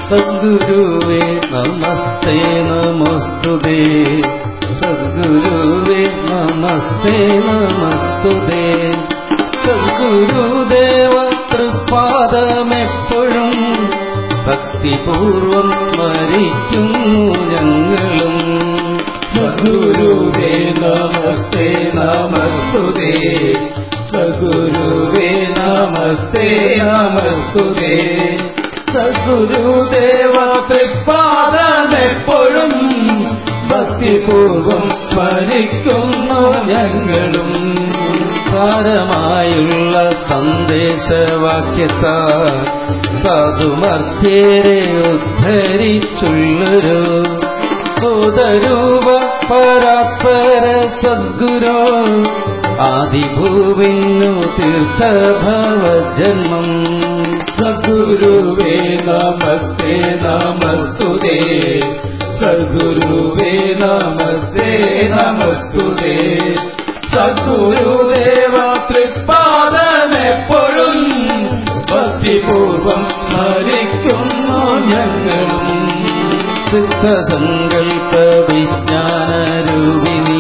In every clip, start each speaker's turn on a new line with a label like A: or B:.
A: സദ്ഗുരുവേ നമസ്തേ നമസ്തുതേ സദ്ഗുരുവേ നമസ്തേ നമസ്തുതേ സദ്ഗുരുദേവ തൃപ്പാദമെപ്പോഴും ഭക്തിപൂർവം സ്മരിക്കുന്നു ഞങ്ങളും
B: സദ്ഗുരുവേ നമസ്തേ നമസ്തുതേ സദ്ഗുരുവേ നമസ്തേ നമസ്തുതേ സദ്ഗുരുദേവ തൃപ്പാദമെപ്പോഴും ഭക്തിപൂർവം സ്മരിക്കുന്നു ഞങ്ങളും
A: സാരമായുള്ള സന്ദേശവാക്യത്താ സാധുമർത്യരെ ഉദ്ധരിച്ചുള്ളൊരു ഭൂതരൂപ പരാത്പര സദ്ഗുരു ആദിഭൂവിന്നു തീർത്ഥഭവജന്മം
B: സദ്ഗുരുവേ നമസ്തേ നമസ്തുതേ സദ്ഗുരുവേ നമസ്തേ നമസ്തുതേ സദ്ഗുരുദേവ തൃപ്പാദമെപ്പോഴും ഭക്തിപൂർവം സ്മരിക്കുന്നു ഞങ്ങളും
A: സിദ്ധസങ്കൽപ്പ വിജ്ഞാനരൂപിണി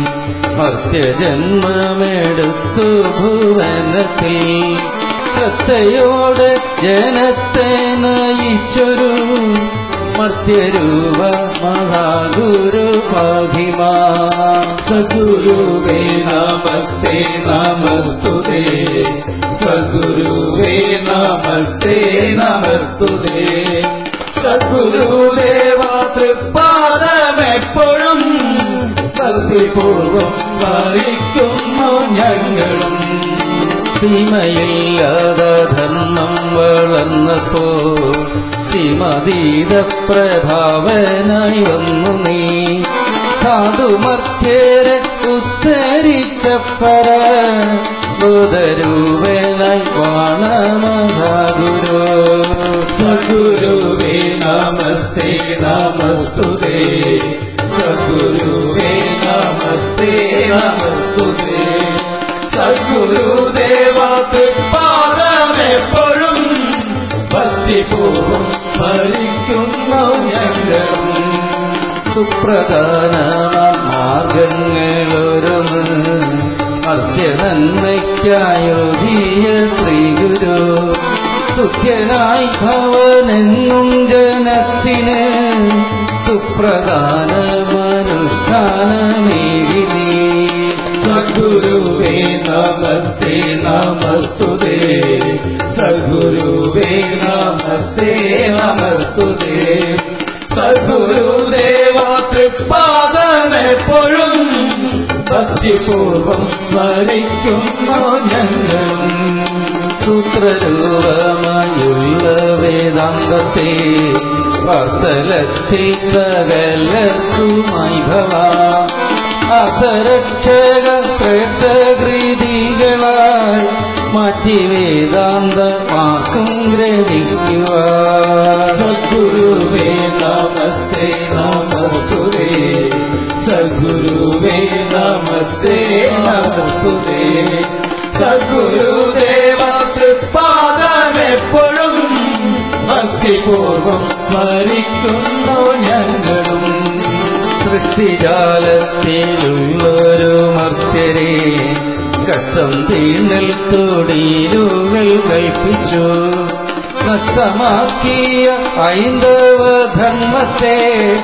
A: മർത്യജന്മമെടുത്തു ഭുവനത്തിൽ ശ്രദ്ധയോടെ ജനത്തെ നയിച്ചൊരു മർത്യരൂപ മഹാഗുരു മഹിമാ
B: സദ്ഗുരുവേ നമസ്തേ നമസ്തുതേ സദ്ഗുരുവേ നമസ്തേ നമസ്തുതേ സദ്ഗുരുദേവ തൃപ്പാദമെപ്പോഴും ഭക്തിപൂർവം സ്മരിക്കുന്നു ഞങ്ങളും
A: സീമയില്ലാത ധർമ്മം വളർന്നപ്പോ സീമതീത പ്രഭാവനായി വന്നു നീ സാധുമർത്യരെ ഉദ്ധരിച്ച പര ബുധരൂപനായി വാണമഹാഗുരു
B: സദ്ഗുരുവേ നമസ്തേ നമസ്തുതേ സദ്ഗുരുവേ നമസ്തേ നമസ്തുതേ സദ്ഗുരുദേവ തൃപ്പാദമെപ്പോഴും ഭക്തിപൂർവം സ്മരിക്കുന്നു ഞങ്ങളും
A: സുപ്രധാന മാർഗങ്ങളൊരുന്ന് മർദ്ദനന്മയ്ക്കായോധിയ ശ്രീഗുരു സുഖ്യനായി ഭവനെന്നും ജനത്തിന് സുപ്രധാനമനുഷ്ഠാനമേകിനി
B: സദ്ഗുരുവേ നമസ്തേ നമസ്തുതേ സദ്ഗുരുവേ നമസ്തേ നമസ്തുതേ സദ്ഗുരുദേവ തൃപ്പാദമെപ്പോഴും ഭക്തിപൂർവം സ്മരിക്കുന്നു ഞങ്ങളും
A: സൂത്രരൂപമായുള്ള വേദാന്തത്തെ വാർത്തലത്തിൽ സകലർക്കുമായി ഭവാം അസരക്ഷക ശ്രേഷ്ഠകൃതികളായി മാറ്റി വേദാന്തമാക്കും ഗ്രഹിക്കുക
B: സദ്ഗുരുവേ നമസ്തേ നമസ്തുതേ സദ്ഗുരുവേ നമസ്തേ നമസ്തുതേ സദ്ഗുരുദേവ തൃപ്പാദമെപ്പോഴും ഭക്തിപൂർവം സ്മരിക്കുന്നു ഞങ്ങളും
A: സൃഷ്ടിജാലത്തിലുള്ളൊരു മർത്യരെ കഷ്ടം തീണ്ടൽ തൊടിയിലുകൾ കൽപ്പിച്ചു നഷ്ടമാക്കിയ ഐന്ദവ ധർമ്മത്തെ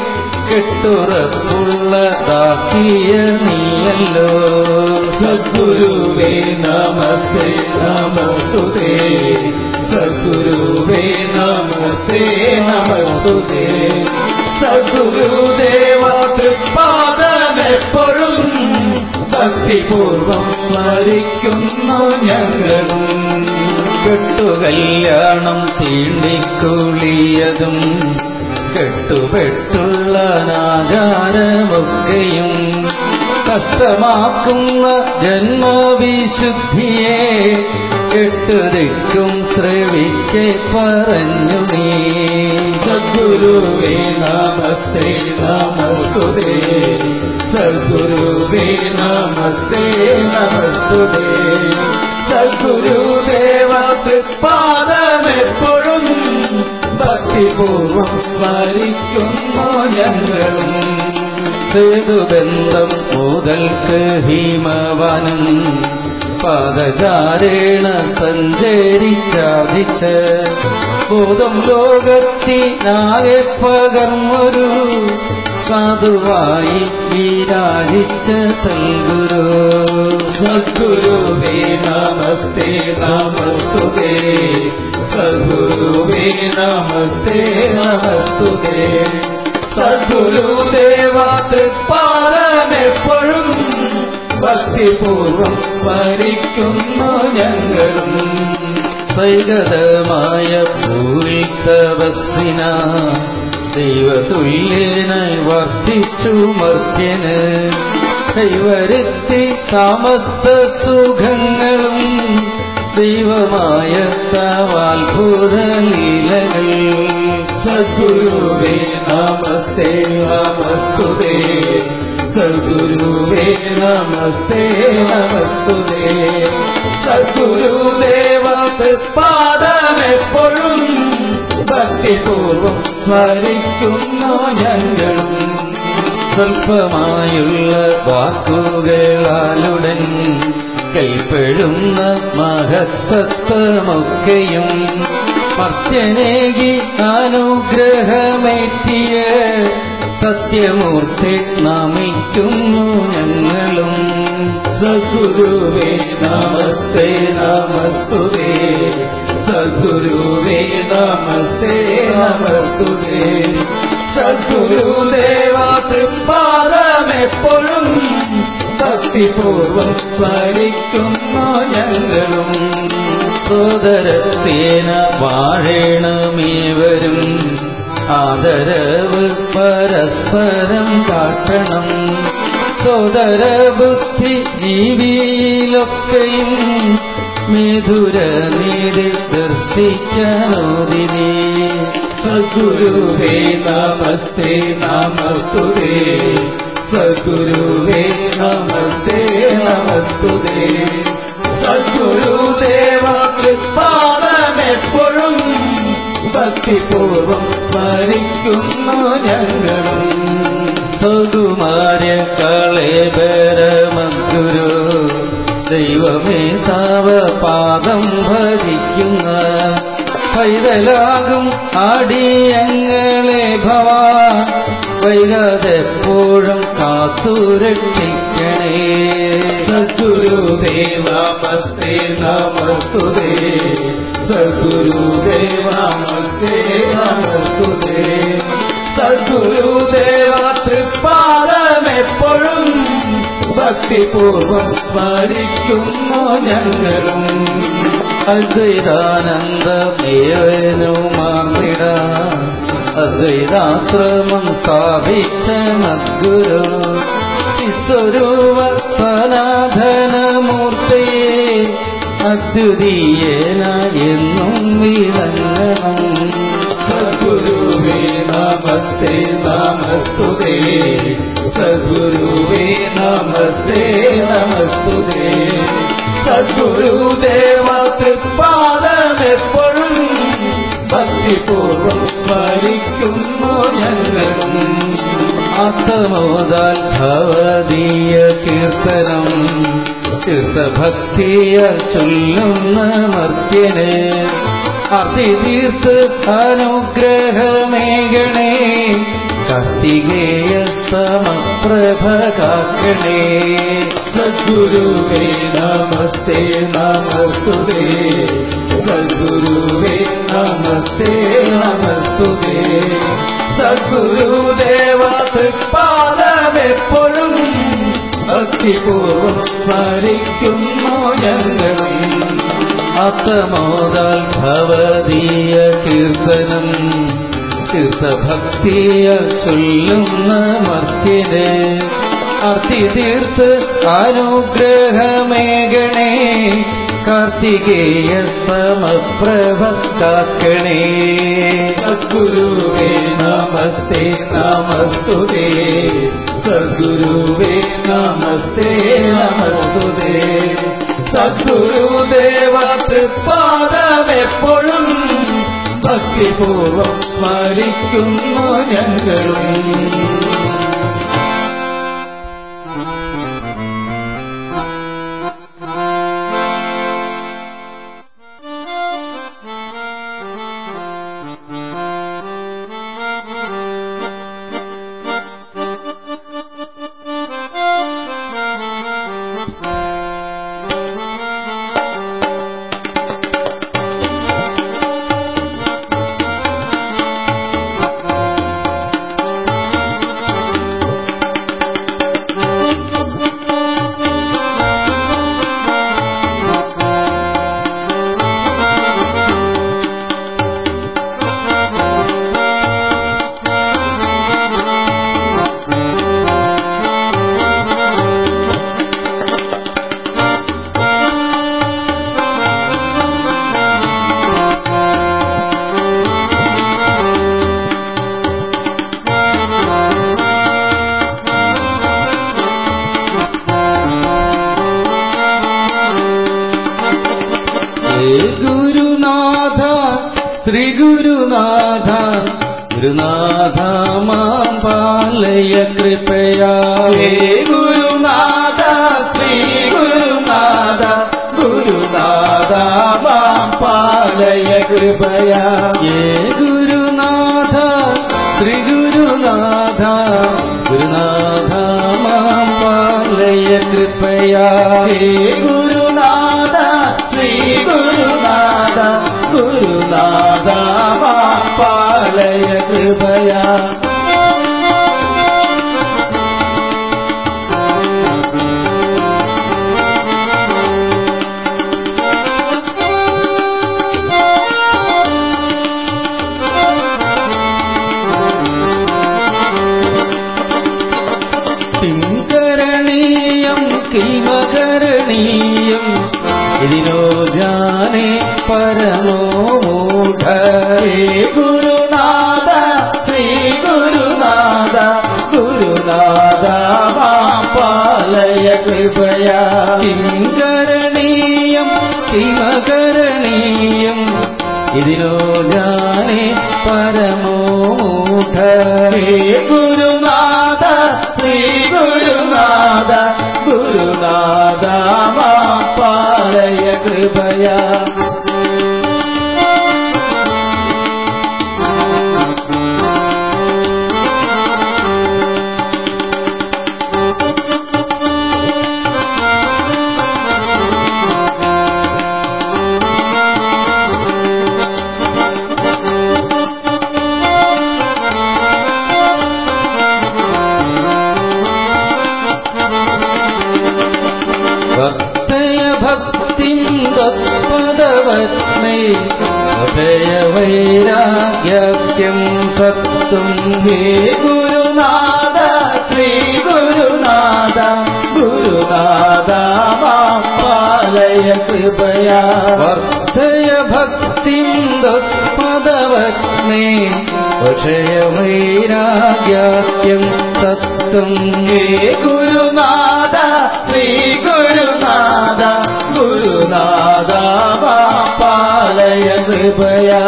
A: കെട്ടുറപ്പുള്ളതാക്കിയ നീയല്ലോ
B: സദ്ഗുരുവേ നമസ്തേ നമസ്തുതേ സദ്ഗുരുവേ നമസ്തേ നമസ്തുതേ സദ്ഗുരുദേവ തൃപ്പാദമെപ്പോഴും ഭക്തിപൂർവം സ്മരിക്കുന്നു ഞങ്ങളും
A: കെട്ടുകല്യാണം തീണ്ടിക്കുളിയതും കെട്ടുപെട്ടുള്ള നാചാരമൊക്കെയും കഷ്ടമാക്കുന്ന ജന്മവിശുദ്ധിയെ കെട്ടുതിക്കും ശ്രവിക്കെ പറഞ്ഞു നീ
B: സദ്ഗുരുവേ നമസ്തേ നമസ്തുതേ സദ്ഗുരുവേ നമസ്തേ നമസ്തുതേ സദ്ഗുരുദേവ തൃപ്പാദമെപ്പോഴും ഭക്തിപൂർവം ഭക്തിപൂർവം സ്മരിക്കുന്നു ഞങ്ങളും
A: സേതുബന്ധം മുതൽക്ക് ഹിമവനം പാദചാരേണ സഞ്ചരിച്ചാർജിച്ച് ഭൂതം ലോകത്തിനാകെ പകർന്നൊരു സാധുവായി വിരാജിച്ച സൽഗുരു
B: സദ്ഗുരുവേ നമസ്തേ നമസ്തുതേ സദ്ഗുരുവേ നമസ്തേ നമസ്തുതേ സദ്ഗുരുദേവ തൃപ്പാലമെപ്പോഴും ഭക്തിപൂർവം സ്മരിക്കുന്നു ഞങ്ങളും
A: സൈകതമായ ഭൂവിൽ തപസ്സിന ദൈവതുല്യനായി വർദ്ധിച്ചു മർത്യന് കൈവരുത്തി താമത്ത സുഖങ്ങളും ദൈവമായ തവാത്ഭുത ലീലകൾ
B: സദ്ഗുരുവേ നമസ്തേ നമസ്തുതേ സദ്ഗുരുവേ നമസ്തേ നമസ്തുതേ സദ്ഗുരുദേവ പാദമെപ്പോഴും ഭക്തിപൂർവം സ്മരിക്കുന്നു ഞങ്ങളും
A: സ്വല്പമായുള്ള വാക്കുകളാലുടൻ കൈപ്പെടുന്ന മഹത്തത്വമൊക്കെയും മർത്യനേകി അനുഗ്രഹമേറ്റിയ സത്യമൂർത്തി നമിക്കുന്നു ഞങ്ങളും
B: സദ്ഗുരുവേ നമസ്തേ നമസ്തുതേ സദ്ഗുരുവേ നമസ്തേ നമസ്തുതേ സദ്ഗുരുദേവ തൃപ്പാദമെപ്പോഴും ഭക്തിപൂർവം സ്മരിക്കുന്നു ഞങ്ങളും
A: സോദരത്തേന വാഴേണമേവരും ആദരവ് പരസ്പരം കാട്ടണം സോദര ബുദ്ധി ജീവിയിലൊക്കെയും മധുര നീതി ദർശിക്കാനോദിനേ
B: സദ്ഗുരുവേ നമസ്തേ നമസ്തുതേ സദ്ഗുരുവേ നമസ്തേ നമസ്തുതേ സദ്ഗുരുദേവ തൃപ്പാദമെപ്പോഴും ഭക്തിപൂർവം സ്മരിക്കുന്നു ഞങ്ങളും
A: സകുമാര്യ കളേബരമഗുരു ദൈവമേ താവ പാദം ഭജിക്കുന്ന പൈതലാകും ആടിയങ്ങളെ ഭവാ വൈകാതെപ്പോഴും കാത്തുരക്ഷിക്കണേ
B: സദ്ഗുരുവേ നമസ്തേ നമസ്തുതേ സദ്ഗുരുവേ നമസ്തേ നമസ്തുതേ സദ്ഗുരുദേവ തൃപ്പാദമെപ്പോഴും ഭക്തിപൂർവം സ്മരിക്കുന്നു ഞങ്ങളും
A: അദ്വൈതാനന്ദമേവനുമാർന്നിട അദ്വൈതാശ്രമം സ്ഥാപിച്ച മദ്ഗുരു സ്വരൂപ സനാതനമൂർത്തിയെ അദ്വിതീയേന എന്നും വിളങ്ങണം
B: സദ്ഗുരുവേ നമസ്തേ നമസ്തുതേ സദ്ഗുരുവേ നമസ്തേ നമസ്തുതേ സദ്ഗുരുദേവ തൃപ്പാദമെപ്പോഴും ഭക്തിപൂർവം സ്മരിക്കുന്നു ഞങ്ങളും
A: ആത്മോദാൽ ഭവതീയ കീർത്തനം തീർത്ഥഭക്തിയ ചൊല്ലുന്ന മർത്യന് അതിതീർത്ത് അനുഗ്രഹമേകണേ കാർത്തികേയ സമപ്രഭ കാക്കണേ
B: സദ്ഗുരുവേ നമസ്തേ നമസ്തുതേ സദ്ഗുരുവേ നമസ്തേ നമസ്തുതേ സദ്ഗുരുദേവ തൃപ്പാദമെപ്പോഴും ഭക്തിപൂർവം സ്മരിക്കുന്നു ഞങ്ങളും
A: ആത്മോദാൽ ഭവതീയ കീർത്തനം തീർത്ഥഭക്തിയ ചൊല്ലുന്ന മർത്യന് അർത്തിതീർത്ത് അനുഗ്രഹമേകണേ കാർത്തികേയ സമപ്രഭ കാക്കണേ
B: സദ്ഗുരുവേ നമസ്തേ നമസ്തുതേ സദ്ഗുരുവേ നമസ്തേ നമസ്തുതേ സദ്ഗുരുദേവ തൃപ്പാദമെപ്പോഴും ഭക്തിപൂർവം സ്മരിക്കുന്നു ഞങ്ങളും
A: ഹേ ഗുരുനാഥ ശ്രീ ഗുരുനാഥ ഗുരുനാഥ മാം പാലയ കൃപയാ
B: ഹേ ഗുരുനാഥ ശ്രീ ഗുരുനാഥ ഗുരുനാഥ മാം പാലയ കൃപയാ
A: ഹേ ഗുരുനാഥ ശ്രീ ഗുരുനാഥ ഗുരുനാഥ മാം പാലയ കൃപയാ
B: ഹേ ഗുരുനാഥ ശ്രീ ഗുരുനാഥ ഗുരുനാഥ മാം പാലയ കൃപയാ
A: കിങ്കരണീയം കിമകരണീയം ഇതിനോ ജാനേ പരമോ മൂഢ
B: ഹേ ഗുരുനാഥ ശ്രീ ഗുരുനാഥ ഗുരുനാഥ മാം പാലയ കൃപയാ
A: കിങ്കരണീയം കിമകരണീയം ഇതിനോ ജാനേ പരമോ മൂഢ
B: ഹേ ഗുരുനാഥ ശ്രീ ഗുരുനാഥ ഗുരുനാഥ മാം പാലയ കൃപയാ
A: ഭക്തയ ഭക്തിം തത്പദവസ്മൈ ഭജയ വൈരാഗ്യം സത്തും
B: ഹേ ഗുരുനാഥ ശ്രീ ഗുരുനാഥ ഗുരുനാഥ മാം പാലയ കൃപയാ
A: വർദ്ധയ ഭക്തിം തത്പദവസ്മൈ ഭജയ വൈരാഗ്യം സത്തും
B: ഹേ ഗുരുനാഥ ശ്രീ ഗുരുനാഥ ഗുരുനാഥ മാം പാലയ കൃപയാ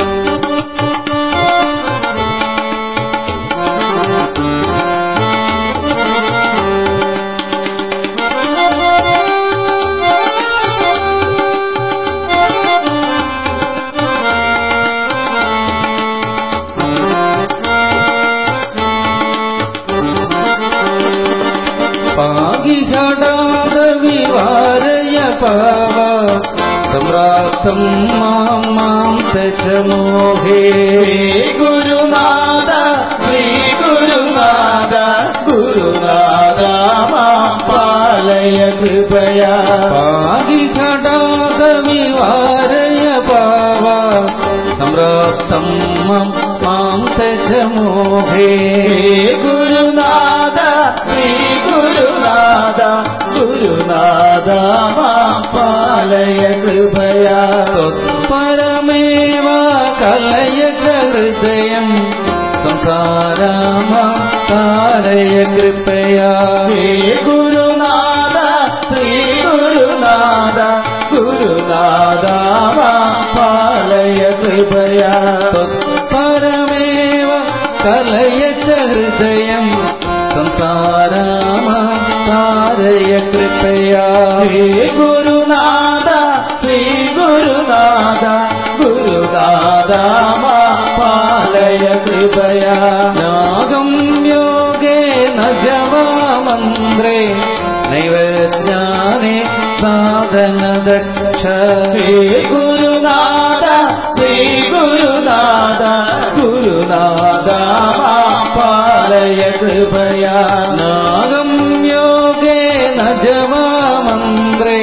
A: പാകിഷടാദ വിവാരയ പാവ സമ്രാക്തം മാം മാം തജമോഹേ
B: ഹേ ഗുരുനാഥ ശ്രീ ഗുരുനാഥ ഗുരുനാഥ മാം പാലയ കൃപയാ
A: പാകിഷടാദ വിവാരയ പാവ സമ്രാക്തം മാം മാം തജമോഹേ
B: ഹേ ഗുരുനാഥ ശ്രീ ഗുരുനാഥ ഗുരുനാഥ മാം പാലയ കൃപയാ
A: പരമേവ കലയ ച ഹൃദയം സംസാരാമ താരയ കൃപയാ
B: ഹേ ഗുരുനാഥ ശ്രീ ഗുരുനാഥ ഗുരുനാഥ മാം പാലയ കൃപയാ
A: കലയച്ച ഹൃദയം സംസാരാമ സാരയ കൃപയാ
B: ശ്രീ ഗുരുനാഥ ശ്രീ ഗുരുനാഥ ഗുരുനാഥ മാ പാലയ കൃപയാ
A: നാഗം യോഗേ നജവാമന്ത്രേ നൈവജ്ഞാനേ സാധന ദക്ഷ
B: ശ്രീ ഗുരുനാഥ ശ്രീ ഗുരുനാഥ ഗുരുനാഥ മാ പാലയ കൃപയാ
A: നാഗം യോഗേ നജവാമന്ത്രേ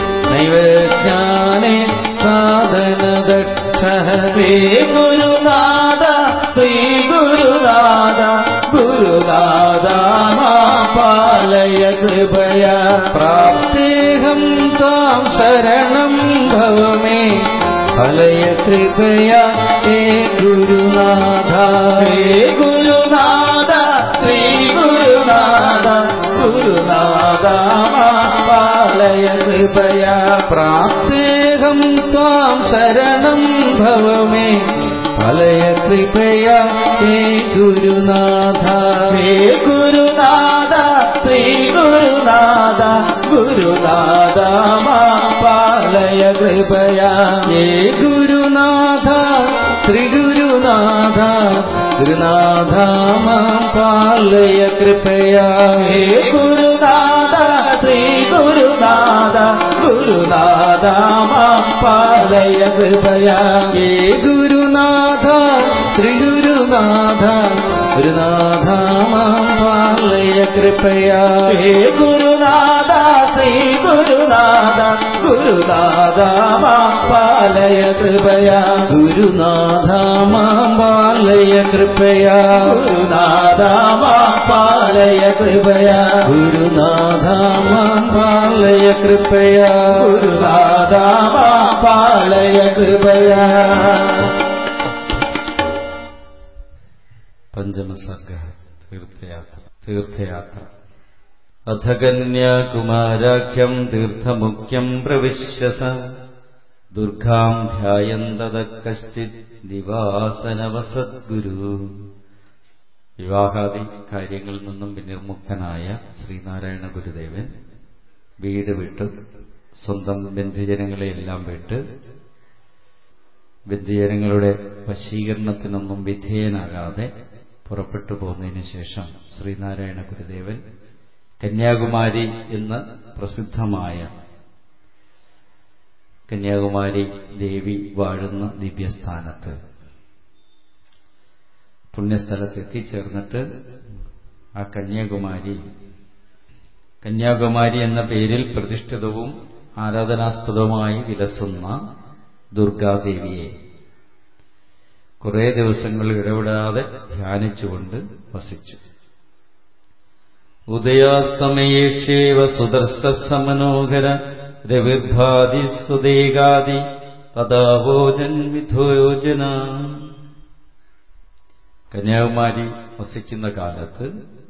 A: നൈവജ്ഞാനേ സാധന ദക്ഷ
B: ശ്രീ ഗുരുനാഥ ശ്രീ ഗുരുനാഥ ഗുരുനാഥ മാ പാലയ കൃപയാ
A: പ്രാപ്തേഹം താം ശരണം ഭവമേ ഫലയ കൃപയാ ഹേ ഗുരുനാഥ
B: ശ്രീ ഗുരുനാഥ ശ്രീ ഗുരുനാഥ ഗുരുനാഥ മാ പാലയ കൃപയാ
A: പ്രാപ്തേഹം ത്വാം ശരണം ഭവമേ ഫലയ കൃപയാ ഹേ ഗുരുനാഥ
B: ശ്രീ ഗുരുനാഥ ശ്രീ ഗുരുനാഥ ഗുരുനാഥ മാ പാലയ കൃപയാ
A: ഹേ ഗുരുനാഥ ശ്രീ ഗുരുനാഥ ഗുരുനാഥ മാം പാലയ കൃപയാ
B: ഹേ ഗുരുനാഥ ശ്രീ ഗുരുനാഥ ഗുരുനാഥ മാ പാലയ കൃപയാ
A: ഹേ ഗുരുനാഥ ശ്രീ ഗുരുനാഥ ഗുരുനാഥ മാം പാലയ കൃപയാ
B: ഹേ ഗുരുനാഥ ശ്രീ ഗുരുനാഥ ഗുരുനാഥ മാ പാലയ കൃപയാ
A: ഗുരുനാഥ മാം പാലയ കൃപയാ
B: ഗുരുനാഥ മാ പാലയ കൃപയാ
A: ഗുരുനാഥ മാം പാലയ കൃപയാ
B: ഗുരുനാഥ മാ പാലയ കൃപയാ
A: പഞ്ചമസർഗ തീർത്ഥയാത്ര തീർത്ഥയാത്ര അഥ കന്യാകുമാരാഖ്യം തീർത്ഥമുഖ്യം പ്രവിശ്യസ ദുർഗാം ധ്യായന്തത കശ്ചിത് ദിവാസനവസദ്ഗുരു വിവാഹാദി കാര്യങ്ങളിൽ നിന്നും വിനിർമുക്തനായ ശ്രീനാരായണ ഗുരുദേവൻ വീട് വിട്ട് സ്വന്തം ബന്ധുജനങ്ങളെയെല്ലാം വിട്ട് ബന്ധുജനങ്ങളുടെ വശീകരണത്തിനൊന്നും വിധേയനാകാതെ പുറപ്പെട്ടു പോകുന്നതിന് ശേഷം ശ്രീനാരായണ ഗുരുദേവൻ കന്യാകുമാരി എന്ന് പ്രസിദ്ധമായ കന്യാകുമാരി ദേവി വാഴുന്ന ദിവ്യസ്ഥാനത്ത് പുണ്യസ്ഥലത്ത് എത്തിച്ചേർന്നിട്ട് ആ കന്യാകുമാരി കന്യാകുമാരി എന്ന പേരിൽ പ്രതിഷ്ഠിതവും ആരാധനാസ്പദവുമായി വിലസുന്ന ദുർഗാദേവിയെ കുറേ ദിവസങ്ങൾ ഇടപെടാതെ ധ്യാനിച്ചുകൊണ്ട് വസിച്ചു ഉദയാസ്തമയേഷേവ സുദർശമനോഹര രവിർഭാതി സുദേകാദി തഥാവോജൻ വിധോയോജന കന്യാകുമാരി വസിക്കുന്ന കാലത്ത്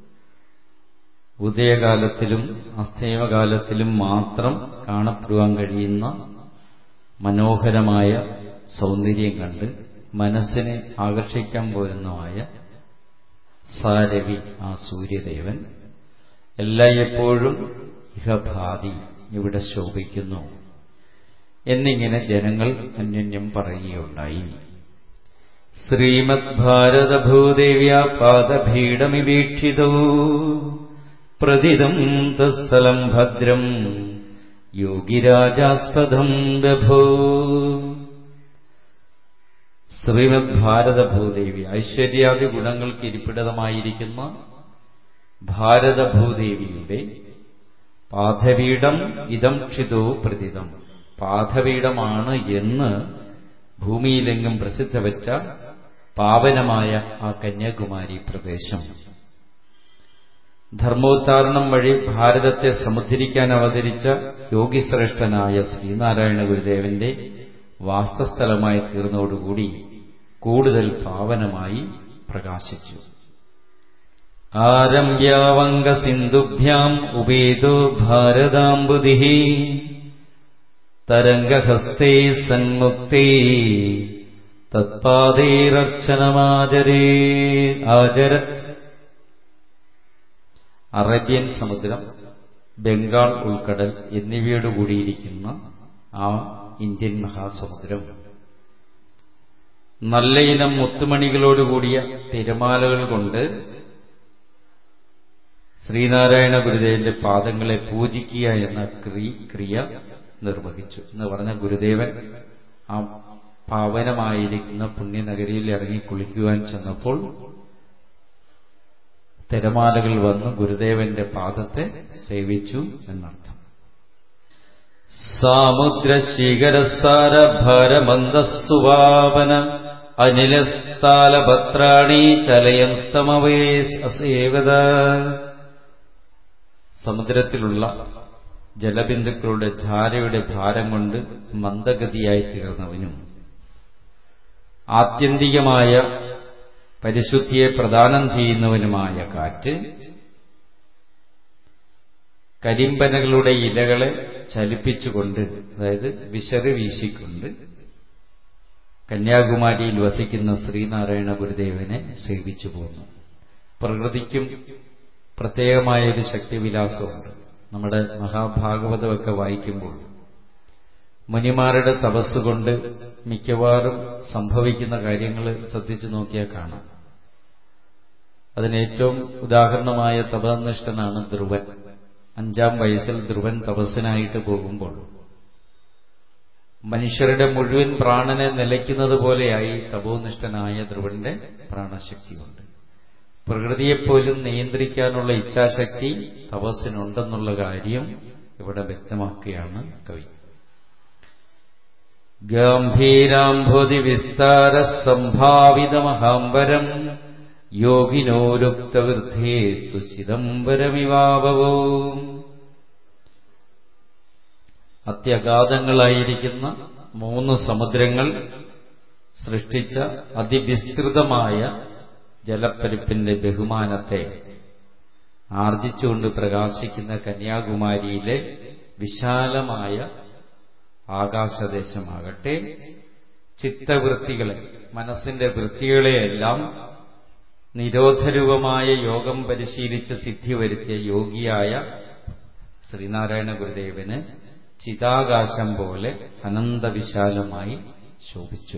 A: ഉദയകാലത്തിലും അസ്തേവകാലത്തിലും മാത്രം കാണപ്പെടുവാൻ കഴിയുന്ന മനോഹരമായ സൗന്ദര്യം കണ്ട് മനസ്സിനെ ആകർഷിക്കാൻ പോരുന്നതായ സാരവി ആ സൂര്യദേവൻ എല്ലായ്പ്പോഴും ഇഹഭാതി ഇവിടെ ശോഭിക്കുന്നു എന്നിങ്ങനെ ജനങ്ങൾ അന്യോന്യം പറയുകയുണ്ടായി ശ്രീമദ് ഭാരതഭൂദേവ്യ പാദഭീഡമിവീക്ഷിതോ പ്രതിദം തസ്സലം ഭദ്രം യോഗിരാജാസ്പദം ബഭോ ശ്രീമദ് ഭാരതഭൂദേവി ഐശ്വര്യാദി ഗുണങ്ങൾക്ക് ഇരിപ്പിടമായിരിക്കുന്ന ഭാരതഭൂദേവിയുടെ പാദപീഠം ഇതം ക്ഷിതോ പ്രതിതം പാദപീഠമാണ് എന്ന് ഭൂമിയിലെങ്ങും പ്രസിദ്ധവച്ച പാവനമായ ആ കന്യാകുമാരി പ്രദേശം ധർമ്മോച്ചാരണം വഴി ഭാരതത്തെ സമുദ്ധരിക്കാൻ അവതരിച്ച യോഗിശ്രേഷ്ഠനായ ശ്രീനാരായണ ഗുരുദേവന്റെ വാസ്തസ്ഥലമായി തീർന്നതോടുകൂടി കൂടുതൽ പാവനമായി പ്രകാശിച്ചു ആരംഭ്യാവംഗ സിന്ധുഭ്യാം ഉപേതോ ഭാരതാംബുധി തരംഗഹസ്തേ സന്മുക്തേ തത്പാദൈരർച്ചനമാചരേ ആചരത് അറേബ്യൻ സമുദ്രം ബംഗാൾ ഉൾക്കടൽ എന്നിവയോട് കൂടിയിരിക്കുന്ന ആ ഇന്ത്യൻ മഹാസമുദ്രം നല്ല ഇനം മുത്തുമണികളോടുകൂടിയ തിരമാലകൾ കൊണ്ട് ശ്രീനാരായണ ഗുരുദേവന്റെ പാദങ്ങളെ പൂജിക്കുക എന്ന ക്രിയ നിർവഹിച്ചു എന്ന് പറഞ്ഞ ഗുരുദേവൻ ആ പാവനമായിരിക്കുന്ന പുണ്യനഗരിയിൽ ഇറങ്ങി കുളിക്കുവാൻ ചെന്നപ്പോൾ തിരമാലകൾ വന്ന് ഗുരുദേവന്റെ പാദത്തെ സേവിച്ചു എന്നർത്ഥം സാമുദ്രശിഖരസാരഭരമന്ദസ്സുവാപന അനിലസ്ഥാലപത്രാണി ചലയം സ്തമവേ അസേവത സമുദ്രത്തിലുള്ള ജലബിന്ദുക്കളുടെ ധാരയുടെ ഭാരം കൊണ്ട് മന്ദഗതിയായി തീർന്നവനും ആത്യന്തികമായ പരിശുദ്ധിയെ പ്രദാനം ചെയ്യുന്നവനുമായ കാറ്റ് കരിമ്പനകളുടെ ഇലകളെ ചലിപ്പിച്ചുകൊണ്ട് അതായത് വിശറി വീശിക്കൊണ്ട് കന്യാകുമാരിയിൽ വസിക്കുന്ന ശ്രീനാരായണ ഗുരുദേവനെ സേവിച്ചു പോന്നു പ്രകൃതിക്കും പ്രത്യേകമായൊരു ശക്തിവിലാസമുണ്ട് നമ്മുടെ മഹാഭാഗവതമൊക്കെ വായിക്കുമ്പോൾ മുനിമാരുടെ തപസ്സുകൊണ്ട് മിക്കവാറും സംഭവിക്കുന്ന കാര്യങ്ങൾ ശ്രദ്ധിച്ചു നോക്കിയാൽ കാണാം അതിന് ഏറ്റവും ഉദാഹരണമായ തപനിഷ്ഠനാണ് ധ്രുവൻ അഞ്ചാം വയസ്സിൽ ധ്രുവൻ തപസ്സിനായിട്ട് പോകുമ്പോൾ മനുഷ്യരുടെ മുഴുവൻ പ്രാണനെ നിലയ്ക്കുന്നത് പോലെയായി തപോനിഷ്ഠനായ ധ്രുവന്റെ പ്രാണശക്തിയുണ്ട് പ്രകൃതിയെപ്പോലും നിയന്ത്രിക്കാനുള്ള ഇച്ഛാശക്തി തപസ്സിനുണ്ടെന്നുള്ള കാര്യം ഇവിടെ വ്യക്തമാക്കുകയാണ് കവി ഗാംഭീരാംഭുതി വിസ്താര സംഭാവിതമഹാംബരം യോഗിനോരുക്തവൃദ്ധേസ്തു ചിദംബരമിവാവവോ അത്യഗാധങ്ങളായിരിക്കുന്ന മൂന്ന് സമുദ്രങ്ങൾ സൃഷ്ടിച്ച അതിവിസ്തൃതമായ ജലപ്പരിപ്പിന്റെ ബഹുമാനത്തെ ആർജിച്ചുകൊണ്ട് പ്രകാശിക്കുന്ന കന്യാകുമാരിയിലെ വിശാലമായ ആകാശദേശമാകട്ടെ ചിത്തവൃത്തികളെ മനസ്സിന്റെ വൃത്തികളെയെല്ലാം നിരോധരൂപമായ യോഗം പരിശീലിച്ച് സിദ്ധി വരുത്തിയ യോഗിയായ ശ്രീനാരായണ ഗുരുദേവന് ചിതാകാശം പോലെ അനന്തവിശാലമായി ശോഭിച്ചു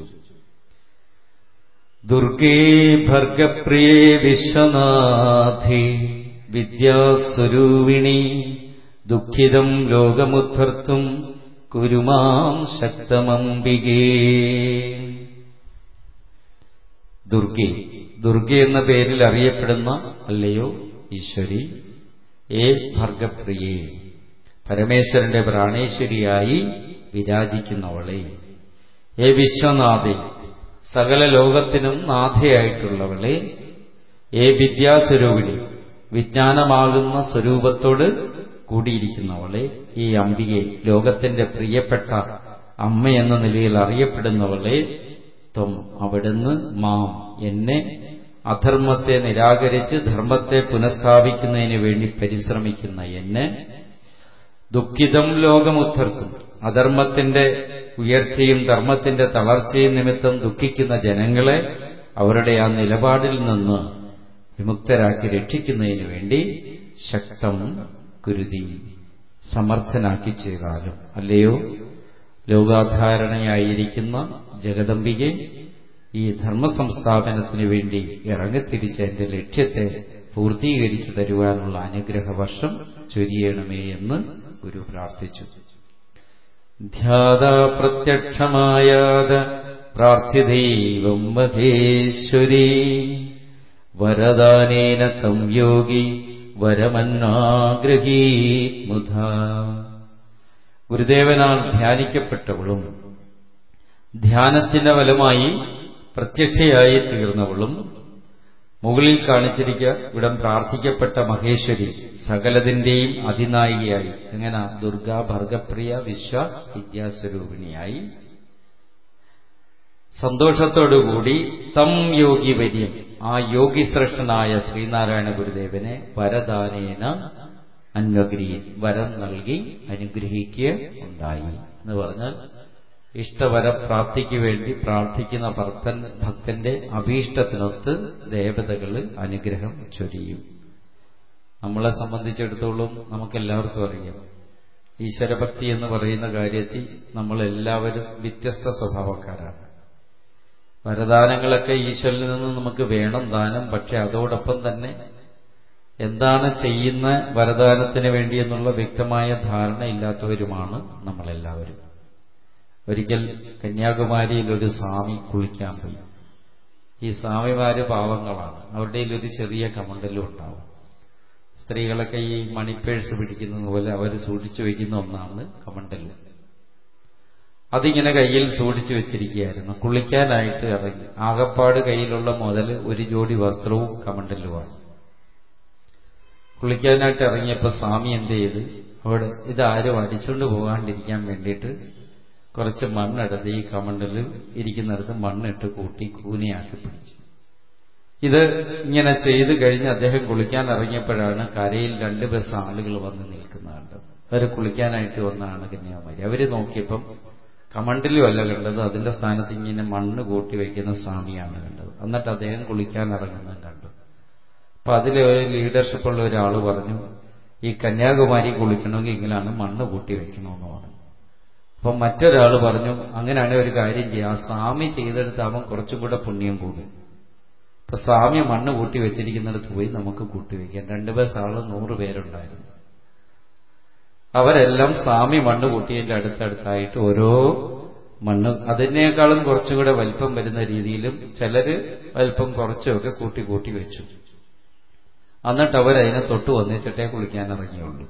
A: ദുർഗേ ഭർഗപ്രിയേ വിശ്വനാഥേ വിദ്യാസ്വരൂപിണി ദുഃഖിതം ലോകമുദ്ധർത്തും കുരുമാം ശക്തമംബികേ ദുർഗെ ദുർഗെ എന്ന പേരിൽ അറിയപ്പെടുന്ന അല്ലയോ ഈശ്വരി ഏ ഭർഗപ്രിയേ പരമേശ്വരന്റെ പ്രാണേശ്വരിയായി വിരാജിക്കുന്നവളെ ഏ വിശ്വനാഥെ സകല ലോകത്തിനും നാഥയായിട്ടുള്ളവളെ ഏ വിദ്യാസ്വരൂപിണി വിജ്ഞാനമാകുന്ന സ്വരൂപത്തോട് കൂടിയിരിക്കുന്നവളെ ഈ അംബികെ ലോകത്തിന്റെ പ്രിയപ്പെട്ട അമ്മ എന്ന നിലയിൽ അറിയപ്പെടുന്നവളെ ത്വം അവിടുന്ന് മാം എന്നെ അധർമ്മത്തെ നിരാകരിച്ച് ധർമ്മത്തെ പുനഃസ്ഥാപിക്കുന്നതിന് വേണ്ടി പരിശ്രമിക്കുന്ന എന്നെ ദുഃഖിതം ലോകമുദ്ധർത്തും അധർമ്മത്തിന്റെ ഉയർച്ചയും ധർമ്മത്തിന്റെ തളർച്ചയും നിമിത്തം ദുഃഖിക്കുന്ന ജനങ്ങളെ അവരുടെ ആ നിലപാടിൽ നിന്ന് വിമുക്തരാക്കി രക്ഷിക്കുന്നതിന് വേണ്ടി ശക്തം കുരുതി സമർത്ഥനാക്കി ചെയ്താലും അല്ലയോ ലോകാധാരണയായിരിക്കുന്ന ജഗദംബികെ ഈ ധർമ്മസംസ്ഥാപനത്തിന് വേണ്ടി ഇറങ്ങിത്തിരിച്ച എന്റെ ലക്ഷ്യത്തെ പൂർത്തീകരിച്ചു തരുവാനുള്ള അനുഗ്രഹവർഷം ചൊരിയണമേ എന്ന് ഗുരു പ്രാർത്ഥിച്ചു ധ്യാത പ്രത്യക്ഷമായാത പ്രാർത്ഥിദൈവം മഹേശ്വരി വരദാനേന തം യോഗി വരമന്നാഗ്രഹീ മുധ ഗുരുദേവനാൽ ധ്യാനിക്കപ്പെട്ടവളും ധ്യാനത്തിന്റെ ഫലമായി പ്രത്യക്ഷയായി തീർന്നവളും മുകളിൽ കാണിച്ചിരിക്കുക ഇവിടം പ്രാർത്ഥിക്കപ്പെട്ട മഹേശ്വരി സകലതിന്റെയും അതിനായികയായി എങ്ങനെ ദുർഗ ഭർഗപ്രിയ വിശ്വ വിദ്യാസ്വരൂപിണിയായി സന്തോഷത്തോടുകൂടി തം യോഗി വര്യം ആ യോഗിശ്രേഷ്ഠനായ ശ്രീനാരായണ ഗുരുദേവനെ വരദാനേന അന്വഗ്രിയിൽ വരം നൽകി അനുഗ്രഹിക്കുക ഉണ്ടായി എന്ന് പറഞ്ഞാൽ ഇഷ്ടവരപ്രാപ്തിക്ക് വേണ്ടി പ്രാർത്ഥിക്കുന്ന ഭക്തൻ ഭക്തന്റെ അഭീഷ്ടത്തിനൊത്ത് ദേവതകൾ അനുഗ്രഹം ചൊരിയും നമ്മളെ സംബന്ധിച്ചിടത്തോളം നമുക്കെല്ലാവർക്കും അറിയാം ഈശ്വരഭക്തി എന്ന് പറയുന്ന കാര്യത്തിൽ നമ്മളെല്ലാവരും വ്യത്യസ്ത സ്വഭാവക്കാരാണ് വരദാനങ്ങളൊക്കെ ഈശ്വരനിൽ നിന്ന് നമുക്ക് വേണം ദാനം പക്ഷെ അതോടൊപ്പം തന്നെ എന്താണ് ചെയ്യുന്ന വരദാനത്തിന് വേണ്ടി എന്നുള്ള വ്യക്തമായ ധാരണ ഇല്ലാത്തവരുമാണ് നമ്മളെല്ലാവരും ഒരിക്കൽ കന്യാകുമാരിയിൽ ഒരു സ്വാമി കുളിക്കാൻ പോയി ഈ സ്വാമിമാര് പാവങ്ങളാണ് അവരുടെ ഒരു ചെറിയ കമണ്ടലും ഉണ്ടാവും സ്ത്രീകളൊക്കെ ഈ മണിപ്പേഴ്സ് പിടിക്കുന്നത് പോലെ അവർ സൂക്ഷിച്ചു വയ്ക്കുന്ന ഒന്നാണ് കമണ്ടലും അതിങ്ങനെ കയ്യിൽ സൂക്ഷിച്ചു വെച്ചിരിക്കുകയായിരുന്നു കുളിക്കാനായിട്ട് ഇറങ്ങി ആകപ്പാട് കയ്യിലുള്ള മുതൽ ഒരു ജോഡി വസ്ത്രവും കമണ്ടലുമാണ് കുളിക്കാനായിട്ട് ഇറങ്ങിയപ്പോൾ സ്വാമി എന്ത് ചെയ്ത് അവിടെ ഇതാരും അടിച്ചുകൊണ്ട് പോകാണ്ടിരിക്കാൻ വേണ്ടിയിട്ട് കുറച്ച് മണ്ണെടുത്ത് ഈ കമണ്ടലിൽ ഇരിക്കുന്നിടത്ത് മണ്ണിട്ട് കൂട്ടി കൂനയാക്കി പിടിച്ചു ഇത് ഇങ്ങനെ ചെയ്തു കഴിഞ്ഞ് അദ്ദേഹം കുളിക്കാൻ ഇറങ്ങിയപ്പോഴാണ് കരയിൽ രണ്ട് ബസ് ആളുകൾ വന്ന് നിൽക്കുന്നത് കണ്ടത് അവർ കുളിക്കാനായിട്ട് വന്നതാണ് കന്യാകുമാരി അവര് നോക്കിയപ്പം കമണ്ടിലും അല്ല കണ്ടത് അതിന്റെ സ്ഥാനത്ത് ഇങ്ങനെ മണ്ണ് കൂട്ടി വയ്ക്കുന്ന സ്വാമിയാണ് കണ്ടത് എന്നിട്ട് അദ്ദേഹം കുളിക്കാൻ ഇറങ്ങുന്നത് കണ്ടു അപ്പൊ അതിൽ ലീഡർഷിപ്പ് ഉള്ള ഒരാൾ പറഞ്ഞു ഈ കന്യാകുമാരി കുളിക്കണമെങ്കിൽ ഇങ്ങനെയാണ് മണ്ണ് കൂട്ടി വെക്കണമെന്ന് പറഞ്ഞു അപ്പം മറ്റൊരാൾ പറഞ്ഞു അങ്ങനെയാണെങ്കിൽ ഒരു കാര്യം ചെയ്യാം ആ സ്വാമി ചെയ്തെടുത്ത് അവൻ കുറച്ചും കൂടെ പുണ്യം കൂടും അപ്പൊ സ്വാമി മണ്ണ് കൂട്ടി വെച്ചിരിക്കുന്നിടത്ത് പോയി നമുക്ക് കൂട്ടി വയ്ക്കാം രണ്ട് ബസ് ആള് നൂറ് പേരുണ്ടായിരുന്നു അവരെല്ലാം സ്വാമി മണ്ണ് കൂട്ടിയതിന്റെ അടുത്തടുത്തായിട്ട് ഓരോ മണ്ണ് അതിനേക്കാളും കുറച്ചുകൂടെ വലിപ്പം വരുന്ന രീതിയിലും ചിലര് വലിപ്പം കുറച്ചുമൊക്കെ കൂട്ടി കൂട്ടി വെച്ചു എന്നിട്ട് അവരതിനെ തൊട്ട് വന്നിച്ചിട്ടേ കുളിക്കാൻ ഇറങ്ങിയുള്ളൂ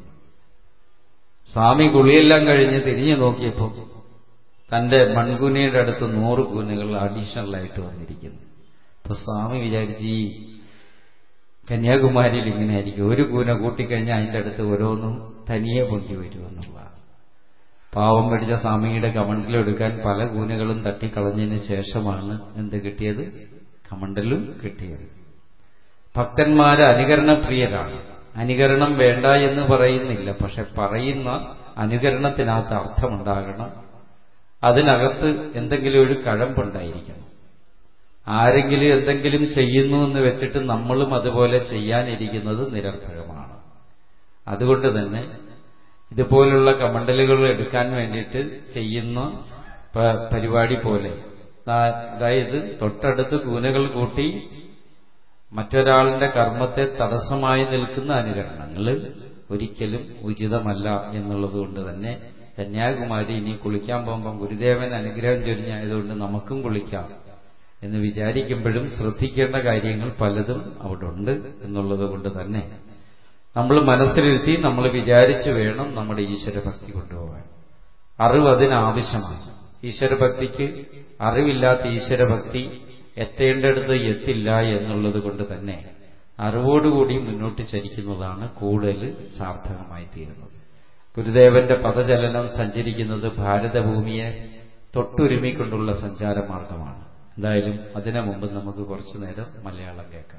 A: സ്വാമി കുളിയെല്ലാം കഴിഞ്ഞ് തിരിഞ്ഞു നോക്കിയപ്പോൾ തന്റെ മൺകുനയുടെ അടുത്ത് നൂറ് കൂനുകൾ അഡീഷണലായിട്ട് വന്നിരിക്കുന്നു അപ്പൊ സ്വാമി വിചാരിച്ച് ഈ കന്യാകുമാരിയിൽ ഇങ്ങനെ ആയിരിക്കും ഒരു കൂന കൂട്ടിക്കഴിഞ്ഞാൽ അതിൻ്റെ അടുത്ത് ഓരോന്നും തനിയെ പൊന്തി വരുമെന്നുള്ളതാണ് പാവം പിടിച്ച സ്വാമിയുടെ കമണ്ടലെടുക്കാൻ പല കൂനകളും തട്ടിക്കളഞ്ഞതിന് ശേഷമാണ് എന്ത് കിട്ടിയത് കമണ്ടലും കിട്ടിയത് ഭക്തന്മാര് അനുകരണപ്രിയരാണ് അനുകരണം വേണ്ട എന്ന് പറയുന്നില്ല പക്ഷെ പറയുന്ന അനുകരണത്തിനകത്ത് അർത്ഥമുണ്ടാകണം അതിനകത്ത് എന്തെങ്കിലും ഒരു കഴമ്പുണ്ടായിരിക്കണം ആരെങ്കിലും എന്തെങ്കിലും ചെയ്യുന്നു എന്ന് വെച്ചിട്ട് നമ്മളും അതുപോലെ ചെയ്യാനിരിക്കുന്നത് നിരർത്ഥകമാണ് അതുകൊണ്ട് തന്നെ ഇതുപോലുള്ള കമണ്ടലുകൾ എടുക്കാൻ വേണ്ടിയിട്ട് ചെയ്യുന്ന പരിപാടി പോലെ അതായത് തൊട്ടടുത്ത് കൂനകൾ കൂട്ടി മറ്റൊരാളിന്റെ കർമ്മത്തെ തടസ്സമായി നിൽക്കുന്ന അനുകരണങ്ങൾ ഒരിക്കലും ഉചിതമല്ല എന്നുള്ളത് കൊണ്ട് തന്നെ കന്യാകുമാരി ഇനി കുളിക്കാൻ പോകുമ്പം ഗുരുദേവൻ അനുഗ്രഹം ചൊരിഞ്ഞായതുകൊണ്ട് നമുക്കും കുളിക്കാം എന്ന് വിചാരിക്കുമ്പോഴും ശ്രദ്ധിക്കേണ്ട കാര്യങ്ങൾ പലതും അവിടെ ഉണ്ട് എന്നുള്ളത് കൊണ്ട് തന്നെ നമ്മൾ മനസ്സിലിരുത്തി നമ്മൾ വിചാരിച്ചു വേണം നമ്മുടെ ഈശ്വരഭക്തി കൊണ്ടുപോകാൻ അറിവ് അതിനാവശ്യമാണ് ഈശ്വരഭക്തിക്ക് അറിവില്ലാത്ത ഈശ്വരഭക്തി എത്തേണ്ടടുത്ത് എത്തില്ല എന്നുള്ളത് കൊണ്ട് തന്നെ അറിവോടുകൂടി മുന്നോട്ട് ചരിക്കുന്നതാണ് കൂടുതൽ സാർത്ഥകമായി തീരുന്നത് ഗുരുദേവന്റെ പദചലനം സഞ്ചരിക്കുന്നത് ഭാരതഭൂമിയെ തൊട്ടുരുമിക്കൊണ്ടുള്ള സഞ്ചാരമാർഗമാണ് എന്തായാലും അതിനു മുമ്പ് നമുക്ക് കുറച്ചു നേരം മലയാളം കേൾക്കാം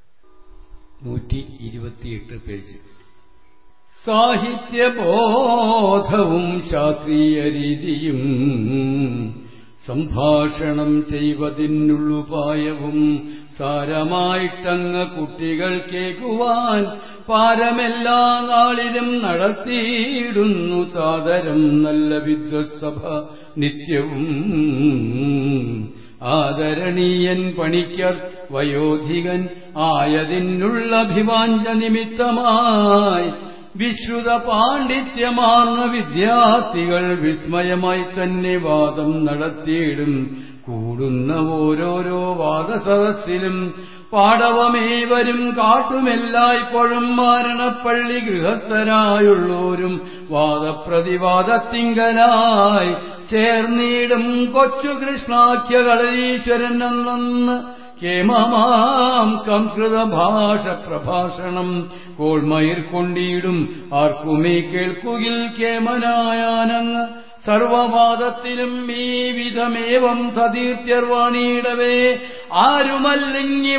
C: നൂറ്റി ഇരുപത്തിയെട്ട് പേജ് സാഹിത്യബോധവും ശാസ്ത്രീയ രീതിയും സംഭാഷണം ചെയ്വതിനുള്ളുപായവും സാരമായിട്ടങ്ങ് കുട്ടികൾ കേൾക്കുവാൻ പാരമെല്ലാ നാളിലും നടത്തിയിടുന്നു സാദരം നല്ല വിദ്വത്സഭ നിത്യവും ആദരണീയൻ പണിക്കർ വയോധികൻ ആയതിനുള്ള അഭിവാഞ്ച നിമിത്തമായി വിശ്രുത പാണ്ഡിത്യമാർന്ന വിദ്യാർത്ഥികൾ വിസ്മയമായി തന്നെ വാദം നടത്തിയിടും കൂടുന്ന ഓരോരോ വാദസദസ്സിലും പാടവമേവരും കാട്ടുമെല്ലായ്പ്പോഴും മാരണപ്പള്ളി ഗൃഹസ്ഥരായുള്ളോരും വാദപ്രതിവാദത്തിങ്കലായി ചേർന്നിടും കൊച്ചു കൃഷ്ണാഖ്യകളീശ്വരൻ എന്നു കേമമാം സംസ്കൃത ഭാഷ പ്രഭാഷണം കോൾമയിർ കൊണ്ടിടും ആർക്കുമേ കേൾക്കുകിൽ കേമനായാനങ്ങ് സർവവാദത്തിലും ഈ വിധമേവം സതീർത്ഥ്യർവാണിയിടവേ ആരുമല്ലിങ്ങിവ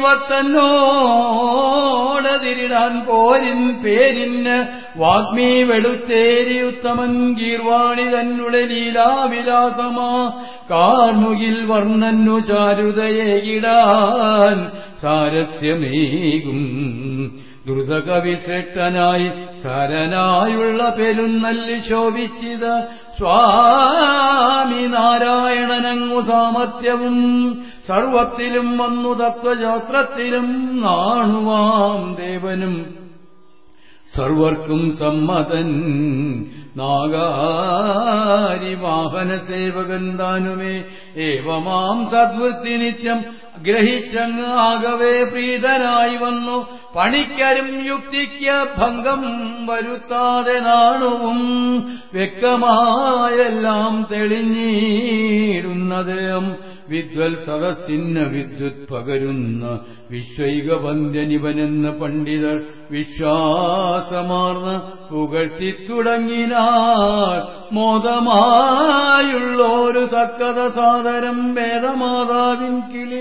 C: തന്നോടതിരിടാൻ പോരിൻ പേരിന് വാഗ്മീ വെടുത്തേരി ഉത്തമൻ ഗീർവാണി തന്നെ ലീലാവിലാസമാ കാർമുകിൽ വർണ്ണന്നു ചാരുതയെ ഇടാൻ സാരഥ്യമേകും ദ്രുതകവിശ്രേഷ്ഠനായി സരനായുള്ള പെരുന്നല്ലി ശോഭിച്ചിത് സ്വാമി നാരായണനങ്ങു സാമർത്ഥ്യവും സർവത്തിലും വന്നു തത്വശാസ്ത്രത്തിലും നാണുവാം ദേവനും സർവർക്കും സമ്മതൻ നാഗാരി വാഹന സേവകൻ താനുമേ ഏവമാം സദ്വൃത്തി നിത്യം ഗ്രഹിച്ചങ്ങ് ആകവേ പ്രീതനായി വന്നു പണിക്കരും യുക്തിക്ക് ഭംഗം വരുത്താതെ നാണുവും വ്യക്തമായെല്ലാം തെളിഞ്ഞിടുന്നതേം വിദ്വൽ സദസ്സിന് വിദ്യുത് പകരുന്ന വിശ്വൈകവന്ദ്യനിവനെന്ന് പണ്ഡിതർ വിശ്വാസമാർന്ന് പുകഴ്ത്തിത്തുടങ്ങിനാൾ മോദമായുള്ളൊരു സക്കത സാദരം വേദമാതാവിൻ കിളി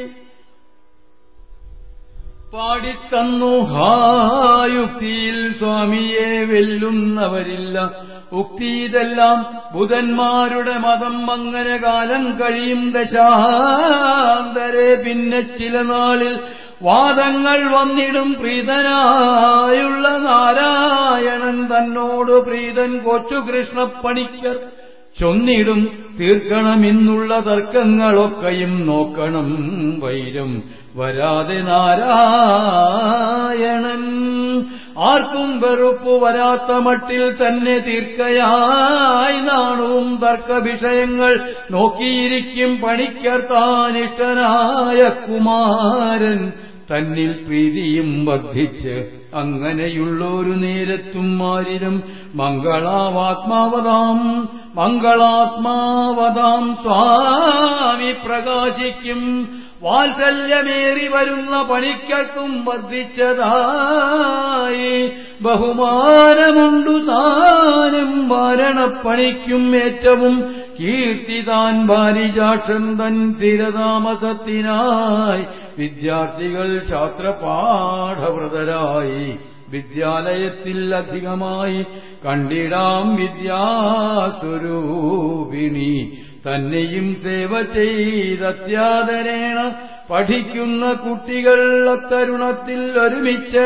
C: പാടിത്തന്നു ഹായുക്തിയിൽ സ്വാമിയെ വെല്ലുന്നവരില്ല ഉക്തിയിതെല്ലാം ബുധന്മാരുടെ മതം അങ്ങനെ കാലം കഴിയും ദശാന്തരെ പിന്നെ ചില നാളിൽ വാദങ്ങൾ വന്നിടും പ്രീതനായുള്ള നാരായണൻ തന്നോട് പ്രീതൻ കൊച്ചു കൃഷ്ണപ്പണിക്കർ ചൊന്നിടും തീർക്കണമെന്നുള്ള തർക്കങ്ങളൊക്കെയും നോക്കണം വൈരം വരാതെ നാരായണൻ ആർക്കും വെറുപ്പു വരാത്ത മട്ടിൽ തന്നെ തീർക്കയായി നാണവും തർക്ക വിഷയങ്ങൾ നോക്കിയിരിക്കും പണിക്കർ താനിഷ്ടനായ കുമാരൻ തന്നിൽ പ്രീതിയും വർദ്ധിച്ച് അങ്ങനെയുള്ളൊരു നേരത്തും മാരിലും മംഗളാവാത്മാവതാം മംഗളാത്മാവതാം സ്വാമി പ്രകാശിക്കും വാത്സല്യമേറി വരുന്ന പണിക്കർക്കും വർദ്ധിച്ചതായി ബഹുമാനമുണ്ടു താനും വാരണപ്പണിക്കും ഏറ്റവും കീർത്തിതാൻ ബാലിജാക്ഷൻ തൻ സ്ഥിരതാമസത്തിനായി വിദ്യാർത്ഥികൾ ശാസ്ത്രപാഠവ്രതരായി വിദ്യാലയത്തിൽ അധികമായി കണ്ടിടാം വിദ്യാസ്വരൂപിണി തന്നെയും സേവ ചെയ്തത്യാദരേണ പഠിക്കുന്ന കുട്ടികൾ അത്തരുണത്തിൽ ഒരുമിച്ച്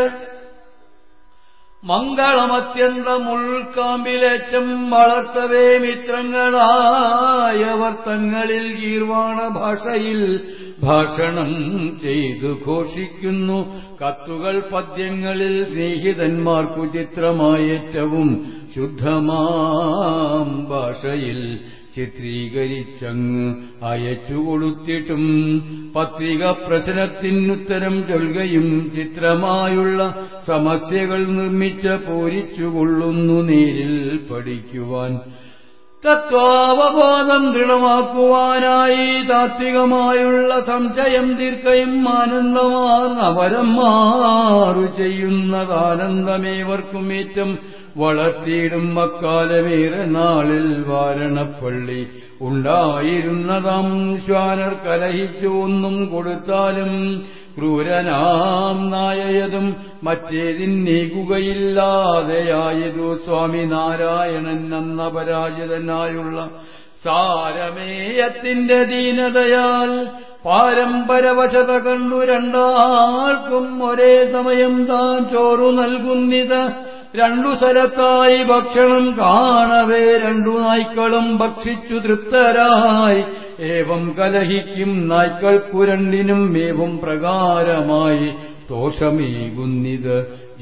C: മംഗളമത്യന്തം ഉൾക്കാമ്പിലേറ്റം വളർത്തവേ മിത്രങ്ങളായവർ തങ്ങളിൽ ഗീർവാണ ഭാഷയിൽ ഭാഷണം ചെയ്തു ഘോഷിക്കുന്നു കത്തുകൾ പദ്യങ്ങളിൽ സ്നേഹിതന്മാർക്കു ചിത്രമായി ഏറ്റവും ശുദ്ധമാം ഭാഷയിൽ ചിത്രീകരിച്ചങ്ങ് അയച്ചു കൊടുത്തിട്ടും പത്രിക പ്രശ്നത്തിനുത്തരം ചൊൽകയും ചിത്രമായുള്ള സമസ്യകൾ നിർമ്മിച്ച പൂരിച്ചുകൊള്ളുന്നു നേരിൽ പഠിക്കുവാൻ തത്വാവബോധം ദൃഢമാക്കുവാനായി താത്വികമായുള്ള സംശയം തീർക്കയും ആനന്ദമാർന്ന അവരം മാറു ചെയ്യുന്നതാനന്ദമേവർക്കും ഏറ്റം വളർത്തിയിടും അക്കാലമേറെ നാളിൽ വാരണപ്പള്ളി ഉണ്ടായിരുന്നതാം ശ്വാനർ കലഹിച്ചു ഒന്നും കൊടുത്താലും ക്രൂരനാം നായയതും മറ്റേതിൻ നീക്കുകയില്ലാതെയായതു സ്വാമിനാരായണൻ എന്ന പരാജിതനായുള്ള സാരമേയത്തിന്റെ ദീനതയാൽ പാരമ്പരവശത കണ്ടു രണ്ടാൾക്കും ഒരേ സമയം താൻ ചോറു നൽകുന്നിത് രണ്ടു സ്ഥലത്തായി ഭക്ഷണം കാണവേ രണ്ടു നായ്ക്കളും ഭക്ഷിച്ചു തൃപ്തരായി ഏവം കലഹിക്കും നായ്ക്കൾക്കു രണ്ടിനും ഏവം പ്രകാരമായി ദോഷമേകുന്നിത്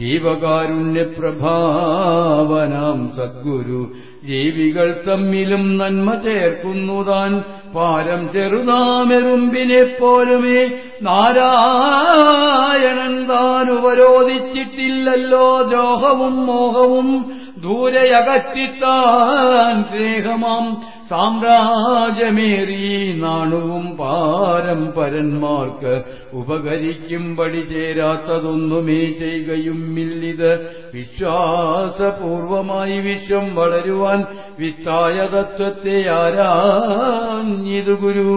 C: ജീവകാരുണ്യപ്രഭാവനാം സദ്ഗുരു ജീവികൾ തമ്മിലും നന്മ ചേർക്കുന്നുതാൻ പാരം ചെറുതാമെറുമ്പിനെ പോലുമേ നാരായണൻ താൻ ഉപരോധിച്ചിട്ടില്ലല്ലോ ദ്രോഹവും മോഹവും ദൂരയകറ്റിത്താൻ സ്നേഹമാം സാമ്രാജ്യമേറി നാണുവും പാരമ്പരന്മാർക്ക് ഉപകരിക്കുംപടി ചേരാത്തതൊന്നുമേ ചെയ്യുകയുമില്ലിത് വിശ്വാസപൂർവമായി വിശ്വം വളരുവാൻ വിത്തായ തത്വത്തെ ആരാഞ്ഞിതു ഗുരു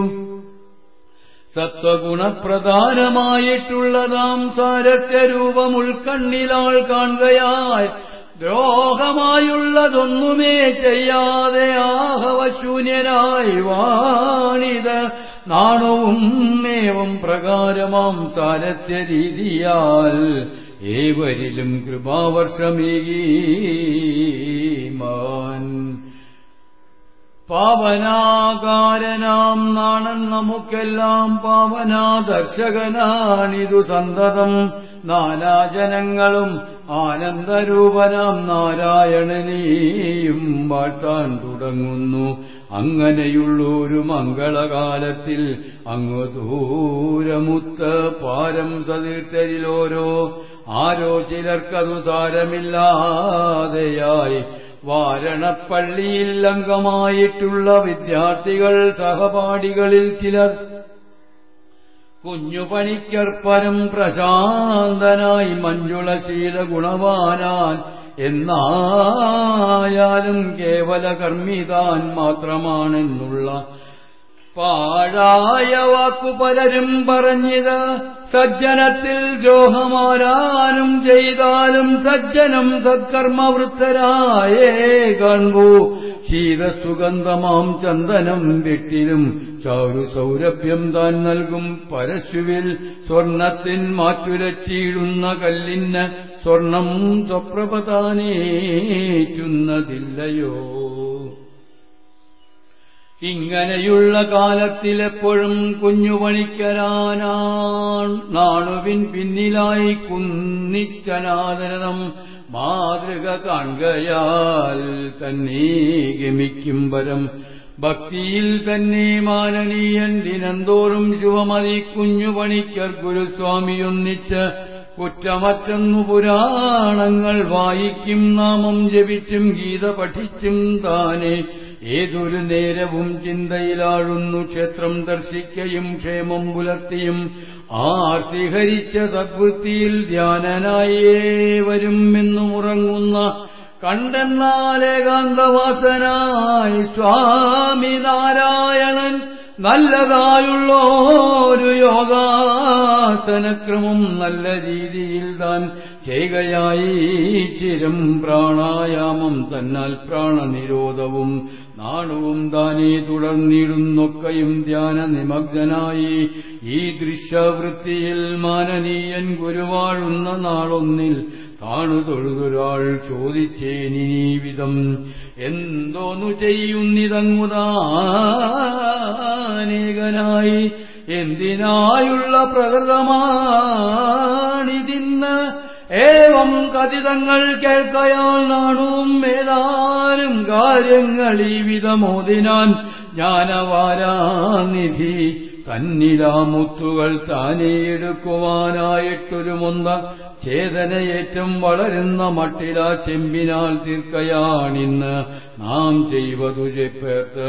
C: സത്വഗുണപ്രധാനമായിട്ടുള്ളതാം സാരസ്യരൂപം ഉൾക്കണ്ണിലാൾ കാണുകയാൽ ദ്രോഹമായുള്ളതൊന്നുമേ ചെയ്യാതെ ആഹവശൂന്യനായി വാണിത് നാണവും ഏവം പ്രകാരമാം സാരസ്യ രീതിയാൽ ഏവരിലും കൃപാവർഷമേകീമാൻ പാവനാകാരനാം നാണൻ നമുക്കെല്ലാം പാവനാ ദർശകനാണിതു സന്തതം നാനാജനങ്ങളും ആനന്ദരൂപനാം നാരായണനെയും വാഴ്ത്താൻ തുടങ്ങുന്നു അങ്ങനെയുള്ളൊരു മംഗളകാലത്തിൽ അങ്ങു ദൂരമുത്ത് പാരം സതീർത്ഥരിലോരോ ആരോ ചിലർക്കതു സാരമില്ലാതെയായി വാരണപ്പള്ളിയിൽ അംഗമായിട്ടുള്ള വിദ്യാർത്ഥികൾ സഹപാഠികളിൽ ചിലർ കുഞ്ഞു പണിക്കർപ്പരം പ്രശാന്തനായി മഞ്ജുളശീല ഗുണവാനാൻ എന്നായാലും കേവല കർമ്മിതാൻ മാത്രമാണെന്നുള്ള പാഴായ വാക്കു പലരും പറഞ്ഞത് സജ്ജനത്തിൽ ദ്രോഹമാരാനും ചെയ്താലും സജ്ജനം സത്കർമ്മവൃത്തരായേ കാണൂ ശീതസുഗന്ധമാം ചന്ദനം വെട്ടിലും ചാരു സൗരഭ്യം താൻ നൽകും പരശുവിൽ സ്വർണത്തിൻ മാറ്റുരച്ചിടുന്ന കല്ലിന് സ്വർണം സ്വപ്രഭതാനേറ്റുന്നതില്ലയോ ഇങ്ങനെയുള്ള കാലത്തിലെപ്പോഴും കുഞ്ഞുപണിക്കരാനാ നാണുവിൻ പിന്നിലായി കുന്നിച്ചനാദനം മാതൃക കാണുകയാൽ തന്നെ ഗമിക്കും വരം ഭക്തിയിൽ തന്നെ മാനനീയൻ ദിനന്തോറും ശുഭമതി കുഞ്ഞുപണിക്കർ ഗുരുസ്വാമിയൊന്നിച്ച് കുറ്റമറ്റന്നു പുരാണങ്ങൾ വായിക്കും നാമം ജപിച്ചും ഗീത പഠിച്ചും താനെ ഏതൊരു നേരവും ചിന്തയിലാഴുന്നു ക്ഷേത്രം ദർശിക്കയും ക്ഷേമം പുലർത്തിയും ആർത്തിഹരിച്ച സദ്വൃത്തിയിൽ ധ്യാനനായേ വരും എന്നുമുറങ്ങുന്ന കണ്ടെന്നാലേകാന്തവാസനായി സ്വാമി നാരായണൻ നല്ലതായുള്ളൊരു യോഗാസനക്രമം നല്ല രീതിയിൽ താൻ ചെയ്യുകയായി ചിരം പ്രാണായാമം തന്നാൽ പ്രാണനിരോധവും നാണവും താനേ തുടർന്നിടുന്നൊക്കെയും ധ്യാന നിമഗ്നായി ഈ ദൃശ്യവൃത്തിയിൽ മാനനീയൻ ഗുരുവാഴുന്ന നാളൊന്നിൽ താണു തൊഴുതൊരാൾ ചോദിച്ചേനിവിധം എന്തോന്നു ചെയ്യുന്നിതങ്ങുതാനേകനായി എന്തിനായുള്ള പ്രകൃതമാണിതിന്ന് ഏവം കഥിതങ്ങൾ കേൾക്കയാൽ നാണും ഏതാനും കാര്യങ്ങൾ ഈ വിധമോദിനാൻ ജ്ഞാനവാരാനിധി തന്നിലാമുത്തുകൾ താനേ എടുക്കുവാനായിട്ടൊരു മൊന്ത ചേതനയേറ്റം വളരുന്ന മട്ടില ചെമ്പിനാൽ തീർക്കയാണിന്ന് നാം ചെയ്വതു ചെപ്പേർത്ത്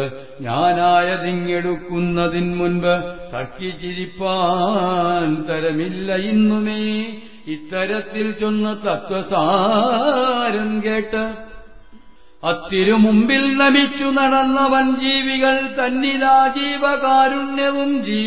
C: ഞാനായതിങ്ങെടുക്കുന്നതിൻ മുൻപ് തർക്കിച്ചിരിപ്പാൻ തരമില്ല ഇന്നുമേ ഇത്തരത്തിൽ ചൊന്ന തത്വസാരം കേട്ട് അത്തിരുമുമ്പിൽ നമിച്ചു നടന്നവൻ ജീവികൾ തന്നിലാ ജീവകാരുണ്യവും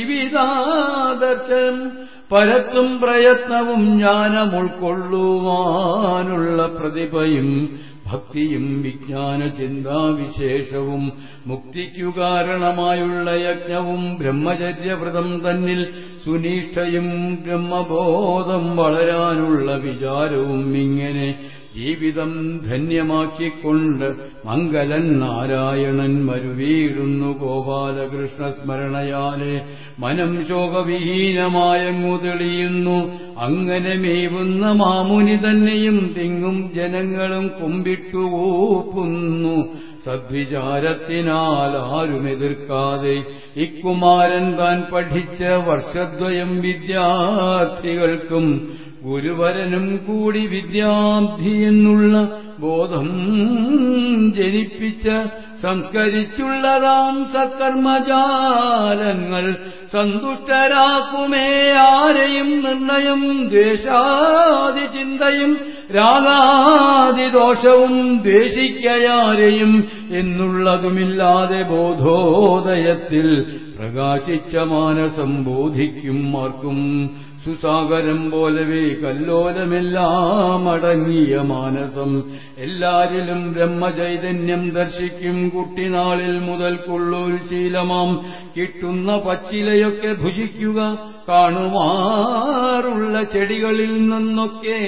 C: ജീവിതാദർശനം പരത്തും പ്രയത്നവും ജ്ഞാനം ഉൾക്കൊള്ളുവാനുള്ള പ്രതിഭയും ഭക്തിയും വിജ്ഞാന ചിന്താവിശേഷവും മുക്തിക്കു കാരണമായുള്ള യജ്ഞവും ബ്രഹ്മചര്യവ്രതം തന്നിൽ സുനിഷ്ഠയും ബ്രഹ്മബോധം വളരാനുള്ള വിചാരവും ഇങ്ങനെ ജീവിതം ധന്യമാക്കിക്കൊണ്ട് മംഗലൻ നാരായണൻ മരുവീടുന്നു ഗോപാലകൃഷ്ണ സ്മരണയാലെ മനം ശോകവിഹീനമായങ്ങു തെളിയുന്നു അങ്ങനെ മേവുന്ന മാമുനി തന്നെയും തിങ്ങും ജനങ്ങളും കുമ്പിട്ടു ഊപ്പുന്നു സദ്വിചാരത്തിനാൽ ആരും എതിർക്കാതെ ഇക്കുമാരൻ താൻ പഠിച്ച വർഷദ്വയം വിദ്യാർത്ഥികൾക്കും ഗുരുവരനും കൂടി വിദ്യാബ്ധി എന്നുള്ള ബോധം ജനിപ്പിച്ച സംസ്കരിച്ചുള്ളതാം സത്കർമ്മജാലങ്ങൾ സന്തുഷ്ടരാക്കുമേ ആരെയും നിർണയം ദ്വേഷാദി ചിന്തയും രാഗാദിദോഷവും ദ്വേഷിക്കയാരെയും എന്നുള്ളതുമില്ലാതെ ബോധോദയത്തിൽ പ്രകാശിച്ച മാനസം ബോധിക്കും ആർക്കും സുസാഗരം പോലവേ കല്ലോലമെല്ലാം അടങ്ങിയ മാനസം എല്ലാരിലും ബ്രഹ്മചൈതന്യം ദർശിക്കും കുട്ടിനാളിൽ മുതൽക്കുള്ളൊരു ശീലമാം കിട്ടുന്ന പച്ചിലയൊക്കെ ഭുജിക്കുക കാണുമാറുള്ള ചെടികളിൽ നിന്നൊക്കെ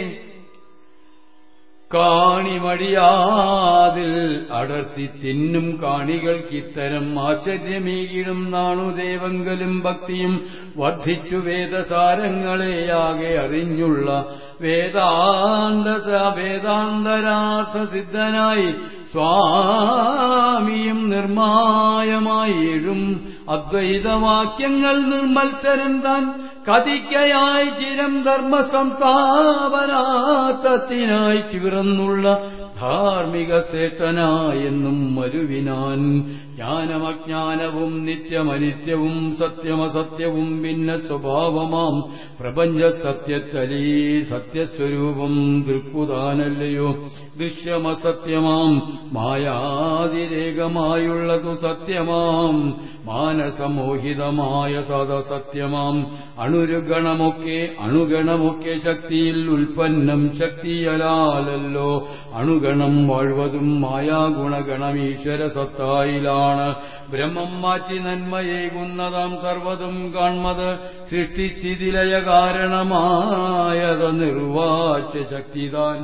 C: കാണിമടിയാതിൽ അടർത്തി തിന്നും കാണികൾക്കിത്തരം ആശ്ചര്യമീകിടും നാണു ദേവങ്കലും ഭക്തിയും വർദ്ധിച്ചു വേദസാരങ്ങളെയാകെ അറിഞ്ഞുള്ള വേദാന്ത വേദാന്തരാർത്ഥ സിദ്ധനായി സ്വാമിയും നിർമായമായി എഴും അദ്വൈതവാക്യങ്ങൾ നിർമ്മൽത്തരൻ താൻ കതിക്കയായി ചിരം ധർമ്മ സംസ്ഥാപനാർത്ഥത്തിനായി ചിറന്നുള്ള ധാർമ്മിക സേട്ടനായെന്നും മരുവിനാൻ ജ്ഞാനമജ്ഞാനവും നിത്യമനിത്യവും സത്യമസത്യവും ഭിന്ന സ്വഭാവമാം പ്രപഞ്ച സത്യത്തലീ സത്യസ്വരൂപം ദൃക്പുതാനല്ലയോ ദൃശ്യമസത്യമാം മായാതിരേകമായുള്ളതു സത്യമാം മാനസമോഹിതമായ സദസത്യമാം അണുരുഗണമൊക്കെ അണുഗണമൊക്കെ ശക്തിയിൽ ഉൽപ്പന്നം ശക്തിയലാലല്ലോ അണുഗണം വാഴ്വതും മായാഗുണഗണം ഈശ്വര സത്തായിലാണ് ബ്രഹ്മം മാറ്റി നന്മയേകുന്നതാം സർവതും കാൺമത് സൃഷ്ടിസ്ഥിതിലയ കാരണമായത നിർവാച്യ ശക്തിതാൻ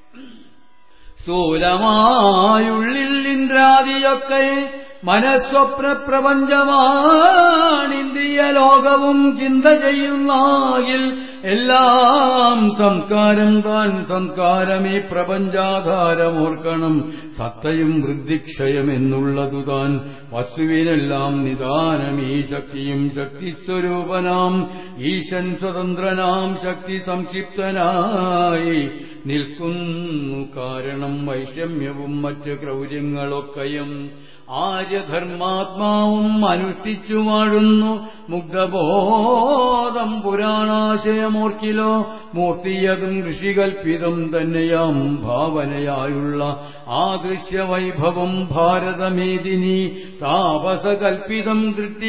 C: സ്ഥൂലമായുള്ളിൽ ഇന്ദ്രാദിയൊക്കെ മനസ്വപ്ന പ്രപഞ്ചമാണിന്ദ്രിയ ലോകവും ചിന്ത ചെയ്യുന്നാകിൽ എല്ലാം സംസ്കാരം താൻ സംസ്കാരമേ പ്രപഞ്ചാധാരമോർക്കണം സത്തയും വൃദ്ധിക്ഷയം എന്നുള്ളതു താൻ വസ്തുവിനെല്ലാം നിദാനമീ ശക്തിയും ശക്തിസ്വരൂപനാം ഈശൻ സ്വതന്ത്രനാം ശക്തി സംക്ഷിപ്തനായി നിൽക്കുന്നു കാരണം വൈഷമ്യവും മറ്റ് ക്രൗര്യങ്ങളൊക്കെയും ആര്യധർമാത്മാവും അനുഷ്ഠിച്ചു വാഴുന്നു മുഗ്ധബോധം പുരാണാശയമോർക്കിലോ മൂർത്തിയതും ഋഷികൽപ്പിതം തന്നെയാം ഭാവനയായുള്ള ആദൃശ്യവൈഭവം ഭാരതമേദിനി താപസകൽപ്പിതം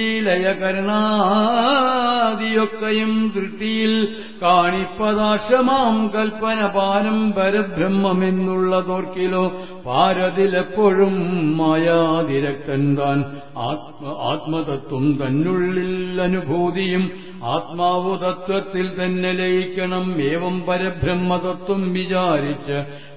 C: ദൃഷ്ടിലയകരണാദിയൊക്കെയും ദൃഷ്ടിയിൽ കാണിപ്പദാശമാം കൽപ്പന പാരം പരബ്രഹ്മമെന്നുള്ളതോർക്കിലോ പാരതിലെപ്പോഴും മായാതിരക്തൻ താൻ ആത്മ ആത്മതത്വം തന്നുള്ളിൽ അനുഭൂതിയും ആത്മാവു തത്വത്തിൽ തന്നെ ലയിക്കണം ഏവം പരബ്രഹ്മതത്വം വിചാരിച്ച്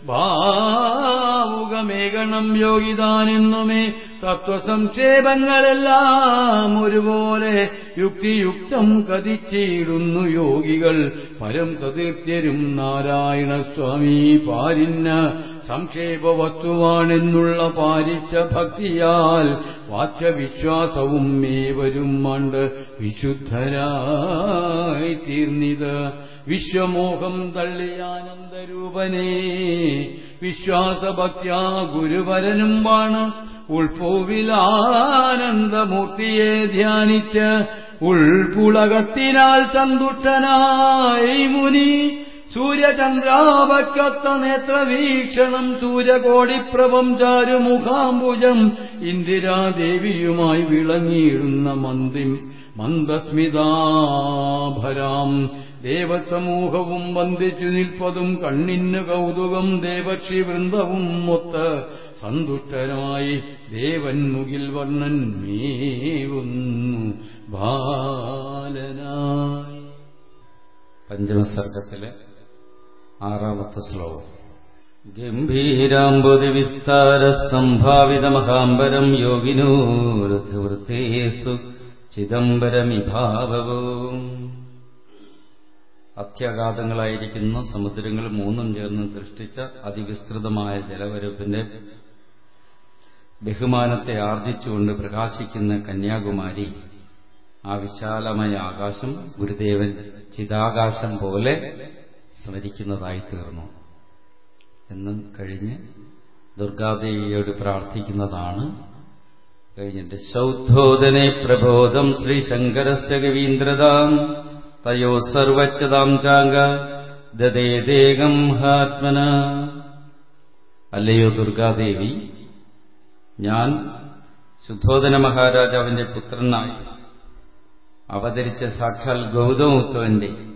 C: ഭാവുകമേകണം യോഗിതാനെന്നുമേ തത്വസംക്ഷേപങ്ങളെല്ലാം ഒരുപോലെ യുക്തിയുക്തം കതിച്ചിടുന്നു യോഗികൾ പരം സതീർത്ഥ്യരും നാരായണ സ്വാമി പാരിന്ന സംക്ഷേപവസ്തുവാണെന്നുള്ള പാരിച്ച ഭക്തിയാൽ വാച്യവിശ്വാസവും ഏവരും മണ്ട് വിശുദ്ധരായി തീർന്നിത് വിശ്വമോഹം തള്ളിയാനന്ദരൂപനേ വിശ്വാസഭക്ത്യാ ഗുരുവരനും വാണ് ഉൾപൂവിലാനന്ദമൂർത്തിയെ ധ്യാനിച്ച് ഉൾപുളകത്തിനാൽ സന്തുഷ്ടനായി മുനി സൂര്യചന്ദ്രാപക്കൊത്ത നേത്രവീക്ഷണം സൂര്യകോടിപ്രഭം ചാരുമുഖാംബുജം ഇന്ദിരാദേവിയുമായി വിളങ്ങിയിടുന്ന മന്ദിം മന്ദസ്മിതാഭരാം ദേവസമൂഹവും വന്ദിച്ചു നിൽപ്പതും കണ്ണിന് കൗതുകം ദേവർഷി വൃന്ദവും മൊത്ത് സന്തുഷ്ടരായി ദേവൻ മുകിൽ വർണ്ണൻ മേവുന്നു ബാലനായി
A: പഞ്ചമസർഗത്തിലെ ആറാമത്തെ ശ്ലോകം ഗംഭീരാംബുതി വിസ്താര സംഭാവിത മഹാംബരം യോഗിനോരുധവൃത്തേസു ചിദംബരമിഭാവവും അത്യഗാധങ്ങളായിരിക്കുന്ന സമുദ്രങ്ങൾ മൂന്നും ചേർന്ന് സൃഷ്ടിച്ച അതിവിസ്തൃതമായ ജലവരപ്പിന്റെ ബഹുമാനത്തെ ആർജിച്ചുകൊണ്ട് പ്രകാശിക്കുന്ന കന്യാകുമാരി ആ വിശാലമായ ആകാശം ഗുരുദേവൻ ചിതാകാശം പോലെ സ്മരിക്കുന്നതായി തീർന്നു എന്ന് കഴിഞ്ഞ് ദുർഗാദേവിയോട് പ്രാർത്ഥിക്കുന്നതാണ് കഴിഞ്ഞിട്ട് ശൗദ്ധോദനെ പ്രബോധം ശ്രീശങ്കരസ്യ കവീന്ദ്രതാം തയോ സർവച്ചതാം ചാങ്ക ദദേദേകം ഹാത്മന അല്ലയോ ദുർഗാദേവി ഞാൻ ശുദ്ധോദന മഹാരാജാവിന്റെ പുത്രനായി അവതരിച്ച സാക്ഷാൽ ഗൗതമോത്വന്റെ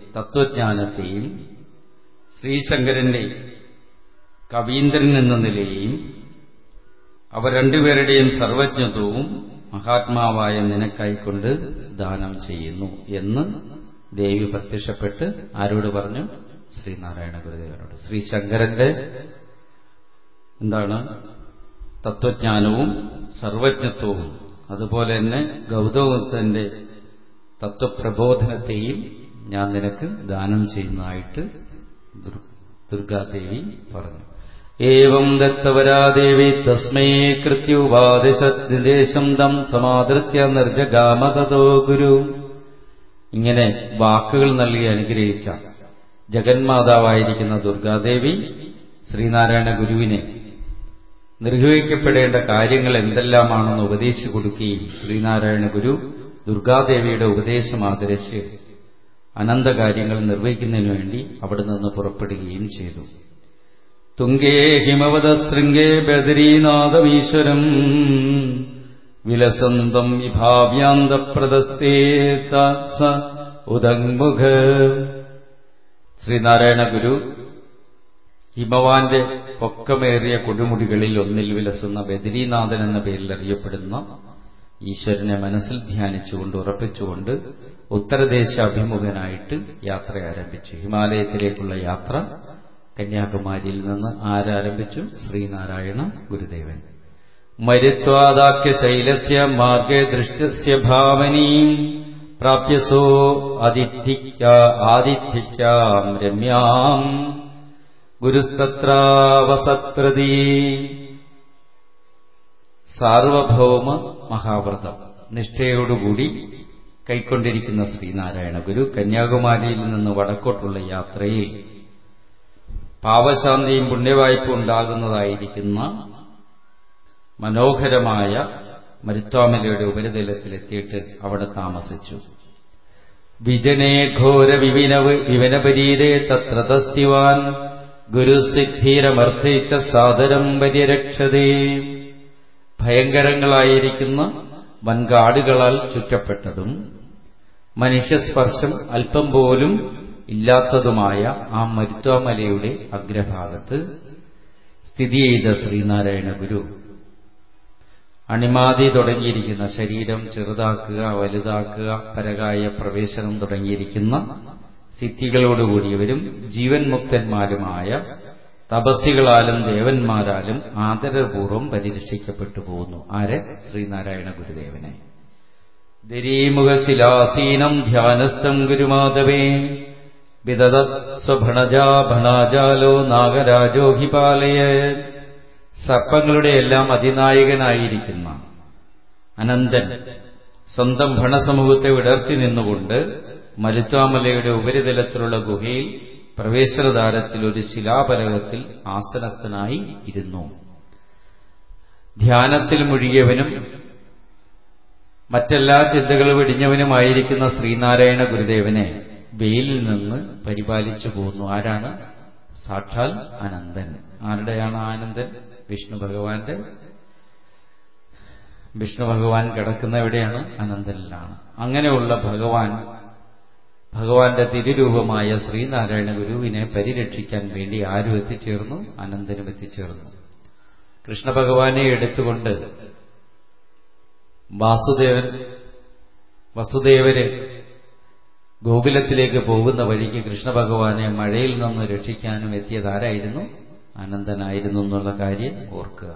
A: തത്വജ്ഞാനത്തെയും ശ്രീശങ്കരന്റെ കവീന്ദ്രൻ എന്ന നിലയെയും അവർ രണ്ടുപേരുടെയും സർവജ്ഞത്വവും മഹാത്മാവായ നിനക്കായിക്കൊണ്ട് ദാനം ചെയ്യുന്നു എന്ന് ദേവി പ്രത്യക്ഷപ്പെട്ട് ആരോട് പറഞ്ഞു ശ്രീനാരായണ ഗുരുദേവനോട് ശ്രീശങ്കരന്റെ എന്താണ് തത്വജ്ഞാനവും സർവജ്ഞത്വവും അതുപോലെ തന്നെ ഗൗതമത്തിന്റെ തത്വപ്രബോധനത്തെയും ഞാൻ നിനക്ക് ദാനം ചെയ്യുന്നതായിട്ട് ദുർഗാദേവി പറഞ്ഞു ഏവം ദത്തവരാദേവി തസ്മൈ കൃത്യുപാദിശം തം സമാദൃത്യ നിർജഗാമതോ ഗുരു ഇങ്ങനെ വാക്കുകൾ നൽകി അനുഗ്രഹിച്ച ജഗന്മാതാവായിരിക്കുന്ന ദുർഗാദേവി ശ്രീനാരായണ ഗുരുവിനെ നിർവഹിക്കപ്പെടേണ്ട കാര്യങ്ങൾ എന്തെല്ലാമാണെന്ന് ഉപദേശിച്ചു കൊടുക്കുകയും ശ്രീനാരായണ ഗുരു ദുർഗാദേവിയുടെ ഉപദേശം ആദരിച്ച് അനന്തകാര്യങ്ങൾ നിർവഹിക്കുന്നതിനു വേണ്ടി അവിടെ നിന്ന് പുറപ്പെടുകയും ചെയ്തു തുങ്കേ ഹിമവതശൃംഗേ ബദരീനാഥമീശ്വരം വിലസന്തം വിഭാവ്യാന്തപ്രദസ്തേ സ ഉദങ്മുഖ ശ്രീനാരായണ ഗുരു ഹിമവാന്റെ പൊക്കമേറിയ കൊടുമുടികളിൽ ഒന്നിൽ വിലസുന്ന ബദരീനാഥൻ എന്ന പേരിൽ അറിയപ്പെടുന്ന ഈശ്വരനെ മനസ്സിൽ ധ്യാനിച്ചുകൊണ്ട് ഉറപ്പിച്ചുകൊണ്ട് ഉത്തരദേശാഭിമുഖനായിട്ട് യാത്ര ആരംഭിച്ചു ഹിമാലയത്തിലേക്കുള്ള യാത്ര കന്യാകുമാരിയിൽ നിന്ന് ആരാരംഭിച്ചു ശ്രീനാരായണ ഗുരുദേവൻ മരുത്വാദാക്യ ശൈലസ്യ മാർഗേ ദൃഷ്ടസ്യ ഭാവനീം പ്രാപ്യസോ ആദിത്യ ആദിത്യക്കാം രമ്യാം ഗുരുസ്തത്രാവസത്രതീ സാർവഭൗമ മഹാവ്രതം നിഷ്ഠയോടുകൂടി കൈക്കൊണ്ടിരിക്കുന്ന ശ്രീനാരായണ ഗുരു കന്യാകുമാരിയിൽ നിന്ന് വടക്കോട്ടുള്ള യാത്രയിൽ പാപശാന്തിയും പുണ്യവായ്പും ഉണ്ടാകുന്നതായിരിക്കുന്ന മനോഹരമായ മരുത്വാമലയുടെ ഉപരിതലത്തിലെത്തിയിട്ട് അവിടെ താമസിച്ചു വിജനേ ഘോര വിവിനവ് വിവനപരീരേ തത്ര തസ്തിവാൻ ഗുരുസിദ്ധീരമർത്ഥിച്ച സാദരം പരിരക്ഷതേ ഭയങ്കരങ്ങളായിരിക്കുന്ന വൻകാടുകളാൽ ചുറ്റപ്പെട്ടതും മനുഷ്യസ്പർശം അല്പം പോലും ഇല്ലാത്തതുമായ ആ മരുത്വാമലയുടെ അഗ്രഭാഗത്ത് സ്ഥിതി ചെയ്ത ശ്രീനാരായണ ഗുരു അണിമാതി തുടങ്ങിയിരിക്കുന്ന ശരീരം ചെറുതാക്കുക വലുതാക്കുക പരകായ പ്രവേശനം തുടങ്ങിയിരിക്കുന്ന സിദ്ധികളോടുകൂടിയവരും ജീവൻ മുക്തന്മാരുമായ തപസ്സികളാലും ദേവന്മാരാലും ആദരപൂർവ്വം പരിരക്ഷിക്കപ്പെട്ടു പോകുന്നു ആരെ ശ്രീനാരായണ ഗുരുദേവനെ ദരീമുഖശിലാസീനം ധ്യാനസ്ഥം ഗുരുമാധവേ വിദത സ്വഭണജാ ഭണാജാലോ നാഗരാജോ ഹിപാലയ സർപ്പങ്ങളുടെ എല്ലാം അതിനായകനായിരിക്കുന്ന അനന്തൻ സ്വന്തം ഭണസമൂഹത്തെ വിടർത്തി നിന്നുകൊണ്ട് മരുത്വാമലയുടെ ഉപരിതലത്തിലുള്ള ഗുഹയിൽ പ്രവേശനദ്വാരത്തിൽ ഒരു ശിലാപലകത്തിൽ ആസനസ്ഥനായി ഇരുന്നു ധ്യാനത്തിൽ മുഴുകിയവനും മറ്റെല്ലാ ചിന്തകളും വെടിഞ്ഞവനുമായിരിക്കുന്ന ശ്രീനാരായണ ഗുരുദേവനെ വെയിലിൽ നിന്ന് പരിപാലിച്ചു പോകുന്നു ആരാണ് സാക്ഷാൽ അനന്തൻ ആരുടെയാണ് ആനന്ദൻ വിഷ്ണു ഭഗവാന്റെ വിഷ്ണു ഭഗവാൻ കിടക്കുന്ന എവിടെയാണ് അനന്തനിലാണ് അങ്ങനെയുള്ള ഭഗവാൻ ഭഗവാന്റെ തിരുരൂപമായ ശ്രീനാരായണ ഗുരുവിനെ പരിരക്ഷിക്കാൻ വേണ്ടി ആരും എത്തിച്ചേർന്നു അനന്തനും എത്തിച്ചേർന്നു കൃഷ്ണഭഗവാനെ എടുത്തുകൊണ്ട് വാസുദേവൻ വസുദേവര് ഗോകുലത്തിലേക്ക് പോകുന്ന വഴിക്ക് കൃഷ്ണഭഗവാനെ മഴയിൽ നിന്ന് രക്ഷിക്കാനും എത്തിയതാരായിരുന്നു അനന്തനായിരുന്നു എന്നുള്ള കാര്യം ഓർക്കുക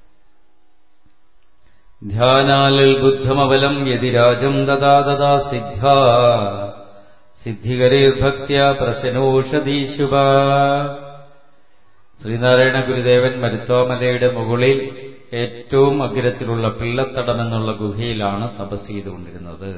A: ധ്യാനാലൽ ബുദ്ധമബലം യതിരാജം ദദാ ദദാ സിദ്ധ സിദ്ധികരീർഭക്ത്യ പ്രശനോഷധീശുഭ ശ്രീനാരായണ ഗുരുദേവൻ മരുത്വാമലയുടെ മുകളിൽ ഏറ്റവും അഗ്രത്തിലുള്ള പിള്ളത്തടമെന്നുള്ള ഗുഹയിലാണ് തപസ് ചെയ്തുകൊണ്ടിരുന്നത്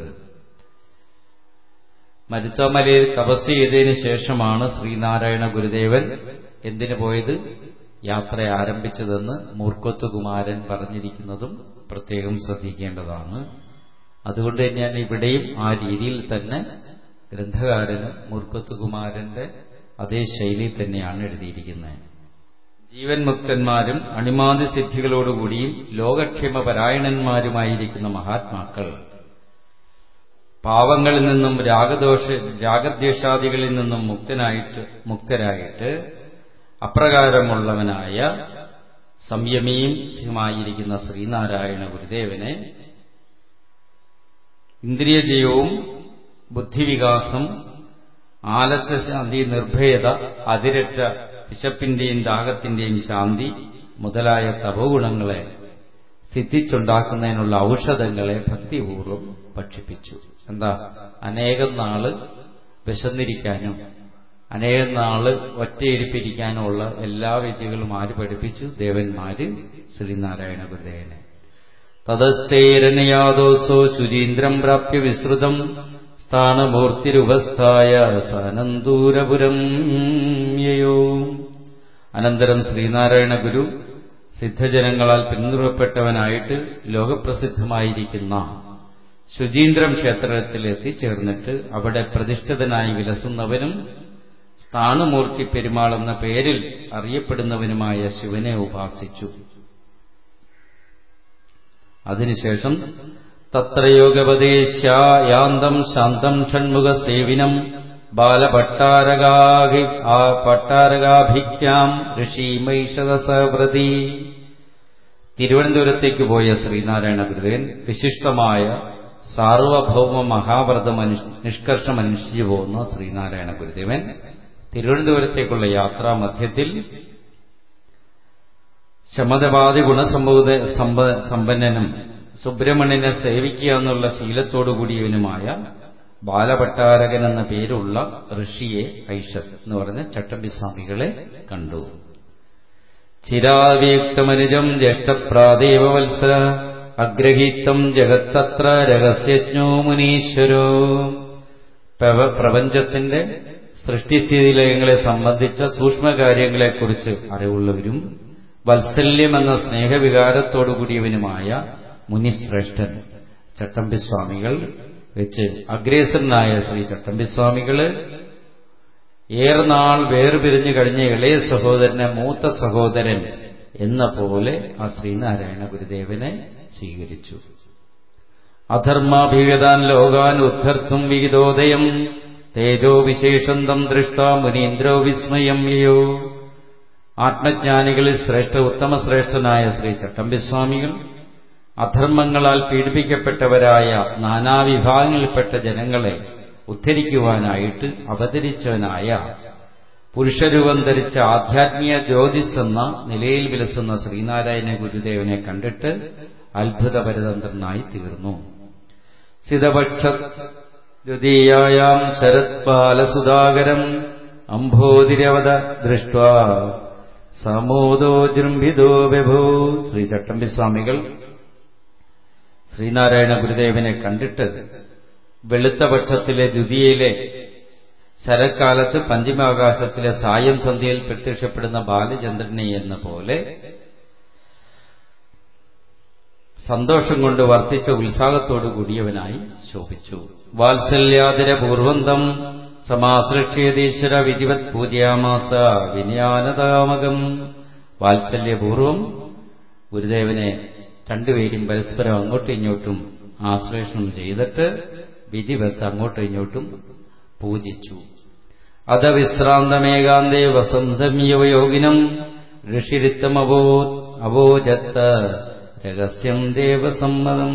A: മരുത്വാമലയിൽ തപസ് ചെയ്തതിനു ശേഷമാണ് ശ്രീനാരായണ ഗുരുദേവൻ എന്തിനു പോയത് യാത്ര ആരംഭിച്ചതെന്ന് മൂർക്കത്വ കുമാരൻ പറഞ്ഞിരിക്കുന്നതും പ്രത്യേകം ശ്രദ്ധിക്കേണ്ടതാണ് അതുകൊണ്ട് തന്നെയാണ് ഇവിടെയും ആ രീതിയിൽ തന്നെ ഗ്രന്ഥകാരന് മൂർക്കത്വ കുമാരന്റെ അതേ ശൈലിയിൽ തന്നെയാണ് എഴുതിയിരിക്കുന്നത് ജീവൻ മുക്തന്മാരും അണിമാതി സിദ്ധികളോടുകൂടിയും ലോകക്ഷേമ പരായണന്മാരുമായിരിക്കുന്ന മഹാത്മാക്കൾ പാവങ്ങളിൽ നിന്നും രാഗദോഷ രാഗദ്വേഷാദികളിൽ നിന്നും മുക്തനായിട്ട് മുക്തരായിട്ട് അപ്രകാരമുള്ളവനായ സംയമിയും സിമായിരിക്കുന്ന ശ്രീനാരായണ ഗുരുദേവനെ ഇന്ദ്രിയജയവും ബുദ്ധിവികാസം ആലത്ത ശാന്തി നിർഭയത അതിരറ്റ വിശപ്പിന്റെയും ദാഹത്തിന്റെയും ശാന്തി മുതലായ തപോഗുണങ്ങളെ സിദ്ധിച്ചുണ്ടാക്കുന്നതിനുള്ള ഔഷധങ്ങളെ ഭക്തിപൂർവ്വം ഭക്ഷിപ്പിച്ചു എന്താ അനേകം നാള് വിശന്നിരിക്കാനും അനേകം നാള് ഒറ്റയിരിപ്പിരിക്കാനുമുള്ള എല്ലാ വിദ്യകളും ആര് പഠിപ്പിച്ചു ദേവന്മാര് ശ്രീനാരായണ ഗുരുദേവനെ തതസ്തേരനയാദോസോ ശുചീന്ദ്രം പ്രാപ്യ വിസ്തൃതം സ്ഥാനമൂർത്തിരുപസ്ഥായ സാനന്ദൂരപുരം യയോ അനന്തരം ശ്രീനാരായണ ഗുരു സിദ്ധജനങ്ങളാൽ പിന്തുടരപ്പെട്ടവനായിട്ട് ലോകപ്രസിദ്ധമായിരിക്കുന്ന ശുചീന്ദ്രം ക്ഷേത്രത്തിൽ എത്തിച്ചേർന്നിട്ട് അവിടെ പ്രതിഷ്ഠിതനായി വിലസുന്നവനും സ്ഥാണുമൂർത്തി പെരുമാൾ എന്ന പേരിൽ അറിയപ്പെടുന്നവനുമായ ശിവനെ ഉപാസിച്ചു അതിനുശേഷം തത്രയോഗപദേശായാന്തം ശാന്തം ഷൺമുഖ സേവിനം ബാലഭട്ടാരകാഹി ആ പട്ടാരകാഭിക്യാം ഋഷിമൈഷദസവ്രതി തിരുവനന്തപുരത്തേക്ക് പോയ ശ്രീനാരായണ ഗുരുദേവൻ വിശിഷ്ടമായ സാർവഭൗമ മഹാവ്രതം നിഷ്കർഷം അനുഷ്ഠിച്ചു പോകുന്ന ശ്രീനാരായണ ഗുരുദേവൻ തിരുവനന്തപുരത്തേക്കുള്ള യാത്രാ മധ്യത്തിൽ ശമതവാദി ഗുണസമ്പൂത സമ്പന്നനും സുബ്രഹ്മണ്യനെ സേവിക്കുക എന്നുള്ള ശീലത്തോടുകൂടിയവനുമായ ബാലഭട്ടാരകൻ എന്ന പേരുള്ള ഋഷിയെ ഐഷത് എന്ന് പറഞ്ഞ ചട്ടമ്പിസ്വാമികളെ കണ്ടു ചിരാവ്യുക്തമനുജം ജ്യേഷ്ഠപ്രാദേവത്സര അഗ്രഹീത്തം ജഗത്തത്ര രഹസ്യജ്ഞോ മുനീശ്വരോ പ്രപഞ്ചത്തിന്റെ സൃഷ്ടിസ്ഥിതിലയങ്ങളെ സംബന്ധിച്ച സൂക്ഷ്മകാര്യങ്ങളെക്കുറിച്ച് അറിവുള്ളവരും വത്സല്യം എന്ന സ്നേഹവികാരത്തോടുകൂടിയവനുമായ മുനിശ്രേഷ്ഠൻ ചട്ടമ്പിസ്വാമികൾ വെച്ച് അഗ്രേസരനായ ശ്രീ ചട്ടമ്പിസ്വാമികള് ഏറെ നാൾ വേർപിരിഞ്ഞു കഴിഞ്ഞ ഇളയ സഹോദരനെ മൂത്ത സഹോദരൻ എന്ന പോലെ ആ ശ്രീനാരായണ ഗുരുദേവനെ സ്വീകരിച്ചു അധർമാഭിഗതാൻ ലോകാൻ ഉദ്ധർത്തും വിഹിതോദയം തേജോ വിശേഷന്തം ദൃഷ്ട മുനീന്ദ്രോ വിസ്മയം യയോ ആത്മജ്ഞാനികളിൽ ശ്രേഷ്ഠ ഉത്തമശ്രേഷ്ഠനായ ശ്രീ ചട്ടമ്പിസ്വാമികൾ അധർമ്മങ്ങളാൽ പീഡിപ്പിക്കപ്പെട്ടവരായ നാനാവിഭാഗങ്ങളിൽപ്പെട്ട ജനങ്ങളെ ഉദ്ധരിക്കുവാനായിട്ട് അവതരിച്ചവനായ പുരുഷരൂപം ധരിച്ച ആധ്യാത്മിക ജ്യോതിസ് എന്ന നിലയിൽ വിലസുന്ന ശ്രീനാരായണ ഗുരുദേവനെ കണ്ടിട്ട് അത്ഭുതപരതന്ത്രനായി തീർന്നു സിതപക്ഷ ദ്വിതീയായാം ശരത് ബാലസുധാകരം അംഭോതിരവത ദൃഷ്ട സമോദോ ജൃംഭിതോ ബഭൂ ശ്രീ ചട്ടമ്പിസ്വാമികൾ ശ്രീനാരായണ ഗുരുദേവനെ കണ്ടിട്ട് വെളുത്ത പക്ഷത്തിലെ ദ്വിതീയയിലെ ശരത്കാലത്ത് പഞ്ചമാകാശത്തിലെ സായം സന്ധ്യയിൽ പ്രത്യക്ഷപ്പെടുന്ന ബാലചന്ദ്രനെ എന്ന പോലെ സന്തോഷം കൊണ്ട് വർദ്ധിച്ച ഉത്സാഹത്തോടു കൂടിയവനായി ശോഭിച്ചു വാത്സല്യാതിരപൂർവന്തം സമാസൃക്ഷ്യതീശ്വര വിധിവത് പൂജയാമാസ വിനയാനതാമകം വാത്സല്യപൂർവം ഗുരുദേവനെ രണ്ടുപേരും പരസ്പരം അങ്ങോട്ടും ഇങ്ങോട്ടും ആശ്ലേഷണം ചെയ്തിട്ട് വിധിവത്ത് അങ്ങോട്ടും ഇങ്ങോട്ടും പൂജിച്ചു അത വിശ്രാന്തമേകാന്തേ വസന്തം യവയോഗിനം ഋഷിരിത്തമവോ അവോജത്ത് രഹസ്യം ദേവസമ്മതം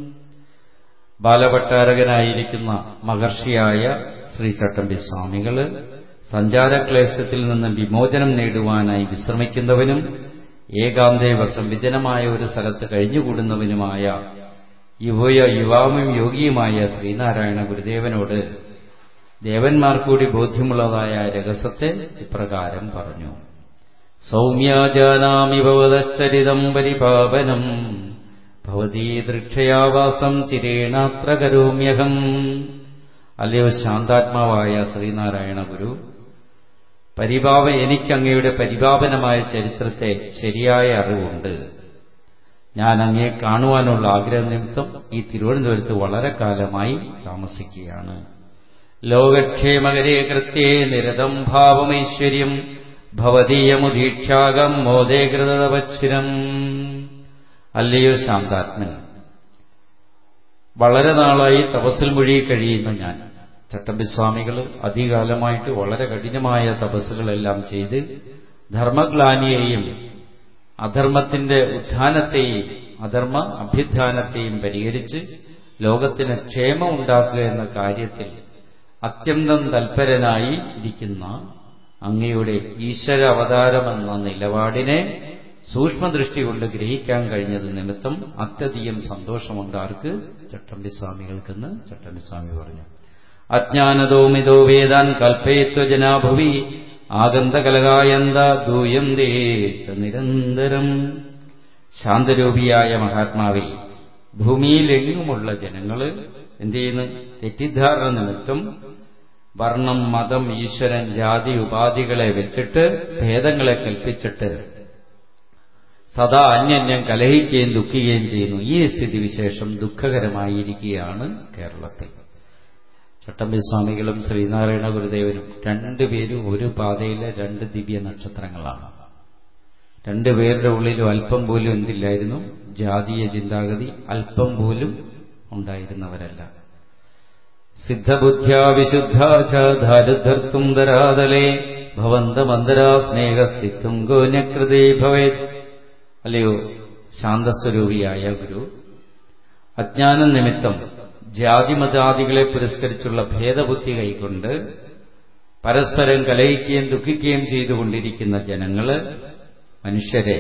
A: ബാലഭട്ടാരകനായിരിക്കുന്ന മഹർഷിയായ ശ്രീ ചട്ടമ്പി സ്വാമികള് സഞ്ചാരക്ലേശത്തിൽ നിന്ന് വിമോചനം നേടുവാനായി വിശ്രമിക്കുന്നവനും ഏകാന്തേവസം വിജനമായ ഒരു സ്ഥലത്ത് കഴിഞ്ഞുകൂടുന്നവനുമായ യുവയ യുവാവും യോഗിയുമായ ശ്രീനാരായണ ഗുരുദേവനോട് ദേവന്മാർക്കൂടി ബോധ്യമുള്ളതായ രഹസ്യത്തെ ഇപ്രകാരം പറഞ്ഞു സൗമ്യാജാനാമി ഭവതശ്ചരിതം പരിപാവനം ഭവതീ ദൃക്ഷയാവാസം ചിരേണാത്ര കരോമ്യഹം അല്ലയോ ശാന്താത്മാവായ ശ്രീനാരായണ ഗുരു പരിപാവ എനിക്ക് അങ്ങയുടെ പരിപാവനമായ ചരിത്രത്തെ ശരിയായ അറിവുണ്ട് ഞാൻ അങ്ങയെ കാണുവാനുള്ള ആഗ്രഹനിമിത്തം ഈ തിരുവനന്തപുരത്ത് വളരെ കാലമായി താമസിക്കുകയാണ് ലോകക്ഷേമകരേ കൃത്യേ നിരതം ഭാവമൈശ്വര്യം ഭവതീയമുദീക്ഷാകം മോദേകൃത തപശ്ചിരം അല്ലയോ ശാന്താത്മൻ അങ്ങയുടെ പരിപാവനമായ ചരിത്രത്തെ ശരിയായ അറിവുണ്ട് ഞാൻ അങ്ങയെ കാണുവാനുള്ള ആഗ്രഹനിമിത്തം ഈ തിരുവനന്തപുരത്ത് വളരെ കാലമായി താമസിക്കുകയാണ് ലോകക്ഷേമകരേ കൃത്യേ നിരതം ഭാവമൈശ്വര്യം ഭവതീയമുദീക്ഷാകം മോദേകൃത തപശ്ചിരം അല്ലയോ ശാന്താത്മൻ വളരെ നാളായി തപസ്സിൽ മുഴുകി കഴിയുന്ന ഞാൻ ചട്ടമ്പിസ്വാമികൾ അധികാലമായിട്ട് വളരെ കഠിനമായ തപസ്സുകളെല്ലാം ചെയ്ത് ധർമ്മഗ്ലാനിയെയും അധർമ്മത്തിന്റെ ഉത്ഥാനത്തെയും അധർമ്മ അഭ്യുത്ഥാനത്തെയും പരിഹരിച്ച് ലോകത്തിന് ക്ഷേമം ഉണ്ടാക്കുക എന്ന കാര്യത്തിൽ അത്യന്തം തൽപരനായി ഇരിക്കുന്ന അങ്ങയുടെ ഈശ്വര അവതാരമെന്ന നിലപാടിനെ സൂക്ഷ്മദൃഷ്ടി കൊണ്ട് ഗ്രഹിക്കാൻ കഴിഞ്ഞത് നിമിത്തം അത്യധികം സന്തോഷമുണ്ട് ആർക്ക് ചട്ടമ്പിസ്വാമികൾക്കെന്ന് ചട്ടമ്പിസ്വാമി പറഞ്ഞു അജ്ഞാനതോ മിതോ വേദാൻ കൽപ്പയത്വജനാഭുവി ആഗന്തകലകായന്ത ദൂയന്തേ ച നിരന്തരം ശാന്തരൂപിയായ മഹാത്മാവെ ഭൂമിയിലെങ്ങുമുള്ള ജനങ്ങള് എന്ത് ചെയ്യുന്നു തെറ്റിദ്ധാരണ നിമിത്തം വർണ്ണം മതം ഈശ്വരൻ ജാതി ഉപാധികളെ വെച്ചിട്ട് ഭേദങ്ങളെ കൽപ്പിച്ചിട്ട് സദാ അന്യന്യം കലഹിക്കുകയും ദുഃഖിക്കുകയും ചെയ്യുന്നു ഈ സ്ഥിതിവിശേഷം ദുഃഖകരമായിരിക്കുകയാണ് കേരളത്തിൽ ചട്ടമ്പി സ്വാമികളും ശ്രീനാരായണ ഗുരുദേവനും രണ്ടുപേരും ഒരു പാതയിലെ രണ്ട് ദിവ്യ നക്ഷത്രങ്ങളാണ് രണ്ടുപേരുടെ ഉള്ളിലും അല്പം പോലും എന്തില്ലായിരുന്നു ജാതീയ ചിന്താഗതി അല്പം പോലും ഉണ്ടായിരുന്നവരല്ല സിദ്ധബുദ്ധ്യാ വിശുദ്ധ ധാരുധർത്തും ധരാതലേ ഭവന്തമന്തരാ സ്നേഹസിത്തും ഗോന്യകൃതേ ഭവേത് അല്ലയോ ശാന്തസ്വരൂപിയായ ഗുരു അജ്ഞാന നിമിത്തം ജാതിമതാദികളെ പുരസ്കരിച്ചുള്ള ഭേദബുദ്ധി കൈക്കൊണ്ട് പരസ്പരം കലഹിക്കുകയും ദുഃഖിക്കുകയും ചെയ്തുകൊണ്ടിരിക്കുന്ന ജനങ്ങള് മനുഷ്യരെ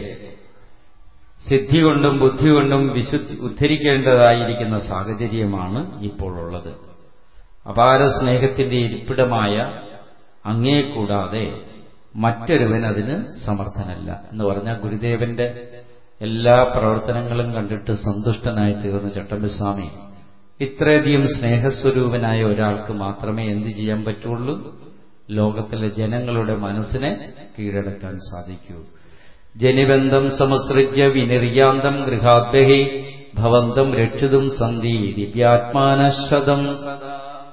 A: സിദ്ധി കൊണ്ടും ബുദ്ധി കൊണ്ടും വിശുദ്ധി ഉദ്ധരിക്കേണ്ടതായിരിക്കുന്ന സാഹചര്യമാണ് ഇപ്പോഴുള്ളത് അപാര സ്നേഹത്തിന്റെ ഇരിപ്പിടമായ അങ്ങേ കൂടാതെ മറ്റൊരുവൻ അതിന് സമർത്ഥനല്ല എന്ന് പറഞ്ഞാൽ ഗുരുദേവന്റെ എല്ലാ പ്രവർത്തനങ്ങളും കണ്ടിട്ട് സന്തുഷ്ടനായി തീർന്ന ചട്ടമ്പിസ്വാമി ഇത്രയധികം സ്നേഹസ്വരൂപനായ ഒരാൾക്ക് മാത്രമേ എന്ത് ചെയ്യാൻ പറ്റുള്ളൂ ലോകത്തിലെ ജനങ്ങളുടെ മനസ്സിനെ കീഴടക്കാൻ സാധിക്കൂ ജനിബന്ധം സമസൃജ്യ വിനിർയാന്തം ഗൃഹാദ്ബഹി ഭവന്തം രക്ഷിതും സന്ധി ദിവ്യാത്മാനശ്വതം സദാ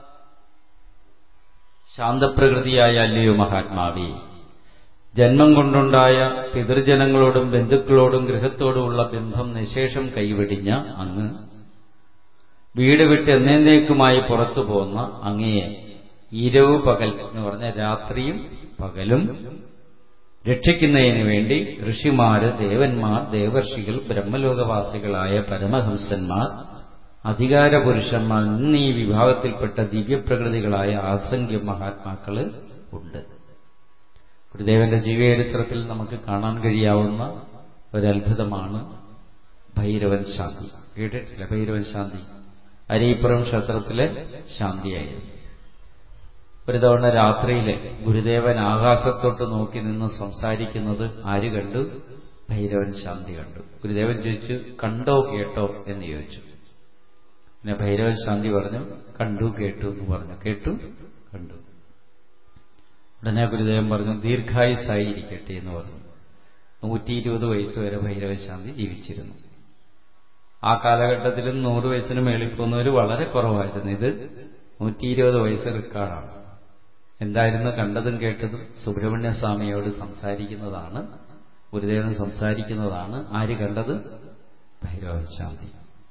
A: ശാന്തപ്രകൃതിയായ അല്ലയോ മഹാത്മാവി ജന്മം കൊണ്ടുണ്ടായ പിതൃജനങ്ങളോടും ബന്ധുക്കളോടും ഗൃഹത്തോടുമുള്ള ബന്ധം നിശേഷം കൈവെടിഞ്ഞ അങ്ങ് വീട് വിട്ട് എന്നേന്നേക്കുമായി പുറത്തു പോകുന്ന അങ്ങയെ ഇരവ് പകൽ എന്ന് പറഞ്ഞ രാത്രിയും പകലും രക്ഷിക്കുന്നതിന് വേണ്ടി ഋഷിമാര് ദേവന്മാർ ദേവർഷികൾ ബ്രഹ്മലോകവാസികളായ പരമഹംസന്മാർ അധികാരപുരുഷന്മാർ ഇന്ന് ഈ വിഭാഗത്തിൽപ്പെട്ട ദിവ്യപ്രകൃതികളായ ആസംഖ്യം മഹാത്മാക്കള് ഉണ്ട് ഗുരുദേവന്റെ ജീവചരിത്രത്തിൽ നമുക്ക് കാണാൻ കഴിയാവുന്ന ഒരത്ഭുതമാണ് ഭൈരവൻ ശാന്തി കേട്ടിട്ടില്ല ഭൈരവൻ ശാന്തി അരീപ്പുറം ക്ഷേത്രത്തിലെ ശാന്തിയായിരുന്നു ഒരു തവണ രാത്രിയില് ഗുരുദേവൻ ആകാശത്തോട്ട് നോക്കി നിന്ന് സംസാരിക്കുന്നത് ആര് കണ്ടു ഭൈരവൻ ശാന്തി കണ്ടു ഗുരുദേവൻ ചോദിച്ചു കണ്ടോ കേട്ടോ എന്ന് ചോദിച്ചു പിന്നെ ഭൈരവൻ ശാന്തി പറഞ്ഞു കണ്ടു കേട്ടു എന്ന് പറഞ്ഞു കേട്ടു കണ്ടു ഉടനെ ഗുരുദേവൻ പറഞ്ഞു ദീർഘായുസായി ഇരിക്കട്ടെ എന്ന് പറഞ്ഞു നൂറ്റി ഇരുപത് വയസ്സ് വരെ ഭൈരവൻ ശാന്തി ജീവിച്ചിരുന്നു ആ കാലഘട്ടത്തിലും നൂറ് വയസ്സിന് മേളിൽ പോകുന്നവർ വളരെ കുറവായിരുന്നു ഇത് നൂറ്റി ഇരുപത് വയസ്സ് റെക്കാർഡാണ് എന്തായിരുന്നു കണ്ടതും കേട്ടതും സുബ്രഹ്മണ്യ സ്വാമിയോട് സംസാരിക്കുന്നതാണ് ഗുരുദേവൻ സംസാരിക്കുന്നതാണ് ആര് കണ്ടത് ഭൈരവൻ ശാന്തി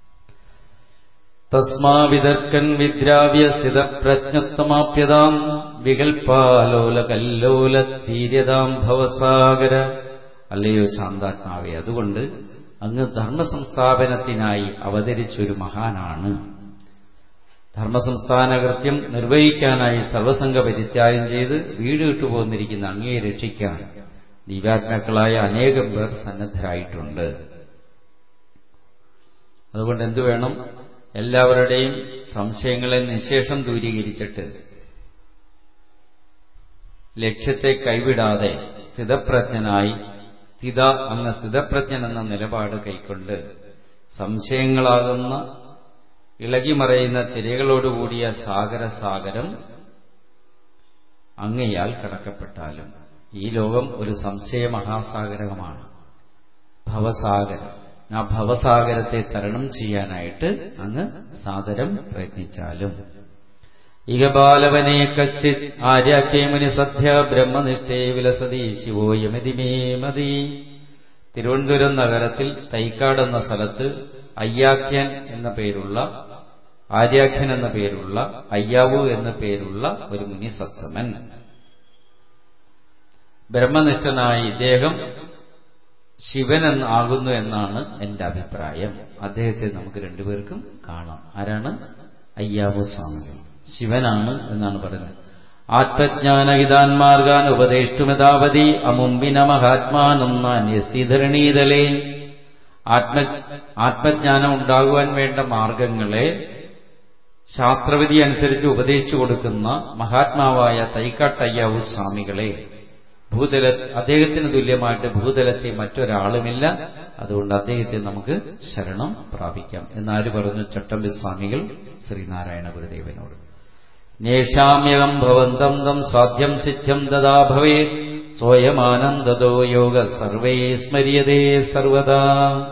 A: തസ്മാവിതർക്കൻ വിദ്രാവ്യ സ്ഥിത പ്രജ്ഞത്വമാപ്യതാം വികൽപാലോല കല്ലോല തീര്യതാം ഭവസാഗര അല്ലയോ ശാന്താത്മാവേ അതുകൊണ്ട് അങ്ങ് ധർമ്മസംസ്ഥാപനത്തിനായി അവതരിച്ചൊരു മഹാനാണ് ധർമ്മസംസ്ഥാന കൃത്യം നിർവഹിക്കാനായി സർവസംഘ പരിത്യാഗം ചെയ്ത് വീട് വിട്ടുപോന്നിരിക്കുന്ന അങ്ങയെ രക്ഷിക്കാൻ ദിവ്യാത്മാക്കളായ അനേകം പേർ സന്നദ്ധരായിട്ടുണ്ട് അതുകൊണ്ട് എന്തു വേണം എല്ലാവരുടെയും സംശയങ്ങളെ നിശേഷം ദൂരീകരിച്ചിട്ട് ലക്ഷ്യത്തെ കൈവിടാതെ സ്ഥിതപ്രജ്ഞനായി സ്ഥിത അങ്ങ് സ്ഥിതപ്രജ്ഞൻ എന്ന നിലപാട് കൈക്കൊണ്ട് സംശയങ്ങളാകുന്ന ഇളകിമറയുന്ന തിരകളോടുകൂടിയ സാഗര സാഗരം അങ്ങയാൽ കടക്കപ്പെട്ടാലും ഈ ലോകം ഒരു സംശയ മഹാസാഗരമാണ് ഭവസാഗരം ആ ഭവസാഗരത്തെ തരണം ചെയ്യാനായിട്ട് അങ്ങ് സാദരം പ്രയത്നിച്ചാലും ഇഹബാലവനെ കശ്ചിത് ആര്യാഖ്യേമുനി സദ്യ ബ്രഹ്മനിഷ്ഠേ വിലസതി ശിവോയമതിമേ മതി തിരുവനന്തപുരം നഗരത്തിൽ തൈക്കാട് എന്ന സ്ഥലത്ത് അയ്യാഖ്യൻ എന്ന പേരുള്ള ആര്യാഖ്യൻ എന്ന പേരുള്ള അയ്യാവു എന്ന പേരുള്ള ഒരു മുനിസത്തമൻ ബ്രഹ്മനിഷ്ഠനായ ഇദ്ദേഹം ശിവൻ ആകുന്നു എന്നാണ് എന്റെ അഭിപ്രായം അദ്ദേഹത്തെ നമുക്ക് രണ്ടുപേർക്കും കാണാം ആരാണ് അയ്യാവു സ്വാമികൾ ശിവനാണ് എന്നാണ് പറയുന്നത് ആത്മജ്ഞാനഹിതാൻ മാർഗാൻ ഉപദേഷ്ടുമിതാവതി അമുമ്പിന മഹാത്മാനം നാന്യസ്ഥിധരണീതലേ ആത്മ ആത്മജ്ഞാനം ഉണ്ടാകുവാൻ വേണ്ട മാർഗങ്ങളെ ശാസ്ത്രവിധി അനുസരിച്ച് ഉപദേശിച്ചു കൊടുക്കുന്ന മഹാത്മാവായ തൈക്കാട്ടയ്യാവു സ്വാമികളെ ഭൂതല അദ്ദേഹത്തിന് തുല്യമായിട്ട് ഭൂതലത്തെ മറ്റൊരാളുമില്ല അതുകൊണ്ട് അദ്ദേഹത്തെ നമുക്ക് ശരണം പ്രാപിക്കാം എന്നാര് പറഞ്ഞു ചട്ടമ്പി സ്വാമികൾ ശ്രീനാരായണ ഗുരുദേവനോട് നേഷാമ്യകം ഭവന്തം തം സാധ്യം സിദ്ധ്യം ദദാ ഭവേ സ്വയമാനന്ദതോ യോഗ സർവേ സ്മര്യതേ സർവദാ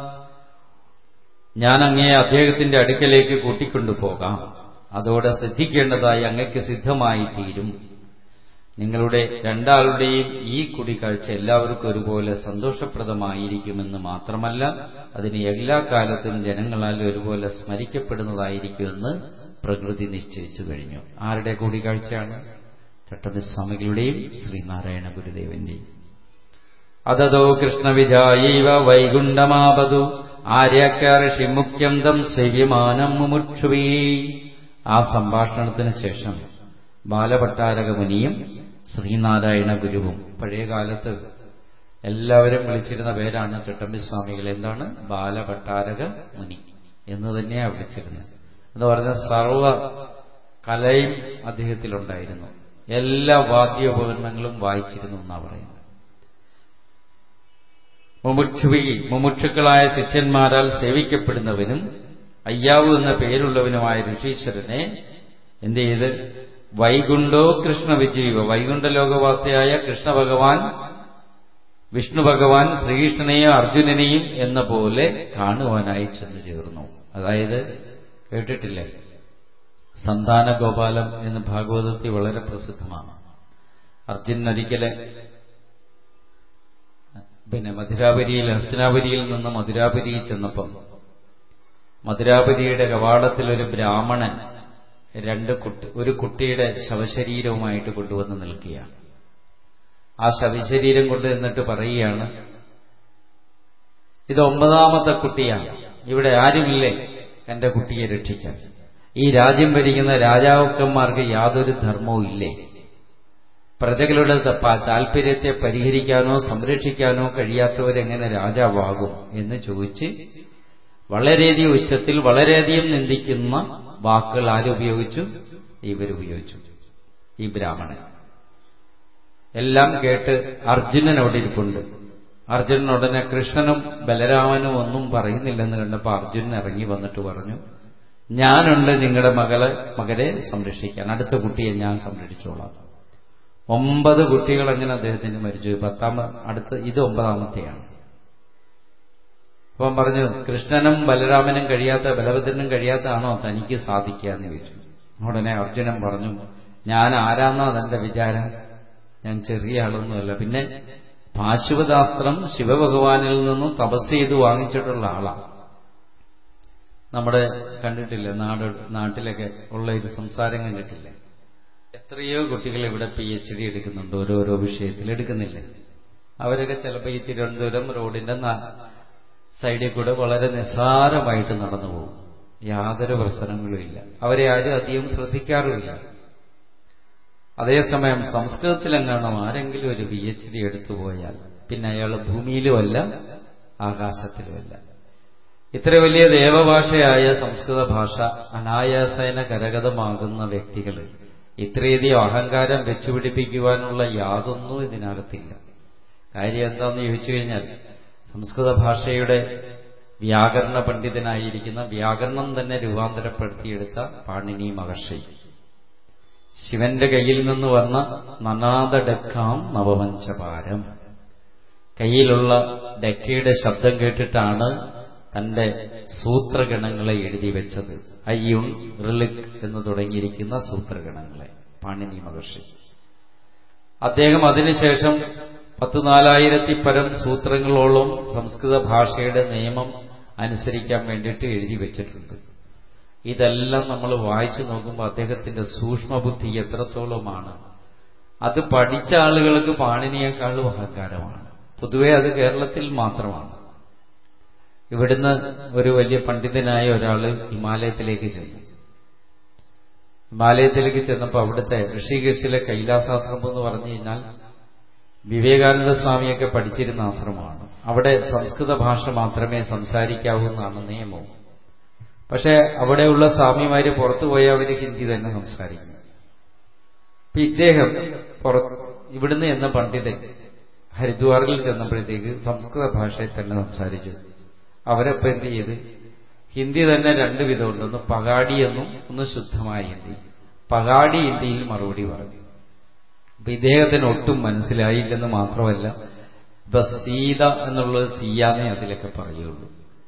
A: ഞാൻ അങ്ങയെ അദ്ദേഹത്തിന്റെ അടുക്കലേക്ക് കൂട്ടിക്കൊണ്ടുപോകാം അതോടെ സിദ്ധിക്കേണ്ടതായി അങ്ങയ്ക്ക് സിദ്ധമായി തീരും നിങ്ങളുടെ രണ്ടാളുടെയും ഈ കൂടിക്കാഴ്ച എല്ലാവർക്കും ഒരുപോലെ സന്തോഷപ്രദമായിരിക്കുമെന്ന് മാത്രമല്ല അതിന് എല്ലാ കാലത്തും ജനങ്ങളാൽ ഒരുപോലെ സ്മരിക്കപ്പെടുന്നതായിരിക്കുമെന്ന് പ്രകൃതി നിശ്ചയിച്ചു കഴിഞ്ഞു ആരുടെ കൂടിക്കാഴ്ചയാണ് ചട്ടമ്പിസ്വാമികളുടെയും ശ്രീനാരായണ ഗുരുദേവന്റെയും അതതോ കൃഷ്ണവിജായൈവ വൈകുണ്ഠമാപതു ആര്യാക്കാർഷിമുഖ്യം തം സേവ്യമാനം മുമുക്ഷുവീ ആ സംഭാഷണത്തിന് ശേഷം ബാലഭട്ടാരക മുനിയും ശ്രീനാരായണ ഗുരുവും പഴയ കാലത്ത് എല്ലാവരും വിളിച്ചിരുന്ന പേരാണ് ചട്ടമ്പിസ്വാമികൾ എന്താണ് ബാലഭട്ടാരക മുനി എന്ന് തന്നെയാണ് വിളിച്ചിരുന്നത് എന്ന് പറഞ്ഞ സർവ കലയും അദ്ദേഹത്തിലുണ്ടായിരുന്നു എല്ലാ വാദ്യോപകരണങ്ങളും വായിച്ചിരുന്നു എന്നാണ് പറയുന്നത് മുമുക്ഷുവി മുമുക്ഷുക്കളായ ശിഷ്യന്മാരാൽ സേവിക്കപ്പെടുന്നവനും അയ്യാവു എന്ന പേരുള്ളവനുമായ ഋഷീശ്വരനെ എന്ത് ചെയ്ത് വൈകുണ്ഠോ കൃഷ്ണ വിജീവ വൈകുണ്ഠ ലോകവാസിയായ കൃഷ്ണ ഭഗവാൻ വിഷ്ണു ഭഗവാൻ ശ്രീകൃഷ്ണനെയും അർജുനനെയും എന്ന പോലെ കാണുവാനായി ചെന്നു ചേർന്നു അതായത് കേട്ടിട്ടില്ലേ സന്താന ഗോപാലം എന്ന് ഭാഗവതത്തിൽ വളരെ പ്രസിദ്ധമാണ് അർജുനൻ ഒരിക്കലെ പിന്നെ മധുരാപുരിയിൽ ഹസ്തിനാപുരിയിൽ നിന്ന് മധുരാപുരിയിൽ ചെന്നപ്പം മധുരാപുരിയുടെ കവാടത്തിൽ ഒരു ബ്രാഹ്മണൻ രണ്ട് കുട്ടി ഒരു കുട്ടിയുടെ ശവശരീരവുമായിട്ട് കൊണ്ടുവന്ന് നിൽക്കുകയാണ് ആ ശവശരീരം കൊണ്ട് നിന്നിട്ട് പറയുകയാണ് ഇത് ഒമ്പതാമത്തെ കുട്ടിയാണ് ഇവിടെ ആരുമില്ലേ എന്റെ കുട്ടിയെ രക്ഷിക്കാൻ ഈ രാജ്യം ഭരിക്കുന്ന രാജാവുക്കന്മാർക്ക് യാതൊരു ധർമ്മവും ഇല്ലേ പ്രജകളുടെ താല്പര്യത്തെ പരിഹരിക്കാനോ സംരക്ഷിക്കാനോ കഴിയാത്തവരെങ്ങനെ രാജാവാകും എന്ന് ചോദിച്ച് വളരെയധികം ഉച്ചത്തിൽ വളരെയധികം നിന്ദിക്കുന്ന വാക്കുകൾ ആരുപയോഗിച്ചു ഇവരുപയോഗിച്ചു ഈ ബ്രാഹ്മണൻ എല്ലാം കേട്ട് അർജുനൻ അവിടെ ഇരിപ്പുണ്ട് അർജുനൻ ഉടനെ കൃഷ്ണനും ബലരാമനും ഒന്നും പറയുന്നില്ലെന്ന് കണ്ടപ്പോൾ അർജുനൻ ഇറങ്ങി വന്നിട്ട് പറഞ്ഞു ഞാനുണ്ട് നിങ്ങളുടെ മകളെ മകരെ സംരക്ഷിക്കാൻ അടുത്ത കുട്ടിയെ ഞാൻ സംരക്ഷിച്ചോളാം ഒമ്പത് കുട്ടികൾ അങ്ങനെ അദ്ദേഹത്തിന് മരിച്ചു പത്താമ അടുത്ത് ഇത് ഒമ്പതാമത്തെയാണ് അപ്പം പറഞ്ഞു കൃഷ്ണനും ബലരാമനും കഴിയാത്ത ബലഭദ്രനും കഴിയാത്തതാണോ തനിക്ക് സാധിക്കുക എന്ന് ചോദിച്ചു ഉടനെ അർജുനൻ പറഞ്ഞു ഞാൻ ആരാന്നാ അതെന്റെ വിചാരം ഞാൻ ചെറിയ ആളൊന്നുമല്ല പിന്നെ പാശുപതാസ്ത്രം ശിവഭഗവാനിൽ നിന്നും തപസ് ചെയ്ത് വാങ്ങിച്ചിട്ടുള്ള ആളാണ് നമ്മുടെ കണ്ടിട്ടില്ലേ നാട് നാട്ടിലൊക്കെ ഉള്ള ഇത് സംസാരം കണ്ടിട്ടില്ലേ എത്രയോ കുട്ടികൾ ഇവിടെ പി എച്ച് ഡി എടുക്കുന്നുണ്ട് ഓരോരോ വിഷയത്തിൽ എടുക്കുന്നില്ലേ അവരൊക്കെ ചിലപ്പോൾ ഈ തിരുവനന്തപുരം റോഡിന്റെ സൈഡിൽ കൂടെ വളരെ നിസ്സാരമായിട്ട് നടന്നു പോകും യാതൊരു പ്രശ്നങ്ങളും ഇല്ല അവരെ ആരും അധികം ശ്രദ്ധിക്കാറുമില്ല അതേസമയം സംസ്കൃതത്തിലെങ്ങാണോ ആരെങ്കിലും ഒരു പി എച്ച് ഡി എടുത്തു പോയാൽ പിന്നെ അയാൾ ഭൂമിയിലുമല്ല ആകാശത്തിലുമല്ല ഇത്ര വലിയ ദേവഭാഷയായ സംസ്കൃത ഭാഷ അനായാസേന കരഗതമാകുന്ന വ്യക്തികൾ ഇത്രയധികം അഹങ്കാരം വെച്ചുപിടിപ്പിക്കുവാനുള്ള യാതൊന്നും ഇതിനകത്തില്ല കാര്യം എന്താണെന്ന് ചോദിച്ചു കഴിഞ്ഞാൽ സംസ്കൃത ഭാഷയുടെ വ്യാകരണ പണ്ഡിതനായിരിക്കുന്ന വ്യാകരണം തന്നെ രൂപാന്തരപ്പെടുത്തിയെടുത്ത പാണിനി മഹർഷി ശിവന്റെ കയ്യിൽ നിന്ന് വന്ന നനാദ ഡക്കാം നവമഞ്ചപാരം കയ്യിലുള്ള ഡക്കയുടെ ശബ്ദം കേട്ടിട്ടാണ് തന്റെ സൂത്രഗണങ്ങളെ എഴുതി വെച്ചത് അയ്യുൺ റിളിക് എന്ന് തുടങ്ങിയിരിക്കുന്ന സൂത്രഗണങ്ങളെ പാണിനി മഹർഷി അദ്ദേഹം അതിനുശേഷം പത്ത് നാലായിരത്തി പരം സൂത്രങ്ങളോളം സംസ്കൃത ഭാഷയുടെ നിയമം അനുസരിക്കാൻ വേണ്ടിയിട്ട് എഴുതി വെച്ചിട്ടുണ്ട് ഇതെല്ലാം നമ്മൾ വായിച്ചു നോക്കുമ്പോൾ അദ്ദേഹത്തിന്റെ സൂക്ഷ്മബുദ്ധി എത്രത്തോളമാണ് അത് പഠിച്ച ആളുകൾക്ക് പാണിനിയേക്കാളും അഹങ്കാരമാണ് പൊതുവെ അത് കേരളത്തിൽ മാത്രമാണ് ഇവിടുന്ന് ഒരു വലിയ പണ്ഡിതനായ ഒരാള് ഹിമാലയത്തിലേക്ക് ചെന്നു ഹിമാലയത്തിലേക്ക് ചെന്നപ്പോൾ അവിടുത്തെ ഋഷികേശിലെ കൈലാസാശ്രമം എന്ന് പറഞ്ഞു കഴിഞ്ഞാൽ വിവേകാനന്ദ സ്വാമിയൊക്കെ പഠിച്ചിരുന്ന ആശ്രമമാണ് അവിടെ സംസ്കൃത ഭാഷ മാത്രമേ സംസാരിക്കാവൂ എന്നാണ് നിയമം പക്ഷെ അവിടെയുള്ള സ്വാമിമാര് പുറത്തു പോയാൽ അവർ ഹിന്ദി തന്നെ സംസാരിക്കും അപ്പൊ ഇദ്ദേഹം ഇവിടുന്ന് എന്ന പണ്ഡിതൻ ഹരിദ്വാറിൽ ചെന്നപ്പോഴത്തേക്ക് സംസ്കൃത ഭാഷയിൽ തന്നെ സംസാരിച്ചു അവരപ്പോ എന്ത് ചെയ്ത് ഹിന്ദി തന്നെ രണ്ട് വിധമുണ്ട് ഒന്ന് പകാടി എന്നും ഒന്ന് ശുദ്ധമായ ഹിന്ദി പകാടി ഹിന്ദിയിൽ മറുപടി പറഞ്ഞു അപ്പൊ ഇദ്ദേഹത്തിന് ഒട്ടും മനസ്സിലായില്ലെന്ന് മാത്രമല്ല ഇപ്പൊ സീത എന്നുള്ളത് സിയാന്നേ അതിലൊക്കെ പറയുള്ളൂ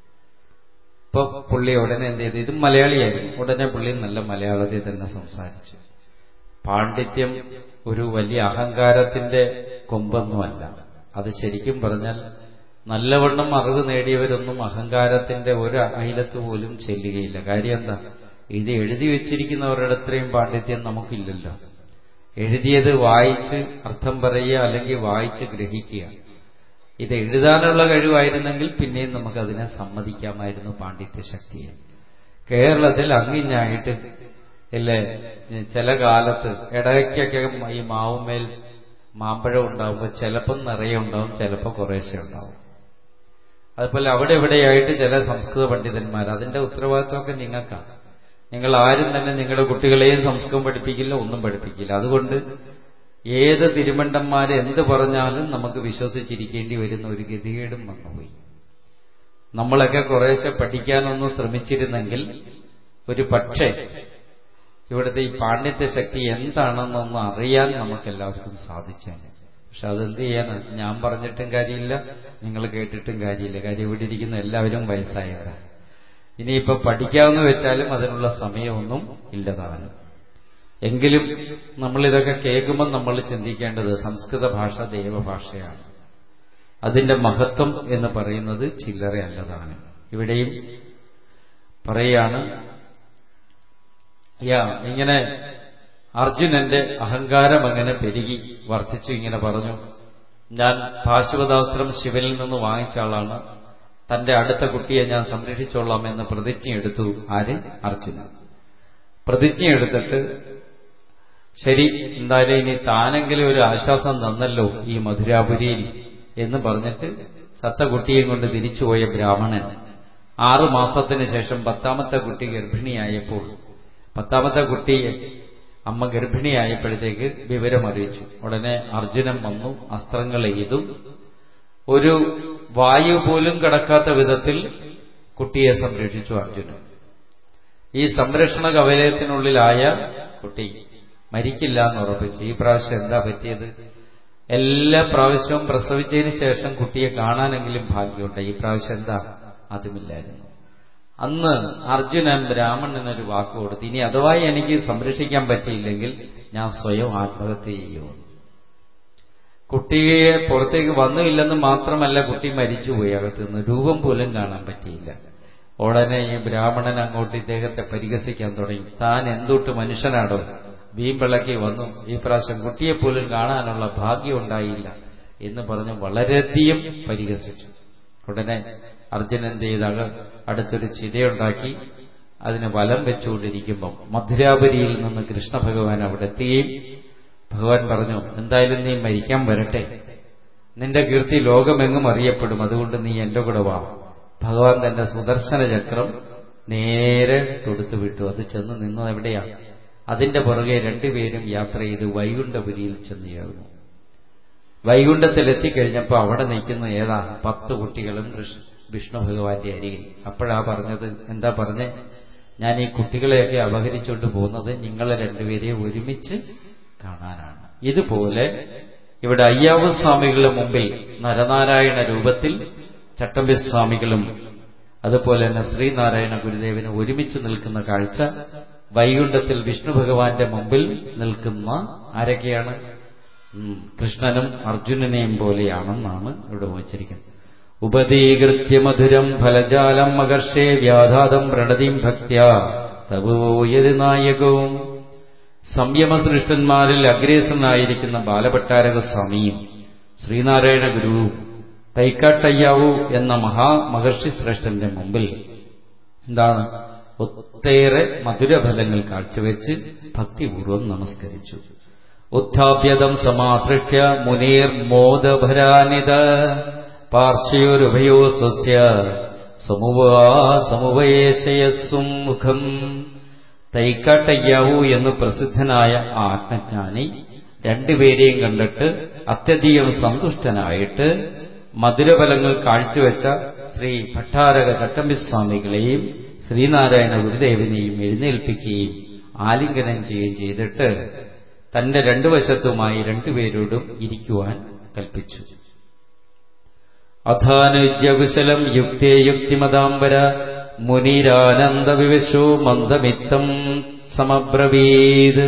A: ഇപ്പൊ പുള്ളി ഉടനെ എന്ത് ചെയ്തു ഇത് മലയാളിയായിരുന്നു ഉടനെ പുള്ളി നല്ല മലയാളത്തിൽ തന്നെ സംസാരിച്ചു പാണ്ഡിത്യം ഒരു വലിയ അഹങ്കാരത്തിന്റെ കൊമ്പൊന്നുമല്ല അത് ശരിക്കും പറഞ്ഞാൽ നല്ലവണ്ണം അറിവ് നേടിയവരൊന്നും അഹങ്കാരത്തിന്റെ ഒരു അയിലത്ത് പോലും ചെല്ലുകയില്ല കാര്യം എന്താ ഇത് എഴുതി വെച്ചിരിക്കുന്നവരുടെ അത്രയും പാണ്ഡിത്യം നമുക്കില്ലല്ലോ എഴുതിയത് വായിച്ച് അർത്ഥം പറയുക അല്ലെങ്കിൽ വായിച്ച് ഗ്രഹിക്കുക ഇത് എഴുതാനുള്ള കഴിവായിരുന്നെങ്കിൽ പിന്നെയും നമുക്കതിനെ സമ്മതിക്കാമായിരുന്നു പാണ്ഡിത്യ ശക്തിയെ കേരളത്തിൽ അങ്ങിഞ്ഞായിട്ട് ഇല്ലേ ചില കാലത്ത് ഇടയ്ക്കൊക്കെ ഈ മാവുമേൽ മാമ്പഴം ഉണ്ടാവുമ്പോൾ ചിലപ്പം നിറയെ ഉണ്ടാവും ചിലപ്പോൾ കുറേശ്ശെ ഉണ്ടാവും അതുപോലെ അവിടെ എവിടെയായിട്ട് ചില സംസ്കൃത പണ്ഡിതന്മാർ അതിന്റെ ഉത്തരവാദിത്വമൊക്കെ നിങ്ങൾക്കാണ് നിങ്ങൾ ആരും തന്നെ നിങ്ങളുടെ കുട്ടികളെയും സംസ്കൃതം പഠിപ്പിക്കില്ല ഒന്നും പഠിപ്പിക്കില്ല അതുകൊണ്ട് ഏത് തിരുമണ്ടന്മാര് എന്ത് പറഞ്ഞാലും നമുക്ക് വിശ്വസിച്ചിരിക്കേണ്ടി വരുന്ന ഒരു ഗതികേടും വന്നുപോയി നമ്മളൊക്കെ കുറേശ്ശെ പഠിക്കാനൊന്ന് ശ്രമിച്ചിരുന്നെങ്കിൽ ഒരു പക്ഷേ ഇവിടുത്തെ ഈ പാണ്ഡിത്യ ശക്തി എന്താണെന്നൊന്ന് അറിയാൻ നമുക്കെല്ലാവർക്കും സാധിച്ചേനെ പക്ഷെ അതെന്ത് ചെയ്യാനാണ് ഞാൻ പറഞ്ഞിട്ടും കാര്യമില്ല നിങ്ങൾ കേട്ടിട്ടും കാര്യമില്ല കാര്യം ഇവിടെ ഇരിക്കുന്ന എല്ലാവരും വയസ്സായവരാണ് ഇനിയിപ്പോ പഠിക്കാമെന്ന് വെച്ചാലും അതിനുള്ള സമയമൊന്നും ഇല്ലതാണ് എങ്കിലും നമ്മളിതൊക്കെ കേൾക്കുമ്പോൾ നമ്മൾ ചിന്തിക്കേണ്ടത് സംസ്കൃത ഭാഷ ദൈവഭാഷയാണ് അതിന്റെ മഹത്വം എന്ന് പറയുന്നത് ചില്ലറയല്ലതാണ് ഇവിടെയും പറയാണ് യാ ഇങ്ങനെ അർജുനന്റെ അഹങ്കാരം അങ്ങനെ പെരുകി വർദ്ധിച്ചു ഇങ്ങനെ പറഞ്ഞു ഞാൻ പാശുപതാസ്ത്രം ശിവനിൽ നിന്ന് വാങ്ങിച്ച ആളാണ് തന്റെ അടുത്ത കുട്ടിയെ ഞാൻ സംരക്ഷിച്ചോളാം എന്ന് പ്രതിജ്ഞയെടുത്തു ആര് അർജുനൻ പ്രതിജ്ഞയെടുത്തിട്ട് ശരി എന്തായാലും ഇനി താനെങ്കിലും ഒരു ആശ്വാസം തന്നല്ലോ ഈ മധുരാപുരിയിൽ എന്ന് പറഞ്ഞിട്ട് ചത്ത കുട്ടിയെ കൊണ്ട് തിരിച്ചുപോയ ബ്രാഹ്മണൻ ആറു മാസത്തിന് ശേഷം പത്താമത്തെ കുട്ടി ഗർഭിണിയായപ്പോൾ പത്താമത്തെ കുട്ടിയെ അമ്മ ഗർഭിണിയായപ്പോഴത്തേക്ക് വിവരമറിയിച്ചു ഉടനെ അർജുനൻ വന്നു അസ്ത്രങ്ങൾ എയ്തു ഒരു വായു പോലും കടക്കാത്ത വിധത്തിൽ കുട്ടിയെ സംരക്ഷിച്ചു അർജുനൻ ഈ സംരക്ഷണ കവലയത്തിനുള്ളിലായ കുട്ടി മരിക്കില്ല എന്ന് ഉറപ്പിച്ചു ഈ പ്രാവശ്യം എന്താ പറ്റിയത് എല്ലാ പ്രാവശ്യവും പ്രസവിച്ചതിന് ശേഷം കുട്ടിയെ കാണാനെങ്കിലും ഭാഗ്യമുണ്ട് ഈ പ്രാവശ്യം എന്താ അതുമില്ലായിരുന്നു അന്ന് അർജുനൻ ബ്രാഹ്മണനൊരു വാക്ക് കൊടുത്തു ഇനി അഥവാ എനിക്ക് സംരക്ഷിക്കാൻ പറ്റിയില്ലെങ്കിൽ ഞാൻ സ്വയം ആത്മഹത്യ ചെയ്യുമോ കുട്ടിയെ പുറത്തേക്ക് വന്നുമില്ലെന്ന് മാത്രമല്ല കുട്ടി മരിച്ചുപോയി അകത്തുനിന്ന് രൂപം പോലും കാണാൻ പറ്റിയില്ല ഉടനെ ഈ ബ്രാഹ്മണൻ അങ്ങോട്ട് ഇദ്ദേഹത്തെ പരിഹസിക്കാൻ തുടങ്ങി താൻ എന്തൊട്ട് മനുഷ്യനാടോ വീമ്പിളക്കി വന്നു ഈ പ്രാവശ്യം കുട്ടിയെപ്പോലും കാണാനുള്ള ഭാഗ്യം ഉണ്ടായില്ല എന്ന് പറഞ്ഞ് വളരെയധികം പരിഹസിച്ചു ഉടനെ അർജുനൻ എന്ത് ചെയ്താൽ അടുത്തൊരു ചിതയുണ്ടാക്കി അതിന് വലം വെച്ചുകൊണ്ടിരിക്കുമ്പം മധുരാപുരിയിൽ നിന്ന് കൃഷ്ണ ഭഗവാൻ അവിടെ എത്തുകയും ഭഗവാൻ പറഞ്ഞു എന്തായാലും നീ മരിക്കാൻ വരട്ടെ നിന്റെ കീർത്തി ലോകമെങ്ങും അറിയപ്പെടും അതുകൊണ്ട് നീ എന്റെ കൂടെ വാ ഭഗവാൻ തന്റെ സുദർശന ചക്രം നേരെ തൊടുത്തു വിട്ടു അത് ചെന്ന് നിന്നത് എവിടെയാണ് അതിന്റെ പുറകെ രണ്ടുപേരും യാത്ര ചെയ്ത് വൈകുണ്ഠപുരിയിൽ ചെന്ന് ചേർന്നു വൈകുണ്ഠത്തിൽ എത്തിക്കഴിഞ്ഞപ്പോൾ അവിടെ നിൽക്കുന്ന ഏതാ പത്ത് കുട്ടികളും വിഷ്ണു ഭഗവാന്റെ അരികിൽ അപ്പോഴാ പറഞ്ഞത് എന്താ പറഞ്ഞേ ഞാൻ ഈ കുട്ടികളെയൊക്കെ അപഹരിച്ചുകൊണ്ട് പോകുന്നത് നിങ്ങളെ രണ്ടുപേരെയും ഒരുമിച്ച് കാണാനാണ് ഇതുപോലെ ഇവിടെ അയ്യാവ് സ്വാമികളുടെ മുമ്പിൽ നരനാരായണ രൂപത്തിൽ ചട്ടമ്പിസ്വാമികളും അതുപോലെ തന്നെ ശ്രീനാരായണ ഗുരുദേവന് ഒരുമിച്ച് നിൽക്കുന്ന കാഴ്ച വൈകുണ്ഠത്തിൽ വിഷ്ണു ഭഗവാന്റെ മുമ്പിൽ നിൽക്കുന്ന ആരൊക്കെയാണ് കൃഷ്ണനും അർജുനനെയും പോലെയാണെന്നാണ് ഇവിടെ വച്ചിരിക്കുന്നത് ഉപദീകൃത്യ മധുരം ഫലജാലം മകർഷേ വ്യാധാതം പ്രണതിം ഭക്ത്യ തപോയത് നായകവും സംയമസൃഷ്ടന്മാരിൽ അഗ്രേസനായിരിക്കുന്ന ബാലഭട്ടാരക സ്വാമിയും ശ്രീനാരായണ ഗുരുവും തൈക്കാട്ടയ്യാവു എന്ന മഹാമഹർഷി ശ്രേഷ്ഠന്റെ മുമ്പിൽ എന്താണ് ഒത്തേറെ മധുരഫലങ്ങൾ കാഴ്ചവെച്ച് ഭക്തിപൂർവം നമസ്കരിച്ചു ഉത്ഥാപ്യതം സമാസൃഷ്ട്യ മുനീർ മോദഭരാനിത പാർശ്വയോരുഭയോ സ്വസ്യ സമുവാ സമുപയേശയസ്സും മുഖം തൈക്കാട്ടയ്യാവു എന്ന് പ്രസിദ്ധനായ ആ ആത്മജ്ഞാനി രണ്ടുപേരെയും കണ്ടിട്ട് അത്യധികം സന്തുഷ്ടനായിട്ട് മധുരഫലങ്ങൾ കാഴ്ചവെച്ച ശ്രീ ഭട്ടാരക ചട്ടമ്പിസ്വാമികളെയും ശ്രീനാരായണ ഗുരുദേവനെയും എഴുന്നേൽപ്പിക്കുകയും ആലിംഗനം ചെയ്യുകയും ചെയ്തിട്ട് തന്റെ രണ്ടു വശത്തുമായി രണ്ടുപേരോടും ഇരിക്കുവാൻ കൽപ്പിച്ചു അധാനുജ്യകുശലം യുക്തേ യുക്തിമതാംബര മുനിരാനന്ദവിവശോ മന്ദമിത്തം സമബ്രവീത്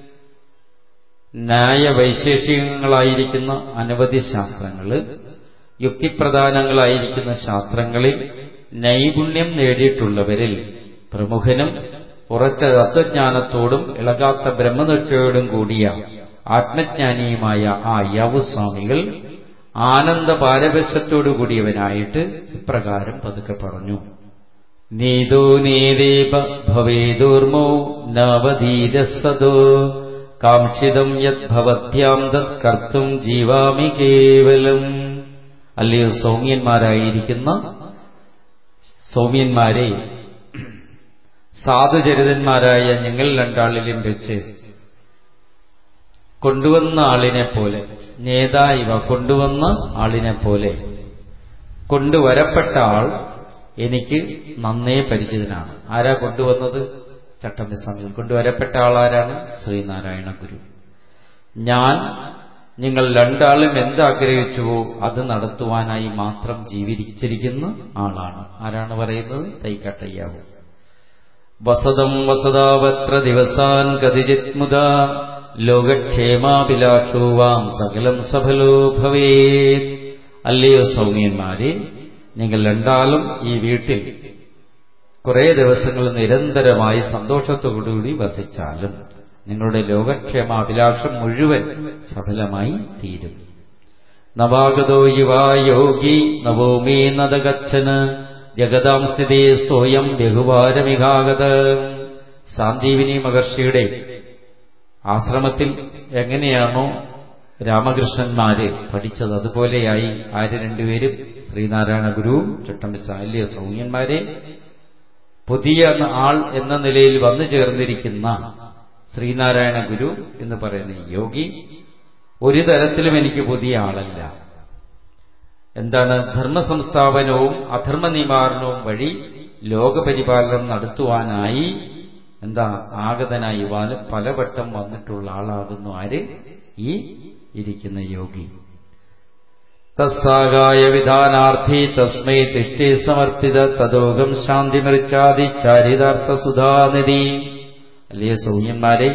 A: ന്യായവൈശേഷികങ്ങളായിരിക്കുന്ന അനവധി ശാസ്ത്രങ്ങള് യുക്തിപ്രധാനങ്ങളായിരിക്കുന്ന ശാസ്ത്രങ്ങളിൽ നൈപുണ്യം നേടിയിട്ടുള്ളവരിൽ പ്രമുഖനും ഉറച്ച തത്വജ്ഞാനത്തോടും ഇളകാത്ത ബ്രഹ്മനിഷ്ഠയോടും കൂടിയ ആത്മജ്ഞാനിയുമായ ആ യവുസ്വാമികൾ ആനന്ദ പാരപശ്യത്തോടു കൂടിയവനായിട്ട് ഇപ്രകാരം പതുക്കെ പറഞ്ഞു നീതോ നീതേപ ഭവേദോർമോ നവധീരസദോ കാക്ഷിതം യദ്ഭവത്യാം തത് കർത്തും ജീവാമി കേവലം അല്ലയോ സൗമ്യന്മാരായിരിക്കുന്ന സൗമ്യന്മാരെ സാധുചരിതന്മാരായ ഞങ്ങൾ രണ്ടാളിലും വെച്ച് കൊണ്ടുവന്ന ആളിനെ പോലെ നേതാ ഇവ കൊണ്ടുവന്ന ആളിനെ പോലെ കൊണ്ടുവരപ്പെട്ട ആൾ എനിക്ക് നന്നേ പരിചിതനാണ് ആരാ കൊണ്ടുവന്നത് ചട്ടമ്പിസ്വാമികൾ കൊണ്ടുവരപ്പെട്ട ആളാരാണ് ശ്രീനാരായണ ഗുരു ഞാൻ നിങ്ങൾ രണ്ടാളും എന്താഗ്രഹിച്ചുവോ അത് നടത്തുവാനായി മാത്രം ജീവിച്ചിരിക്കുന്ന ആളാണ് ആരാണ് പറയുന്നത് തൈക്കാട്ടയ്യാവു വസതം വസതാവത്ര ദിവസാൻ കതിജിത് മുത ലോകക്ഷേമാഭിലാഷോ വാം സകലം സഫലോ ഭവേത് അല്ലയോ സൗമ്യന്മാരെ നിങ്ങൾ രണ്ടാളും ഈ വീട്ടിൽ കുറെ ദിവസങ്ങൾ നിരന്തരമായി സന്തോഷത്തോടുകൂടി വസിച്ചാലും നിങ്ങളുടെ ലോകക്ഷേമാഭിലാഷം മുഴുവൻ സഫലമായി തീരും നവാഗതോ യുവാ യോഗി നവോമേ നദഗച്ഛന് ജഗതാം സ്ഥിതി സ്തോയം ബഹുവാരമികാഗത സാന്ദീവിനി മഹർഷിയുടെ ആശ്രമത്തിൽ എങ്ങനെയാണോ രാമകൃഷ്ണന്മാര് പഠിച്ചത് അതുപോലെയായി ആര് രണ്ടുപേരും ശ്രീനാരായണ ഗുരുവും ചട്ടമ്പിസ അല്ലയോ സൗമ്യന്മാരെ പുതിയ ആൾ എന്ന നിലയിൽ വന്നു ചേർന്നിരിക്കുന്ന ശ്രീനാരായണ ഗുരു എന്ന് പറയുന്ന യോഗി ഒരു തരത്തിലും എനിക്ക് പുതിയ ആളല്ല എന്താണ് ധർമ്മസംസ്ഥാപനവും അധർമ്മ നിവാരണവും വഴി ലോകപരിപാലനം നടത്തുവാനായി എന്താ ആഗതനായി വാല് പലവട്ടം വന്നിട്ടുള്ള ആളാകുന്നു ആര് ഈ ഇരിക്കുന്ന യോഗി തസ്സാകായ വിധാനാർത്ഥി തസ്മൈ തിഷ്ഠേ സമർപ്പിത തദോകം ശാന്തി മറിച്ചാതി ചാരിതാർത്ഥ സുധാനിധി അല്ലയോ സൗമ്യന്മാരെ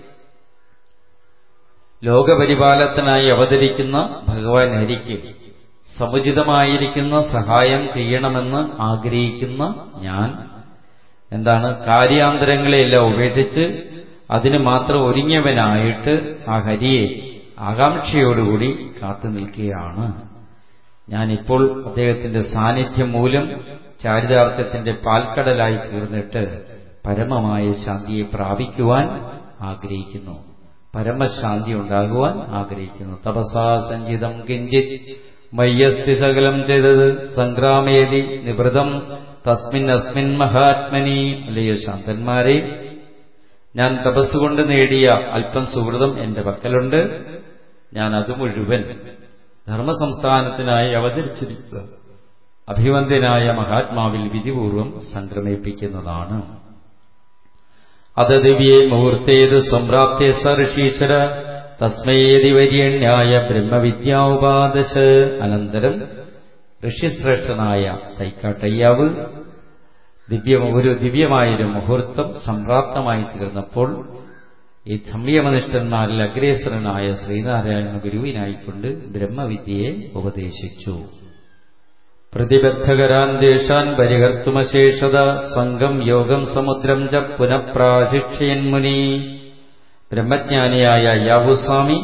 A: ലോകപരിപാലത്തിനായി അവതരിക്കുന്ന ഭഗവാൻ ഹരിക്ക് സമുചിതമായിരിക്കുന്ന സഹായം ചെയ്യണമെന്ന് ആഗ്രഹിക്കുന്ന ഞാൻ എന്താണ് കാര്യാന്തരങ്ങളെയെല്ലാം ഉപേക്ഷിച്ച് അതിന് മാത്രം ഒരുങ്ങിയവനായിട്ട് ആ ഹരിയെ ആകാംക്ഷയോടുകൂടി കാത്തു നിൽക്കുകയാണ് ഞാനിപ്പോൾ അദ്ദേഹത്തിന്റെ സാന്നിധ്യം മൂലം ചാരിതാർത്ഥ്യത്തിന്റെ പാൽക്കടലായി തീർന്നിട്ട് പരമമായ ശാന്തിയെ പ്രാപിക്കുവാൻ ആഗ്രഹിക്കുന്നു പരമശാന്തി ഉണ്ടാകുവാൻ ആഗ്രഹിക്കുന്നു തപസാ സഞ്ചിതം കിഞ്ചിത് മയ്യസ്തി സകലം ചെയ്തത് സംഗ്രാമേതി നിവൃതം തസ്മിൻ അസ്മിൻ മഹാത്മനി അല്ലയോ ശാന്തന്മാരെ ഞാൻ തപസ്സുകൊണ്ട് നേടിയ അല്പം സുഹൃതം എന്റെ പക്കലുണ്ട് ഞാൻ അത് മുഴുവൻ ധർമ്മസംസ്ഥാനത്തിനായി അവതരിച്ചിരിച്ച അഭിവന്ദ്യനായ മഹാത്മാവിൽ വിധിപൂർവം സംക്രമിപ്പിക്കുന്നതാണ് അത് ദിവ്യേ മുഹൂർത്തേത് സംപ്രാപ്തേ സ ഋഷീശ്വര തസ്മയേതി വര്യണ്യായ ബ്രഹ്മവിദ്യാ ഉപാദശ അനന്തരം ഋഷിശ്രേഷ്ഠനായ തൈക്കാട്ടയ്യാവ് ദിവ്യ ഒരു ദിവ്യമായൊരു മുഹൂർത്തം സംപ്രാപ്തമായി തീർന്നപ്പോൾ ഈ സംയമനിഷ്ഠന്മാരിൽ അഗ്രേസരനായ ശ്രീനാരായണ ഗുരുവിനായിക്കൊണ്ട് ബ്രഹ്മവിദ്യയെ ഉപദേശിച്ചു പ്രതിബദ്ധകരാൻ ദേശാൻ പരിഹർത്തുമശേഷത സംഘം യോഗം സമുദ്രം ച പുനഃപ്രാശിക്ഷയൻ മുനി ബ്രഹ്മജ്ഞാനിയായ അയ്യാവുസ്വാമി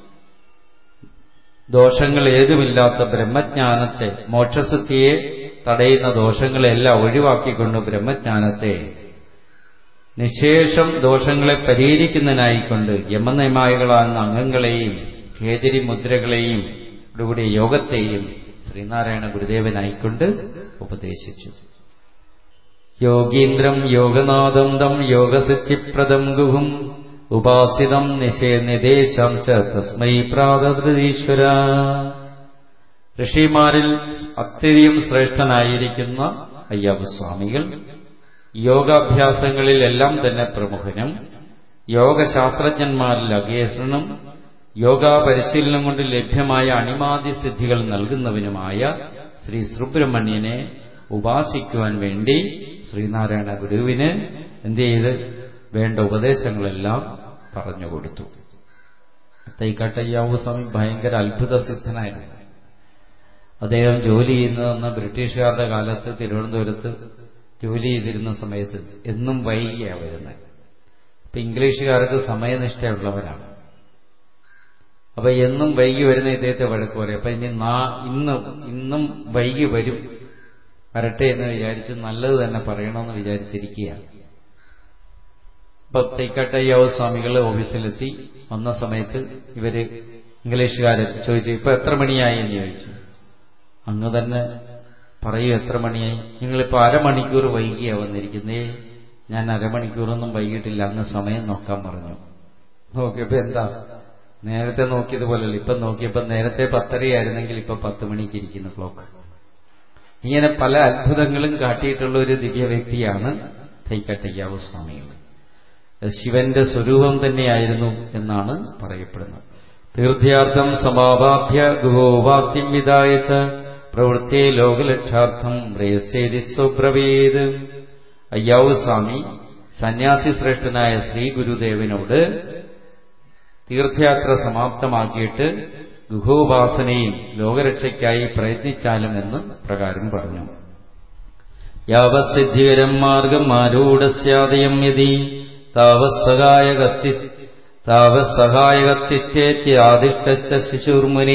A: ദോഷങ്ങൾ ഏതുമില്ലാത്ത ബ്രഹ്മജ്ഞാനത്തെ മോക്ഷസിദ്ധിയെ തടയുന്ന ദോഷങ്ങളെല്ലാം ഒഴിവാക്കിക്കൊണ്ട് ബ്രഹ്മജ്ഞാനത്തെ നിശേഷം ദോഷങ്ങളെ പരിഹരിക്കുന്നതിനായിക്കൊണ്ട് യമനയമായികളാകുന്ന അംഗങ്ങളെയും ഖേദിരി മുദ്രകളെയും കൂടിയ യോഗത്തെയും ശ്രീനാരായണ ഗുരുദേവനായിക്കൊണ്ട് ഉപദേശിച്ചു യോഗീന്ദ്രം യോഗനാഥം തം യോഗസിദ്ധിപ്രദം ഗുഹും ഉപാസിതം നിശേ നിദേശാംശ തസ്മൈ പ്രാതീശ്വര ഋഷിമാരിൽ അത്യധികം ശ്രേഷ്ഠനായിരിക്കുന്ന അയ്യപ്പസ്വാമികൾ യോഗാഭ്യാസങ്ങളിലെല്ലാം തന്നെ പ്രമുഖനും യോഗശാസ്ത്രജ്ഞന്മാരിൽ അഗേസനും യോഗാ പരിശീലനം കൊണ്ട് ലഭ്യമായ അണിമാതി സിദ്ധികൾ നൽകുന്നവനുമായ ശ്രീ സുബ്രഹ്മണ്യനെ ഉപാസിക്കുവാൻ വേണ്ടി ശ്രീനാരായണ ഗുരുവിന് എന്ത് ചെയ്ത് വേണ്ട ഉപദേശങ്ങളെല്ലാം പറഞ്ഞുകൊടുത്തു തൈക്കാട്ടയ്യാവു സ്വാമി ഭയങ്കര അത്ഭുത സിദ്ധനായിരുന്നു അദ്ദേഹം ജോലി ചെയ്യുന്നതെന്ന് ബ്രിട്ടീഷുകാരുടെ കാലത്ത് തിരുവനന്തപുരത്ത് ജോലി ചെയ്തിരുന്ന സമയത്ത് എന്നും വൈകിയാണ് വരുന്നത് ഇപ്പൊ ഇംഗ്ലീഷുകാർക്ക് സമയനിഷ്ഠയുള്ളവരാണ് അപ്പൊ എന്നും വൈകി വരുന്ന ഇദ്ദേഹത്തെ വഴക്ക് പറയും അപ്പൊ ഇനി നാ ഇന്നും ഇന്നും വൈകി വരും വരട്ടെ എന്ന് വിചാരിച്ച് നല്ലത് തന്നെ പറയണമെന്ന് വിചാരിച്ചിരിക്കുകയാണ് അപ്പൊ തൈക്കാട്ടയ്യാവ് സ്വാമികൾ ഓഫീസിലെത്തി വന്ന സമയത്ത് ഇവര് ഇംഗ്ലീഷുകാരൻ ചോദിച്ചു ഇപ്പൊ എത്ര മണിയായി എന്ന് ചോദിച്ചു അങ്ങ് തന്നെ പറയൂ എത്ര മണിയായി നിങ്ങളിപ്പോ അരമണിക്കൂർ വൈകിയാ വന്നിരിക്കുന്നേ ഞാൻ അരമണിക്കൂറൊന്നും വൈകിട്ടില്ല അങ്ങ് സമയം നോക്കാൻ പറഞ്ഞു നോക്കിയപ്പോ എന്താ നേരത്തെ നോക്കിയതുപോലല്ല ഇപ്പൊ നോക്കിയപ്പോ നേരത്തെ പത്തരയായിരുന്നെങ്കിൽ ഇപ്പൊ പത്ത് മണിക്ക് ഇരിക്കുന്നു ക്ലോക്ക് ഇങ്ങനെ പല അത്ഭുതങ്ങളും കാട്ടിയിട്ടുള്ള ഒരു ദിവ്യ വ്യക്തിയാണ് തൈക്കട്ടയ്യാവു സ്വാമികൾ ശിവന്റെ സ്വരൂപം തന്നെയായിരുന്നു എന്നാണ് പറയപ്പെടുന്നത് തീർത്ഥയാർത്ഥം സമാവാഭ്യ ഗുഹോവാസ്യം വിദായച്ച പ്രവൃത്തിയെ ലോകലക്ഷാർത്ഥം പ്രയസ്തേതി സ്വബ്രവേത് അയ്യാവു സ്വാമി സന്യാസി ശ്രേഷ്ഠനായ ശ്രീ ഗുരുദേവനോട് തീർത്ഥയാത്ര സമാപ്തമാക്കിയിട്ട് ഗുഹോപാസനയും ലോകരക്ഷയ്ക്കായി പ്രയത്നിച്ചാലും എന്ന് പ്രകാരം പറഞ്ഞു യാവസിദ്ധികരം മാർഗം ആരൂഢസ്യാദയം യതി താവസ്സഹായകസ്തി താവസ്സഹായകത്തിഷ്ഠേത്യാദിഷ്ട ശിശുർമുനി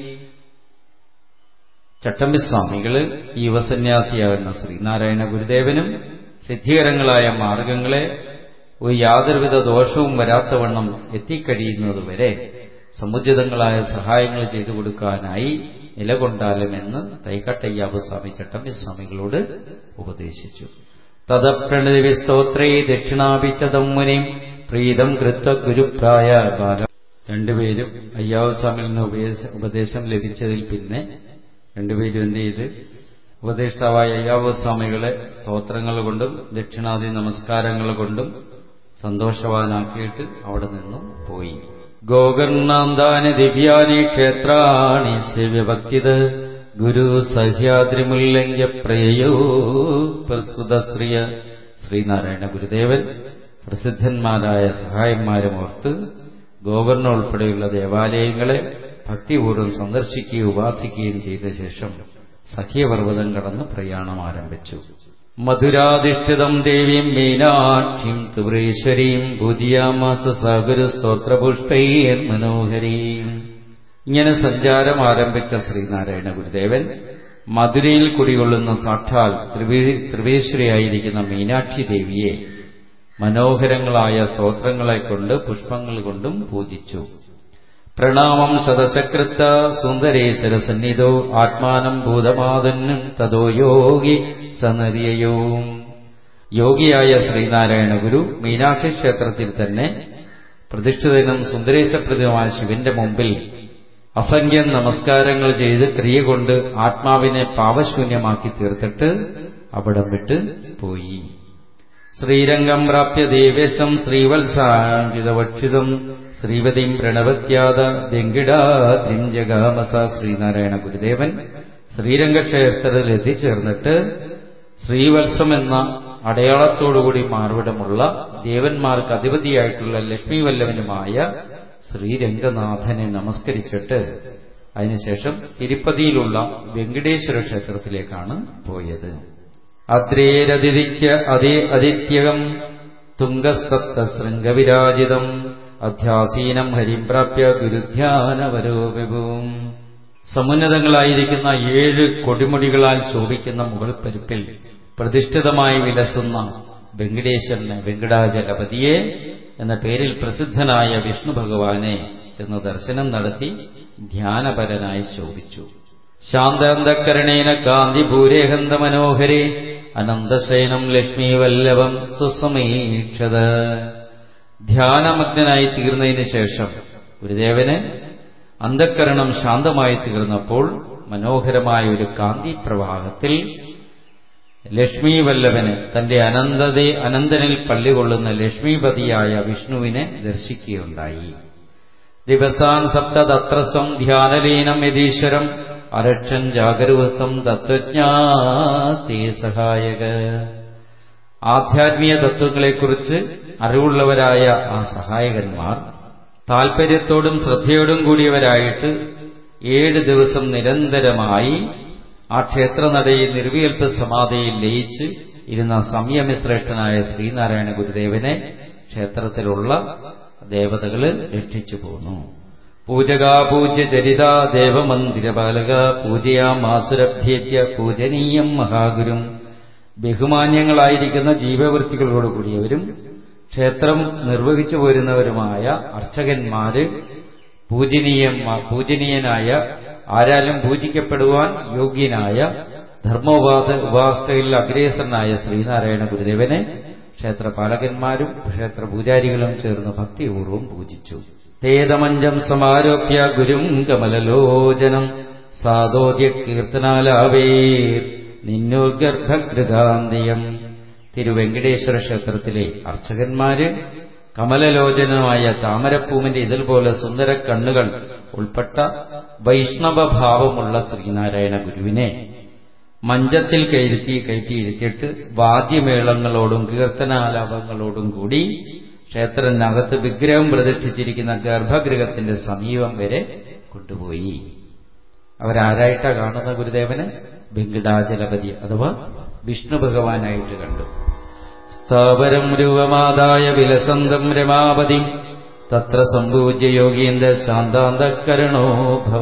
A: ചട്ടമ്പിസ്വാമികള് ഈ യുവസന്യാസിയാകുന്ന ശ്രീനാരായണ ഗുരുദേവനും സിദ്ധികരങ്ങളായ മാർഗങ്ങളെ ഒരു യാതൊരുവിധ ദോഷവും വരാത്തവണ്ണം എത്തിക്കഴിയുന്നതുവരെ സമുചിതങ്ങളായ സഹായങ്ങൾ ചെയ്തു കൊടുക്കാനായി നിലകൊണ്ടാലുമെന്ന് തൈക്കട്ടയ്യാബു സ്വാമി ചട്ടമ്പിസ്വാമികളോട് ഉപദേശിച്ചു തദപ്രണതി സ്തോത്രേ ദക്ഷിണാപിച്ചതം മുനിം പ്രീതം കൃത്വ ഗുരുപ്രായ ബാല രണ്ടുപേരും അയ്യാവു സ്വാമിയിൽ നിന്ന് ഉപദേശം ലഭിച്ചതിൽ പിന്നെ രണ്ടുപേരും എന്ത് ചെയ്ത് ഉപദേഷ്ടാവായ അയ്യാവു സ്വാമികളെ സ്തോത്രങ്ങൾ കൊണ്ടും ദക്ഷിണാദി നമസ്കാരങ്ങൾ കൊണ്ടും സന്തോഷവാനാക്കിയിട്ട് അവിടെ നിന്നും പോയി ഗോകർണാന്താനി ദിവ്യാനി ക്ഷേത്രാണി സേവ്യഭക്തിത് ഗുരു സഹ്യാദ്രിമുല്ലംഘ്യ പ്രയോ പ്രസ്തുത ശ്രീയ ശ്രീനാരായണ ഗുരുദേവൻ പ്രസിദ്ധന്മാരായ സഹായന്മാരും ഓർത്ത് ഗോകർണ ഉൾപ്പെടെയുള്ള ദേവാലയങ്ങളെ ഭക്തിപൂർവ്വം സന്ദർശിക്കുകയും ഉപാസിക്കുകയും ചെയ്ത ശേഷം സഖ്യപർവ്വതം കടന്ന് പ്രയാണം ആരംഭിച്ചു മധുരാധിഷ്ഠിതം ദേവീം മീനാക്ഷിം ത്രിപുരേശ്വരീം പൂജിയാമാസ സാഗുരു സ്തോത്രപുഷ്പൈർ മനോഹരീം ഇങ്ങനെ സഞ്ചാരം ആരംഭിച്ച ശ്രീനാരായണ ഗുരുദേവൻ മധുരയിൽ കുടികൊള്ളുന്ന സാക്ഷാൽ ത്രിവേശ്വരിയായിരിക്കുന്ന മീനാക്ഷി ദേവിയെ മനോഹരങ്ങളായ സ്തോത്രങ്ങളെ കൊണ്ട് പുഷ്പങ്ങൾ കൊണ്ടും പൂജിച്ചു പ്രണാമം ശതശകൃത്ത സുന്ദരേശ്വര സന്നിധോ ആത്മാനം ഭൂതമാതന്നും തതോ യോഗി സനരിയയോ യോഗിയായ ശ്രീനാരായണ ഗുരു മീനാക്ഷി ക്ഷേത്രത്തിൽ തന്നെ പ്രതിഷ്ഠിതനും സുന്ദരേശപ്രദമായ ശിവന്റെ മുമ്പിൽ അസംഖ്യം നമസ്കാരങ്ങൾ ചെയ്ത് ക്രിയ കൊണ്ട് ആത്മാവിനെ പാവശൂന്യമാക്കി തീർത്തിട്ട് അവിടം വിട്ട് പോയി ശ്രീരംഗം പ്രാപ്യ ദേവേശം ശ്രീവത്സാങ്കിതവക്ഷിതം ശ്രീവതിം പ്രണവത്യാത ദെങ്കിടാദ്രിം ജഗാമസ ശ്രീനാരായണ ഗുരുദേവൻ ശ്രീരംഗക്ഷേത്രത്തിൽ എത്തിച്ചേർന്നിട്ട് ശ്രീവത്സം എന്ന അടയാളത്തോടുകൂടി മാർവിടമുള്ള ദേവന്മാർക്ക് അധിപതിയായിട്ടുള്ള ലക്ഷ്മി വല്ലവനുമായ ശ്രീരംഗനാഥനെ നമസ്കരിച്ചിട്ട് അതിനുശേഷം തിരുപ്പതിയിലുള്ള വെങ്കടേശ്വര ക്ഷേത്രത്തിലേക്കാണ് പോയത് അദ്രേരതിരിക്ക അതേ അതിഥ്യകം തുംഗസ്തപ്ത ശൃംഗവിരാജിതം അധ്യാസീനം ഹരിം പ്രാപ്യ ഗുരുധ്യാനവരോ വിഭുവും സമുന്നതങ്ങളായിരിക്കുന്ന ഏഴ് കൊടിമുടികളാൽ ശോഭിക്കുന്ന മുകൾ പരിപ്പിൽ പ്രതിഷ്ഠിതമായി വിലസുന്ന വെങ്കടേശ്വരനെ വെങ്കടാചലപതിയെ എന്ന പേരിൽ പ്രസിദ്ധനായ വിഷ്ണു ഭഗവാനെ ചെന്ന് ദർശനം നടത്തി ധ്യാനപരനായി ശോഭിച്ചു ശാന്താന്തക്കരണേന കാന്തി ഭൂരേഹന്ത മനോഹരേ അനന്തശയനം ലക്ഷ്മി വല്ലഭം സുസമീക്ഷത ധ്യാനമഗ്നായി തീർന്നതിന് ശേഷം ഗുരുദേവന് അന്ധക്കരണം ശാന്തമായി തീർന്നപ്പോൾ മനോഹരമായ ഒരു കാന്തി പ്രവാഹത്തിൽ ലക്ഷ്മി വല്ലഭന് തന്റെ അനന്തതയെ അനന്തനിൽ പള്ളികൊള്ളുന്ന ലക്ഷ്മിപതിയായ വിഷ്ണുവിനെ ദർശിക്കുകയുണ്ടായി ദിവസാൻ സപ്തതത്രസ്വം ധ്യാനലീനം യതീശ്വരം അരക്ഷൻ ജാഗരൂകത്വം തത്വജ്ഞാതേ സഹായക ആധ്യാത്മിക തത്വങ്ങളെക്കുറിച്ച് അറിവുള്ളവരായ ആ സഹായകന്മാർ താൽപര്യത്തോടും ശ്രദ്ധയോടും കൂടിയവരായിട്ട് ഏഴ് ദിവസം നിരന്തരമായി ആ ക്ഷേത്രനടയിൽ നിർവികൽപ്പ സമാധിയിൽ ലയിച്ച് ഇരുന്ന സംയമിശ്രേഷ്ഠനായ ശ്രീനാരായണ ഗുരുദേവനെ ക്ഷേത്രത്തിലുള്ള ദേവതകള് രക്ഷിച്ചു പോന്നു പൂജകാ പൂജ്യ ചരിത ദേവമന്ദിരപാലക പൂജയാമാസുരഭ്യേത്യ പൂജനീയം മഹാഗുരും ബഹുമാന്യങ്ങളായിരിക്കുന്ന ജീവവൃത്തികളോട് കൂടിയവരും ക്ഷേത്രം നിർവഹിച്ചു പോരുന്നവരുമായ അർച്ചകന്മാര് പൂജനീയം പൂജനീയനായ ആരാലും പൂജിക്കപ്പെടുവാൻ യോഗ്യനായ ധർമ്മോപാധ ഉപാസകയിൽ അഗ്രേസരനായ ശ്രീനാരായണ ഗുരുദേവനെ ക്ഷേത്രപാലകന്മാരും ക്ഷേത്ര പൂജാരികളും ചേർന്ന് ഭക്തിപൂർവ്വം പൂജിച്ചു തേതമഞ്ചം സമാരോപ്യ ഗുരും കമലലോചനം സാദോദ്യ കീർത്തനാലാവേർ നിന്നോർഗർഭഗൃഹാന്തിയം തിരുവെങ്കടേശ്വര ക്ഷേത്രത്തിലെ അർച്ചകന്മാര് കമലലോചനമായ താമരപ്പൂവിന്റെ ഇതിൽ പോലെ സുന്ദര കണ്ണുകൾ ഉൾപ്പെട്ട വൈഷ്ണവഭാവമുള്ള ശ്രീനാരായണ ഗുരുവിനെ മഞ്ചത്തിൽ കയറ്റി കയറ്റിയിരുത്തിയിട്ട് വാദ്യമേളങ്ങളോടും കീർത്തനാലാപങ്ങളോടും കൂടി ക്ഷേത്രത്തിനകത്ത് വിഗ്രഹം പ്രതിഷ്ഠിച്ചിരിക്കുന്ന ഗർഭഗൃഹത്തിന്റെ സമീപം വരെ കൊണ്ടുപോയി അവരാരായിട്ടാ കാണുന്ന ഗുരുദേവന് വെങ്കടാചലപതി അഥവാ വിഷ്ണു ഭഗവാനായിട്ട് കണ്ടു സ്ഥാപരം രൂപമാതായ വിലസന്തം രമാപതി തത്ര സംപൂജ്യ യോഗീന്ദ്ര ശാന്താന്തകരണോ ഭവ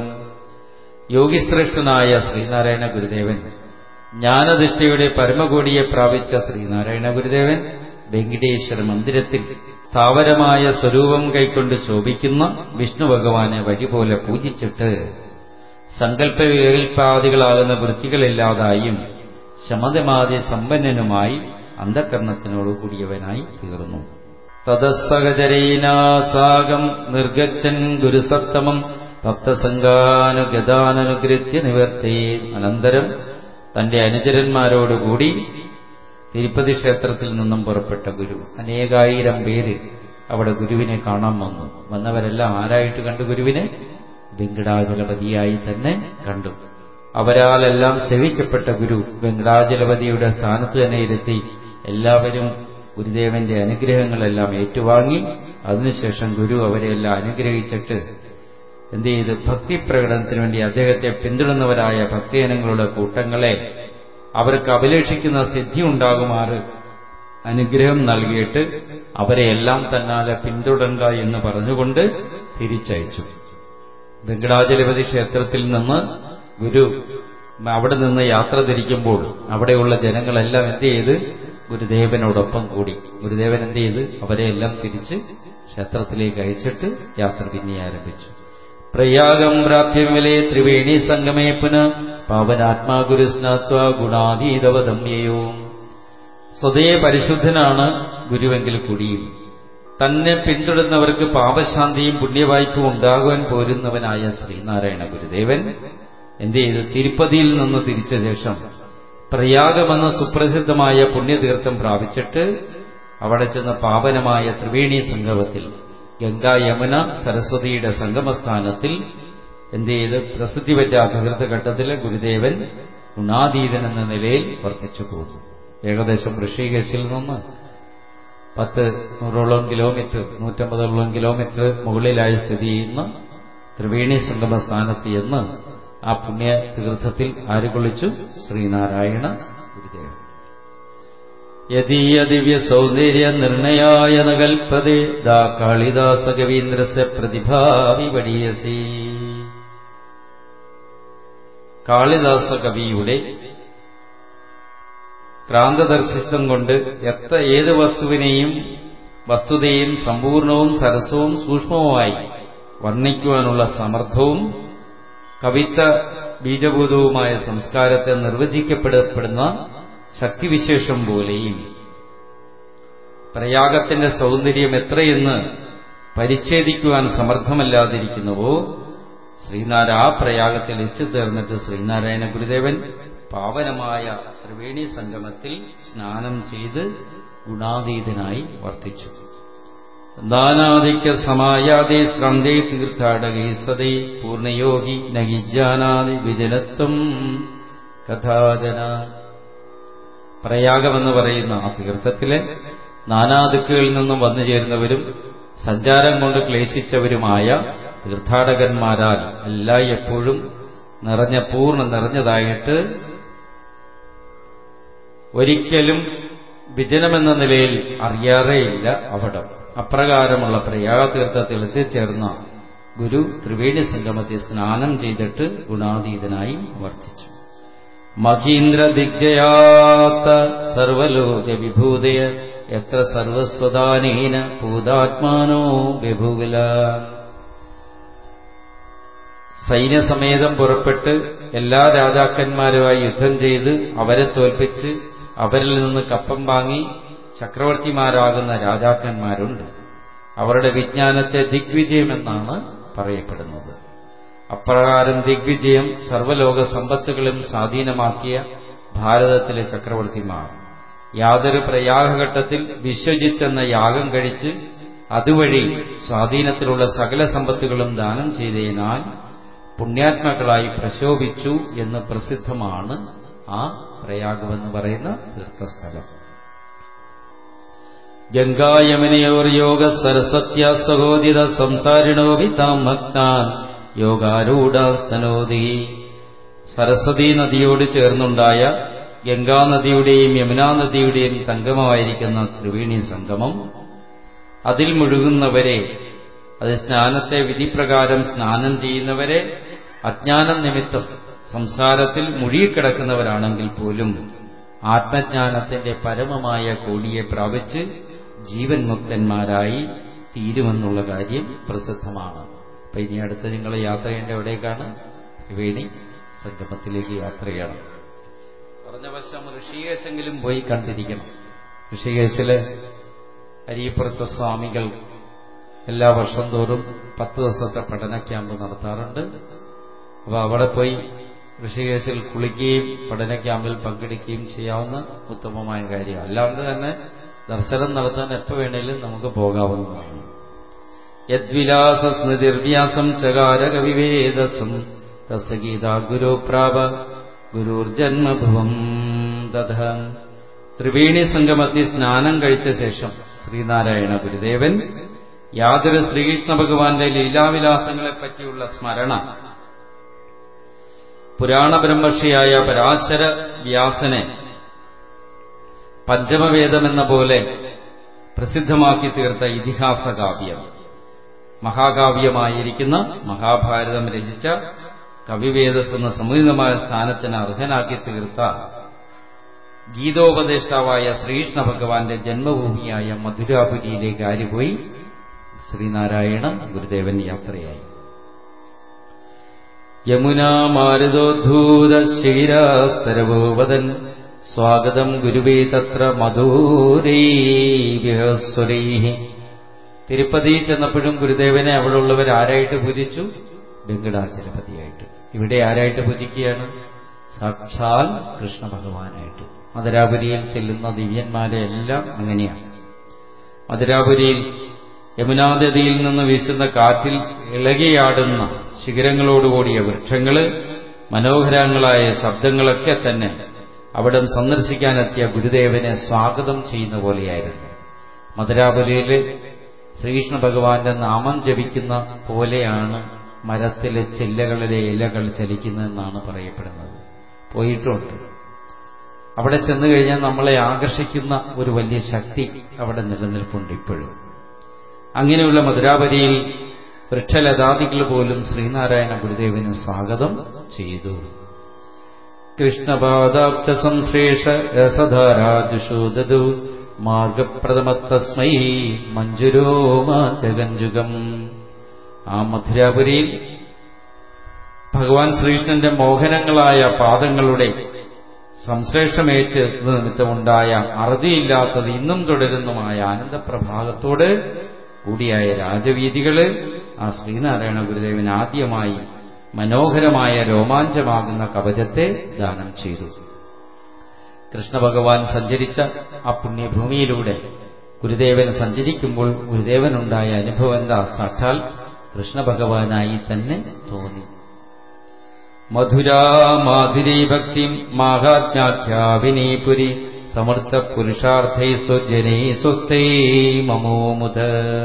A: യോഗിശ്രേഷ്ഠനായ ശ്രീനാരായണ ഗുരുദേവൻ ജ്ഞാനദൃഷ്ടിയുടെ പരമകോടിയെ പ്രാപിച്ച ശ്രീനാരായണ ഗുരുദേവൻ വെങ്കടേശ്വര മന്ദിരത്തിൽ സ്ഥാവരമായ സ്വരൂപം കൈക്കൊണ്ട് ശോഭിക്കുന്ന വിഷ്ണു ഭഗവാനെ വഴിപോലെ പൂജിച്ചിട്ട് സങ്കല്പ വികൽപാദികളാകുന്ന വൃത്തികളില്ലാതായും ശമതമാതി സമ്പന്നനുമായി അന്ധകരണത്തിനോട് കൂടിയവനായി തീർന്നു തതസ്സഹചരൈനാസാകം നിർഗച്ഛൻ ഗുരുസത്തമം ഭക്തസംഘാനുഗതാനനുകൃത്യ നിവർത്തേ അനന്തരം തന്റെ അനുചരന്മാരോടുകൂടി തിരുപ്പതി ക്ഷേത്രത്തിൽ നിന്നും പുറപ്പെട്ട ഗുരു അനേകായിരം പേര് അവിടെ ഗുരുവിനെ കാണാൻ വന്നു വന്നവരെല്ലാം ആരായിട്ട് കണ്ടു ഗുരുവിനെ വെങ്കടാചലപതിയായി തന്നെ കണ്ടു അവരാലെല്ലാം സേവിക്കപ്പെട്ട ഗുരു വെങ്കടാചലപതിയുടെ സ്ഥാനത്ത് തന്നെ ഇരുത്തി എല്ലാവരും ഗുരുദേവന്റെ അനുഗ്രഹങ്ങളെല്ലാം ഏറ്റുവാങ്ങി അതിനുശേഷം ഗുരു അവരെയെല്ലാം അനുഗ്രഹിച്ചിട്ട് എന്ത് ചെയ്ത് ഭക്തിപ്രകടനത്തിന് വേണ്ടി അദ്ദേഹത്തെ പിന്തുടർന്നവരായ ഭക്തജനങ്ങളുടെ കൂട്ടങ്ങളെ അവർക്ക് അഭിലേഷിക്കുന്ന സിദ്ധി ഉണ്ടാകുമാറ് അനുഗ്രഹം നൽകിയിട്ട് അവരെയെല്ലാം തന്നാലെ പിന്തുടരുക എന്ന് പറഞ്ഞുകൊണ്ട് തിരിച്ചയച്ചു വെങ്കടാചലപതി ക്ഷേത്രത്തിൽ നിന്ന് ഗുരു അവിടെ നിന്ന് യാത്ര തിരിക്കുമ്പോൾ അവിടെയുള്ള ജനങ്ങളെല്ലാം എന്ത് ചെയ്ത് ഗുരുദേവനോടൊപ്പം കൂടി ഗുരുദേവൻ എന്ത് ചെയ്ത് അവരെയെല്ലാം തിരിച്ച് ക്ഷേത്രത്തിലേക്ക് അയച്ചിട്ട് യാത്ര പിന്നെ ആരംഭിച്ചു പ്രയാഗം പ്രാപ്യവിലെ ത്രിവേണി സംഗമേ പുന പാവനാത്മാ ഗുരുസ്നാത്വ ഗുണാതീതവദമ്യയോ സ്വതേ പരിശുദ്ധനാണ് ഗുരുവെങ്കിൽ കൂടിയും തന്നെ പിന്തുടരുന്നവർക്ക് പാപശാന്തിയും പുണ്യവായ്പും ഉണ്ടാകുവാൻ പോരുന്നവനായ ശ്രീനാരായണ ഗുരുദേവൻ എന്ത് ചെയ്തു തിരുപ്പതിയിൽ നിന്ന് തിരിച്ച ശേഷം പ്രയാഗമെന്ന സുപ്രസിദ്ധമായ പുണ്യതീർത്ഥം പ്രാപിച്ചിട്ട് അവിടെ ചെന്ന് പാവനമായ ത്രിവേണി സംഗമത്തിൽ ഗംഗാ യമുന സരസ്വതിയുടെ സംഗമസ്ഥാനത്തിൽ എന്ത് ചെയ്ത് പ്രസിദ്ധി പറ്റ അധികൃതഘട്ടത്തിൽ ഗുരുദേവൻ ഗുണാതീതൻ എന്ന നിലയിൽ വർദ്ധിച്ചു പോകുന്നു ഏകദേശം ഋഷികേശിൽ നിന്ന് പത്ത് നൂറോളം കിലോമീറ്റർ നൂറ്റമ്പതോളം കിലോമീറ്റർ മുകളിലായി സ്ഥിതി ചെയ്യുന്ന ത്രിവേണി സംഗമ സ്ഥാനത്ത് എന്ന് ആ പുണ്യ തീർത്ഥത്തിൽ ആര് കൊള്ളിച്ചു ശ്രീനാരായണ ഗുരുദേവൻ യദീയ ദിവ്യ സൗന്ദര്യ നിർണയായ നകൽപ്പതേ ദാ കാളിദാസ കവീന്ദ്രസ്യ പ്രതിഭാവിപടീയസി കാളിദാസ കവിയുടെ ക്രാന്തദർശിത്വം കൊണ്ട് എത്ര ഏത് വസ്തുവിനെയും വസ്തുതയും സമ്പൂർണവും സരസവും സൂക്ഷ്മവുമായി വർണ്ണിക്കുവാനുള്ള സമർത്ഥവും കവിത്ത ബീജഭൂതവുമായ സംസ്കാരത്തെ നിർവചിക്കപ്പെടപ്പെടുന്ന ശക്തിവിശേഷം പോലെയും പ്രയാഗത്തിന്റെ സൗന്ദര്യം എത്രയെന്ന് പരിച്ഛേദിക്കുവാൻ സമർത്ഥമല്ലാതിരിക്കുന്നുവോ ശ്രീനാര ആ പ്രയാഗത്തിൽ എത്തിത്തീർന്നിട്ട് ശ്രീനാരായണ ഗുരുദേവൻ പാവനമായ ത്രിവേണി സംഗമത്തിൽ സ്നാനം ചെയ്ത് ഗുണാതീതനായി വർത്തിച്ചു ദാനാദിക്യ സമായാദേ സ്രന്തേ തീർത്ഥാടകൈ സദൈ പൂർണ്ണയോഗി നഹിജാനാദി വിജനത്വം കഥാജന പ്രയാഗമെന്ന് പറയുന്ന ആ തീർത്ഥത്തിലെ നാനാദിക്കുകളിൽ നിന്നും വന്നു ചേരുന്നവരും സഞ്ചാരം കൊണ്ട് ക്ലേശിച്ചവരുമായ തീർത്ഥാടകന്മാരാൽ എല്ലാ എപ്പോഴും നിറഞ്ഞ പൂർണ്ണ നിറഞ്ഞതായിട്ട് ഒരിക്കലും വിജനമെന്ന നിലയിൽ അറിയാറേയില്ല അവിടം അപ്രകാരമുള്ള പ്രയാഗതീർത്ഥത്തിൽ എത്തിച്ചേർന്ന ഗുരു ത്രിവേണി സംഗമത്തിൽ സ്നാനം ചെയ്തിട്ട് ഗുണാതീതനായി വർദ്ധിച്ചു മഹീന്ദ്ര ദിഗ്ജയാത്ത സർവലോക വിഭൂതയ എത്ര സർവസ്വദാനേന ഭൂതാത്മാനോ ബഭൂവില സൈന്യസമേതം പുറപ്പെട്ട് എല്ലാ രാജാക്കന്മാരുമായി യുദ്ധം ചെയ്ത് അവരെ തോൽപ്പിച്ച് അവരിൽ നിന്ന് കപ്പം വാങ്ങി ചക്രവർത്തിമാരാകുന്ന രാജാക്കന്മാരുണ്ട് അവരുടെ വിജ്ഞാനത്തെ ദിഗ്വിജയമെന്നാണ് പറയപ്പെടുന്നത് അപ്രകാരം ദിഗ്വിജയം സർവ്വലോക സമ്പത്തുകളും സ്വാധീനമാക്കിയ ഭാരതത്തിലെ ചക്രവർത്തിമാർ യാതൊരു പ്രയാഗഘട്ടത്തിൽ വിശ്വജിത്ത് എന്ന യാഗം കഴിച്ച് അതുവഴി സ്വാധീനത്തിലുള്ള സകല സമ്പത്തുകളും ദാനം ചെയ്തതിനാൽ പുണ്യാത്മാക്കളായി പ്രശോഭിച്ചു എന്ന് പ്രസിദ്ധമാണ് ആ പ്രയാഗമെന്ന് പറയുന്ന തീർത്ഥസ്ഥലം ഗംഗായമനയോർ യോഗ സരസത്യ സഹോദിത സംസാരിണോ വിതാം ഭക്താൻ യോഗാരൂഢാസ്തനോദി സരസ്വതി നദിയോട് ചേർന്നുണ്ടായ ഗംഗാനദിയുടെയും യമുനാ നദിയുടെയും സംഗമമായിരിക്കുന്ന ത്രിവേണി സംഗമം അതിൽ മുഴുകുന്നവരെ അത് സ്നാനത്തെ വിധിപ്രകാരം സ്നാനം ചെയ്യുന്നവരെ അജ്ഞാനം നിമിത്തം സംസാരത്തിൽ മുഴുകിക്കിടക്കുന്നവരാണെങ്കിൽ പോലും ആത്മജ്ഞാനത്തിന്റെ പരമമായ കോടിയെ പ്രാപിച്ച് ജീവൻ മുക്തന്മാരായി തീരുമെന്നുള്ള കാര്യം പ്രസിദ്ധമാണ് അപ്പൊ ഇനി അടുത്ത നിങ്ങൾ യാത്ര ചെയ്യേണ്ട എവിടേക്കാണ് ത്രിവേണി സംഗമത്തിലേക്ക് യാത്ര ചെയ്യണം പറഞ്ഞ വശം ഋഷികേശെങ്കിലും പോയി കണ്ടിരിക്കണം ഋഷികേശിലെ അരിയപ്പുറത്തെ സ്വാമികൾ എല്ലാ വർഷം തോറും പത്ത് ദിവസത്തെ പഠന ക്യാമ്പ് നടത്താറുണ്ട് അപ്പോൾ അവിടെ പോയി ഋഷികേശിൽ കുളിക്കുകയും പഠന ക്യാമ്പിൽ പങ്കെടുക്കുകയും ചെയ്യാവുന്ന ഉത്തമമായ കാര്യം അല്ലാണ്ട് തന്നെ ദർശനം നടത്താൻ എപ്പോൾ വേണേലും നമുക്ക് പോകാവുന്നതാണ് യദ്വിലാസ സ്മൃതിർവ്യാസം ചകാര കവിവേദസം തസ് ഗീതാ ഗുരു പ്രാപ ഗുരുർജന്മഭുവം ദധ ത്രിവേണി സംഗമത്തിൽ സ്നാനം കഴിച്ച ശേഷം ശ്രീനാരായണ ഗുരുദേവൻ യാതൊരു ശ്രീകൃഷ്ണ ഭഗവാന്റെ ലീലാവിലാസങ്ങളെപ്പറ്റിയുള്ള സ്മരണ പുരാണ ബ്രഹ്മർഷിയായ പരാശര വ്യാസനെ പഞ്ചമവേദമെന്ന പോലെ പ്രസിദ്ധമാക്കി തീർത്ത ഇതിഹാസ കാവ്യം മഹാകാവ്യമായിരിക്കുന്ന മഹാഭാരതം രചിച്ച കവിവേദസ് എന്ന സമുചിതമായ സ്ഥാനത്തിന് അർഹനാക്കി തീർത്ത ഗീതോപദേഷ്ടാവായ ശ്രീകൃഷ്ണ ഭഗവാന്റെ ജന്മഭൂമിയായ മധുരാപുരിയിലേക്ക് ആരുപോയി ശ്രീനാരായണ ഗുരുദേവൻ യാത്രയായി യമുനാമാരുതോദ്ധൂത ശിരാസ്തരവോവദൻ സ്വാഗതം ഗുരുവേ തത്ര മധുരൈസ്വരൈ തിരുപ്പതി ചെന്നപ്പോഴും ഗുരുദേവനെ അവിടെയുള്ളവർ ആരായിട്ട് പൂജിച്ചു വെങ്കടാചലപതിയായിട്ട് ഇവിടെ ആരായിട്ട് പൂജിക്കുകയാണ് സാക്ഷാൽ കൃഷ്ണ ഭഗവാനായിട്ട് മധുരാപുരിയിൽ ചെല്ലുന്ന ദിവ്യന്മാരെ എല്ലാം അങ്ങനെയാണ് മധുരാപുരിയിൽ യമുനാനദിയിൽ നിന്ന് വീശുന്ന കാറ്റിൽ ഇളകിയാടുന്ന ശിഖരങ്ങളോടുകൂടിയ വൃക്ഷങ്ങള് മനോഹരങ്ങളായ ശബ്ദങ്ങളൊക്കെ തന്നെ അവിടെ സന്ദർശിക്കാനെത്തിയ ഗുരുദേവനെ സ്വാഗതം ചെയ്യുന്ന പോലെയായിരുന്നു മധുരാപുരിയില് ശ്രീകൃഷ്ണ ഭഗവാന്റെ നാമം ജപിക്കുന്ന പോലെയാണ് മരത്തിലെ ചില്ലകളിലെ ഇലകൾ ചലിക്കുന്നതെന്നാണ് പറയപ്പെടുന്നത് പോയിട്ടുണ്ട് അവിടെ ചെന്നു കഴിഞ്ഞാൽ നമ്മളെ ആകർഷിക്കുന്ന ഒരു വലിയ ശക്തി അവിടെ നിലനിൽപ്പുണ്ട് ഇപ്പോഴും അങ്ങനെയുള്ള മധുരാപരിയിൽ വൃക്ഷലതാദികൾ പോലും ശ്രീനാരായണ ഗുരുദേവന് സ്വാഗതം ചെയ്തു കൃഷ്ണപാദാബ്ജ സംശ്ലേഷ രസധാരാജുഷോദു മാർഗപ്രഥമത്തസ്മൈ മഞ്ജുരോമാചകഞ്ജുകം ആ മധുരാപുരിയിൽ ഭഗവാൻ ശ്രീകൃഷ്ണന്റെ മോഹനങ്ങളായ പാദങ്ങളുടെ സംശ്ലേഷമേറ്റ് നിമിത്തമുണ്ടായ അറുതിയില്ലാത്തത് ഇന്നും തുടരുന്നതുമായ ആനന്ദപ്രഭാഗത്തോട് കൂടിയായ രാജവീതികള് ആ ശ്രീനാരായണ ഗുരുദേവൻ ആദ്യമായി മനോഹരമായ രോമാഞ്ചമാകുന്ന കവചത്തെ ദാനം ചെയ്തു കൃഷ്ണഭഗവാൻ സഞ്ചരിച്ച ആ പുണ്യഭൂമിയിലൂടെ ഗുരുദേവൻ സഞ്ചരിക്കുമ്പോൾ ഗുരുദേവനുണ്ടായ അനുഭവം എന്താ സാക്ഷാൽ കൃഷ്ണഭഗവാനായി തന്നെ തോന്നി മധുരാ മാധുരീ ഭക്തിം മാഹാത്മ്യാഖ്യാവിനീപുരി സമർത്ഥ പുരുഷാർത്ഥൈസ്തുജനേ സ്വസ്ഥൈ മമോമുത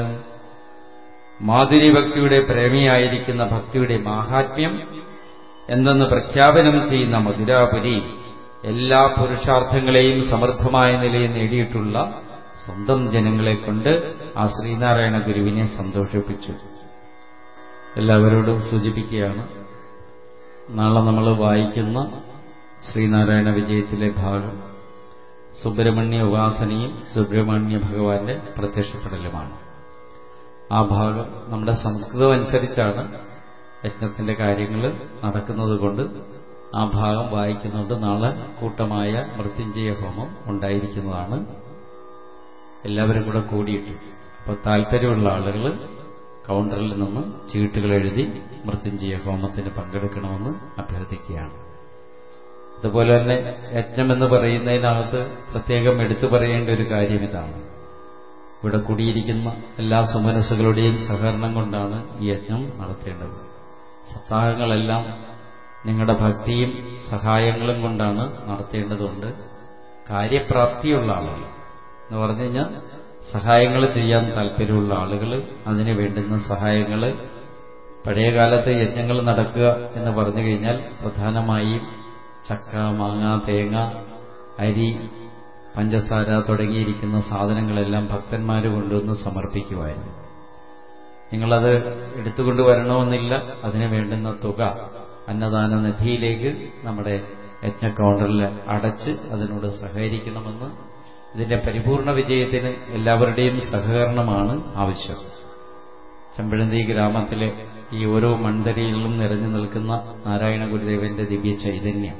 A: മാധുരി ഭക്തിയുടെ പ്രേമിയായിരിക്കുന്ന ഭക്തിയുടെ മാഹാത്മ്യം എന്തെന്ന് പ്രഖ്യാപനം ചെയ്യുന്ന മധുരാപുരി എല്ലാ പുരുഷാർത്ഥങ്ങളെയും സമർത്ഥമായ നിലയിൽ നേടിയിട്ടുള്ള സ്വന്തം ജനങ്ങളെ കൊണ്ട് ആ ശ്രീനാരായണ ഗുരുവിനെ സന്തോഷിപ്പിച്ചു എല്ലാവരോടും സൂചിപ്പിക്കുകയാണ് നാളെ നമ്മൾ വായിക്കുന്ന ശ്രീനാരായണ വിജയത്തിലെ ഭാഗം സുബ്രഹ്മണ്യ ഉപാസനയും സുബ്രഹ്മണ്യ ഭഗവാന്റെ പ്രത്യക്ഷപ്പെടലുമാണ് ആ ഭാഗം നമ്മുടെ സംസ്കൃതം അനുസരിച്ചാണ് യജ്ഞത്തിന്റെ കാര്യങ്ങൾ നടക്കുന്നത് കൊണ്ട് ആ ഭാഗം വായിക്കുന്നുണ്ട് നാളെ കൂട്ടമായ മൃത്യുഞ്ജയ ഹോമം ഉണ്ടായിരിക്കുന്നതാണ് എല്ലാവരും കൂടെ കൂടിയിട്ട് അപ്പോൾ താല്പര്യമുള്ള ആളുകൾ കൗണ്ടറിൽ നിന്ന് ചീട്ടുകൾ എഴുതി മൃത്യുഞ്ജയ ഹോമത്തിന് പങ്കെടുക്കണമെന്ന് അഭ്യർത്ഥിക്കുകയാണ് അതുപോലെ തന്നെ യജ്ഞമെന്ന് പറയുന്നതിനകത്ത് പ്രത്യേകം എടുത്തു പറയേണ്ട ഒരു കാര്യം ഇതാണ് ഇവിടെ കൂടിയിരിക്കുന്ന എല്ലാ സുമനസ്സുകളുടെയും സഹകരണം കൊണ്ടാണ് ഈ യജ്ഞം നടത്തേണ്ടത് സപ്താഹങ്ങളെല്ലാം നിങ്ങളുടെ ഭക്തിയും സഹായങ്ങളും കൊണ്ടാണ് നടത്തേണ്ടതുണ്ട് കാര്യപ്രാപ്തിയുള്ള ആളുകൾ എന്ന് പറഞ്ഞു കഴിഞ്ഞാൽ സഹായങ്ങൾ ചെയ്യാൻ താല്പര്യമുള്ള ആളുകൾ അതിന് വേണ്ടുന്ന സഹായങ്ങൾ പഴയകാലത്ത് യജ്ഞങ്ങൾ നടക്കുക എന്ന് പറഞ്ഞു കഴിഞ്ഞാൽ പ്രധാനമായും ചക്ക മാങ്ങ തേങ്ങ അരി പഞ്ചസാര തുടങ്ങിയിരിക്കുന്ന സാധനങ്ങളെല്ലാം ഭക്തന്മാർ കൊണ്ടുവന്ന് സമർപ്പിക്കുമായിരുന്നു നിങ്ങളത് എടുത്തുകൊണ്ട് വരണമെന്നില്ല അതിന് വേണ്ടുന്ന തുക അന്നദാന നിധിയിലേക്ക് നമ്മുടെ യജ്ഞ കൗണ്ടറിൽ അടച്ച് അതിനോട് സഹകരിക്കണമെന്ന് ഇതിന്റെ പരിപൂർണ വിജയത്തിന് എല്ലാവരുടെയും സഹകരണമാണ് ആവശ്യം ചെമ്പഴന്തി ഗ്രാമത്തിലെ ഈ ഓരോ മൺതരിയിലും നിറഞ്ഞു നിൽക്കുന്ന നാരായണ ഗുരുദേവന്റെ ദിവ്യ ചൈതന്യം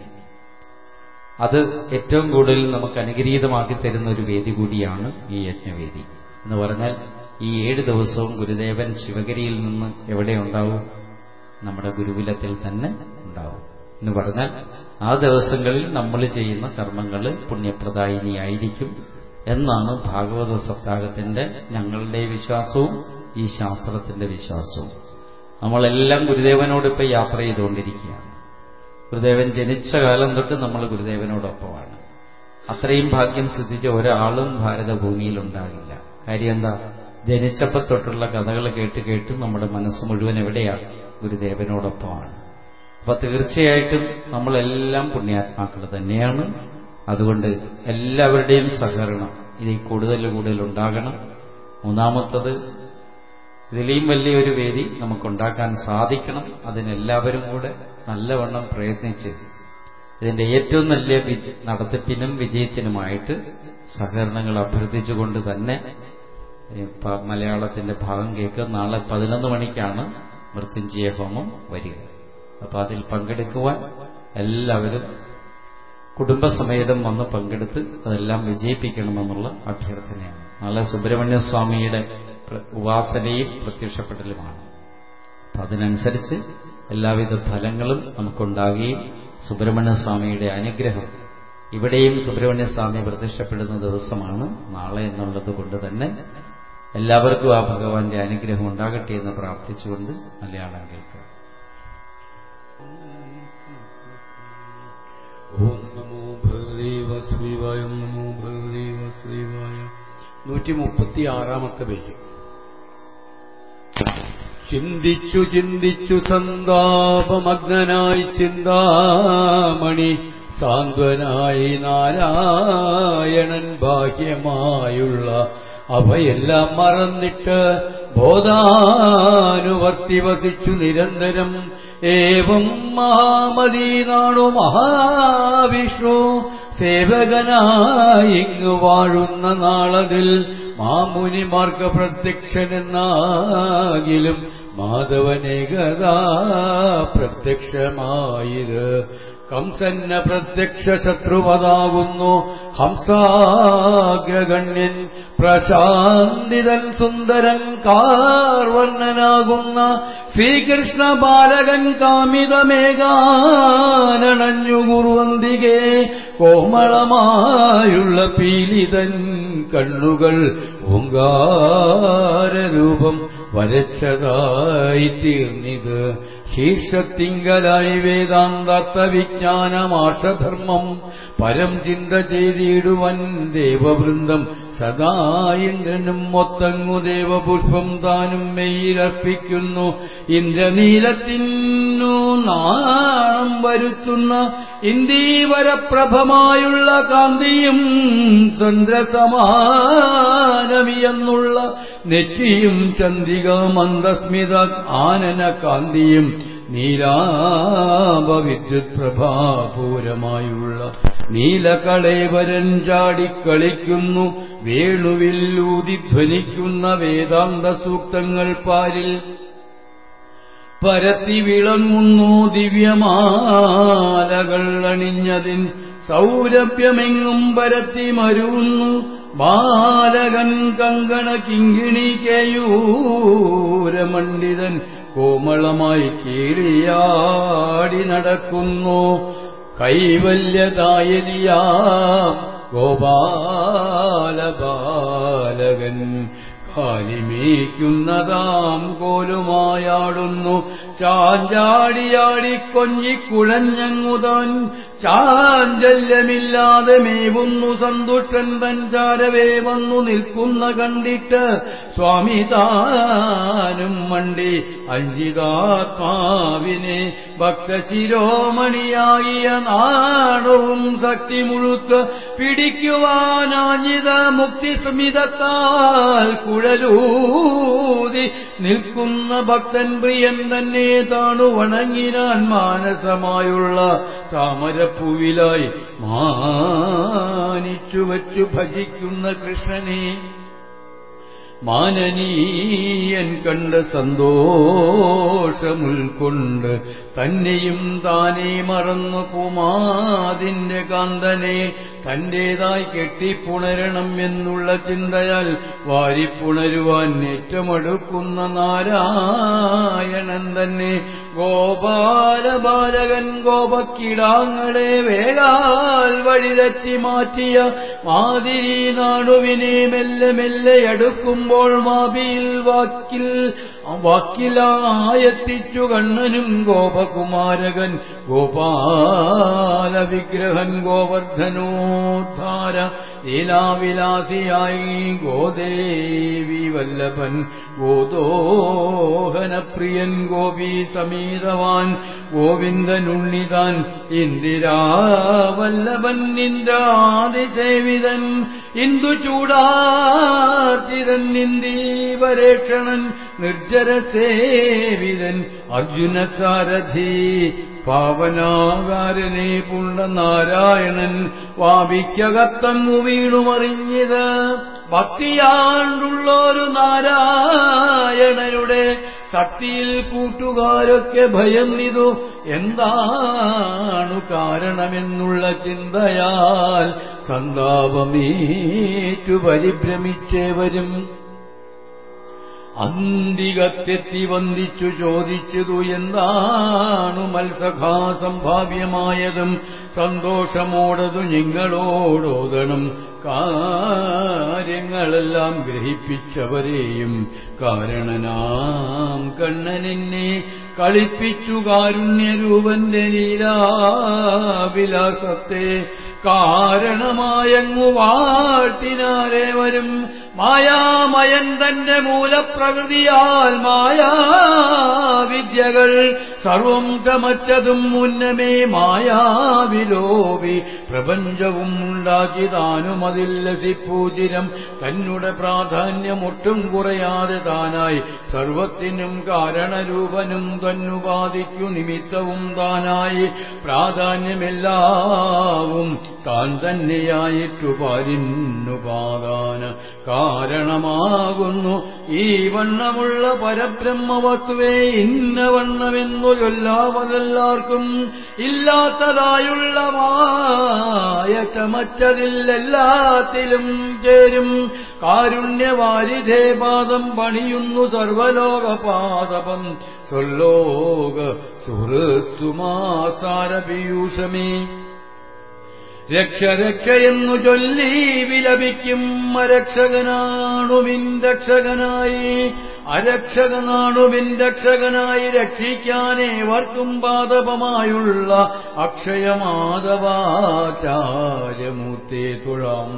A: അത് ഏറ്റവും കൂടുതൽ നമുക്ക് അനുഗ്രഹീതമാക്കി തരുന്ന ഒരു വേദി കൂടിയാണ് ഈ യജ്ഞവേദി എന്ന് പറഞ്ഞാൽ ഈ ഏഴ് ദിവസവും ഗുരുദേവൻ ശിവഗിരിയിൽ നിന്ന് എവിടെ ഉണ്ടാവും നമ്മുടെ ഗുരുകുലത്തിൽ തന്നെ ഉണ്ടാവും എന്ന് പറഞ്ഞാൽ ആ ദിവസങ്ങളിൽ നമ്മൾ ചെയ്യുന്ന കർമ്മങ്ങൾ പുണ്യപ്രദായിനിയായിരിക്കും എന്നാണ് ഭാഗവത സപ്താഹത്തിന്റെ ഞങ്ങളുടെ വിശ്വാസവും ഈ ശാസ്ത്രത്തിന്റെ വിശ്വാസവും നമ്മളെല്ലാം ഗുരുദേവനോട് ഇപ്പൊ യാത്ര ചെയ്തുകൊണ്ടിരിക്കുകയാണ് ഗുരുദേവൻ ജനിച്ച കാലം തൊട്ട് നമ്മൾ ഗുരുദേവനോടൊപ്പമാണ് അത്രയും ഭാഗ്യം സിദ്ധിച്ച ഒരാളും ഭാരതഭൂമിയിൽ ഉണ്ടാകില്ല കാര്യം എന്താ ജനിച്ചപ്പോൾ തൊട്ടുള്ള കഥകൾ കേട്ട് കേട്ട് നമ്മുടെ മനസ്സ് മുഴുവൻ എവിടെയാണ് ഗുരുദേവനോടൊപ്പമാണ് അപ്പൊ തീർച്ചയായിട്ടും നമ്മളെല്ലാം പുണ്യാത്മാക്കൾ തന്നെയാണ് അതുകൊണ്ട് എല്ലാവരുടെയും സഹകരണം ഇതിൽ കൂടുതൽ കൂടുതൽ ഉണ്ടാകണം മൂന്നാമത്തത് ഇതിലെയും വലിയൊരു വേദി നമുക്കുണ്ടാക്കാൻ സാധിക്കണം അതിനെല്ലാവരും കൂടെ നല്ലവണ്ണം പ്രയത്നിച്ച് ഇതിന്റെ ഏറ്റവും നല്ല നടത്തിപ്പിനും വിജയത്തിനുമായിട്ട് സഹകരണങ്ങൾ അഭ്യർത്ഥിച്ചുകൊണ്ട് തന്നെ മലയാളത്തിന്റെ ഭാഗം കേൾക്കുക നാളെ പതിനൊന്ന് മണിക്കാണ് മൃത്യുഞ്ജയ ഹോമം വരിക അപ്പൊ അതിൽ പങ്കെടുക്കുവാൻ എല്ലാവരും കുടുംബസമേതം വന്ന് പങ്കെടുത്ത് അതെല്ലാം വിജയിപ്പിക്കണമെന്നുള്ള അഭ്യർത്ഥനയാണ് നാളെ സുബ്രഹ്മണ്യ സ്വാമിയുടെ ഉപാസനയും പ്രത്യക്ഷപ്പെടലുമാണ് അപ്പൊ അതിനനുസരിച്ച് എല്ലാവിധ ഫലങ്ങളും നമുക്കുണ്ടാകുകയും സുബ്രഹ്മണ്യ സ്വാമിയുടെ അനുഗ്രഹം ഇവിടെയും സുബ്രഹ്മണ്യ സ്വാമി പ്രത്യക്ഷപ്പെടുന്ന ദിവസമാണ് നാളെ എന്നുള്ളത് കൊണ്ട് തന്നെ എല്ലാവർക്കും ആ ഭഗവാന്റെ അനുഗ്രഹം ഉണ്ടാകട്ടെ എന്ന് പ്രാർത്ഥിച്ചുകൊണ്ട് മലയാളം കേൾക്കാം
C: ഓം നമോ ഭഗവതേ വാസുദേവായ ഓം നമോ ഭഗവതേ വാസുദേവായ നൂറ്റി മുപ്പത്തി ആറാമത്തെ പേജ് ചിന്തിച്ചു ചിന്തിച്ചു സന്താപമഗ്നനായി ചിന്താമണി സാന്ത്വനായി നാരായണൻ ബാഹ്യമായുള്ള അവയെല്ലാം മറന്നിട്ട് ബോധാനുവർത്തി വസിച്ചു നിരന്തരം ഏവം മഹാമതി നാണു മഹാവിഷ്ണു സേവകനായി ഇങ്ങ് വാഴുന്ന നാളതിൽ മാമുനിമാർക്ക് പ്രത്യക്ഷനെന്നാകിലും മാധവനേകതാ പ്രത്യക്ഷമായത് കംസന്ന പ്രത്യക്ഷ ശത്രുവതാകുന്നു ഹംസാഗ്രഗണ്യൻ പ്രശാന്തിതൻ സുന്ദരൻ കാർവർണ്ണനാകുന്ന ശ്രീകൃഷ്ണ ബാലകൻ കാമിതമേകാനണഞ്ഞു കുറുവന്തികെ കോമളമായുള്ള പീലിതൻ കണ്ണുകൾ ഓങ്കാരരൂപം വരച്ചതായി തീർന്നിത് ശീർഷത്തിങ്കലായി വേദാന്താർത്ഥ വിജ്ഞാനമാഷധർമ്മം പരം ചിന്ത ചെയ്തിടുവൻ ദേവവൃന്ദം സദാ ഇന്ദ്രനും മൊത്തങ്ങു ദേവപുഷ്പം താനും മെയ്യിലർപ്പിക്കുന്നു ഇന്ദ്രനീലത്തിനു നാണം വരുത്തുന്ന ഇന്ദീവരപ്രഭമായുള്ള കാന്തിയും ചന്ദ്രസമാനമിയെന്നുള്ള നെറ്റിയും ചന്ദ്രിക മന്ദസ്മിത ആനന കാന്തിയും നീലാപവിദ്യുത് പ്രഭാപൂരമായുള്ള നീലകളേവരൻ ചാടിക്കളിക്കുന്നു വേണുവില്ലൂതി ധ്വനിക്കുന്ന വേദാന്ത സൂക്തങ്ങൾ പാരിൽ പരത്തി വിളങ്ങുന്നു ദിവ്യമാലകൾ അണിഞ്ഞതിൻ സൗരഭ്യമെങ്ങും പരത്തി മരുന്നു ബാലകൻ കങ്കണ കിങ്കിണി കേയൂരമണ്ഡിതൻ കോമളമായി കീഴിയാടി നടക്കുന്നു കൈവല്യദായനിയാം ഗോപാലബാലകൻ കാലിമേക്കുന്നതാം കോലുമായാടുന്നു ചാഞ്ചാടിയാടി കൊഞ്ചിക്കുഴഞ്ഞങ്ങുതാൻ ചാഞ്ചല്യമില്ലാതെ മേവുന്നു സന്തുഷ്ടൻ തഞ്ചാരവേ വന്നു നിൽക്കുന്ന കണ്ടിട്ട് സ്വാമി താനും മണ്ടി അഞ്ചിതാത്മാവിനെ ഭക്തശിരോമണിയാകിയ നാണവും ശക്തി മുഴുക്ക് പിടിക്കുവാനാഞ്ഞിത മുക്തിസ്മിതത്താൽ കുഴലൂതി നിൽക്കുന്ന ഭക്തൻ പ്രിയൻ തന്നെ താണു വണങ്ങിനാൻ മാനസമായുള്ള താമരപ്പൂവിലായി മാനിച്ചു വച്ചു ഭജിക്കുന്ന കൃഷ്ണനെ മാനനീയൻ കണ്ട സന്തോഷമുൾക്കൊണ്ട് തന്നെയും താനേ മറന്നു കുമാതിന്റെ കാന്തനെ തന്റേതായി കെട്ടിപ്പുണരണം എന്നുള്ള ചിന്തയാൽ വാരിപ്പുണരുവാൻ ഏറ്റമടുക്കുന്ന നാരായണൻ തന്നെ ഗോപാലബാലകൻ ഗോപക്കിടാങ്ങളെ വേഗാൽ വഴിതെറ്റി മാറ്റിയ മാതിരി നാടുവിനെ മെല്ലെ മെല്ലെ അടുക്കുമ്പോൾ മാപിയിൽ വാക്കിൽ വാക്കിലായെത്തിച്ചു കണ്ണനും ഗോപകുമാരകൻ ഗോപാല വിഗ്രഹൻ ഗോവർദ്ധനോദ്ധാര ലീലാവിലാസിയായി ഗോദേവി വല്ലഭൻ ഗോദോഹനപ്രിയൻ ഗോപി സമീതവാൻ ഗോവിന്ദനുണ്ണിതാൻ ഇന്ദിരാവല്ലഭൻ ഇന്ദ്രാതിസേവിതൻ ഇന്ദു ചൂടാർച്ചിതൻ ഇന്ദീവരേക്ഷണൻ നിർജ്ജര സേവിതൻ അർജുന സാരഥി പാവനാകാരനെ പുണ്ട നാരായണൻ വാവിക്കകത്തങ്ങു വീണുമറിഞ്ഞത് ഭക്തിയാണ്ടുള്ളൊരു നാരായണനുടെ ശക്തിയിൽ കൂട്ടുകാരൊക്കെ ഭയന്നിതു എന്താണ് കാരണമെന്നുള്ള ചിന്തയാൽ സന്താപമേറ്റു പരിഭ്രമിച്ചേവരും അന്തികത്തെത്തി വന്ദിച്ചു ചോദിച്ചതു എന്താണു മത്സഖാ സംഭാവ്യമായതും സന്തോഷമോടതു നിങ്ങളോടോദണം കാര്യങ്ങളെല്ലാം ഗ്രഹിപ്പിച്ചവരെയും കാരണനാം കണ്ണനെന്നെ കളിപ്പിച്ചു കാരുണ്യരൂപന്റെ ലീലാവിലാസത്തെ കാരണമായങ്ങു വാട്ടിനാരേ വരും മായാമയൻ തന്റെ മൂലപ്രകൃതിയാൽ മായാവിദ്യകൾ സർവം ചമച്ചതും മുന്നമേ മായാവിലോപി പ്രപഞ്ചവും ഉണ്ടാക്കി താനും അതിൽ ലസിപ്പൂചിരം തന്നെ പ്രാധാന്യമൊട്ടും കുറയാതെ താനായി സർവത്തിനും കാരണരൂപനും തന്നുപാതിക്കു നിമിത്തവും താനായി പ്രാധാന്യമെല്ലാവും താൻ തന്നെയായിട്ടു പാലിന്നുപാദാന കാരണമാകുന്നു ഈ വണ്ണമുള്ള പരബ്രഹ്മവസ്തുവേ ഇന്ന വണ്ണമെന്നു ചൊല്ലാവതെല്ലാവർക്കും ഇല്ലാത്തതായുള്ള മായ ചമച്ചതില്ലെല്ലാത്തിലും ചേരും കാരുണ്യവാരിധേ പാദം പണിയുന്നു സർവലോകപാദപം സ്വല്ലോക സുഹൃത്തുമാസാരപീയൂഷമേ രക്ഷ രക്ഷയെന്നു ചൊല്ലി വിലപിക്കും അരക്ഷകനാണുമിൻ രക്ഷകനായി അരക്ഷകനാണുമിൻ രക്ഷകനായി രക്ഷിക്കാനേവർക്കും പാദപമായുള്ള അക്ഷയമാധവാചാര്യമൂർത്തേ തുഴാം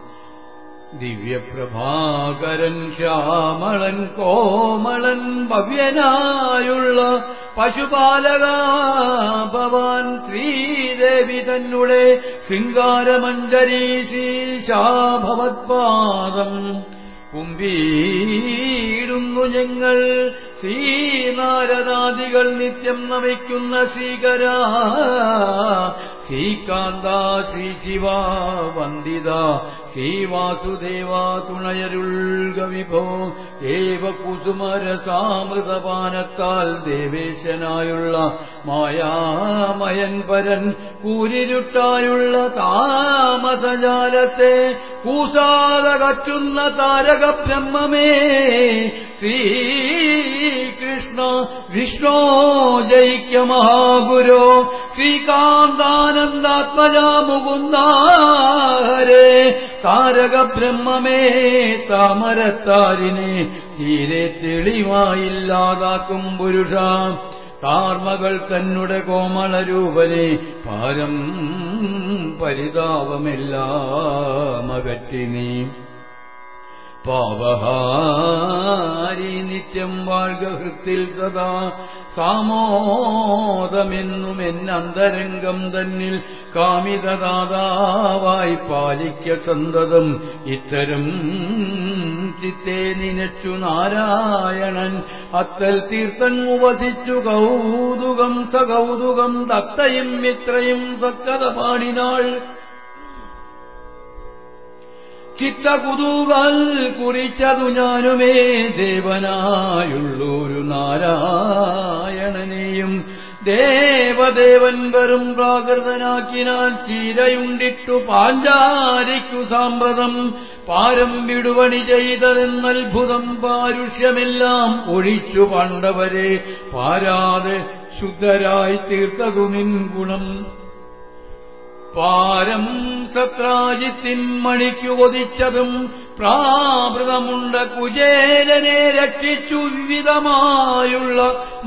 C: ദിവ്യപ്രഭാകരൻ ശ്യാമളൻ കോമളൻ ഭവ്യനായുള്ള പശുപാലക ഭവാൻ ശ്രീദേവി തന്നെ ശൃംഗാരമഞ്ജരീ ശീശാഭവത്പാദം കുമ്പീടുന്നു ഞങ്ങൾ ശ്രീനാരദാദികൾ നിത്യം നമിക്കുന്ന ശ്രീകര ശ്രീകാന്ത ശ്രീ ശിവ വന്ദിത ശ്രീവാസുദേവ തുണയരുൾക വിഭോ ദേവകുസുമരസാമൃതപാനത്താൽ ദേവേശനായുള്ള മായാമയൻ പരൻ കൂരിരുട്ടായുള്ള താമസജാലത്തെ കൂസാതെ കറ്റുന്ന താരകബ്രഹ്മമേ ശ്രീകൃഷ്ണ വിഷ്ണോ ജയിക്ക മഹാഗുരോ ശ്രീകാന്താനന്ദാത്മജ മുകുന്ദാഹരേ താരകബ്രഹ്മമേ താമരത്താരിനെ തീരെ തെളിവായില്ലാതാക്കും പുരുഷ താർമകൾ തന്നെ കോമളരൂപനെ പാരം പരിതാപമെല്ലാം അകറ്റി നീ പാവഹാരി നിത്യം വാഴ്ക ഹൃത്തിൽ സദാ സാമോദമെന്നും എന്നന്തരംഗം തന്നിൽ കാമിതദാതാവായി പാലിക്ക സന്തതം ഇത്തരം ചിത്തെ നിനച്ചു നാരായണൻ അത്തൽ തീർത്ഥൻ ഉപസിച്ചു കൗതുകം സകൗതുകം തത്തയും ഇത്രയും സക്കത പാടിനാൾ ചിത്തകുതൂകൽ കുറിച്ചതു ഞാനുമേ ദേവനായുള്ളൊരു നാരായണനെയും ദേവദേവൻ വെറും പ്രാകൃതനാക്കിനാൽ ചീരയുണ്ടിട്ടു പാഞ്ചാരിക്കു സാമ്പ്രതം പാരം വിടുവണി ചെയ്തതെന്നത്ഭുതം പാരുഷ്യമെല്ലാം ഒഴിച്ചു പാണ്ഡവരെ പാരാതെ ശുദ്ധരായി തീർത്തതു നിൻ ഗുണം പാരം സത്രാജിത്തിൻ മണിക്കു കൊതിച്ചതും പ്രാവൃതമുണ്ട കുചേലനെ രക്ഷിച്ചു വിവിധമായുള്ള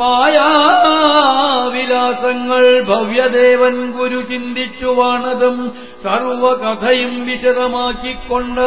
C: മായാവിലാസങ്ങൾ ഭവ്യദേവൻ ഗുരു ചിന്തിച്ചു വാണതും സർവകഥയും വിശദമാക്കിക്കൊണ്ട്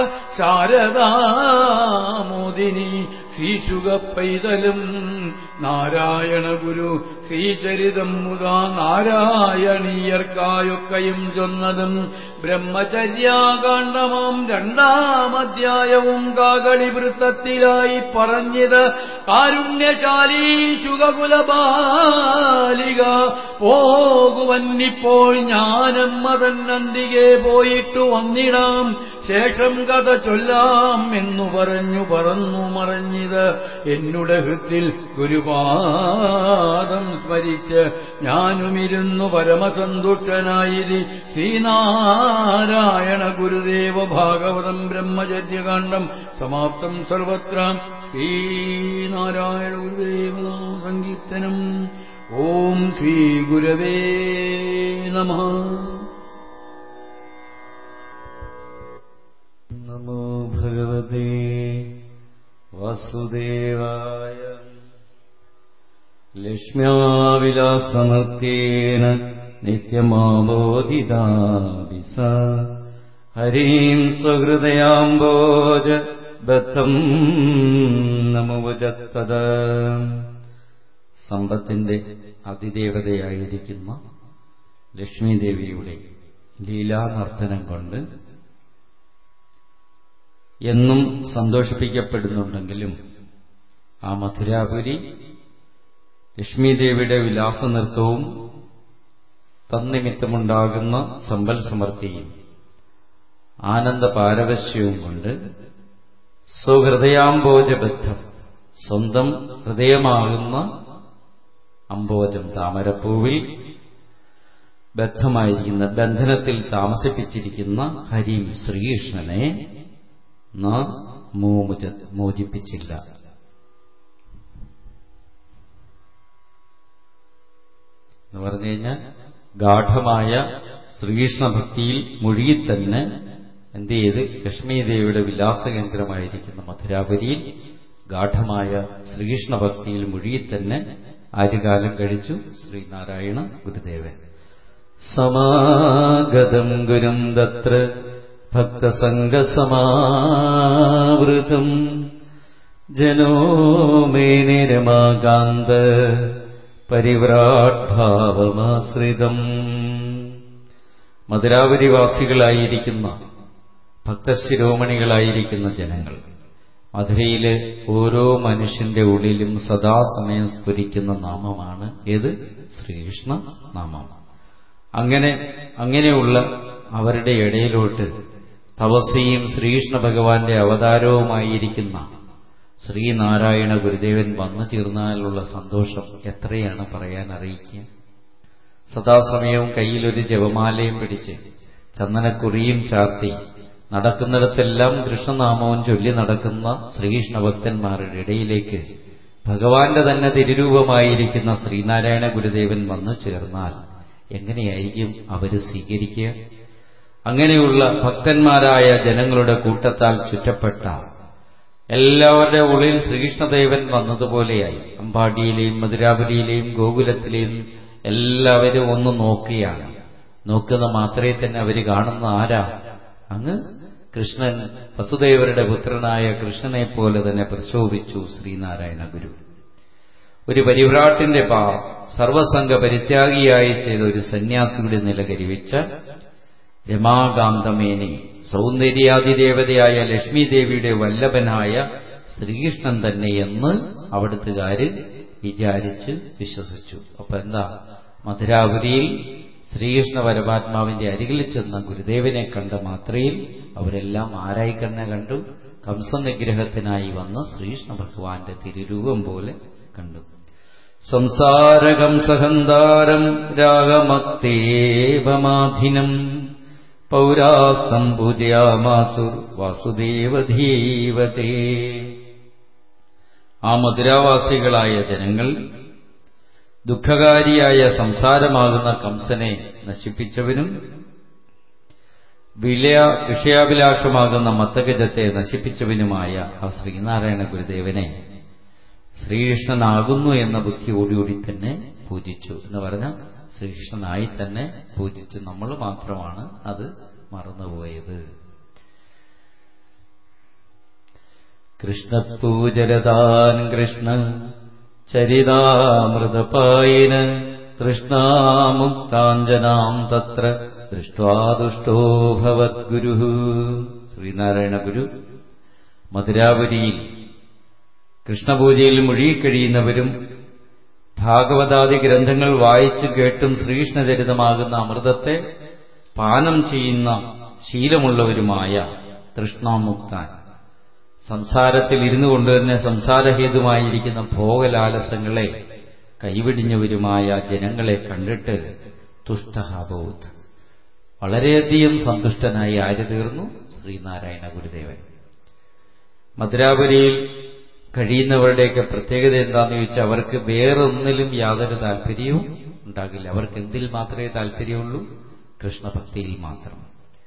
C: ശാരദാമോദിനി ശ്രീശുക പൈതലും നാരായണ ഗുരു ശ്രീചരിതം മുതാ നാരായണീയർക്കായൊക്കെയും ചൊന്നതും ബ്രഹ്മചര്യാകാണ്ഡമാം രണ്ടാമധ്യായവും കാകളി വൃത്തത്തിലായി പറഞ്ഞത് കാരുണ്യശാലീ ശുഗകുലബാലിക പോകുവന്നിപ്പോൾ ഞാനമ്മ തന്നന്തികെ പോയിട്ടു വന്നിടാം ശേഷം കഥ ചൊല്ലാം എന്നു പറഞ്ഞു പറന്നു മറഞ്ഞിത് എന്നുടെ ഹൃത്തിൽ ഗുരുപാദം സ്മരിച്ച് ഞാനുമിരുന്നു പരമസന്തുഷ്ടനായിരി ശ്രീനാരായണ ഗുരുദേവ ഭാഗവതം ബ്രഹ്മചര്യകാന്ഡം സമാപ്തം സർവത്ര ശ്രീനാരായണ ഗുരുദേവ സങ്കീർത്തനം ഓം ശ്രീ ഗുരവേ നമ
A: നമോ ഭഗവതേ വാസുദേവായ ലക്ഷ്മ്യാവിലാസമൃത്യേന നിത്യമാബോധിതാഭിസ ഹരീം സ്വഹൃദയാംബോജ ബദ്ധം നമുവചത്തത് സമ്പത്തിന്റെ അതിദേവതയായിരിക്കുന്ന ലക്ഷ്മീദേവിയുടെ ലീലാനർത്തനം കൊണ്ട് എന്നും സന്തോഷിപ്പിക്കപ്പെടുന്നുണ്ടെങ്കിലും ആ മധുരാപുരി ലക്ഷ്മീദേവിയുടെ വിലാസനൃത്തവും തന്നിമിത്തമുണ്ടാകുന്ന സമ്പൽ സമൃദ്ധിയും ആനന്ദ പാരവശ്യവും കൊണ്ട് സ്വഹൃദയാംബോജബദ്ധം സ്വന്തം ഹൃദയമാകുന്ന അംബോജം താമരപ്പൂവിൽ ബദ്ധമായിരിക്കുന്ന ബന്ധനത്തിൽ താമസിപ്പിച്ചിരിക്കുന്ന ഹരിം ശ്രീകൃഷ്ണനെ നാം മോച മോചിപ്പിച്ചില്ല എന്ന് പറഞ്ഞു കഴിഞ്ഞാൽ ഗാഠമായ ശ്രീകൃഷ്ണ ഭക്തിയിൽ മുഴുകി തന്നെ എന്ത് ചെയ്ത് ലക്ഷ്മീദേവിയുടെ വിലാസകേന്ദ്രമായിരിക്കുന്ന മധുരാപുരിയിൽ ഗാഠമായ ശ്രീകൃഷ്ണ ഭക്തിയിൽ മുഴുകി തന്നെ ആര്യകാലം കഴിച്ചു ശ്രീനാരായണ ഗുരുദേവൻ സമാഗതം ഗുരും തത്ര ഭക്തസംഗസമാവൃതം ജനോ മേനെ രമാകാന്ത പരിവ്രാട്ഭാവമാശ്രിതം മധുരാവരിവാസികളായിരിക്കുന്ന ഭക്തശിരോമണികളായിരിക്കുന്ന ജനങ്ങൾ മധുരയിലെ ഓരോ മനുഷ്യന്റെ ഉള്ളിലും സദാസമയം സ്ഫുരിക്കുന്ന നാമമാണ് ഏത് ശ്രീകൃഷ്ണ നാമം അങ്ങനെ അങ്ങനെയുള്ള അവരുടെ ഇടയിലോട്ട് തപസ്വിയും ശ്രീകൃഷ്ണ ഭഗവാന്റെ അവതാരവുമായിരിക്കുന്ന ശ്രീനാരായണ ഗുരുദേവൻ വന്നു ചേർന്നാലുള്ള സന്തോഷം എത്രയാണ് പറയാൻ അറിയിക്കുക സദാസമയവും കയ്യിലൊരു ജപമാലയും പിടിച്ച് ചന്ദനക്കുറിയും ചാർത്തി നടക്കുന്നിടത്തെല്ലാം കൃഷ്ണനാമവും ചൊല്ലി നടക്കുന്ന ശ്രീകൃഷ്ണ ഭക്തന്മാരുടെ ഇടയിലേക്ക് ഭഗവാന്റെ തന്നെ തിരുരൂപമായിരിക്കുന്ന ശ്രീനാരായണ ഗുരുദേവൻ വന്നു ചേർന്നാൽ എങ്ങനെയായിരിക്കും അവര് സ്വീകരിക്കുക അങ്ങനെയുള്ള ഭക്തന്മാരായ ജനങ്ങളുടെ കൂട്ടത്താൽ ചുറ്റപ്പെട്ട എല്ലാവരുടെ ഉള്ളിൽ ശ്രീകൃഷ്ണദേവൻ വന്നതുപോലെയായി അമ്പാടിയിലെയും മധുരാപുരിയിലെയും ഗോകുലത്തിലെയും എല്ലാവരും ഒന്ന് നോക്കുകയാണ് നോക്കുന്ന മാത്രമേ തന്നെ അവർ കാണുന്ന ആരാ അങ്ങ് കൃഷ്ണൻ വസുദേവരുടെ പുത്രനായ കൃഷ്ണനെ പോലെ തന്നെ പ്രശോഭിച്ചു ശ്രീനാരായണ ഗുരു ഒരു പരിവ്രാട്ടിന്റെ പാ സർവസംഘ പരിത്യാഗിയായി ചെയ്ത ഒരു സന്യാസിയുടെ നില കരിവിച്ച രമാകാന്തമേനെ സൗന്ദര്യാതിദേവതയായ ലക്ഷ്മീദേവിയുടെ വല്ലഭനായ ശ്രീകൃഷ്ണൻ തന്നെയെന്ന് അവിടുത്തുകാര് വിചാരിച്ച് വിശ്വസിച്ചു അപ്പൊ എന്താ മധുരാപുരിയിൽ ശ്രീകൃഷ്ണ പരമാത്മാവിന്റെ അരികിൽ ചെന്ന ഗുരുദേവനെ കണ്ട മാത്രയിൽ അവരെല്ലാം ആരായി തന്നെ കണ്ടു കംസനിഗ്രഹത്തിനായി വന്ന ശ്രീകൃഷ്ണ ഭഗവാന്റെ തിരുരൂപം പോലെ കണ്ടു സംസാരകംസഹന്താരം രാഗമത്തേവമാധിനം പൗരാസ്തം പൂജയാമാസുർ വാസുദേവധീവതേ ആ മധുരാവാസികളായ ജനങ്ങൾ ദുഃഖകാരിയായ സംസാരമാകുന്ന കംസനെ നശിപ്പിച്ചവനും വിലയ വിഷയാഭിലാഷമാകുന്ന മത്തഗജത്തെ നശിപ്പിച്ചവനുമായ ആ ശ്രീനാരായണ ഗുരുദേവനെ ശ്രീകൃഷ്ണനാകുന്നു എന്ന ബുദ്ധിയോടുകൂടി തന്നെ പൂജിച്ചു എന്ന് പറഞ്ഞാൽ ശ്രീകൃഷ്ണനായി തന്നെ പൂജിച്ചു നമ്മൾ മാത്രമാണ് അത് മറന്നുപോയത് കൃഷ്ണപൂജരതാൻ കൃഷ്ണ ചരിതാമൃതപായിന് തൃഷ്ണാമുക്താഞ്ജനാം തത്ര ദൃഷ്ടാദുഷ്ടോ ഭവദ്ഗുരു ശ്രീനാരായണ ഗുരു മധുരാപുരിയിൽ കൃഷ്ണപൂജയിൽ മുഴുകിക്കഴിയുന്നവരും ഭാഗവതാദി ഗ്രന്ഥങ്ങൾ വായിച്ചു കേട്ടും ശ്രീകൃഷ്ണചരിതമാകുന്ന അമൃതത്തെ പാനം ചെയ്യുന്ന ശീലമുള്ളവരുമായ തൃഷ്ണാമുക്താൻ സംസാരത്തിൽ ഇരുന്നു കൊണ്ട് തന്നെ സംസാരഹേതുമായിരിക്കുന്ന ഭോഗലാലസങ്ങളെ കൈവിടിഞ്ഞവരുമായ ജനങ്ങളെ കണ്ടിട്ട് തുഷ്ടഹാബോധ് വളരെയധികം സന്തുഷ്ടനായി ആര് തീർന്നു ശ്രീനാരായണ ഗുരുദേവൻ മധുരാപുരിയിൽ കഴിയുന്നവരുടെയൊക്കെ പ്രത്യേകത എന്താണെന്ന് ചോദിച്ചാൽ അവർക്ക് വേറൊന്നിലും യാതൊരു താല്പര്യവും ഉണ്ടാകില്ല അവർക്ക് എന്തിൽ മാത്രമേ താല്പര്യമുള്ളൂ കൃഷ്ണഭക്തിയിൽ മാത്രം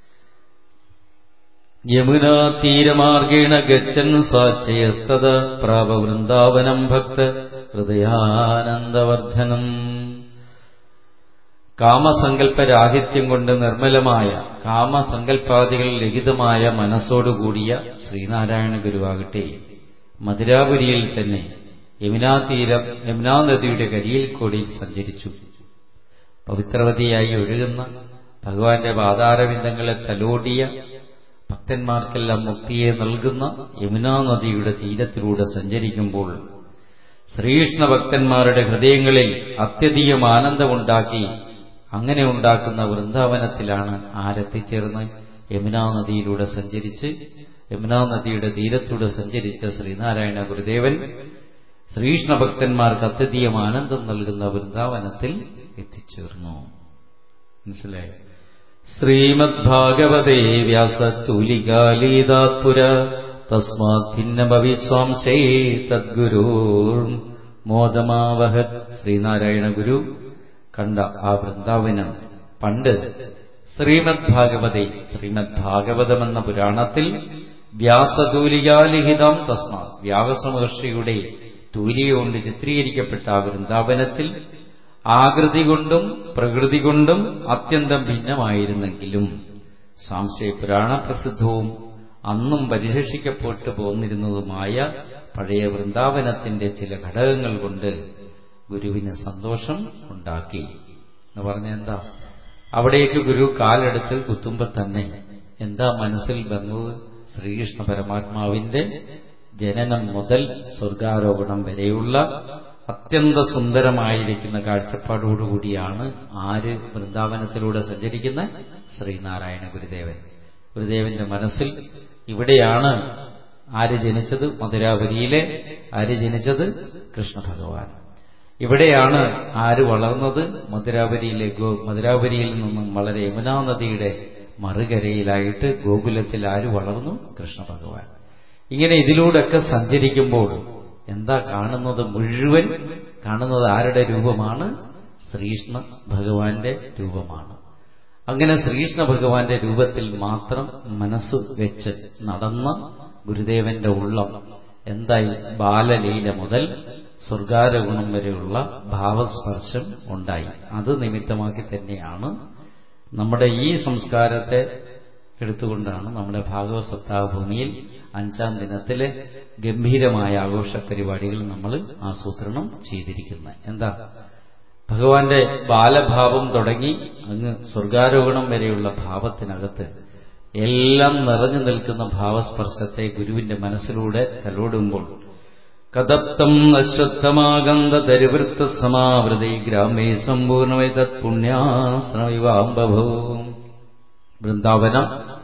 A: യമുനാ തീരമാർഗേണ ഗച്ഛൻ സാച്ചയസ്തത പ്രാപ വൃന്ദാവനം ഭക്ത ഹൃദയാനന്ദവർദ്ധനം കാമസങ്കല്പരാഹിത്യം കൊണ്ട് നിർമ്മലമായ കാമസങ്കല്പാദികൾ രഹിതമായ മനസ്സോടുകൂടിയ ശ്രീനാരായണ ഗുരുവാകട്ടെ മധുരാപുരിയിൽ തന്നെ യമുനാ തീരം യമുനാ നദിയുടെ കരിയിൽ കൂടി സഞ്ചരിച്ചു പവിത്രവതിയായി ഒഴുകുന്ന ഭഗവാന്റെ പാതാരവിന്ദങ്ങളെ തലോടിയ ഭക്തന്മാർക്കെല്ലാം മുക്തിയെ നൽകുന്ന യമുനാ നദിയുടെ തീരത്തിലൂടെ സഞ്ചരിക്കുമ്പോൾ ശ്രീകൃഷ്ണ ഭക്തന്മാരുടെ ഹൃദയങ്ങളിൽ അത്യധികം ആനന്ദമുണ്ടാക്കി അങ്ങനെ ഉണ്ടാക്കുന്ന വൃന്ദാവനത്തിലാണ് ആരെത്തിച്ചേർന്ന് യമുനാ നദിയിലൂടെ സഞ്ചരിച്ച് യമുനാ നദിയുടെ തീരത്തൂടെ സഞ്ചരിച്ച ശ്രീനാരായണ ഗുരുദേവൻ ശ്രീകൃഷ്ണ ഭക്തന്മാർക്ക് അത്യധികം ആനന്ദം നൽകുന്ന വൃന്ദാവനത്തിൽ എത്തിച്ചേർന്നു മനസ്സിലായി ശ്രീമദ് ഭാഗവതേ വ്യാസൂലികാലീതാത്പുര തസ്മാത് ഭിന്നഭവിസ്വാംശേ തദ്ഗുരൂർ മോദമാവഹത് ശ്രീനാരായണ ഗുരു കണ്ട ആ വൃന്ദാവനം പണ്ട് ശ്രീമദ് ഭാഗവതേ ശ്രീമദ് ഭാഗവതം എന്ന പുരാണത്തിൽ വ്യാസതൂലികാലിഹിതം തസ്മാത് വ്യാസമഹർഷിയുടെ തൂലിക കൊണ്ട് ചിത്രീകരിക്കപ്പെട്ട ആ വൃന്ദാവനത്തിൽ ആകൃതി കൊണ്ടും പ്രകൃതി കൊണ്ടും അത്യന്തം ഭിന്നമായിരുന്നെങ്കിലും സാംശയ പുരാണപ്രസിദ്ധവും അന്നും പരിരക്ഷിക്കപ്പെട്ടു പോന്നിരുന്നതുമായ പഴയ വൃന്ദാവനത്തിന്റെ ചില ഘടകങ്ങൾ കൊണ്ട് ഗുരുവിന് സന്തോഷം ഉണ്ടാക്കി എന്ന് പറഞ്ഞ എന്താ അവിടേക്ക് ഗുരു കാലെടുത്ത് കുത്തുമ്പോൾ തന്നെ എന്താ മനസ്സിൽ വന്നത് ശ്രീകൃഷ്ണ പരമാത്മാവിന്റെ ജനനം മുതൽ സ്വർഗാരോപണം വരെയുള്ള അത്യന്ത സുന്ദരമായിരിക്കുന്ന കാഴ്ചപ്പാടോടുകൂടിയാണ് ആര് വൃന്ദാവനത്തിലൂടെ സഞ്ചരിക്കുന്ന ശ്രീനാരായണ ഗുരുദേവൻ ഗുരുദേവന്റെ മനസ്സിൽ ഇവിടെയാണ് ആര് ജനിച്ചത് മധുരാപുരിയിലെ ആര് ജനിച്ചത് കൃഷ്ണ ഭഗവാൻ ഇവിടെയാണ് ആര് വളർന്നത് മധുരാപുരിയിലെ ഗോ മധുരാപുരിയിൽ നിന്നും വളരെ യമുനാ നദിയുടെ മറുകരയിലായിട്ട് ഗോകുലത്തിൽ ആര് വളർന്നു കൃഷ്ണ ഭഗവാൻ ഇങ്ങനെ ഇതിലൂടെയൊക്കെ സഞ്ചരിക്കുമ്പോൾ എന്താ കാണുന്നത് മുഴുവൻ കാണുന്നത് ആരുടെ രൂപമാണ് ശ്രീകൃഷ്ണ ഭഗവാന്റെ രൂപമാണ് അങ്ങനെ ശ്രീകൃഷ്ണ ഭഗവാന്റെ രൂപത്തിൽ മാത്രം മനസ്സ് വെച്ച് നടന്ന ഗുരുദേവന്റെ ഉള്ളം എന്തായി ബാലലീല മുതൽ സ്വർഗാരഗുണം വരെയുള്ള ഭാവസ്പർശം ഉണ്ടായി അത് നിമിത്തമാക്കി തന്നെയാണ് നമ്മുടെ ഈ സംസ്കാരത്തെ എടുത്തുകൊണ്ടാണ് നമ്മുടെ ഭാഗവത സപ്താഹഭൂമിയിൽ അഞ്ചാം ദിനത്തിലെ ഗംഭീരമായ ആഘോഷ പരിപാടികൾ നമ്മൾ ആസൂത്രണം ചെയ്തിരിക്കുന്നത് എന്താ ഭഗവാന്റെ ബാലഭാവം തുടങ്ങി അങ്ങ് സ്വർഗാരോഹണം വരെയുള്ള ഭാവത്തിനകത്ത് എല്ലാം നിറഞ്ഞു നിൽക്കുന്ന ഭാവസ്പർശത്തെ ഗുരുവിന്റെ മനസ്സിലൂടെ തലോടുമ്പോൾ കദപ്തം അശ്വത്ഥമാകന്ത ദരിവൃത്ത സമാവൃതി ഗ്രാമേ സമ്പൂർണമൈ തത് പുണ്യാശ്രമിവാംബഭവും വൃന്ദാവനം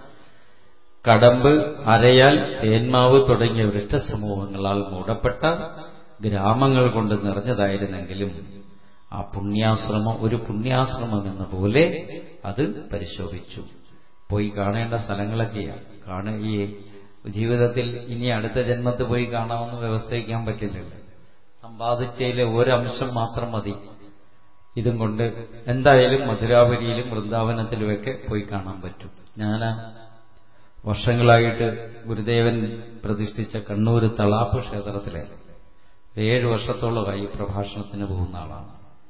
A: കടമ്പ് അരയാൽ തേന്മാവ് തുടങ്ങിയ വൃക്ഷസമൂഹങ്ങളാൽ മൂടപ്പെട്ട ഗ്രാമങ്ങൾ കൊണ്ട് നിറഞ്ഞതായിരുന്നെങ്കിലും ആ പുണ്യാശ്രമം ഒരു പുണ്യാശ്രമം എന്ന പോലെ അത് പരിശോഭിച്ചു പോയി കാണേണ്ട സ്ഥലങ്ങളൊക്കെയാണ് കാണ ഈ ജീവിതത്തിൽ ഇനി അടുത്ത ജന്മത്ത് പോയി കാണാമെന്ന് വ്യവസ്ഥയിക്കാൻ പറ്റില്ലല്ലോ സമ്പാദിച്ചതിലെ ഒരംശം മാത്രം മതി ഇതും കൊണ്ട് എന്തായാലും മധുരാപുരിയിലും വൃന്ദാവനത്തിലുമൊക്കെ പോയി കാണാൻ പറ്റും ഞാൻ വർഷങ്ങളായിട്ട് ഗുരുദേവൻ പ്രതിഷ്ഠിച്ച കണ്ണൂർ തളാപ്പ് ക്ഷേത്രത്തിലെ ഏഴ് വർഷത്തോളമായി പ്രഭാഷണത്തിന് പോകുന്ന ആളാണ്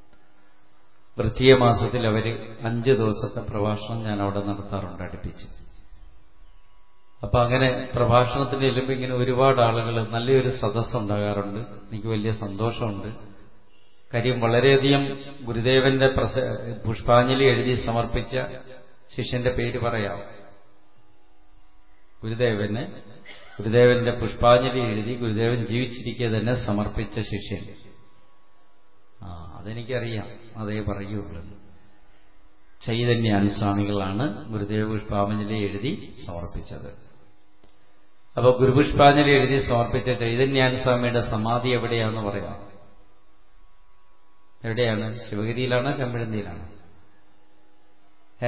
A: വൃത്തിയ മാസത്തിൽ അവർ അഞ്ച് ദിവസത്തെ പ്രഭാഷണം ഞാൻ അവിടെ നടത്താറുണ്ട് അടുപ്പിച്ച് അപ്പൊ അങ്ങനെ പ്രഭാഷണത്തിന് ചെല്ലുമ്പോൾ ഇങ്ങനെ ഒരുപാട് ആളുകൾ നല്ലൊരു സദസ്സ് ഉണ്ടാകാറുണ്ട് എനിക്ക് വലിയ സന്തോഷമുണ്ട് കാര്യം വളരെയധികം ഗുരുദേവന്റെ പ്രസ പുഷ്പാഞ്ജലി എഴുതി സമർപ്പിച്ച ശിഷ്യന്റെ പേര് പറയാം ഗുരുദേവന് ഗുരുദേവന്റെ പുഷ്പാഞ്ജലി എഴുതി ഗുരുദേവൻ ജീവിച്ചിരിക്കെ തന്നെ സമർപ്പിച്ച ശിഷ്യൻ ആ അതെനിക്കറിയാം അതേ പറയുള്ളൂ ചൈതന്യാനുസ്വാമികളാണ് ഗുരുദേവ പുഷ്പാഞ്ജലി എഴുതി സമർപ്പിച്ചത് അപ്പൊ ഗുരുപുഷ്പാഞ്ജലി എഴുതി സമർപ്പിച്ച ചൈതന്യാനുസ്വാമിയുടെ സമാധി എവിടെയാണെന്ന് പറയാം എവിടെയാണ് ശിവഗിരിയിലാണോ ചെമ്പഴന്തിയിലാണോ ഏ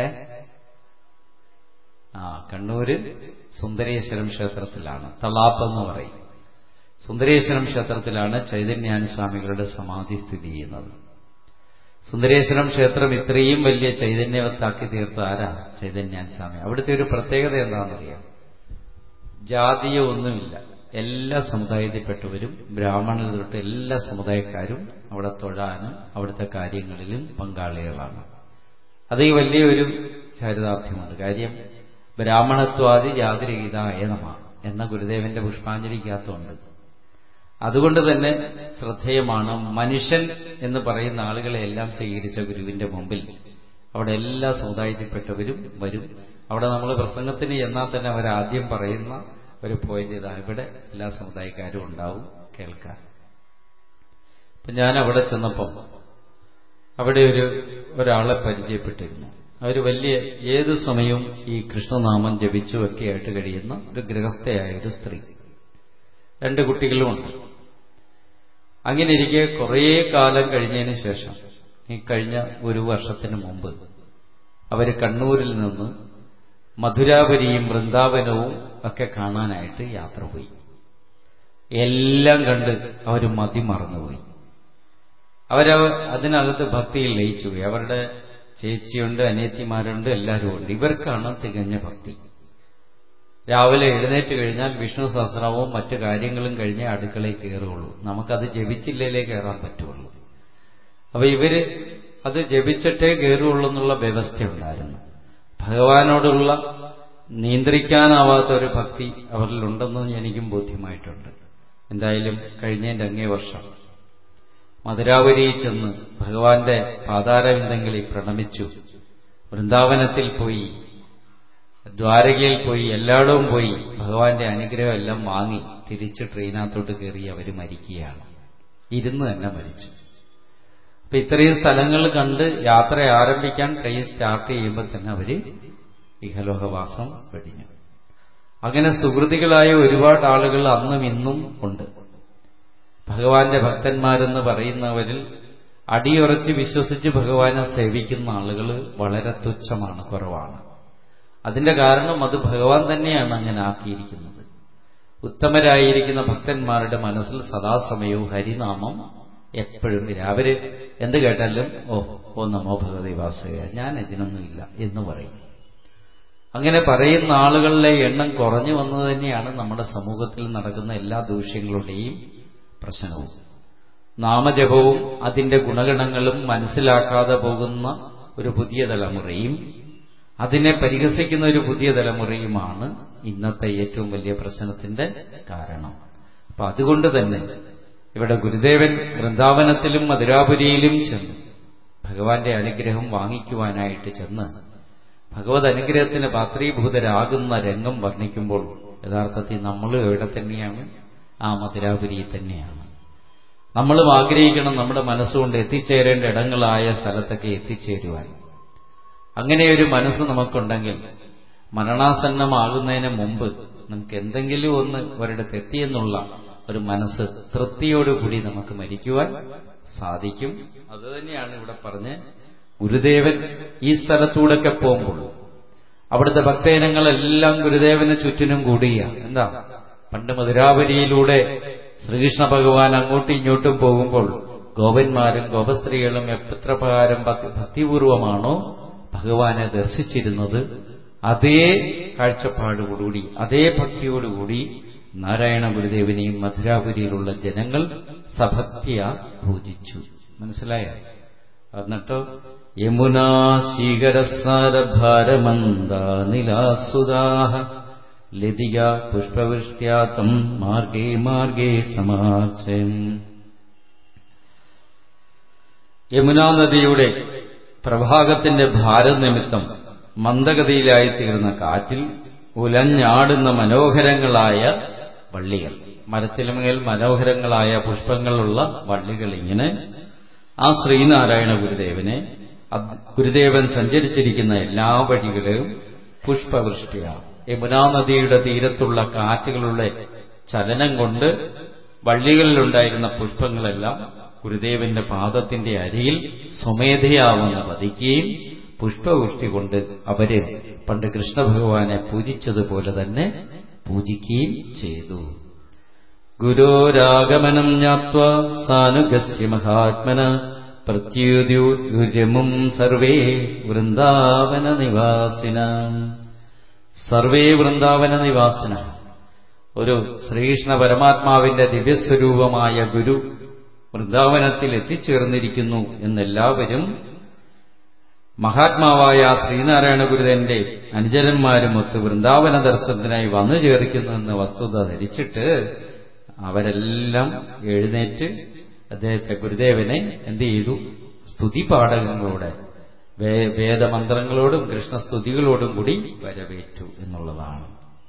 A: ആ കണ്ണൂര് സുന്ദരേശ്വരം ക്ഷേത്രത്തിലാണ് തളാപ്പ് എന്ന് പറയും സുന്ദരേശ്വരം ക്ഷേത്രത്തിലാണ് ചൈതന്യാനുസ്വാമികളുടെ സമാധി സ്ഥിതി ചെയ്യുന്നത് സുന്ദരേശ്വരം ക്ഷേത്രം ഇത്രയും വലിയ ചൈതന്യവത്താക്കി തീർത്ത ആരാ ചൈതന്യാനുസ്വാമി അവിടുത്തെ ഒരു പ്രത്യേകത എന്താണെന്നറിയാം ജാതിയോ ഒന്നുമില്ല എല്ലാ സമുദായത്തിൽപ്പെട്ടവരും ബ്രാഹ്മണർ തൊട്ട് എല്ലാ സമുദായക്കാരും അവിടെ തൊഴാനും അവിടുത്തെ കാര്യങ്ങളിലും പങ്കാളികളാണ് അത് ഈ വലിയൊരു ചരിതാർത്ഥ്യമാണ് കാര്യം ബ്രാഹ്മണത്വാദി ജാതിരഹിതായ നമ എന്ന ഗുരുദേവന്റെ പുഷ്പാഞ്ജലിക്കകത്തുണ്ട് അതുകൊണ്ട് തന്നെ ശ്രദ്ധേയമാണ് മനുഷ്യൻ എന്ന് പറയുന്ന ആളുകളെ എല്ലാം സ്വീകരിച്ച ഗുരുവിന്റെ മുമ്പിൽ അവിടെ എല്ലാ സമുദായത്തിൽപ്പെട്ടവരും വരും അവിടെ നമ്മൾ പ്രസംഗത്തിന് ചെന്നാൽ തന്നെ അവരാദ്യം പറയുന്ന ഒരു പോയിന്റ് ഇതാ ഇവിടെ എല്ലാ സമുദായക്കാരും ഉണ്ടാവും കേൾക്കാൻ അപ്പൊ ഞാൻ അവിടെ ചെന്നപ്പം അവിടെ ഒരു ഒരാളെ പരിചയപ്പെട്ടിരുന്നു അവർ വലിയ ഏതു സമയവും ഈ കൃഷ്ണനാമം ജപിച്ചുമൊക്കെ ആയിട്ട് കഴിയുന്ന ഒരു ഗൃഹസ്ഥയായ ഒരു സ്ത്രീ രണ്ട് കുട്ടികളുമുണ്ട് അങ്ങനെ ഇരിക്കെ കുറേ കാലം കഴിഞ്ഞതിന് ശേഷം ഈ കഴിഞ്ഞ ഒരു വർഷത്തിന് മുമ്പ് അവർ കണ്ണൂരിൽ നിന്ന് മധുരാപുരിയും വൃന്ദാവനവും ഒക്കെ കാണാനായിട്ട് യാത്ര പോയി എല്ലാം കണ്ട് അവർ മതി മറന്നുപോയി അവരവ അതിനകത്ത് ഭക്തിയിൽ ലയിച്ചുപോയി അവരുടെ ചേച്ചിയുണ്ട് അനിയത്തിമാരുണ്ട് എല്ലാവരും ഉണ്ട് ഇവർക്കാണ് തികഞ്ഞ ഭക്തി രാവിലെ എഴുന്നേറ്റ് കഴിഞ്ഞാൽ വിഷ്ണു സഹസ്രവും മറ്റു കാര്യങ്ങളും കഴിഞ്ഞ് അടുക്കളയിൽ കയറുള്ളൂ നമുക്കത് ജപിച്ചില്ലേലേ കയറാൻ പറ്റുള്ളൂ അപ്പൊ ഇവര് അത് ജപിച്ചിട്ടേ കയറുള്ളൂ എന്നുള്ള വ്യവസ്ഥയുണ്ടായിരുന്നു ഭഗവാനോടുള്ള നിയന്ത്രിക്കാനാവാത്ത ഒരു ഭക്തി അവരിലുണ്ടെന്ന് എനിക്കും ബോധ്യമായിട്ടുണ്ട് എന്തായാലും കഴിഞ്ഞതിന്റെ അങ്ങേ വർഷം മധുരാപുരിയിൽ ചെന്ന് ഭഗവാന്റെ പാതാരവിന്ദങ്ങളിൽ പ്രണമിച്ചു വൃന്ദാവനത്തിൽ പോയി ദ്വാരകയിൽ പോയി എല്ലായിടവും പോയി ഭഗവാന്റെ അനുഗ്രഹം എല്ലാം വാങ്ങി തിരിച്ച് ട്രെയിനകത്തോട്ട് കയറി അവർ മരിക്കുകയാണ് ഇരുന്ന് തന്നെ മരിച്ചു അപ്പൊ ഇത്രയും സ്ഥലങ്ങൾ കണ്ട് യാത്ര ആരംഭിക്കാൻ ട്രെയിൻ സ്റ്റാർട്ട് ചെയ്യുമ്പോൾ തന്നെ അവര് ഇഹലോകവാസം വെടിഞ്ഞു അങ്ങനെ സുഹൃതികളായ ഒരുപാട് ആളുകൾ അന്നും ഇന്നും ഉണ്ട് ഭഗവാന്റെ ഭക്തന്മാരെന്ന് പറയുന്നവരിൽ അടിയുറച്ച് വിശ്വസിച്ച് ഭഗവാനെ സേവിക്കുന്ന ആളുകൾ വളരെ തുച്ഛമാണ് കുറവാണ് അതിന്റെ കാരണം അത് ഭഗവാൻ തന്നെയാണ് അങ്ങനെ ആക്കിയിരിക്കുന്നത് ഉത്തമരായിരിക്കുന്ന ഭക്തന്മാരുടെ മനസ്സിൽ സദാസമയവും ഹരിനാമം എപ്പോഴും വരും അവര് എന്ത് കേട്ടാലും ഓ ഓ നമോ ഭഗവതി വാസവ ഞാൻ ഇതിനൊന്നുമില്ല എന്ന് പറയും അങ്ങനെ പറയുന്ന ആളുകളുടെ എണ്ണം കുറഞ്ഞു വന്നത് തന്നെയാണ് നമ്മുടെ സമൂഹത്തിൽ നടക്കുന്ന എല്ലാ ദൂഷ്യങ്ങളുടെയും പ്രശ്നവും നാമജപവും അതിന്റെ ഗുണഗണങ്ങളും മനസ്സിലാക്കാതെ പോകുന്ന ഒരു പുതിയ തലമുറയും അതിനെ പരിഹസിക്കുന്ന ഒരു പുതിയ തലമുറയുമാണ് ഇന്നത്തെ ഏറ്റവും വലിയ പ്രശ്നത്തിന്റെ കാരണം അപ്പൊ അതുകൊണ്ട് തന്നെ ഇവിടെ ഗുരുദേവൻ വൃന്ദാവനത്തിലും മധുരാപുരിയിലും ചെന്ന് ഭഗവാന്റെ അനുഗ്രഹം വാങ്ങിക്കുവാനായിട്ട് ചെന്ന് ഭഗവത് അനുഗ്രഹത്തിന് പാത്രീഭൂതരാകുന്ന രംഗം വർണ്ണിക്കുമ്പോൾ യഥാർത്ഥത്തിൽ നമ്മൾ എവിടെ തന്നെയാണ് ആ മധുരാപുരിയിൽ തന്നെയാണ് നമ്മളും ആഗ്രഹിക്കണം നമ്മുടെ മനസ്സുകൊണ്ട് എത്തിച്ചേരേണ്ട ഇടങ്ങളായ സ്ഥലത്തൊക്കെ എത്തിച്ചേരുവാൻ അങ്ങനെ ഒരു മനസ്സ് നമുക്കുണ്ടെങ്കിൽ മരണാസന്നമാകുന്നതിന് മുമ്പ് നമുക്ക് എന്തെങ്കിലും ഒന്ന് ഒരിടത്ത് എത്തിയെന്നുള്ള ഒരു മനസ്സ് തൃപ്തിയോടുകൂടി നമുക്ക് മരിക്കുവാൻ സാധിക്കും അതുതന്നെയാണ് ഇവിടെ പറഞ്ഞ് ഗുരുദേവൻ ഈ സ്ഥലത്തൂടൊക്കെ പോകുമ്പോൾ അവിടുത്തെ ഭക്തജനങ്ങളെല്ലാം ഗുരുദേവന് ചുറ്റിനും കൂടിയ എന്താ പണ്ട് മധുരാപുരിയിലൂടെ ശ്രീകൃഷ്ണ ഭഗവാൻ അങ്ങോട്ടും ഇങ്ങോട്ടും പോകുമ്പോൾ ഗോപന്മാരും ഗോപസ്ത്രീകളും എത്ര പ്രകാരം ഭക്തിപൂർവമാണോ ഭഗവാനെ ദർശിച്ചിരുന്നത് അതേ കാഴ്ചപ്പാടോടുകൂടി അതേ ഭക്തിയോടുകൂടി നാരായണ ഗുരുദേവനെയും മധുരാപുരിയിലുള്ള ജനങ്ങൾ സഭക്തിയ പൂജിച്ചു മനസ്സിലായ എന്നിട്ടോ യമുനാ ശീകരസാരഭാരമന്ദാനിലാസുദാഹ ലതിക പുഷ്പവൃഷ്ട്യാതം മാർഗേ മാർഗേ സമാർച്ചയം യമുനാ നദിയുടെ പ്രഭാഗത്തിന്റെ ഭാരനിമിത്തം മന്ദഗതിയിലായിത്തീർന്ന കാറ്റിൽ ഉലഞ്ഞാടുന്ന മനോഹരങ്ങളായ വള്ളികൾ മരത്തിലുമേൽ മനോഹരങ്ങളായ പുഷ്പങ്ങളുള്ള വള്ളികൾ ഇങ്ങനെ ആ ശ്രീനാരായണ ഗുരുദേവനെ ഗുരുദേവൻ സഞ്ചരിച്ചിരിക്കുന്ന എല്ലാ വഴികളെയും പുഷ്പവൃഷ്ടിയാണ് യമുനാ നദിയുടെ തീരത്തുള്ള കാറ്റുകളുടെ ചലനം കൊണ്ട് വള്ളികളിലുണ്ടായിരുന്ന പുഷ്പങ്ങളെല്ലാം ഗുരുദേവന്റെ പാദത്തിന്റെ അരിയിൽ സ്വമേധയാവുന്ന പതിക്കുകയും പുഷ്പവൃഷ്ടി കൊണ്ട് അവര് പണ്ട് കൃഷ്ണഭഗവാനെ പൂജിച്ചതുപോലെ തന്നെ പൂജിക്കുകയും ചെയ്തു ഗുരോരാഗമനം ജ്ഞാത്വ സാനുഗസ്യ മഹാത്മന പ്രത്യുദ്യുര്യമും സർവേ വൃന്ദാവന നിവാസിന സർവേ വൃന്ദാവന നിവാസിന ഒരു ശ്രീകൃഷ്ണ പരമാത്മാവിന്റെ ദിവ്യസ്വരൂപമായ ഗുരു വൃന്ദാവനത്തിൽ എത്തിച്ചേർന്നിരിക്കുന്നു എന്നെല്ലാവരും മഹാത്മാവായ ശ്രീനാരായണ ഗുരുദേവന്റെ അനുചരന്മാരുമൊത്ത് വൃന്ദാവന ദർശനത്തിനായി വന്നു ചേർക്കുന്നുവെന്ന വസ്തുത ധരിച്ചിട്ട് അവരെല്ലാം എഴുന്നേറ്റ് അദ്ദേഹത്തെ ഗുരുദേവനെ എന്ത് ചെയ്തു സ്തുതിപാഠകങ്ങളോടെ വേദമന്ത്രങ്ങളോടും കൃഷ്ണസ്തുതികളോടും കൂടി വരവേറ്റു എന്നുള്ളതാണ്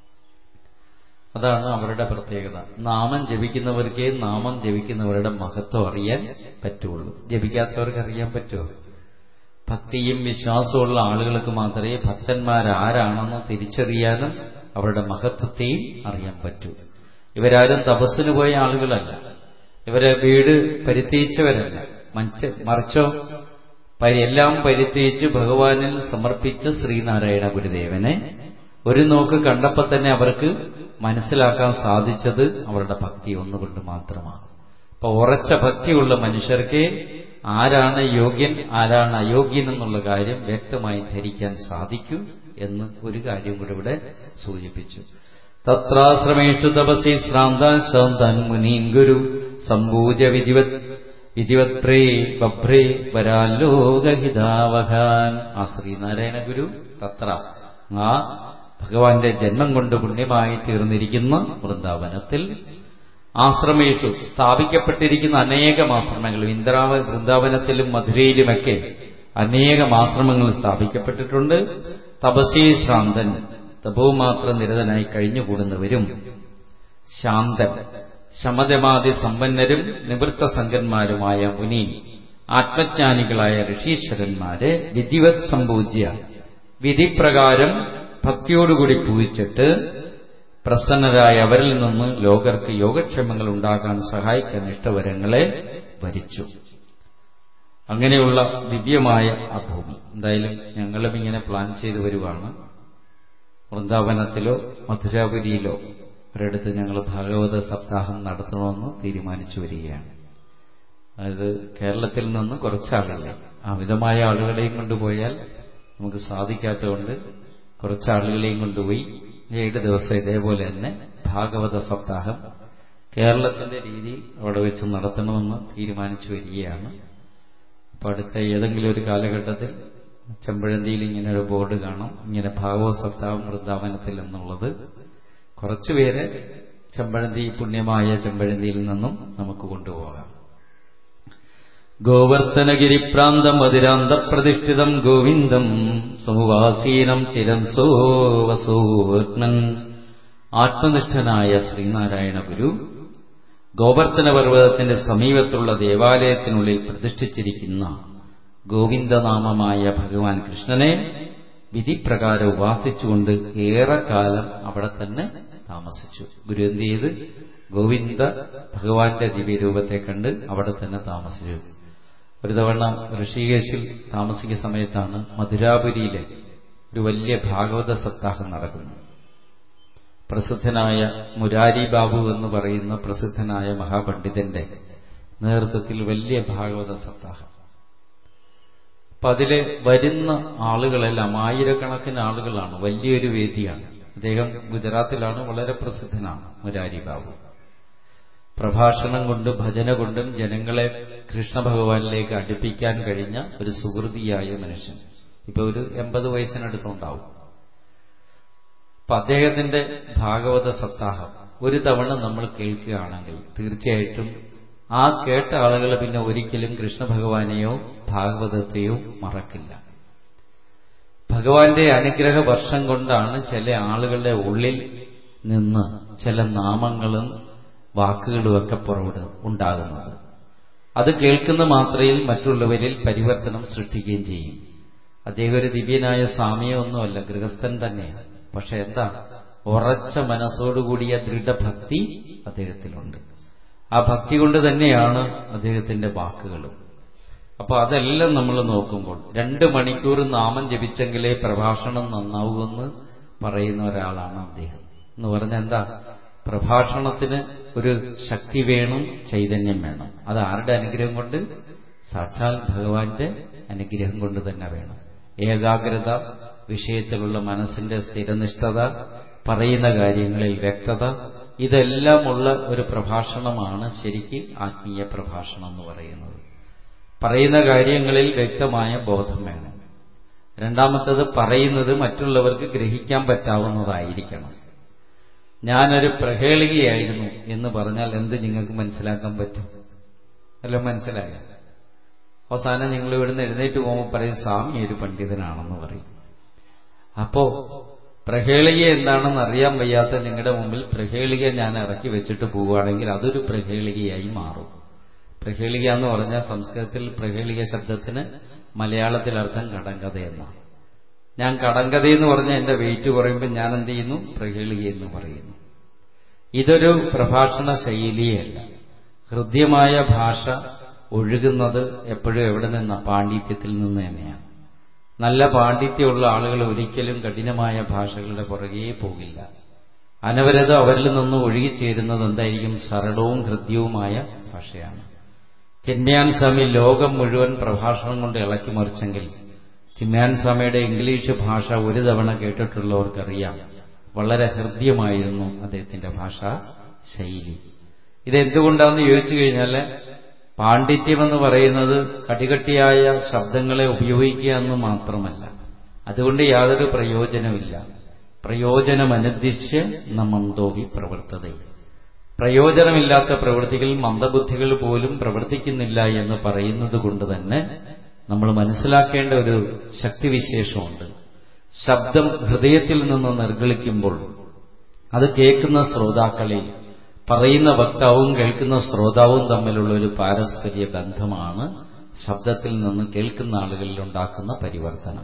A: അതാണ് അവരുടെ പ്രത്യേകത നാമം ജപിക്കുന്നവർക്കേ നാമം ജപിക്കുന്നവരുടെ മഹത്വം അറിയാൻ പറ്റുള്ളൂ ജപിക്കാത്തവർക്ക് അറിയാൻ പറ്റുമോ ഭക്തിയും വിശ്വാസമുള്ള ആളുകൾക്ക് മാത്രമേ ഭക്തന്മാരാരാണെന്ന് തിരിച്ചറിയാനും അവരുടെ മഹത്വത്തെയും അറിയാൻ പറ്റൂ ഇവരാരും തപസ്സിന് പോയ ആളുകളല്ല ഇവരെ വീട് പരിത്യജിച്ചവരല്ല മറ്റ് മറിച്ചോ എല്ലാം പരിത്യജിച്ച് ഭഗവാനിൽ സമർപ്പിച്ച ശ്രീനാരായണ ഗുരുദേവനെ ഒരു നോക്ക് കണ്ടപ്പോൾ തന്നെ അവർക്ക് മനസ്സിലാക്കാൻ സാധിച്ചത് അവരുടെ ഭക്തി ഒന്നുകൊണ്ട് മാത്രമാണ് അപ്പൊ ഉറച്ച ഭക്തിയുള്ള മനുഷ്യർക്ക് ആരാണ് യോഗ്യൻ ആരാണ് അയോഗ്യൻ എന്നുള്ള കാര്യം വ്യക്തമായി ധരിക്കാൻ സാധിക്കും എന്ന് ഒരു കാര്യം കൂടെ ഇവിടെ സൂചിപ്പിച്ചു തത്രാശ്രമേഷു തപസി ശ്രാന്താൻ ശാന്താൻ മുനീൻ ഗുരു സമ്പൂജ വിധിവത് വിധിവത് പ്രേ ബഭ്രേ വരാലോകഹിതാവഹാൻ ആ ശ്രീനാരായണ ഗുരു തത്ര ആ ഭഗവാന്റെ ജന്മം കൊണ്ട് പുണ്യമായി തീർന്നിരിക്കുന്ന വൃന്ദാവനത്തിൽ ആശ്രമേഷു സ്ഥാപിക്കപ്പെട്ടിരിക്കുന്ന അനേകം ആശ്രമങ്ങൾ ഇന്ദ്രാവ വൃന്ദാവനത്തിലും മധുരയിലുമൊക്കെ അനേകം ആശ്രമങ്ങൾ സ്ഥാപിക്കപ്പെട്ടിട്ടുണ്ട് തപസീ ശാന്തൻ തപോമാത്ര നിരതനായി കഴിഞ്ഞുകൂടുന്നവരും ശാന്തൻ ശമതമാതി സമ്പന്നരും നിവൃത്ത സംഘന്മാരുമായ മുനി ആത്മജ്ഞാനികളായ ഋഷീശ്വരന്മാരെ വിധിവത് സംപൂജ്യ വിധിപ്രകാരം ഭക്തിയോടുകൂടി പൂജിച്ചിട്ട് പ്രസന്നരായ അവരിൽ നിന്ന് ലോകർക്ക് യോഗക്ഷേമങ്ങൾ ഉണ്ടാകാൻ സഹായിക്കാൻ ഇഷ്ടവരങ്ങളെ ഭരിച്ചു അങ്ങനെയുള്ള ദിവ്യമായ ആ ഭൂമി എന്തായാലും ഞങ്ങളും ഇങ്ങനെ പ്ലാൻ ചെയ്തു വരുവാണ് വൃന്ദാവനത്തിലോ മധുരാപുരിയിലോ ഒരിടത്ത് ഞങ്ങൾ ഭാഗവത സപ്താഹം നടത്തണമെന്ന് തീരുമാനിച്ചു വരികയാണ് അതായത് കേരളത്തിൽ നിന്ന് കുറച്ചാളുകളെ അമിതമായ ആളുകളെയും കൊണ്ടുപോയാൽ നമുക്ക് സാധിക്കാത്തതുകൊണ്ട് കുറച്ചാളുകളെയും കൊണ്ടുപോയി ഏഴ് ദിവസം ഇതേപോലെ തന്നെ ഭാഗവത സപ്താഹം കേരളത്തിന്റെ രീതിയിൽ അവിടെ വെച്ച് നടത്തണമെന്ന് തീരുമാനിച്ചു വരികയാണ് അപ്പോൾ അടുത്ത ഏതെങ്കിലും ഒരു കാലഘട്ടത്തിൽ ചെമ്പഴന്തിയിൽ ഇങ്ങനെ ഒരു ബോർഡ് കാണാം ഇങ്ങനെ ഭാഗവത സപ്താഹം വൃന്ദാവനത്തിൽ എന്നുള്ളത് കുറച്ചുപേരെ ചെമ്പഴന്തി പുണ്യമായ ചെമ്പഴന്തിയിൽ നിന്നും നമുക്ക് കൊണ്ടുപോകാം ഗോവർത്തനഗിരിപ്രാന്തം അതിരാന്തപ്രതിഷ്ഠിതം ഗോവിന്ദം സമുവാസീനം ചിരം സോവസോർണൻ ആത്മനിഷ്ഠനായ ശ്രീനാരായണ ഗുരു ഗോവർത്തന പർവ്വതത്തിന്റെ സമീപത്തുള്ള ദേവാലയത്തിനുള്ളിൽ പ്രതിഷ്ഠിച്ചിരിക്കുന്ന ഗോവിന്ദനാമമായ ഭഗവാൻ കൃഷ്ണനെ വിധിപ്രകാരം ഉപാസിച്ചുകൊണ്ട് ഏറെക്കാലം അവിടെ തന്നെ താമസിച്ചു ഗുരു എന്ത് ചെയ്ത് ഗോവിന്ദ ഭഗവാന്റെ ദിവ്യരൂപത്തെ കണ്ട് അവിടെ തന്നെ താമസിച്ചു ഒരു തവണ ഋഷികേശിൽ താമസിക്കുന്ന സമയത്താണ് മധുരാപുരിയിലെ ഒരു വലിയ ഭാഗവത സപ്താഹം നടക്കുന്നത് പ്രസിദ്ധനായ മുരാരി ബാബു എന്ന് പറയുന്ന പ്രസിദ്ധനായ മഹാപണ്ഡിതന്റെ നേതൃത്വത്തിൽ വലിയ ഭാഗവത സപ്താഹം അപ്പൊ അതില് വരുന്ന ആളുകളെല്ലാം ആയിരക്കണക്കിന് ആളുകളാണ് വലിയൊരു വേദിയാണ് അദ്ദേഹം ഗുജറാത്തിലാണ് വളരെ പ്രസിദ്ധനാണ് മുരാരി ബാബു പ്രഭാഷണം കൊണ്ടും ഭജന കൊണ്ടും ജനങ്ങളെ കൃഷ്ണഭഗവാനിലേക്ക് അടുപ്പിക്കാൻ കഴിഞ്ഞ ഒരു സുഹൃതിയായ മനുഷ്യൻ ഇപ്പൊ ഒരു എൺപത് വയസ്സിനടുത്തുണ്ടാവും അപ്പൊ അദ്ദേഹത്തിന്റെ ഭാഗവത സപ്താഹം ഒരു തവണ നമ്മൾ കേൾക്കുകയാണെങ്കിൽ തീർച്ചയായിട്ടും ആ കേട്ട ആളുകൾ പിന്നെ ഒരിക്കലും കൃഷ്ണഭഗവാനെയോ ഭാഗവതത്തെയോ മറക്കില്ല ഭഗവാന്റെ അനുഗ്രഹ വർഷം കൊണ്ടാണ് ചില ആളുകളുടെ ഉള്ളിൽ നിന്ന് ചില നാമങ്ങളും വാക്കുകളുമൊക്കെ പുറവിടെ ഉണ്ടാകുന്നത് അത് കേൾക്കുന്ന മാത്രയിൽ മറ്റുള്ളവരിൽ പരിവർത്തനം സൃഷ്ടിക്കുകയും ചെയ്യും അദ്ദേഹം ഒരു ദിവ്യനായ സ്വാമിയൊന്നുമല്ല ഗൃഹസ്ഥൻ തന്നെയാണ് പക്ഷെ എന്താ ഉറച്ച മനസ്സോടുകൂടിയ ദൃഢഭക്തി അദ്ദേഹത്തിലുണ്ട് ആ ഭക്തി കൊണ്ട് തന്നെയാണ് അദ്ദേഹത്തിന്റെ വാക്കുകളും അപ്പൊ അതെല്ലാം നമ്മൾ നോക്കുമ്പോൾ രണ്ട് മണിക്കൂർ നാമം ജപിച്ചെങ്കിലേ പ്രഭാഷണം നന്നാവുമെന്ന് പറയുന്ന ഒരാളാണ് അദ്ദേഹം എന്ന് പറഞ്ഞാൽ എന്താ പ്രഭാഷണത്തിന് ഒരു ശക്തി വേണം ചൈതന്യം വേണം അത് ആരുടെ അനുഗ്രഹം കൊണ്ട് സാക്ഷാൽ ഭഗവാന്റെ അനുഗ്രഹം കൊണ്ട് തന്നെ വേണം ഏകാഗ്രത വിഷയത്തിലുള്ള മനസ്സിന്റെ സ്ഥിരനിഷ്ഠത പറയുന്ന കാര്യങ്ങളിൽ വ്യക്തത ഇതെല്ലാമുള്ള ഒരു പ്രഭാഷണമാണ് ശരിക്ക് ആത്മീയ പ്രഭാഷണം എന്ന് പറയുന്നത് പറയുന്ന കാര്യങ്ങളിൽ വ്യക്തമായ ബോധം വേണം രണ്ടാമത്തത് പറയുന്നത് മറ്റുള്ളവർക്ക് ഗ്രഹിക്കാൻ പറ്റാവുന്നതായിരിക്കണം ഞാനൊരു പ്രഹേളികയായിരുന്നു എന്ന് പറഞ്ഞാൽ എന്ത് നിങ്ങൾക്ക് മനസ്സിലാക്കാൻ പറ്റും എല്ലാം മനസ്സിലായ അവസാനം നിങ്ങൾ ഇവിടുന്ന് എഴുന്നേറ്റ് പോകുമ്പോൾ പറയും സ്വാമി ഒരു പണ്ഡിതനാണെന്ന് പറയും അപ്പോ പ്രഹേളിക എന്താണെന്ന് അറിയാൻ വയ്യാത്ത നിങ്ങളുടെ മുമ്പിൽ പ്രഹേളിക ഞാൻ ഇറക്കി വെച്ചിട്ട് പോവുകയാണെങ്കിൽ അതൊരു പ്രഹേളികയായി മാറും പ്രഹേളിക എന്ന് പറഞ്ഞാൽ സംസ്കൃതത്തിൽ പ്രഹേളിക ശബ്ദത്തിന് മലയാളത്തിൽ അർത്ഥം കടങ്കഥ എന്നാണ് ഞാൻ കടങ്കഥ എന്ന് പറഞ്ഞാൽ എന്റെ വെയിറ്റ് കുറയുമ്പോൾ ഞാൻ എന്ത് ചെയ്യുന്നു പ്രഹേളിക എന്ന് പറയുന്നു ഇതൊരു പ്രഭാഷണ ശൈലിയല്ല ഹൃദ്യമായ ഭാഷ ഒഴുകുന്നത് എപ്പോഴും എവിടെ നിന്ന പാണ്ഡിത്യത്തിൽ നിന്ന് തന്നെയാണ് നല്ല പാണ്ഡിത്യമുള്ള ആളുകൾ ഒരിക്കലും കഠിനമായ ഭാഷകളുടെ പുറകെ പോകില്ല അനവരതം അവരിൽ നിന്ന് ഒഴുകിച്ചേരുന്നത് എന്തായിരിക്കും സരളവും ഹൃദ്യവുമായ ഭാഷയാണ് ചിന്മയാൻ സ്വാമി ലോകം മുഴുവൻ പ്രഭാഷണം കൊണ്ട് ഇളക്കി മറിച്ചെങ്കിൽ ചിന്മയാൻ സ്വാമിയുടെ ഇംഗ്ലീഷ് ഭാഷ ഒരു തവണ കേട്ടിട്ടുള്ളവർക്കറിയാം വളരെ ഹൃദ്യമായിരുന്നു അദ്ദേഹത്തിന്റെ ഭാഷാ ശൈലി ഇതെന്തുകൊണ്ടാണെന്ന് ചോദിച്ചു കഴിഞ്ഞാൽ പാണ്ഡിത്യമെന്ന് പറയുന്നത് കടികട്ടിയായ ശബ്ദങ്ങളെ ഉപയോഗിക്കുക എന്ന് മാത്രമല്ല അതുകൊണ്ട് യാതൊരു പ്രയോജനമില്ല പ്രയോജനമനുദ്ദിശ്യ നമ്മന്തോഹി പ്രവർത്തത പ്രയോജനമില്ലാത്ത പ്രവൃത്തികൾ മന്ദബുദ്ധികൾ പോലും പ്രവർത്തിക്കുന്നില്ല എന്ന് പറയുന്നത് കൊണ്ട് തന്നെ നമ്മൾ മനസ്സിലാക്കേണ്ട ഒരു ശക്തിവിശേഷമുണ്ട് ശബ്ദം ഹൃദയത്തിൽ നിന്ന് നിർഗളിക്കുമ്പോൾ അത് കേൾക്കുന്ന ശ്രോതാക്കളിൽ പറയുന്ന വക്താവും കേൾക്കുന്ന ശ്രോതാവും തമ്മിലുള്ള ഒരു പാരസ്പര്യ ബന്ധമാണ് ശബ്ദത്തിൽ നിന്ന് കേൾക്കുന്ന ആളുകളിൽ ഉണ്ടാക്കുന്ന പരിവർത്തനം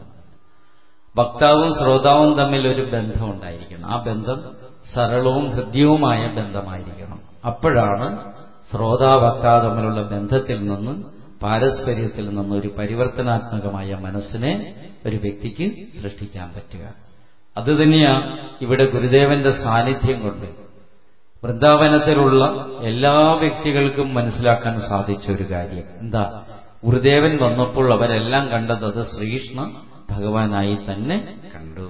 A: വക്താവും ശ്രോതാവും തമ്മിൽ ഒരു ബന്ധം ഉണ്ടായിരിക്കണം ആ ബന്ധം സരളവും ഹൃദ്യവുമായ ബന്ധമായിരിക്കണം അപ്പോഴാണ് ശ്രോതാ വക്താവ് തമ്മിലുള്ള ബന്ധത്തിൽ നിന്ന് പാരസ്പര്യത്തിൽ നിന്ന് ഒരു പരിവർത്തനാത്മകമായ മനസ്സിനെ ഒരു വ്യക്തിക്ക് സൃഷ്ടിക്കാൻ പറ്റുക അതുതന്നെയാണ് ഇവിടെ ഗുരുദേവന്റെ സാന്നിധ്യം കൊണ്ട് വൃന്ദാവനത്തിലുള്ള എല്ലാ വ്യക്തികൾക്കും മനസ്സിലാക്കാൻ സാധിച്ച ഒരു കാര്യം എന്താ ഗുരുദേവൻ വന്നപ്പോൾ അവരെല്ലാം കണ്ടത് അത് ശ്രീകൃഷ്ണ ഭഗവാനായി തന്നെ കണ്ടു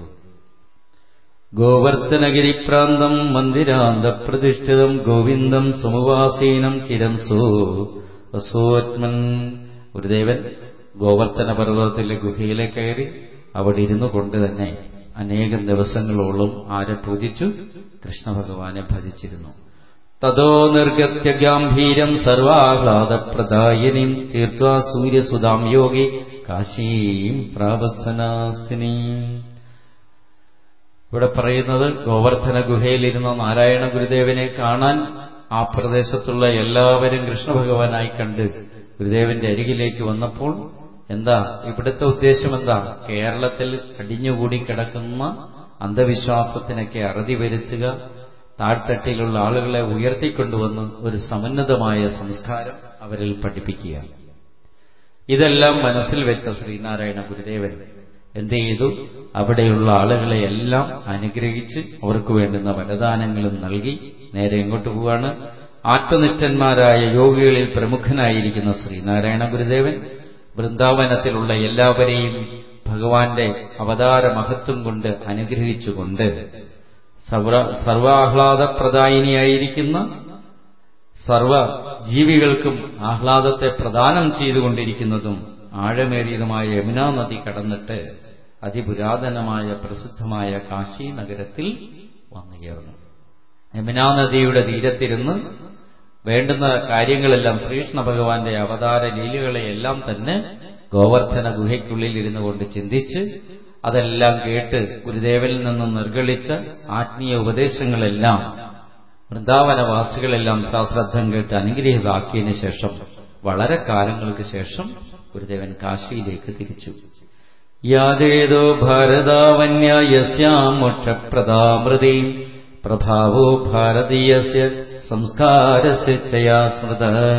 A: ഗോവർദ്ധനഗിരിപ്രാന്തം മന്ദിരാന്തപ്രതിഷ്ഠിതം ഗോവിന്ദം സമുവാസീനം ചിരം സോ വസോത്മൻ ഗുരുദേവൻ ഗോവർദ്ധന പർവ്വതത്തിലെ ഗുഹയിലെ കയറി അവിടെ ഇരുന്നു കൊണ്ട് തന്നെ അനേകം ദിവസങ്ങളോളം ആരെ പൂജിച്ചു കൃഷ്ണഭഗവാനെ ഭജിച്ചിരുന്നു തതോ നിർഗത്യ ഗാംഭീരം സർവാഹ്ലാദപ്രദായനിം തീർത്വാ സൂര്യസുതാം യോഗി കാശീം പ്രാവസനാസ്തിനീം ഇവിടെ പറയുന്നത് ഗോവർദ്ധന ഗുഹയിലിരുന്ന നാരായണ ഗുരുദേവനെ കാണാൻ ആ പ്രദേശത്തുള്ള എല്ലാവരും കൃഷ്ണഭഗവാനായി കണ്ട് ഗുരുദേവന്റെ അരികിലേക്ക് വന്നപ്പോൾ എന്താ ഇവിടുത്തെ ഉദ്ദേശം എന്താ കേരളത്തിൽ അടിഞ്ഞുകൂടി കിടക്കുന്ന അന്ധവിശ്വാസത്തിനൊക്കെ അറുതി വരുത്തുക താഴ്ത്തട്ടിലുള്ള ആളുകളെ ഉയർത്തിക്കൊണ്ടുവന്ന് ഒരു സമന്നതമായ സംസ്കാരം അവരിൽ പഠിപ്പിക്കുക ഇതെല്ലാം മനസ്സിൽ വെച്ച ശ്രീനാരായണ ഗുരുദേവൻ എന്ത് ചെയ്തു അവിടെയുള്ള ആളുകളെ എല്ലാം അനുഗ്രഹിച്ച് അവർക്ക് വേണ്ടുന്ന വരദാനങ്ങളും നൽകി നേരെ എങ്ങോട്ട് പോവാണ് ആത്മനിഷ്ഠന്മാരായ യോഗികളിൽ പ്രമുഖനായിരിക്കുന്ന ശ്രീനാരായണ ഗുരുദേവൻ വൃന്ദാവനത്തിലുള്ള എല്ലാവരെയും ഭഗവാന്റെ അവതാര മഹത്വം കൊണ്ട് അനുഗ്രഹിച്ചുകൊണ്ട് സർവ സർവാഹ്ലാദപ്രദായിനിയായിരിക്കുന്ന സർവ ജീവികൾക്കും ആഹ്ലാദത്തെ പ്രദാനം ചെയ്തുകൊണ്ടിരിക്കുന്നതും ആഴമേറിയതുമായ യമുനാ നദി കടന്നിട്ട് അതിപുരാതനമായ പ്രസിദ്ധമായ കാശി നഗരത്തിൽ വന്നുചേർന്നു യമുനാ നദിയുടെ തീരത്തിരുന്ന് വേണ്ടുന്ന കാര്യങ്ങളെല്ലാം ശ്രീകൃഷ്ണ ഭഗവാന്റെ അവതാര ലീലകളെയെല്ലാം തന്നെ ഗോവർദ്ധന ഗുഹയ്ക്കുള്ളിൽ ഇരുന്നു കൊണ്ട് ചിന്തിച്ച് അതെല്ലാം കേട്ട് ഗുരുദേവനിൽ നിന്ന് നിർഗളിച്ച ആത്മീയ ഉപദേശങ്ങളെല്ലാം വൃന്ദാവനവാസികളെല്ലാം സാശ്രദ്ധം കേട്ട് അനുഗ്രഹീതാക്കിയതിനു ശേഷം വളരെ കാലങ്ങൾക്ക് ശേഷം ഗുരുദേവൻ കാശിയിലേക്ക് തിരിച്ചു യാതേതോ ഭാരതാവന്യ യസ്യാം മോക്ഷപ്രദാമൃതി പ്രഭാവോ ഭാരതീയസ്യ സംസ്കാരസ്യ ചയാ സ്മൃത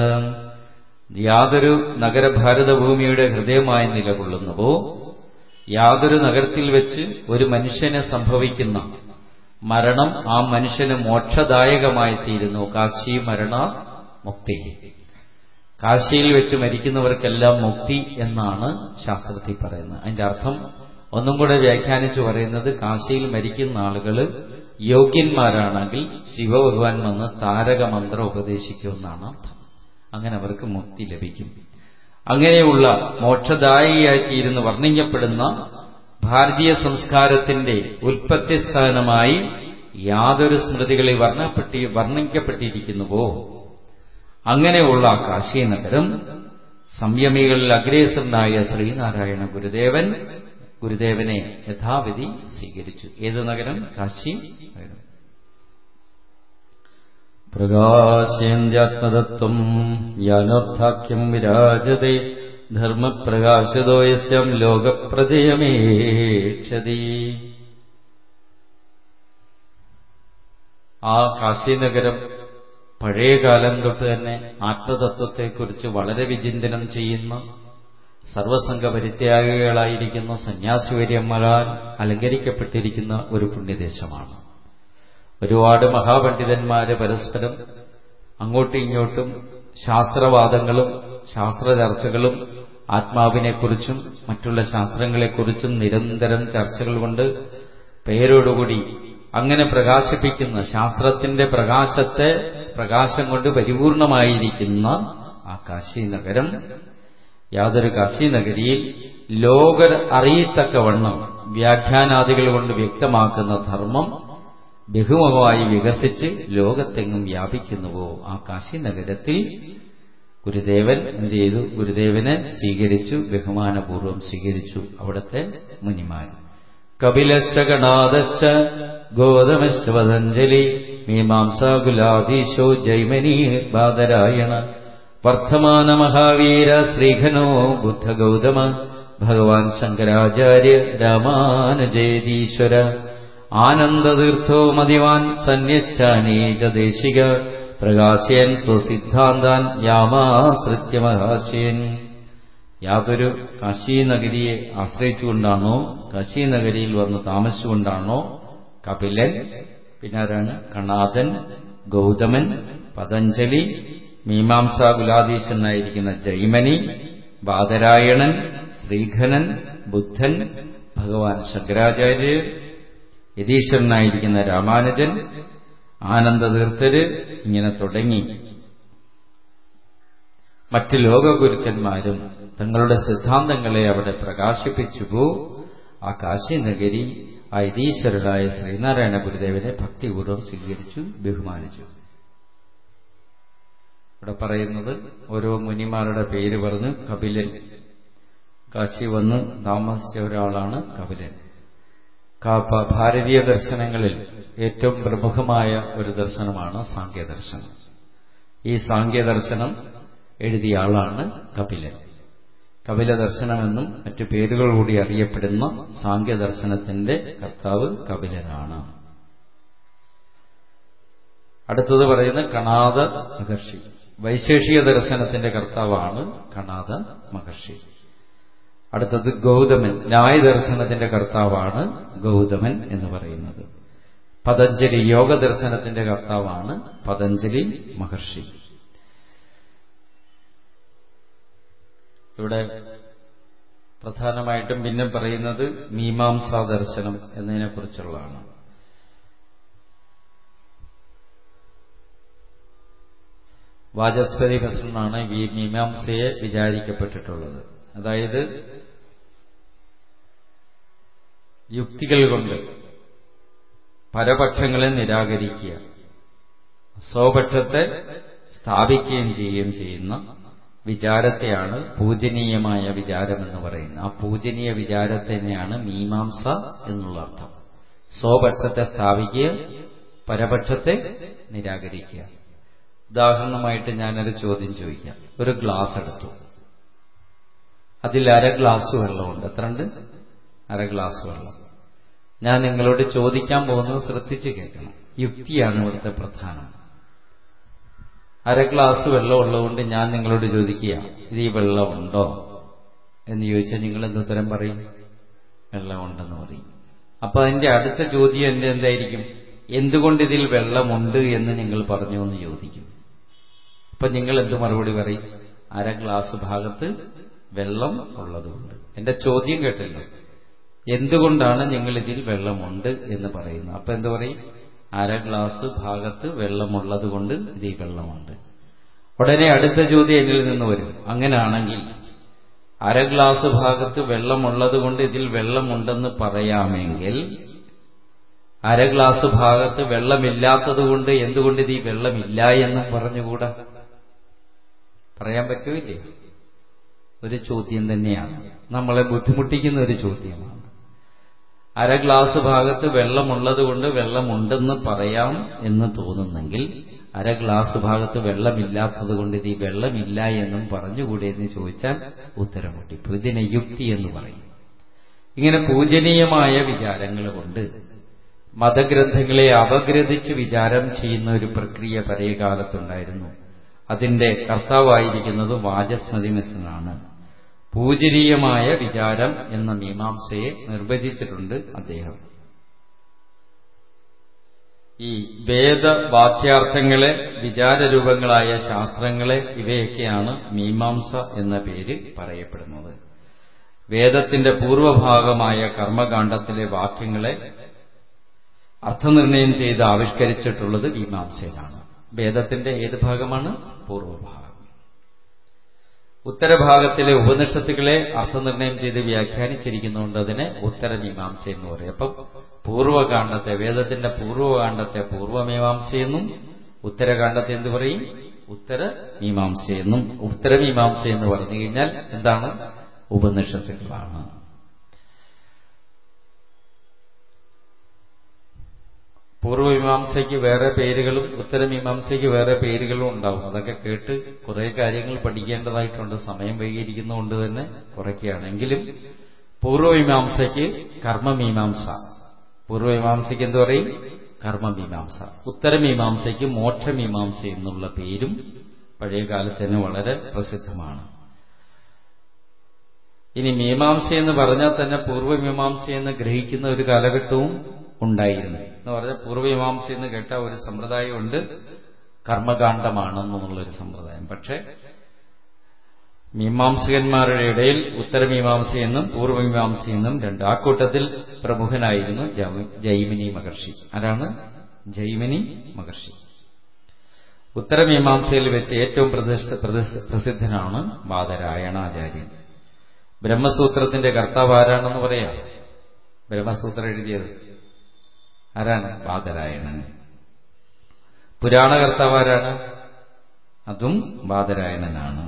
A: യാതൊരു നഗരഭാരതഭൂമിയുടെ ഹൃദയമായി നിലകൊള്ളുന്നുവോ യാതൊരു നഗരത്തിൽ വെച്ച് ഒരു മനുഷ്യന് സംഭവിക്കുന്ന മരണം ആ മനുഷ്യന് മോക്ഷദായകമായി തീരുന്നു കാശി മരണ മുക്തി കാശിയിൽ വെച്ച് മരിക്കുന്നവർക്കെല്ലാം മുക്തി എന്നാണ് ശാസ്ത്രത്തിൽ പറയുന്നത് അതിന്റെ അർത്ഥം ഒന്നും കൂടെ വ്യാഖ്യാനിച്ചു പറയുന്നത് കാശിയിൽ മരിക്കുന്ന ആളുകൾ യോഗ്യന്മാരാണെങ്കിൽ ശിവഭഗവാൻ വന്ന് താരകമന്ത്രം ഉപദേശിക്കുമെന്നാണ് അർത്ഥം അങ്ങനെ അവർക്ക് മുക്തി ലഭിക്കും അങ്ങനെയുള്ള മോക്ഷദായിയാക്കിയിരുന്ന് വർണ്ണിക്കപ്പെടുന്ന ഭാരതീയ സംസ്കാരത്തിന്റെ ഉൽപ്പത്തി സ്ഥാനമായി യാതൊരു സ്മൃതികളിൽ വർണ്ണപ്പെട്ടി വർണ്ണിക്കപ്പെട്ടിരിക്കുന്നുവോ അങ്ങനെയുള്ള ആ കാശി നഗരം സംയമികളിൽ അഗ്രേസരനായ ശ്രീനാരായണ ഗുരുദേവൻ ഗുരുദേവനെ യഥാവിധി സ്വീകരിച്ചു ഏത് നഗരം കാശി നഗരം പ്രകാശേന്ദ്യാത്മതത്വം യാനോർത്ഥാഖ്യം വിരാജതേ ധർമ്മപ്രകാശതോ യസ്യം ലോകപ്രജയമേക്ഷതി ആ കാശിനഗരം പഴയ കാലം തൊട്ട് തന്നെ ആത്മതത്വത്തെക്കുറിച്ച് വളരെ വിചിന്തനം ചെയ്യുന്ന സർവസംഘ പരിത്യാഗികളായിരിക്കുന്ന സന്യാസിവര്യന്മാരാൽ അലങ്കരിക്കപ്പെട്ടിരിക്കുന്ന ഒരു പുണ്യദേശമാണ് ഒരുപാട് മഹാപണ്ഡിതന്മാര് പരസ്പരം അങ്ങോട്ടും ഇങ്ങോട്ടും ശാസ്ത്രവാദങ്ങളും ശാസ്ത്ര ചർച്ചകളും ആത്മാവിനെക്കുറിച്ചും മറ്റുള്ള ശാസ്ത്രങ്ങളെക്കുറിച്ചും നിരന്തരം ചർച്ചകൾ കൊണ്ട് പേരോടുകൂടി അങ്ങനെ പ്രകാശിപ്പിക്കുന്ന ശാസ്ത്രത്തിന്റെ പ്രകാശത്തെ പ്രകാശം കൊണ്ട് പരിപൂർണമായിരിക്കുന്ന ആ കാശി നഗരം യാതൊരു കാശി നഗരിയിൽ ലോകർ അറിയത്തക്കവണ്ണം വ്യാഖ്യാനാദികൾ കൊണ്ട് വ്യക്തമാക്കുന്ന ധർമ്മം ബഹുമുഖമായി വികസിച്ച് ലോകത്തെങ്ങും വ്യാപിക്കുന്നുവോ ആ കാശി നഗരത്തിൽ ഗുരുദേവൻ എന്ത് ചെയ്തു ഗുരുദേവനെ സ്വീകരിച്ചു ബഹുമാനപൂർവ്വം സ്വീകരിച്ചു അവിടുത്തെ മുനിമാൻ കപിലശ്ച ഗണാദശ്ച ഗോതമശ്ച പതഞ്ജലി മീമാംസാകുലാധീശോ ജൈമനീ ബാദരായണ വർദ്ധമാന മഹാവീര ശ്രീഘനോ ബുദ്ധഗൗതമ ഭഗവാൻ ശങ്കരാചാര്യ രാമാനുജയതീശ്വര ആനന്ദതീർത്ഥോ മതിവാൻ സന്യശ്ചാനീച ദേശിക പ്രകാശയൻ സ്വസിദ്ധാന്താൻ യാമാശ്രിത്യ മഹാശയൻ യാതൊരു കാശീനഗരിയെ ആശ്രയിച്ചുകൊണ്ടാണോ കാശീനഗരിയിൽ വന്ന് താമസിച്ചുകൊണ്ടാണോ കപിലൻ പിന്നെ ആരാണ് കണാഥൻ ഗൗതമൻ പതഞ്ജലി മീമാംസാ കുലാധീശനായിരിക്കുന്ന ജൈമനി ബാദരായണൻ ശ്രീഘനൻ ബുദ്ധൻ ഭഗവാൻ ശങ്കരാചാര്യർ യതീശ്വരനായിരിക്കുന്ന രാമാനുജൻ ആനന്ദതീർത്ഥര് ഇങ്ങനെ തുടങ്ങി മറ്റ് ലോകഗുരുക്കന്മാരും തങ്ങളുടെ സിദ്ധാന്തങ്ങളെ അവിടെ പ്രകാശിപ്പിച്ചു ആ കാശി നഗരി ആ യതീശ്വരനായ ശ്രീനാരായണ ഗുരുദേവനെ ഭക്തിപൂർവ്വം സ്വീകരിച്ചു ബഹുമാനിച്ചു ഇവിടെ പറയുന്നത് ഓരോ മുനിമാരുടെ പേര് പറഞ്ഞു കപിലൻ കാശി വന്ന് താമസിച്ച ഒരാളാണ് കപിലൻ കാപ്പ ഭാരതീയ ദർശനങ്ങളിൽ ഏറ്റവും പ്രമുഖമായ ഒരു ദർശനമാണ് സാങ്കേദർശനം ഈ സാങ്കേദർശനം എഴുതിയ ആളാണ് കപിലൻ കപില ദർശനമെന്നും മറ്റു പേരുകൾ കൂടി അറിയപ്പെടുന്ന സാങ്കേദർശനത്തിന്റെ കർത്താവ് കപിലനാണ് അടുത്തത് പറയുന്ന കണാദ മഹർഷി വൈശേഷിക ദർശനത്തിന്റെ കർത്താവാണ് കണാദ മഹർഷി അടുത്തത് ഗൗതമൻ ന്യായദർശനത്തിന്റെ കർത്താവാണ് ഗൗതമൻ എന്ന് പറയുന്നത് പതഞ്ജലി യോഗ ദർശനത്തിന്റെ കർത്താവാണ് പതഞ്ജലി മഹർഷി ഇവിടെ പ്രധാനമായിട്ടും പിന്നെ പറയുന്നത് മീമാംസാ ദർശനം എന്നതിനെക്കുറിച്ചുള്ളതാണ് വാചസ്പതി ഭസ്മനാണ് ഈ മീമാംസയെ വിചാരിക്കപ്പെട്ടിട്ടുള്ളത് അതായത് യുക്തികൾ കൊണ്ട് പരപക്ഷങ്ങളെ നിരാകരിക്കുക സ്വപക്ഷത്തെ സ്ഥാപിക്കുകയും ചെയ്യുകയും ചെയ്യുന്ന വിചാരത്തെയാണ് പൂജനീയമായ വിചാരമെന്ന് പറയുന്നത് ആ പൂജനീയ വിചാരത്തെ തന്നെയാണ് മീമാംസ എന്നുള്ള അർത്ഥം സ്വപക്ഷത്തെ സ്ഥാപിക്കുക പരപക്ഷത്തെ നിരാകരിക്കുക ഉദാഹരണമായിട്ട് ഞാനൊരു ചോദ്യം ചോദിക്കാം ഒരു ഗ്ലാസ് എടുത്തു അതിൽ അര ഗ്ലാസ് വെള്ളമുണ്ട് എത്രണ്ട് അര ഗ്ലാസ് വെള്ളം ഞാൻ നിങ്ങളോട് ചോദിക്കാൻ പോകുന്നത് ശ്രദ്ധിച്ച് കേൾക്കണം യുക്തിയാണ് ഇവിടുത്തെ പ്രധാനം അര ഗ്ലാസ് വെള്ളം ഉള്ളതുകൊണ്ട് ഞാൻ നിങ്ങളോട് ചോദിക്കുക ഇത് ഈ വെള്ളമുണ്ടോ എന്ന് ചോദിച്ചാൽ നിങ്ങൾ എന്തുത്തരം പറയും വെള്ളമുണ്ടെന്ന് പറയും അപ്പൊ അതിന്റെ അടുത്ത ചോദ്യം എന്റെ എന്തായിരിക്കും എന്തുകൊണ്ട് ഇതിൽ വെള്ളമുണ്ട് എന്ന് നിങ്ങൾ പറഞ്ഞു എന്ന് ചോദിക്കും അപ്പൊ നിങ്ങൾ എന്ത് മറുപടി പറയും അര ഗ്ലാസ് ഭാഗത്ത് വെള്ളം ഉള്ളതുകൊണ്ട് എന്റെ ചോദ്യം കേട്ടല്ലോ എന്തുകൊണ്ടാണ് നിങ്ങൾ ഇതിൽ വെള്ളമുണ്ട് എന്ന് പറയുന്നത് അപ്പൊ എന്തു പറയും അര ഗ്ലാസ് ഭാഗത്ത് വെള്ളമുള്ളത് കൊണ്ട് ഇതിൽ വെള്ളമുണ്ട് ഉടനെ അടുത്ത ചോദ്യം എന്നിൽ നിന്ന് വരും അങ്ങനെയാണെങ്കിൽ അര ഗ്ലാസ് ഭാഗത്ത് വെള്ളമുള്ളത് കൊണ്ട് ഇതിൽ വെള്ളമുണ്ടെന്ന് പറയാമെങ്കിൽ അര ഗ്ലാസ് ഭാഗത്ത് വെള്ളമില്ലാത്തത് കൊണ്ട് എന്തുകൊണ്ട് ഇത് ഈ വെള്ളമില്ല എന്നും പറഞ്ഞുകൂടാ പറയാൻ പറ്റൂല്ലേ ഒരു ചോദ്യം തന്നെയാണ് നമ്മളെ ബുദ്ധിമുട്ടിക്കുന്ന ഒരു ചോദ്യമാണ് അര ഗ്ലാസ് ഭാഗത്ത് വെള്ളമുള്ളത് കൊണ്ട് വെള്ളമുണ്ടെന്ന് പറയാം എന്ന് തോന്നുന്നെങ്കിൽ അര ഗ്ലാസ് ഭാഗത്ത് വെള്ളമില്ലാത്തത് കൊണ്ട് ഇത് ഈ വെള്ളമില്ല എന്നും പറഞ്ഞുകൂടെ എന്ന് ചോദിച്ചാൽ ഉത്തരം മുട്ടിപ്പോ ഇതിനെ യുക്തി എന്ന് പറയും ഇങ്ങനെ പൂജനീയമായ വിചാരങ്ങൾ കൊണ്ട് മതഗ്രന്ഥങ്ങളെ അപഗ്രഥിച്ച് വിചാരം ചെയ്യുന്ന ഒരു പ്രക്രിയ പഴയകാലത്തുണ്ടായിരുന്നു അതിന്റെ കർത്താവായിരിക്കുന്നത് വാചസ്മതി മിശ്രനാണ് പൂജനീയമായ വിചാരം എന്ന മീമാംസയെ നിർവചിച്ചിട്ടുണ്ട് അദ്ദേഹം ഈ വേദവാക്യാർത്ഥങ്ങളെ വിചാരരൂപങ്ങളായ ശാസ്ത്രങ്ങളെ ഇവയൊക്കെയാണ് മീമാംസ എന്ന പേര് പറയപ്പെടുന്നത് വേദത്തിന്റെ പൂർവഭാഗമായ കർമ്മകാണ്ഡത്തിലെ വാക്യങ്ങളെ അർത്ഥനിർണയം ചെയ്ത് ആവിഷ്കരിച്ചിട്ടുള്ളത് മീമാംസയിലാണ് വേദത്തിന്റെ ഏത് ഭാഗമാണ് പൂർവഭാഗം ഉത്തരഭാഗത്തിലെ ഉപനിഷത്തുകളെ അർത്ഥനിർണയം ചെയ്ത് വ്യാഖ്യാനിച്ചിരിക്കുന്നതുകൊണ്ട് അതിനെ ഉത്തരമീമാംസ എന്ന് പറയും അപ്പം പൂർവകാണ്ഡത്തെ വേദത്തിന്റെ പൂർവകാണ്ഡത്തെ പൂർവമീമാംസയെന്നും ഉത്തരകാണ്ഡത്തെ എന്ത് പറയും ഉത്തരമീമാംസയെന്നും ഉത്തരമീമാംസ എന്ന് പറഞ്ഞു കഴിഞ്ഞാൽ എന്താണ് ഉപനിഷത്തുകളാണ് പൂർവമീമാംസയ്ക്ക് വേറെ പേരുകളും ഉത്തരമീമാംസയ്ക്ക് വേറെ പേരുകളും ഉണ്ടാവും അതൊക്കെ കേട്ട് കുറെ കാര്യങ്ങൾ പഠിക്കേണ്ടതായിട്ടുണ്ട് സമയം വൈകിയിരിക്കുന്നതുകൊണ്ട് തന്നെ കുറയ്ക്കുകയാണെങ്കിലും പൂർവമീമാംസയ്ക്ക് കർമ്മമീമാംസ പൂർവമീമാംസയ്ക്ക് എന്ത് പറയും കർമ്മമീമാംസ ഉത്തരമീമാംസയ്ക്ക് മോക്ഷമീമാംസ എന്നുള്ള പേരും പഴയ കാലത്ത് തന്നെ വളരെ പ്രസിദ്ധമാണ് ഇനി മീമാംസ എന്ന് പറഞ്ഞാൽ തന്നെ പൂർവമീമാംസ എന്ന് ഗ്രഹിക്കുന്ന ഒരു കാലഘട്ടവും ഉണ്ടായിരുന്നു എന്ന് പറഞ്ഞാൽ പൂർവമീമാംസ എന്ന് കേട്ട ഒരു സമ്പ്രദായമുണ്ട് കർമ്മകാന്ഡമാണെന്നുള്ളൊരു സമ്പ്രദായം പക്ഷേ മീമാംസകന്മാരുടെ ഇടയിൽ ഉത്തരമീമാംസയെന്നും പൂർവമീമാംസയെന്നും രണ്ട് ആ കൂട്ടത്തിൽ പ്രമുഖനായിരുന്നു ജൈമിനി മഹർഷി ആരാണ് ജൈമിനി മഹർഷി ഉത്തരമീമാംസയിൽ വെച്ച് ഏറ്റവും പ്രസിദ്ധനാണ് ബാദരായണാചാര്യൻ ബ്രഹ്മസൂത്രത്തിന്റെ കർത്താവ് ആരാണെന്ന് പറയാം ബ്രഹ്മസൂത്രം എഴുതിയത് ആരാണ് ബാദരായണൻ പുരാണകർത്താവ് ആരാണ് അതും ബാദരായണനാണ്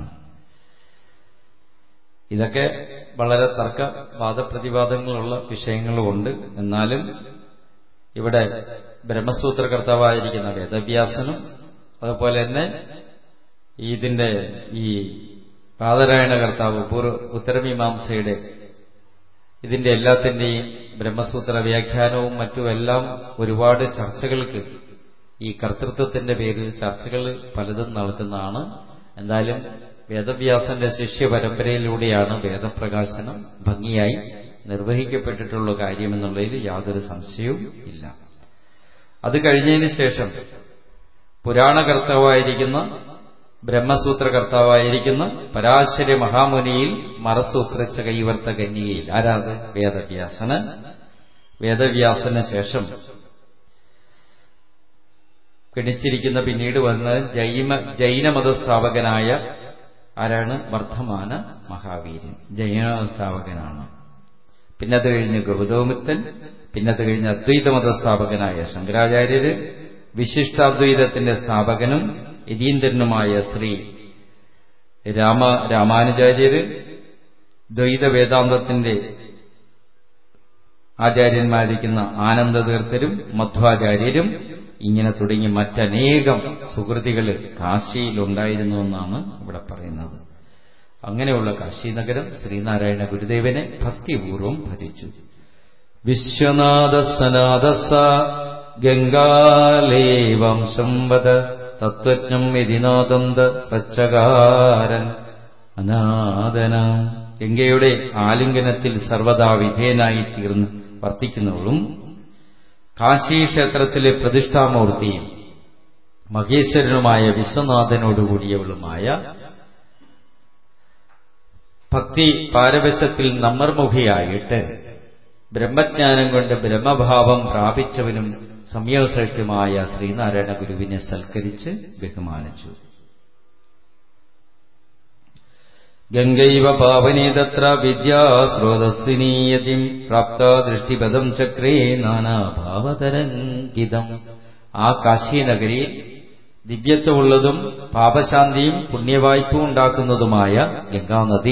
A: ഇതൊക്കെ വളരെ തർക്ക വാദപ്രതിവാദങ്ങളുള്ള വിഷയങ്ങളുമുണ്ട് എന്നാലും ഇവിടെ ബ്രഹ്മസൂത്രകർത്താവായിരിക്കുന്ന വേദവ്യാസനും അതുപോലെ തന്നെ ഇതിന്റെ ഈ പാതരായണ കർത്താവ് പൂർവ്വ ഉത്തരമീമാംസയുടെ ഇതിന്റെ എല്ലാത്തിന്റെയും ബ്രഹ്മസൂത്ര വ്യാഖ്യാനവും മറ്റുമെല്ലാം ഒരുപാട് ചർച്ചകൾക്ക് ഈ കർത്തൃത്വത്തിന്റെ പേരിൽ ചർച്ചകൾ പലതും നടക്കുന്നതാണ് എന്തായാലും വേദവ്യാസന്റെ ശിഷ്യ പരമ്പരയിലൂടെയാണ് വേദപ്രകാശനം ഭംഗിയായി നിർവഹിക്കപ്പെട്ടിട്ടുള്ള കാര്യമെന്നുള്ളതിൽ യാതൊരു സംശയവും ഇല്ല അത് കഴിഞ്ഞതിന് ശേഷം പുരാണകർത്താവായിരിക്കുന്ന ബ്രഹ്മസൂത്രകർത്താവായിരിക്കുന്ന പരാശര മഹാമുനിയിൽ മറസൂത്രച്ച കൈവർത്ത കന്യകയിൽ ആരാത് വേദവ്യാസന് വേദവ്യാസന് ശേഷം കിണിച്ചിരിക്കുന്ന പിന്നീട് വന്ന് ജൈമ ജൈനമതസ്ഥാപകനായ ആരാണ് വർദ്ധമാന മഹാവീരൻ ജൈനമതസ്ഥാപകനാണ് പിന്നെ അത് കഴിഞ്ഞ് ഗൗതമിത്തൻ പിന്നെ അത് കഴിഞ്ഞ് അദ്വൈതമതസ്ഥാപകനായ ശങ്കരാചാര്യര് വിശിഷ്ടാദ്വൈതത്തിന്റെ സ്ഥാപകനും യതീന്ദ്രനുമായ ശ്രീ രാമ രാമാനുചാര്യര് ദ്വൈത വേദാന്തത്തിന്റെ ആചാര്യന്മാരിക്കുന്ന ആനന്ദതീർത്ഥരും മധ്വാചാര്യരും ഇങ്ങനെ തുടങ്ങി മറ്റനേകം സുഹൃതികൾ കാശിയിലുണ്ടായിരുന്നുവെന്നാണ് ഇവിടെ പറയുന്നത് അങ്ങനെയുള്ള കാശി നഗരം ശ്രീനാരായണ ഗുരുദേവനെ ഭക്തിപൂർവം ഭജിച്ചു വിശ്വനാഥ സനാഥസ ഗംഗാലേവം സംവദ തത്വജ്ഞം യതിനാദന്ത സച്ചകാരൻ അനാദനം ഗംഗയുടെ ആലിംഗനത്തിൽ സർവദാ വിധേയനായി തീർന്ന് വർത്തിക്കുന്നവളും കാശീക്ഷേത്രത്തിലെ പ്രതിഷ്ഠാമൂർത്തിയും മഹേശ്വരനുമായ വിശ്വനാഥനോടുകൂടിയവളുമായ ഭക്തി പാരവശത്തിൽ നമ്മർമുഖിയായിട്ട് ബ്രഹ്മജ്ഞാനം കൊണ്ട് ബ്രഹ്മഭാവം പ്രാപിച്ചവനും സംയോസൃഷ്ടുമായ ശ്രീനാരായണ ഗുരുവിനെ സൽക്കരിച്ച് ബഹുമാനിച്ചു ഗംഗൈവ പാവനേ തത്ര വിദ്യാസ്രോതസ്സിനീയതിം പ്രാപ്ത ദൃഷ്ടിപദം ചക്രേ നാനാഭാവതരംഗിതം ആ കാശീനഗരിയിൽ ദിവ്യത്വമുള്ളതും പാപശാന്തിയും പുണ്യവായ്പും ഉണ്ടാക്കുന്നതുമായ ഗംഗാനദി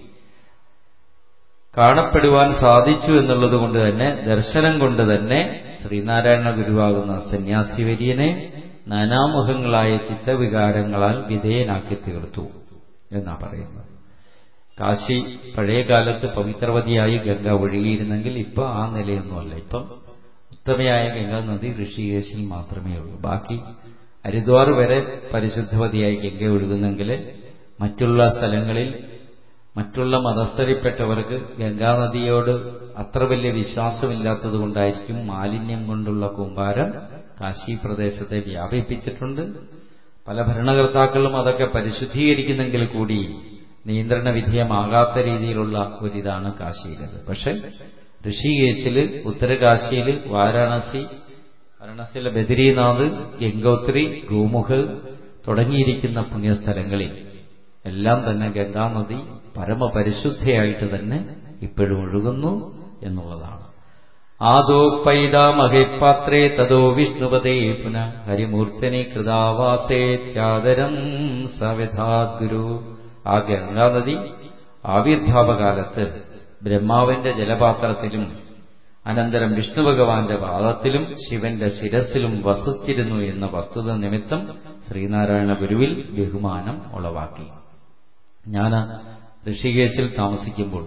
A: കാണപ്പെടുവാൻ സാധിച്ചു എന്നുള്ളത് കൊണ്ട് തന്നെ ദർശനം കൊണ്ട് തന്നെ ശ്രീനാരായണ ഗുരുവാകുന്ന സന്യാസിവര്യനെ നാനാമുഖങ്ങളായ ചിത്തവികാരങ്ങളാൽ വിധേയനാക്കി തീർത്തു എന്നാ പറയുന്നത് കാശി പഴയ കാലത്ത് പവിത്രവതിയായി ഗംഗ ഒഴുകിയിരുന്നെങ്കിൽ ഇപ്പൊ ആ നിലയൊന്നുമല്ല ഇപ്പം ഉത്തമയായ ഗംഗാ നദി ഋഷികേശിൽ മാത്രമേ ഉള്ളൂ ബാക്കി ഹരിദ്വാർ വരെ പരിശുദ്ധവതിയായി ഗംഗ ഒഴുകുന്നെങ്കിൽ മറ്റുള്ള സ്ഥലങ്ങളിൽ മറ്റുള്ള മതസ്ഥരിൽപ്പെട്ടവർക്ക് ഗംഗാനദിയോട് അത്ര വലിയ വിശ്വാസമില്ലാത്തത് കൊണ്ടായിരിക്കും മാലിന്യം കൊണ്ടുള്ള കൂമ്പാരം കാശി പ്രദേശത്തെ വ്യാപിപ്പിച്ചിട്ടുണ്ട് പല ഭരണകർത്താക്കളും അതൊക്കെ പരിശുദ്ധീകരിക്കുന്നെങ്കിൽ കൂടി നിയന്ത്രണ വിധേയമാകാത്ത രീതിയിലുള്ള ഒരിതാണ് കാശിയിലത് പക്ഷെ ഋഷികേശില് ഉത്തരകാശിയില് വാരാണസി വാരാണസിയിലെ ബദ്രീനാഥ് ഗംഗോത്രി ഗോമുഖ് തുടങ്ങിയിരിക്കുന്ന പുണ്യസ്ഥലങ്ങളിൽ എല്ലാം തന്നെ ഗംഗാനദി പരമപരിശുദ്ധയായിട്ട് തന്നെ ഇപ്പോഴും ഒഴുകുന്നു എന്നുള്ളതാണ് ആദോ പൈതാമഹേപാത്രേ തതോ വിഷ്ണുപതേ പുന ഹരിമൂർത്തനി കൃതാവാസേത്യാദരം സവിധാത് ഗുരു ആ ഗംഗാനദി ആവിർഭാവകാലത്ത് ബ്രഹ്മാവിന്റെ ജലപാത്രത്തിലും അനന്തരം വിഷ്ണു ഭഗവാന്റെ പാദത്തിലും ശിവന്റെ ശിരസിലും വസിച്ചിരുന്നു എന്ന വസ്തുത നിമിത്തം ശ്രീനാരായണ ഗുരുവിൽ ബഹുമാനം ഉളവാക്കി ഞാൻ ഋഷികേശിൽ താമസിക്കുമ്പോൾ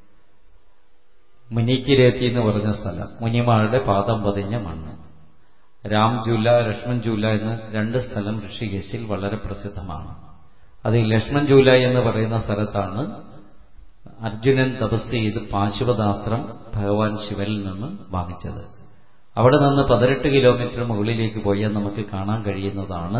A: മുനിക്കിരേത്തി എന്ന് പറഞ്ഞ സ്ഥലം മുനിമാരുടെ പാദം പതിഞ്ഞ മണ്ണ് രാംജൂല ലക്ഷ്മൺജൂല എന്ന് രണ്ട് സ്ഥലം ഋഷികേശിൽ വളരെ പ്രസിദ്ധമാണ് അത് ലക്ഷ്മൺജൂല എന്ന് പറയുന്ന സ്ഥലത്താണ് അർജുനൻ തപസ് ചെയ്ത് പാശുപതാസ്ത്രം ഭഗവാൻ ശിവനിൽ നിന്ന് വാങ്ങിച്ചത് അവിടെ നിന്ന് പതിനെട്ട് കിലോമീറ്റർ മുകളിലേക്ക് പോയാൽ നമുക്ക് കാണാൻ കഴിയുന്നതാണ്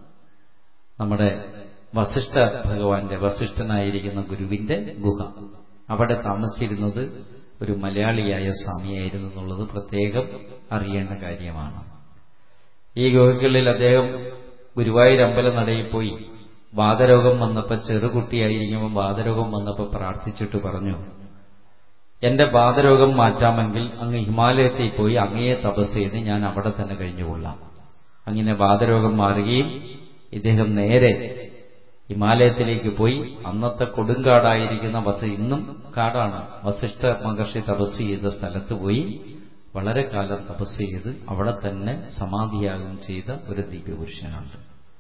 A: നമ്മുടെ വസിഷ്ഠ ഭഗവാന്റെ വസിഷ്ഠനായിരിക്കുന്ന ഗുരുവിന്റെ ഗുഹ അവിടെ താമസിച്ചിരുന്നത് ഒരു മലയാളിയായ സ്വാമിയായിരുന്നു എന്നുള്ളത് പ്രത്യേകം അറിയേണ്ട കാര്യമാണ് ഈ ഗുഹകളിൽ അദ്ദേഹം ഗുരുവായൂർ അമ്പലം നടയിൽ പോയി വാതരോഗം വന്നപ്പോൾ ചെറുകുട്ടിയായിരിക്കുമ്പോൾ വാതരോഗം വന്നപ്പോൾ പ്രാർത്ഥിച്ചിട്ട് പറഞ്ഞു എന്റെ വാതരോഗം മാറ്റാമെങ്കിൽ അങ്ങ് ഹിമാലയത്തിൽ പോയി അങ്ങയെ തപസ് ചെയ്ത് ഞാൻ അവിടെ തന്നെ കഴിഞ്ഞുകൊള്ളാം അങ്ങനെ വാതരോഗം മാറുകയും ഇദ്ദേഹം നേരെ ഹിമാലയത്തിലേക്ക് പോയി അന്നത്തെ കൊടുങ്കാടായിരിക്കുന്ന വസ ഇന്നും കാടാണ് വസിഷ്ഠ മഹർഷി തപസ് ചെയ്ത സ്ഥലത്ത് പോയി വളരെ കാലം തപസ് ചെയ്ത് അവിടെ തന്നെ സമാധിയാകും ചെയ്ത ഒരു ദിവ്യപുരുഷനുണ്ട്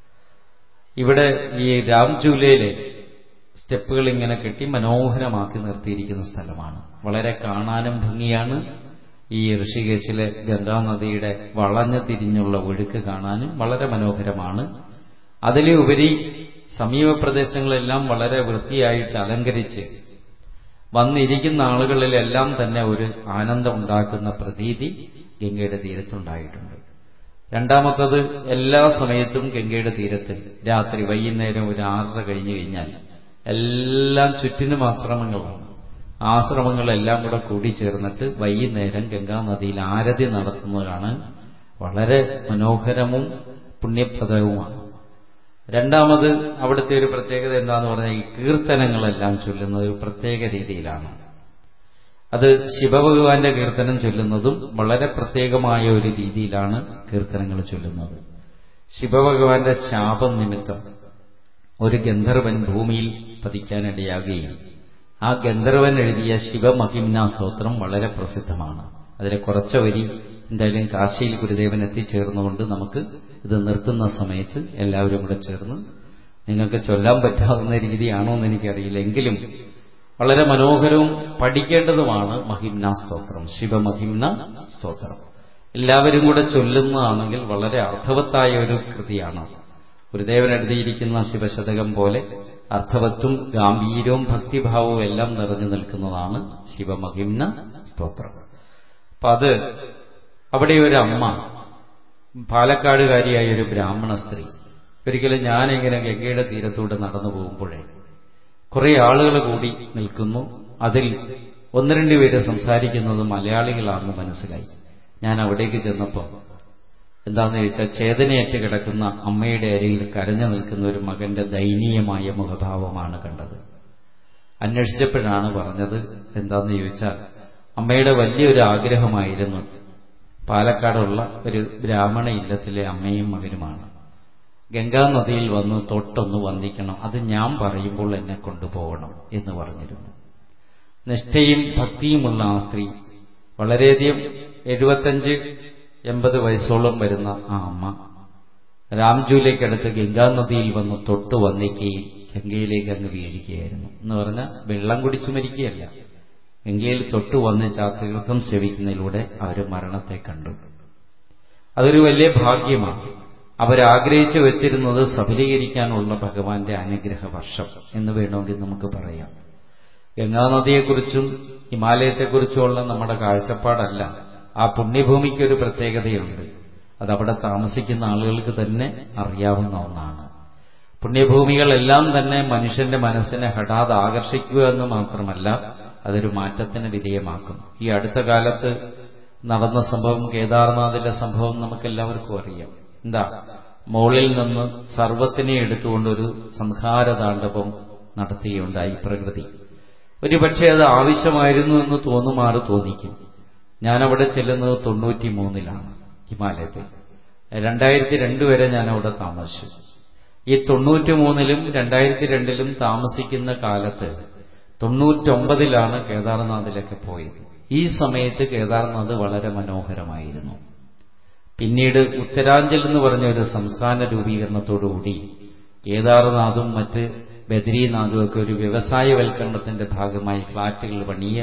A: ഇവിടെ ഈ രാംജൂലയിലെ സ്റ്റെപ്പുകൾ ഇങ്ങനെ കെട്ടി മനോഹരമാക്കി നിർത്തിയിരിക്കുന്ന സ്ഥലമാണ് വളരെ കാണാനും ഭംഗിയാണ് ഈ ഋഷികേശിലെ ഗംഗാനദിയുടെ വളഞ്ഞു തിരിഞ്ഞുള്ള ഒഴുക്ക് കാണാനും വളരെ മനോഹരമാണ് അതിലെ ഉപരി സമീപ പ്രദേശങ്ങളെല്ലാം വളരെ വൃത്തിയായിട്ട് അലങ്കരിച്ച് വന്നിരിക്കുന്ന ആളുകളിലെല്ലാം തന്നെ ഒരു ആനന്ദം ഉണ്ടാക്കുന്ന പ്രതീതി ഗംഗയുടെ തീരത്തുണ്ടായിട്ടുണ്ട് രണ്ടാമത്തത് എല്ലാ സമയത്തും ഗംഗയുടെ തീരത്ത് രാത്രി വൈകുന്നേരം ഒരു ആറര കഴിഞ്ഞു കഴിഞ്ഞാൽ എല്ലാം ചുറ്റിനും ആശ്രമങ്ങളാണ് ആശ്രമങ്ങളെല്ലാം കൂടെ കൂടിച്ചേർന്നിട്ട് വൈകുന്നേരം ഗംഗാനദിയിൽ ആരതി നടത്തുന്നത് കാണാൻ വളരെ മനോഹരവും പുണ്യപ്രദവുമാണ് രണ്ടാമത് അവിടുത്തെ ഒരു പ്രത്യേകത എന്താന്ന് പറഞ്ഞാൽ ഈ കീർത്തനങ്ങളെല്ലാം ചൊല്ലുന്നത് ഒരു പ്രത്യേക രീതിയിലാണ് അത് ശിവഭഗവാന്റെ കീർത്തനം ചൊല്ലുന്നതും വളരെ പ്രത്യേകമായ ഒരു രീതിയിലാണ് കീർത്തനങ്ങൾ ചൊല്ലുന്നത് ശിവഭഗവാന്റെ ശാപം നിമിത്തം ഒരു ഗന്ധർവൻ ഭൂമിയിൽ പതിക്കാനിടയാകുകയും ആ ഗന്ധർവൻ എഴുതിയ ശിവമഹിംന സ്തോത്രം വളരെ പ്രസിദ്ധമാണ് അതിലെ കുറച്ച വരി എന്തായാലും കാശിയിൽ ഗുരുദേവൻ എത്തിച്ചേർന്നുകൊണ്ട് നമുക്ക് ഇത് നിർത്തുന്ന സമയത്ത് എല്ലാവരും കൂടെ ചേർന്ന് നിങ്ങൾക്ക് ചൊല്ലാൻ പറ്റാവുന്ന രീതിയാണോ എന്ന് എനിക്കറിയില്ല എങ്കിലും വളരെ മനോഹരവും പഠിക്കേണ്ടതുമാണ് മഹിംന സ്തോത്രം ശിവമഹിംന സ്തോത്രം എല്ലാവരും കൂടെ ചൊല്ലുന്നതാണെങ്കിൽ വളരെ അർത്ഥവത്തായ ഒരു കൃതിയാണ് ഗുരുദേവൻ എഴുതിയിരിക്കുന്ന ശിവശതകം പോലെ അർത്ഥവത്വം ഗാംഭീര്യവും ഭക്തിഭാവവും എല്ലാം നിറഞ്ഞു നിൽക്കുന്നതാണ് ശിവമഹിംന സ്തോത്രം അപ്പൊ അത് അവിടെ ഒരു അമ്മ പാലക്കാടുകാരിയായ ഒരു ബ്രാഹ്മണ സ്ത്രീ ഒരിക്കലും ഞാനിങ്ങനെ ഗംഗയുടെ തീരത്തൂടെ നടന്നു പോകുമ്പോഴേ കുറെ ആളുകൾ കൂടി നിൽക്കുന്നു അതിൽ ഒന്ന് രണ്ട് പേര് സംസാരിക്കുന്നത് മലയാളികളാണെന്ന് മനസ്സിലായി ഞാൻ അവിടേക്ക് ചെന്നപ്പോൾ എന്താണെന്ന് ചോദിച്ചാൽ ചേതനയേറ്റ് കിടക്കുന്ന അമ്മയുടെ അരികിൽ കരഞ്ഞു നിൽക്കുന്ന ഒരു മകന്റെ ദയനീയമായ മുഖഭാവമാണ് കണ്ടത് അന്വേഷിച്ചപ്പോഴാണ് പറഞ്ഞത് എന്താന്ന് ചോദിച്ചാൽ അമ്മയുടെ വലിയൊരു ആഗ്രഹമായിരുന്നു പാലക്കാടുള്ള ഒരു ബ്രാഹ്മണ ഇല്ലത്തിലെ അമ്മയും മകനുമാണ് ഗംഗാനദിയിൽ വന്ന് തൊട്ടൊന്ന് വന്ദിക്കണം അത് ഞാൻ പറയുമ്പോൾ എന്നെ കൊണ്ടുപോകണം എന്ന് പറഞ്ഞിരുന്നു നിഷ്ഠയും ഭക്തിയുമുള്ള ആ സ്ത്രീ വളരെയധികം എഴുപത്തഞ്ച് എൺപത് വയസ്സോളം വരുന്ന ആ അമ്മ രാംജൂലേക്കടുത്ത് ഗംഗാനദിയിൽ വന്ന് തൊട്ട് വന്നിക്കുകയും ഗംഗയിലേക്ക് അങ്ങ് വീഴുകയായിരുന്നു എന്ന് പറഞ്ഞാൽ വെള്ളം കുടിച്ചു മരിക്കുകയല്ല ഗംഗയിൽ തൊട്ട് വന്നിച്ച് ആ തീർത്ഥം സേവിക്കുന്നതിലൂടെ അവർ മരണത്തെ കണ്ടു അതൊരു വലിയ ഭാഗ്യമാണ് അവരാഗ്രഹിച്ചു വച്ചിരുന്നത് സഫലീകരിക്കാനുള്ള ഭഗവാന്റെ അനുഗ്രഹ വർഷം എന്ന് വേണമെങ്കിൽ നമുക്ക് പറയാം ഗംഗാനദിയെക്കുറിച്ചും ഹിമാലയത്തെക്കുറിച്ചുമുള്ള നമ്മുടെ കാഴ്ചപ്പാടല്ല ആ പുണ്യഭൂമിക്കൊരു പ്രത്യേകതയുണ്ട് അതവിടെ താമസിക്കുന്ന ആളുകൾക്ക് തന്നെ അറിയാവുന്ന ഒന്നാണ് പുണ്യഭൂമികളെല്ലാം തന്നെ മനുഷ്യന്റെ മനസ്സിനെ ഹഠാത് ആകർഷിക്കുക എന്ന് മാത്രമല്ല അതൊരു മാറ്റത്തിന് വിധേയമാക്കും ഈ അടുത്ത കാലത്ത് നടന്ന സംഭവം കേദാർനാഥിലെ സംഭവം നമുക്കെല്ലാവർക്കും അറിയാം എന്താ മുകളിൽ നിന്ന് സർവത്തിനെ എടുത്തുകൊണ്ടൊരു സംഹാരതാണ്ഡവം നടത്തുകയുണ്ടായി പ്രകൃതി ഒരുപക്ഷെ അത് ആവശ്യമായിരുന്നു എന്ന് തോന്നുമാറ് തോന്നിക്കും ഞാനവിടെ ചെല്ലുന്നത് തൊണ്ണൂറ്റി മൂന്നിലാണ് ഹിമാലയത്തിൽ രണ്ടായിരത്തി രണ്ട് വരെ ഞാൻ അവിടെ താമസിച്ചു ഈ തൊണ്ണൂറ്റി മൂന്നിലും രണ്ടായിരത്തി രണ്ടിലും താമസിക്കുന്ന കാലത്ത് തൊണ്ണൂറ്റൊമ്പതിലാണ് കേദാർനാഥിലൊക്കെ പോയത് ഈ സമയത്ത് കേദാർനാഥ് വളരെ മനോഹരമായിരുന്നു പിന്നീട് ഉത്തരാഞ്ചൽ എന്ന് പറഞ്ഞ ഒരു സംസ്ഥാന രൂപീകരണത്തോടുകൂടി കേദാർനാഥും മറ്റ് ബദ്രീനാഥും ഒക്കെ ഒരു വ്യവസായവൽക്കരണത്തിന്റെ ഭാഗമായി ഫ്ളാറ്റുകൾ പണിയ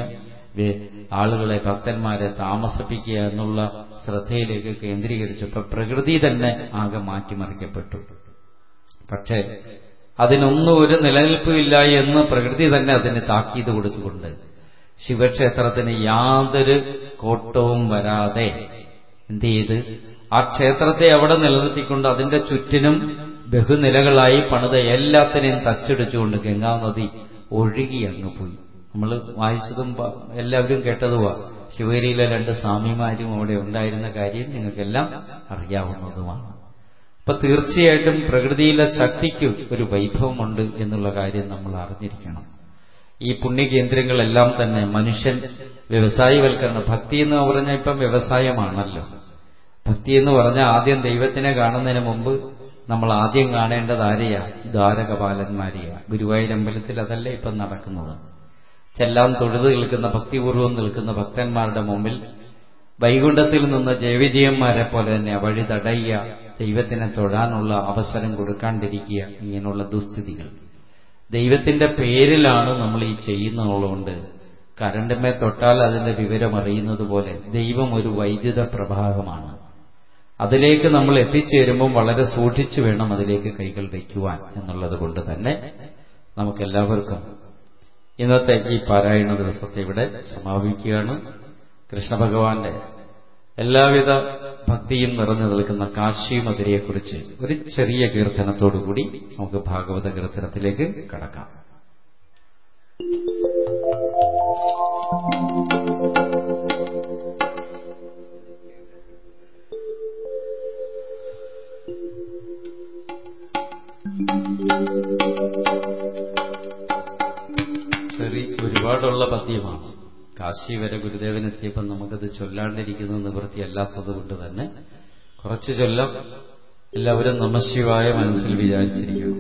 A: ആളുകളെ ഭക്തന്മാരെ താമസിപ്പിക്കുക എന്നുള്ള ശ്രദ്ധയിലേക്ക് കേന്ദ്രീകരിച്ചപ്പോൾ പ്രകൃതി തന്നെ ആകെ മാറ്റിമറിക്കപ്പെട്ടു പക്ഷേ അതിനൊന്നും ഒരു നിലനിൽപ്പുമില്ല എന്ന് പ്രകൃതി തന്നെ അതിന് താക്കീത് കൊടുത്തുകൊണ്ട് ശിവക്ഷേത്രത്തിന് യാതൊരു കോട്ടവും വരാതെ എന്ത് ചെയ്ത് ആ ക്ഷേത്രത്തെ അവിടെ നിലനിർത്തിക്കൊണ്ട് അതിന്റെ ചുറ്റിനും ബഹുനിലകളായി പണിത എല്ലാത്തിനെയും തച്ചെടുച്ചുകൊണ്ട് ഗംഗാനദി ഒഴുകി അങ്ങ് പോയി നമ്മൾ വായിച്ചതും എല്ലാവരും കേട്ടതുമാ ശിവഗിരിയിലെ രണ്ട് സ്വാമിമാരും അവിടെ ഉണ്ടായിരുന്ന കാര്യം നിങ്ങൾക്കെല്ലാം അറിയാവുന്നതുമാണ് അപ്പൊ തീർച്ചയായിട്ടും പ്രകൃതിയിലെ ശക്തിക്ക് ഒരു വൈഭവമുണ്ട് എന്നുള്ള കാര്യം നമ്മൾ അറിഞ്ഞിരിക്കണം ഈ പുണ്യകേന്ദ്രങ്ങളെല്ലാം തന്നെ മനുഷ്യൻ വ്യവസായവൽക്കരണം ഭക്തി എന്ന് പറഞ്ഞാൽ ഇപ്പം വ്യവസായമാണല്ലോ ഭക്തി എന്ന് പറഞ്ഞാൽ ആദ്യം ദൈവത്തിനെ കാണുന്നതിന് മുമ്പ് നമ്മൾ ആദ്യം കാണേണ്ടത് ആരെയാ ദ്വാരകപാലന്മാരെയാ ഗുരുവായൂരമ്പലത്തിൽ അതല്ലേ ഇപ്പം നടക്കുന്നത് ചെല്ലാൻ തൊഴുത് നിൽക്കുന്ന ഭക്തിപൂർവ്വം നിൽക്കുന്ന ഭക്തന്മാരുടെ മുമ്പിൽ വൈകുണ്ഠത്തിൽ നിന്ന് ജയവിജയന്മാരെ പോലെ തന്നെ വഴി തടയുക ദൈവത്തിനെ തൊഴാനുള്ള അവസരം കൊടുക്കാണ്ടിരിക്കുക ഇങ്ങനെയുള്ള ദുസ്ഥിതികൾ ദൈവത്തിന്റെ പേരിലാണ് നമ്മൾ ഈ ചെയ്യുന്നതുകൊണ്ട് കരണ്ടുമേ തൊട്ടാൽ അതിന്റെ വിവരം അറിയുന്നത് പോലെ ദൈവം ഒരു വൈദ്യുത പ്രവാഹമാണ് അതിലേക്ക് നമ്മൾ എത്തിച്ചേരുമ്പം വളരെ സൂക്ഷിച്ചു വേണം അതിലേക്ക് കൈകൾ വയ്ക്കുവാൻ എന്നുള്ളത് കൊണ്ട് തന്നെ നമുക്കെല്ലാവർക്കും ഇന്നത്തെ ഈ പാരായണ ദിവസത്തെ ഇവിടെ സമാപിക്കുകയാണ് കൃഷ്ണഭഗവാന്റെ എല്ലാവിധ ഭക്തിയും നിറഞ്ഞു നിൽക്കുന്ന കാശി മധുരയെക്കുറിച്ച് ഒരു ചെറിയ കീർത്തനത്തോടുകൂടി നമുക്ക് ഭാഗവത കീർത്തനത്തിലേക്ക് കടക്കാം ചെറിയ ഒരുപാടുള്ള പദ്യമാണ് കാശി വരെ ഗുരുദേവനെത്തിയപ്പോൾ നമുക്കത് ചൊല്ലാണ്ടിരിക്കുന്ന നിവൃത്തിയല്ലാത്തത് കൊണ്ട് തന്നെ കുറച്ച് ചൊല്ലം എല്ലാവരും നമശിവായ മനസ്സിൽ വിചാരിച്ചിരിക്കണം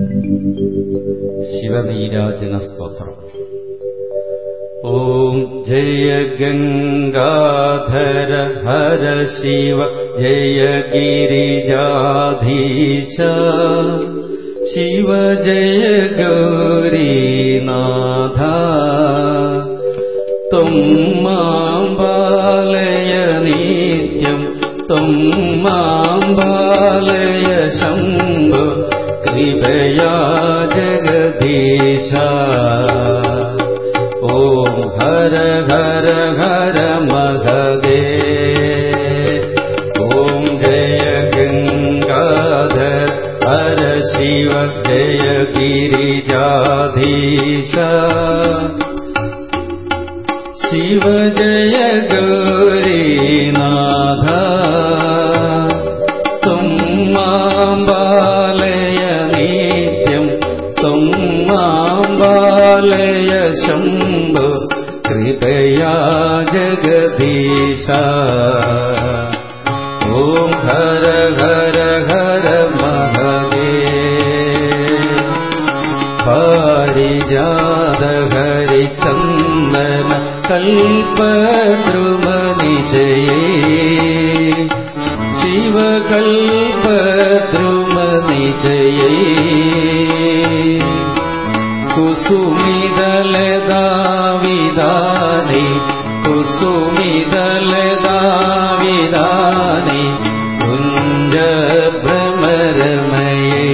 A: ശിവനീരാജന സ്തോത്രം ഓം जय गङ्गाधर हर शिव जय गिरिजाधीश शिव जय गौरीनाथा त्वं मां बालय नित्यम् त्वं मां बालय शम्भो कृपया जगदीश ॐ हर हर हर महदे ॐ जय गङ्गाधर हर शिव जय गिरिजाधीश शिव जय गौरीनाथ त्वं मां बालय नित्यम् त्वं मां बालय शम्भो कृपया जगदीश ॐ हर हर हर महदे पारिजात हरिचन्दन कल्पद्रुमनिजये शिवकल्पद्रुमनिजये कुसुमिदलदाविदानि कुसुमिदलदाविदानि कुञ्जभ्रमरमये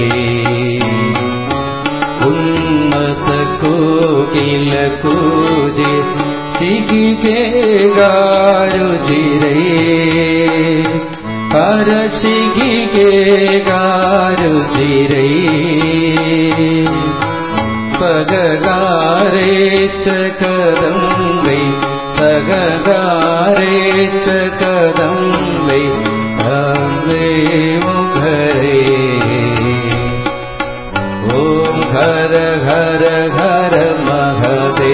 A: उन्मत कोकिल कूजे सिगिके गारुजिरे हर सिगिके गारुजिरे सगगारे च कदम्बै सगगारे च कदम्बै अम्बे मुखरे ॐ हर हर हर महदे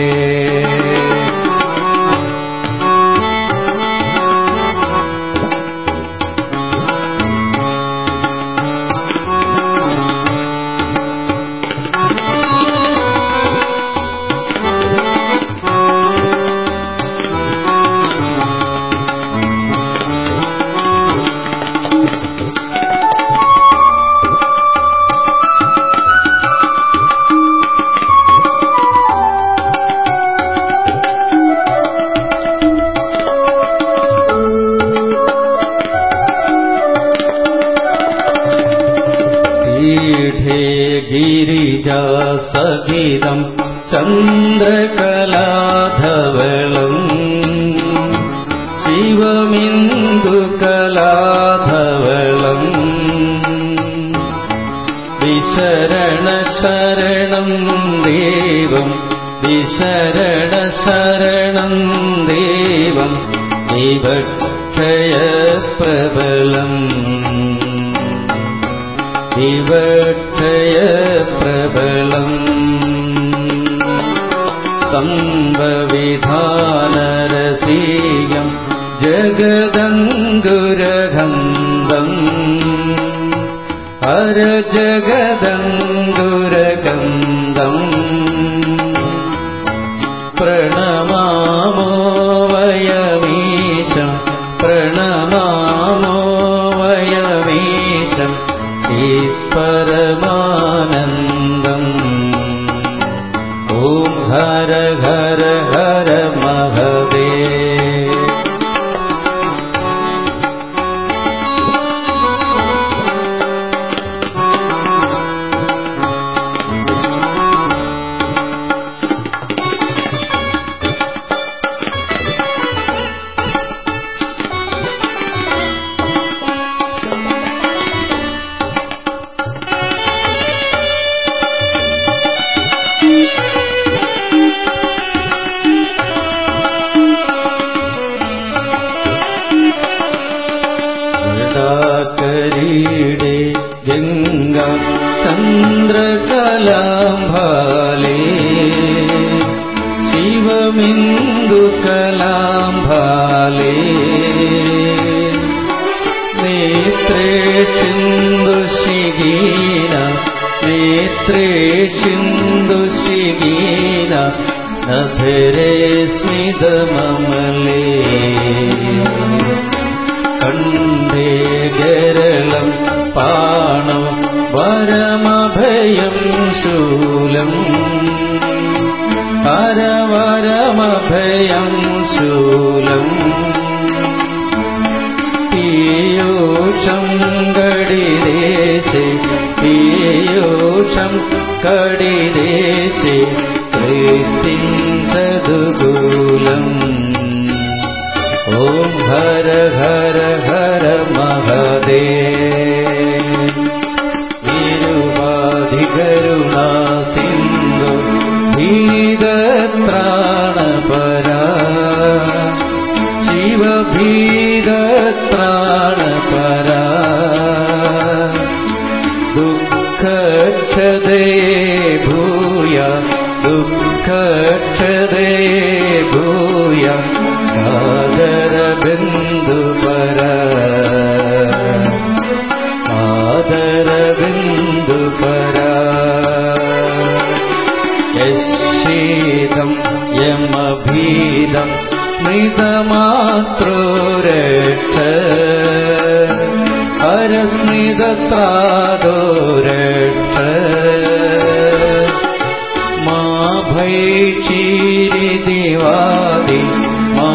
A: पीठे गिरिजा सगिदम् चन्द्रकलाधवलम् शिवमिन्दुकलाधवलम् विशरण शरणम् देवम् विशरण शरणम् देवम् विभक्षय प्रबलम् विवक्षय प्रबलम् सम्भविधानरसीयम् जगदङ्गुरगन्धम् हर जगदङ्गुरगन्धम् प्रणमामो वयमीशम् प्रणमामो वयमीशम् परमानन्दम् ॐ हर हर हर महदे करीडे गङ्गा चन्द्रकलाम्भाले शिवमिन्दुकलाम्भाले नेत्रे चिन्दुशिगीन नेत्रे चिन्दुशिगीन നധരെ സ്മിതമമലേ കണ്ഠേ ഗരളം പാണോ വരമഭയം ശൂലം പരവരമഭയം ശൂലം പീയൂഷം കടിദേശേ പീയൂഷം കടിദേശേ കൃത്തിം സദുകൂലം ഓം ഹര ഹര ഹര മഹദേ നിരുപാധികരുണാ സിന്ധു ഭീതത്രാണപരാ ശിവഭീതത്രാണപരാ ദുഃഖക്ഷതേ ഭൂയ ദുഃഖക്ഷതേ ഭൂയ ആദരബിന്ദുപര ആദരബിന്ദുപര യശീതം യമഭീതം സ്മിതമാത്രോരക്ഷ ഹരസ്മിതത്രാദോരക്ഷ മാ ഭൈക്ഷീരിതിവാദി മാ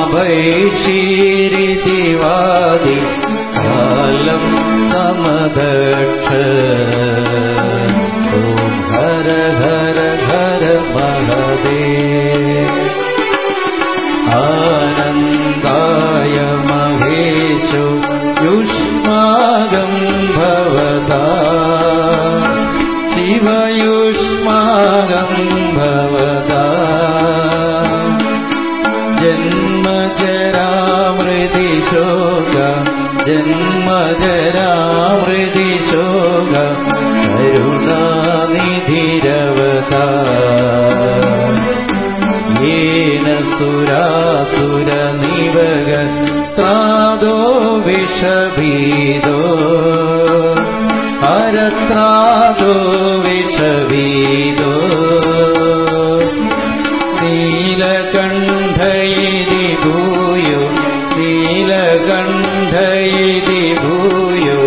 A: ഭൈക്ഷീരിതിവാദി കാലം സമദക്ഷ ഓം ഹര ഹര ഹര മഹദേ ആനന്ദായ മഹേശോ യുഷ്മാകം ഭവതാ ശിവയുഷ്മാകം ഭവതാ ജന്മജരാമൃതി ശോക ജന്മജരാമൃതി ശോക കരുണാനിധിരവതാ येन सुरासुरनिवग त्रादो विषभीदो हरत्रादो विषभीदो नीलकण्ठ इति भूयो नीलकण्ठ इति भूयो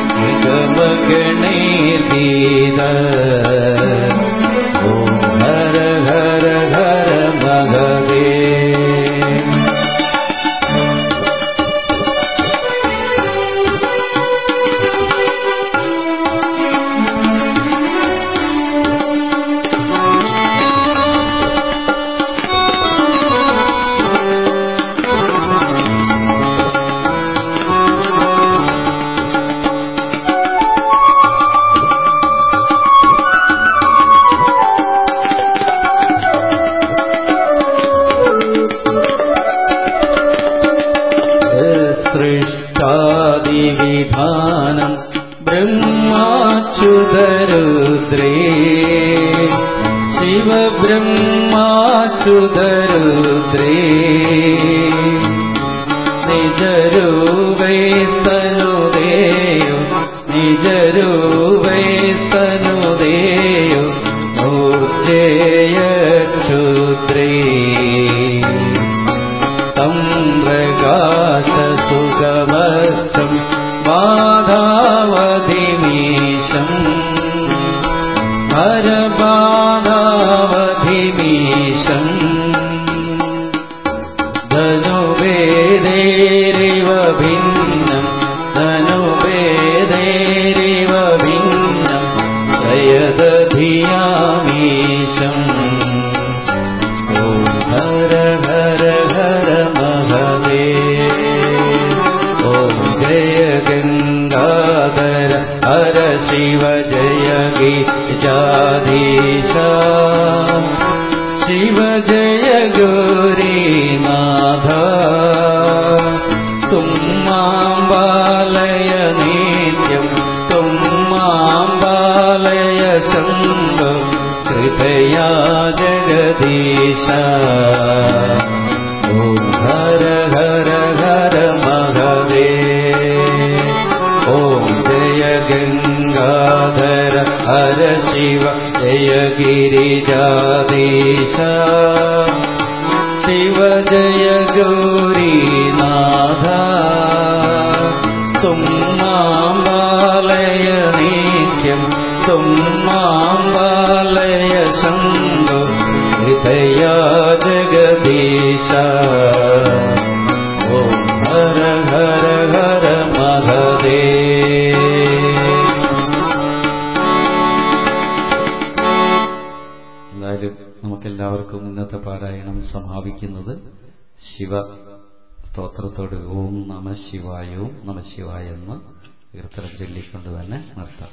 A: निगमगणैर्गीत ॐ हर हर हर भगवे സൃഷ്ടാദിവിധാനം ബ്രഹ്മാച്യുതരുദ്രേ ശിവബ്രഹ്മാച്യുതരുദ്രേ നിജരൂപൈസ്തനുദേയോ നിജരൂപൈസ്തനുദേയോ മൂർജേയക്ഷുദ്രേ तं प्रकाशसुगमस्तं बाधावधिमीशम् हरबाधावधिमीशम् धनुवेदेरिव भिन्नम् धनुवेदेरिव भिन्नम् जयदधियामीशम् ॐ हर हर हर महदे ॐ जय गङ्गाधर हर शिव जय गिजाधीशा शिव जय गौरीनाथ तुं मां बालय नित्यं तुं मां बालय शम्भ कृपया जगदीश ॐ हर हर हर महदे ॐ जय गङ्गाधर हर शिव जय गिरिजाधीश शिव जय गौरीनाथ तुं मां बालय नित्यं तुं मां बालय शम्भो हृदया जगदीश ॐ हर हर हर महदेव എന്തായാലും നമുക്കെല്ലാവർക്കും ഇന്നത്തെ പാരായണം സമാപിക്കുന്നത് ശിവ സ്തോത്രത്തോട് ഓം നമ ശിവായ ഓം നമ ശിവായ എന്ന് കീർത്തനം ചൊല്ലിക്കൊണ്ട് തന്നെ നിർത്താം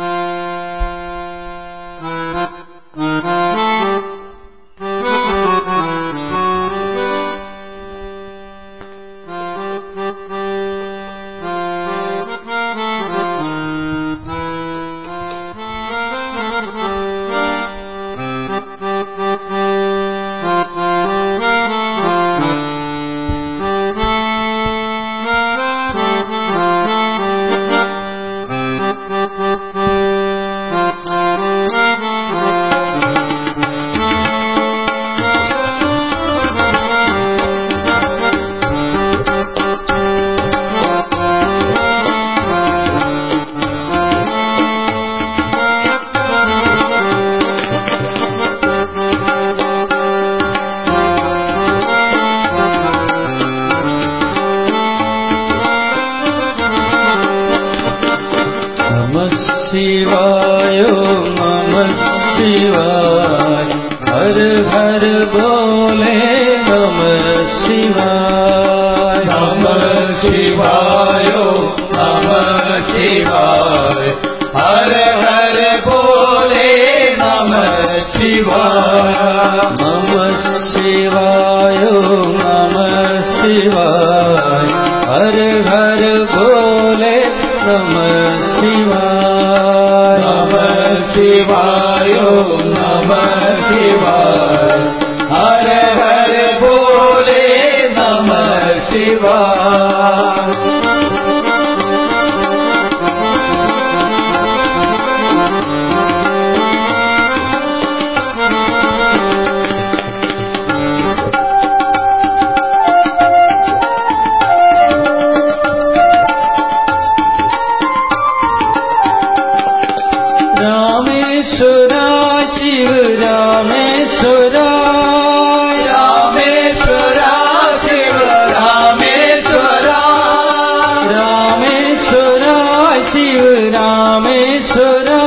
A: नमः शिवाय नमः शिवाय हर हर बोले नमः शिवाय
B: नमः शिवाय नमः शिवाय हर हर बोले नमः शिवाय
A: नमः शिवाय नमः शिवाय हर हर बोले नमः शिवाय
B: नमः शिवाय नमः शिवाय हर हर बोले नमः शिवाय
A: रामेश्वरा शिव रामेश्वरा
B: रामेश्वरा शिव रामेश्वरा
A: रामेश्वरा शिव रामेश्वरा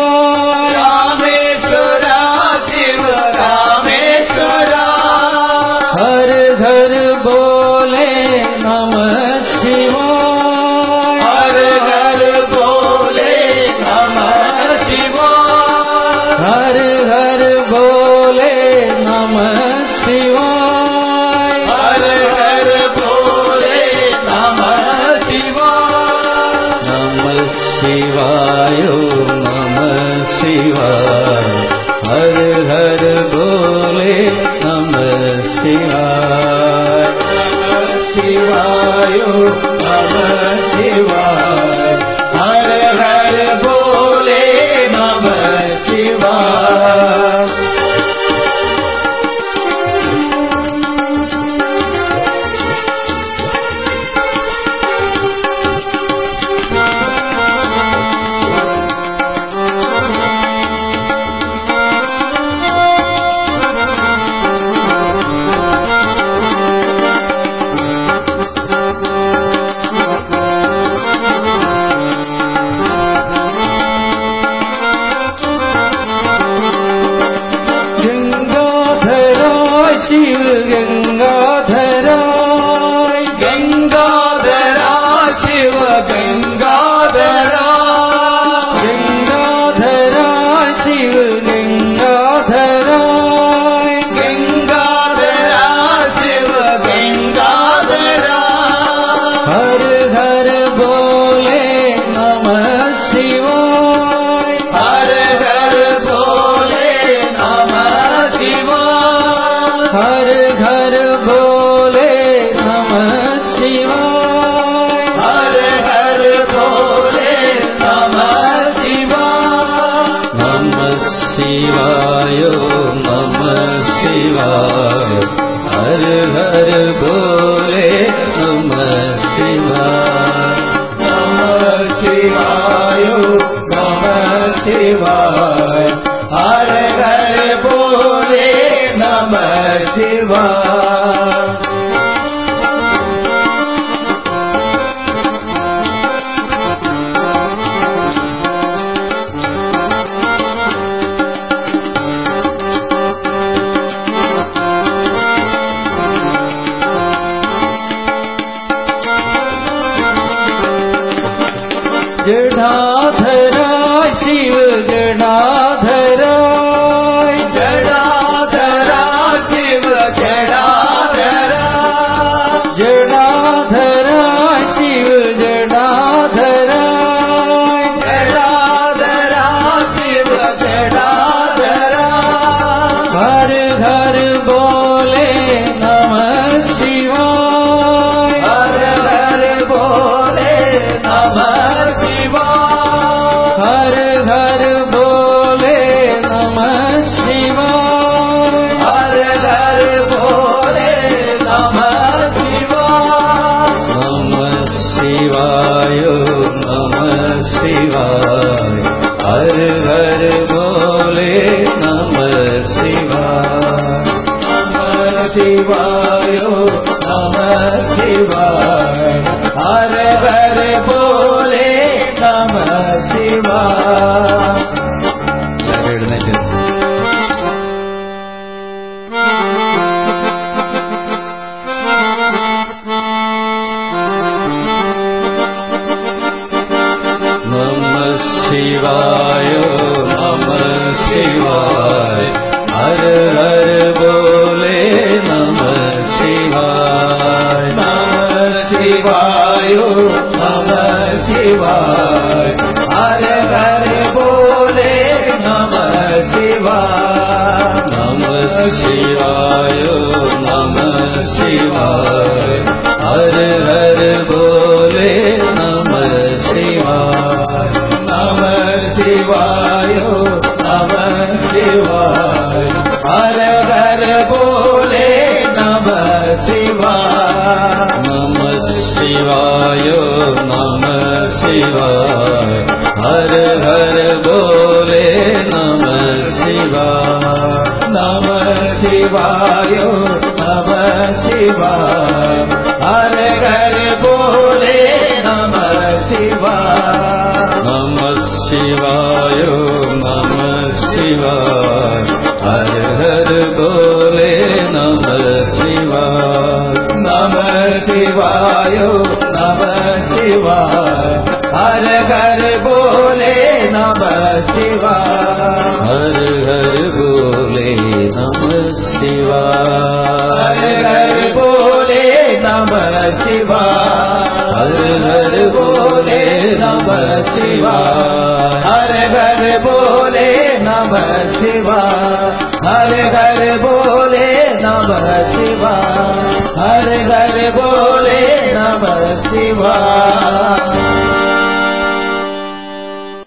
B: रामेश्वरा शिव रामेश्वरा
A: हर घर बोले नमः शिवाय
B: हर हर बोले नमः शिवाय
A: हर घर बोले नमः शिवाय
B: हर हर बोले नमः शिवाय
A: नमः शिवाय नमः शिवाय हर हर बोले नमः शिवाय
B: नमः शिवाय नमः शिवाय हर हर बोले नमः शिवाय
A: ॐ
B: शिवाय
A: जडाधरा शिव जडाधरा
B: जडाधरा शिव जडाधरा
A: जडाधरा शिव जडाधरा
B: जडाधरा शिव जडाधरा
A: घर घर बोले नमः शिवाय
B: हर हर बोले नमः शिवाय
A: हर घर बोले नमः शिवाय
B: हर हर बोले नमः शिवाय
A: नमः शिवाय नमः शिवाय हर घर बोले नमः शिवाय
B: नमः शिवाय नमः शिवाय हर हर बोले नमः शिवाय
A: എല്ലാവരും എഴുന്നേറ്റ് നമ ശിവായ നമ ശിവായ ഹര ഹര ബോലെ നമ ശിവായ
B: नमः शिवाय नमः शिवाय हर हर बोले नमः शिवाय
A: നമ ശിവായ നമ ശിവായ ഹര ഹര ബോലെ നമ ശിവായ
B: नमः शिवाय नमः शिवाय हर हर बोले नमः शिवाय
A: നമ ശിവായ നമ ശിവായ ഹര ഹര ബോലെ നമ ശിവായ
B: नमः शिवाय नमः शिवाय हर घर बोले नमः शिवाय
A: നമ ശിവായ നമ ശിവായ ഹര ഹര ബോലെ നമ ശിവായ
B: नमः शिवाय नमः शिवाय हर घर बोले नमः शिवाय
A: ഹര ഹര ബോലെ നമ
B: हर
A: ശിവായ
B: घर बोले नमः शिवाय
A: हर घर बोले नमः शिवाय
B: हर घर बोले नमः शिवाय हर घर बोले नमः शिवाय हर घर बोले नमः शिवाय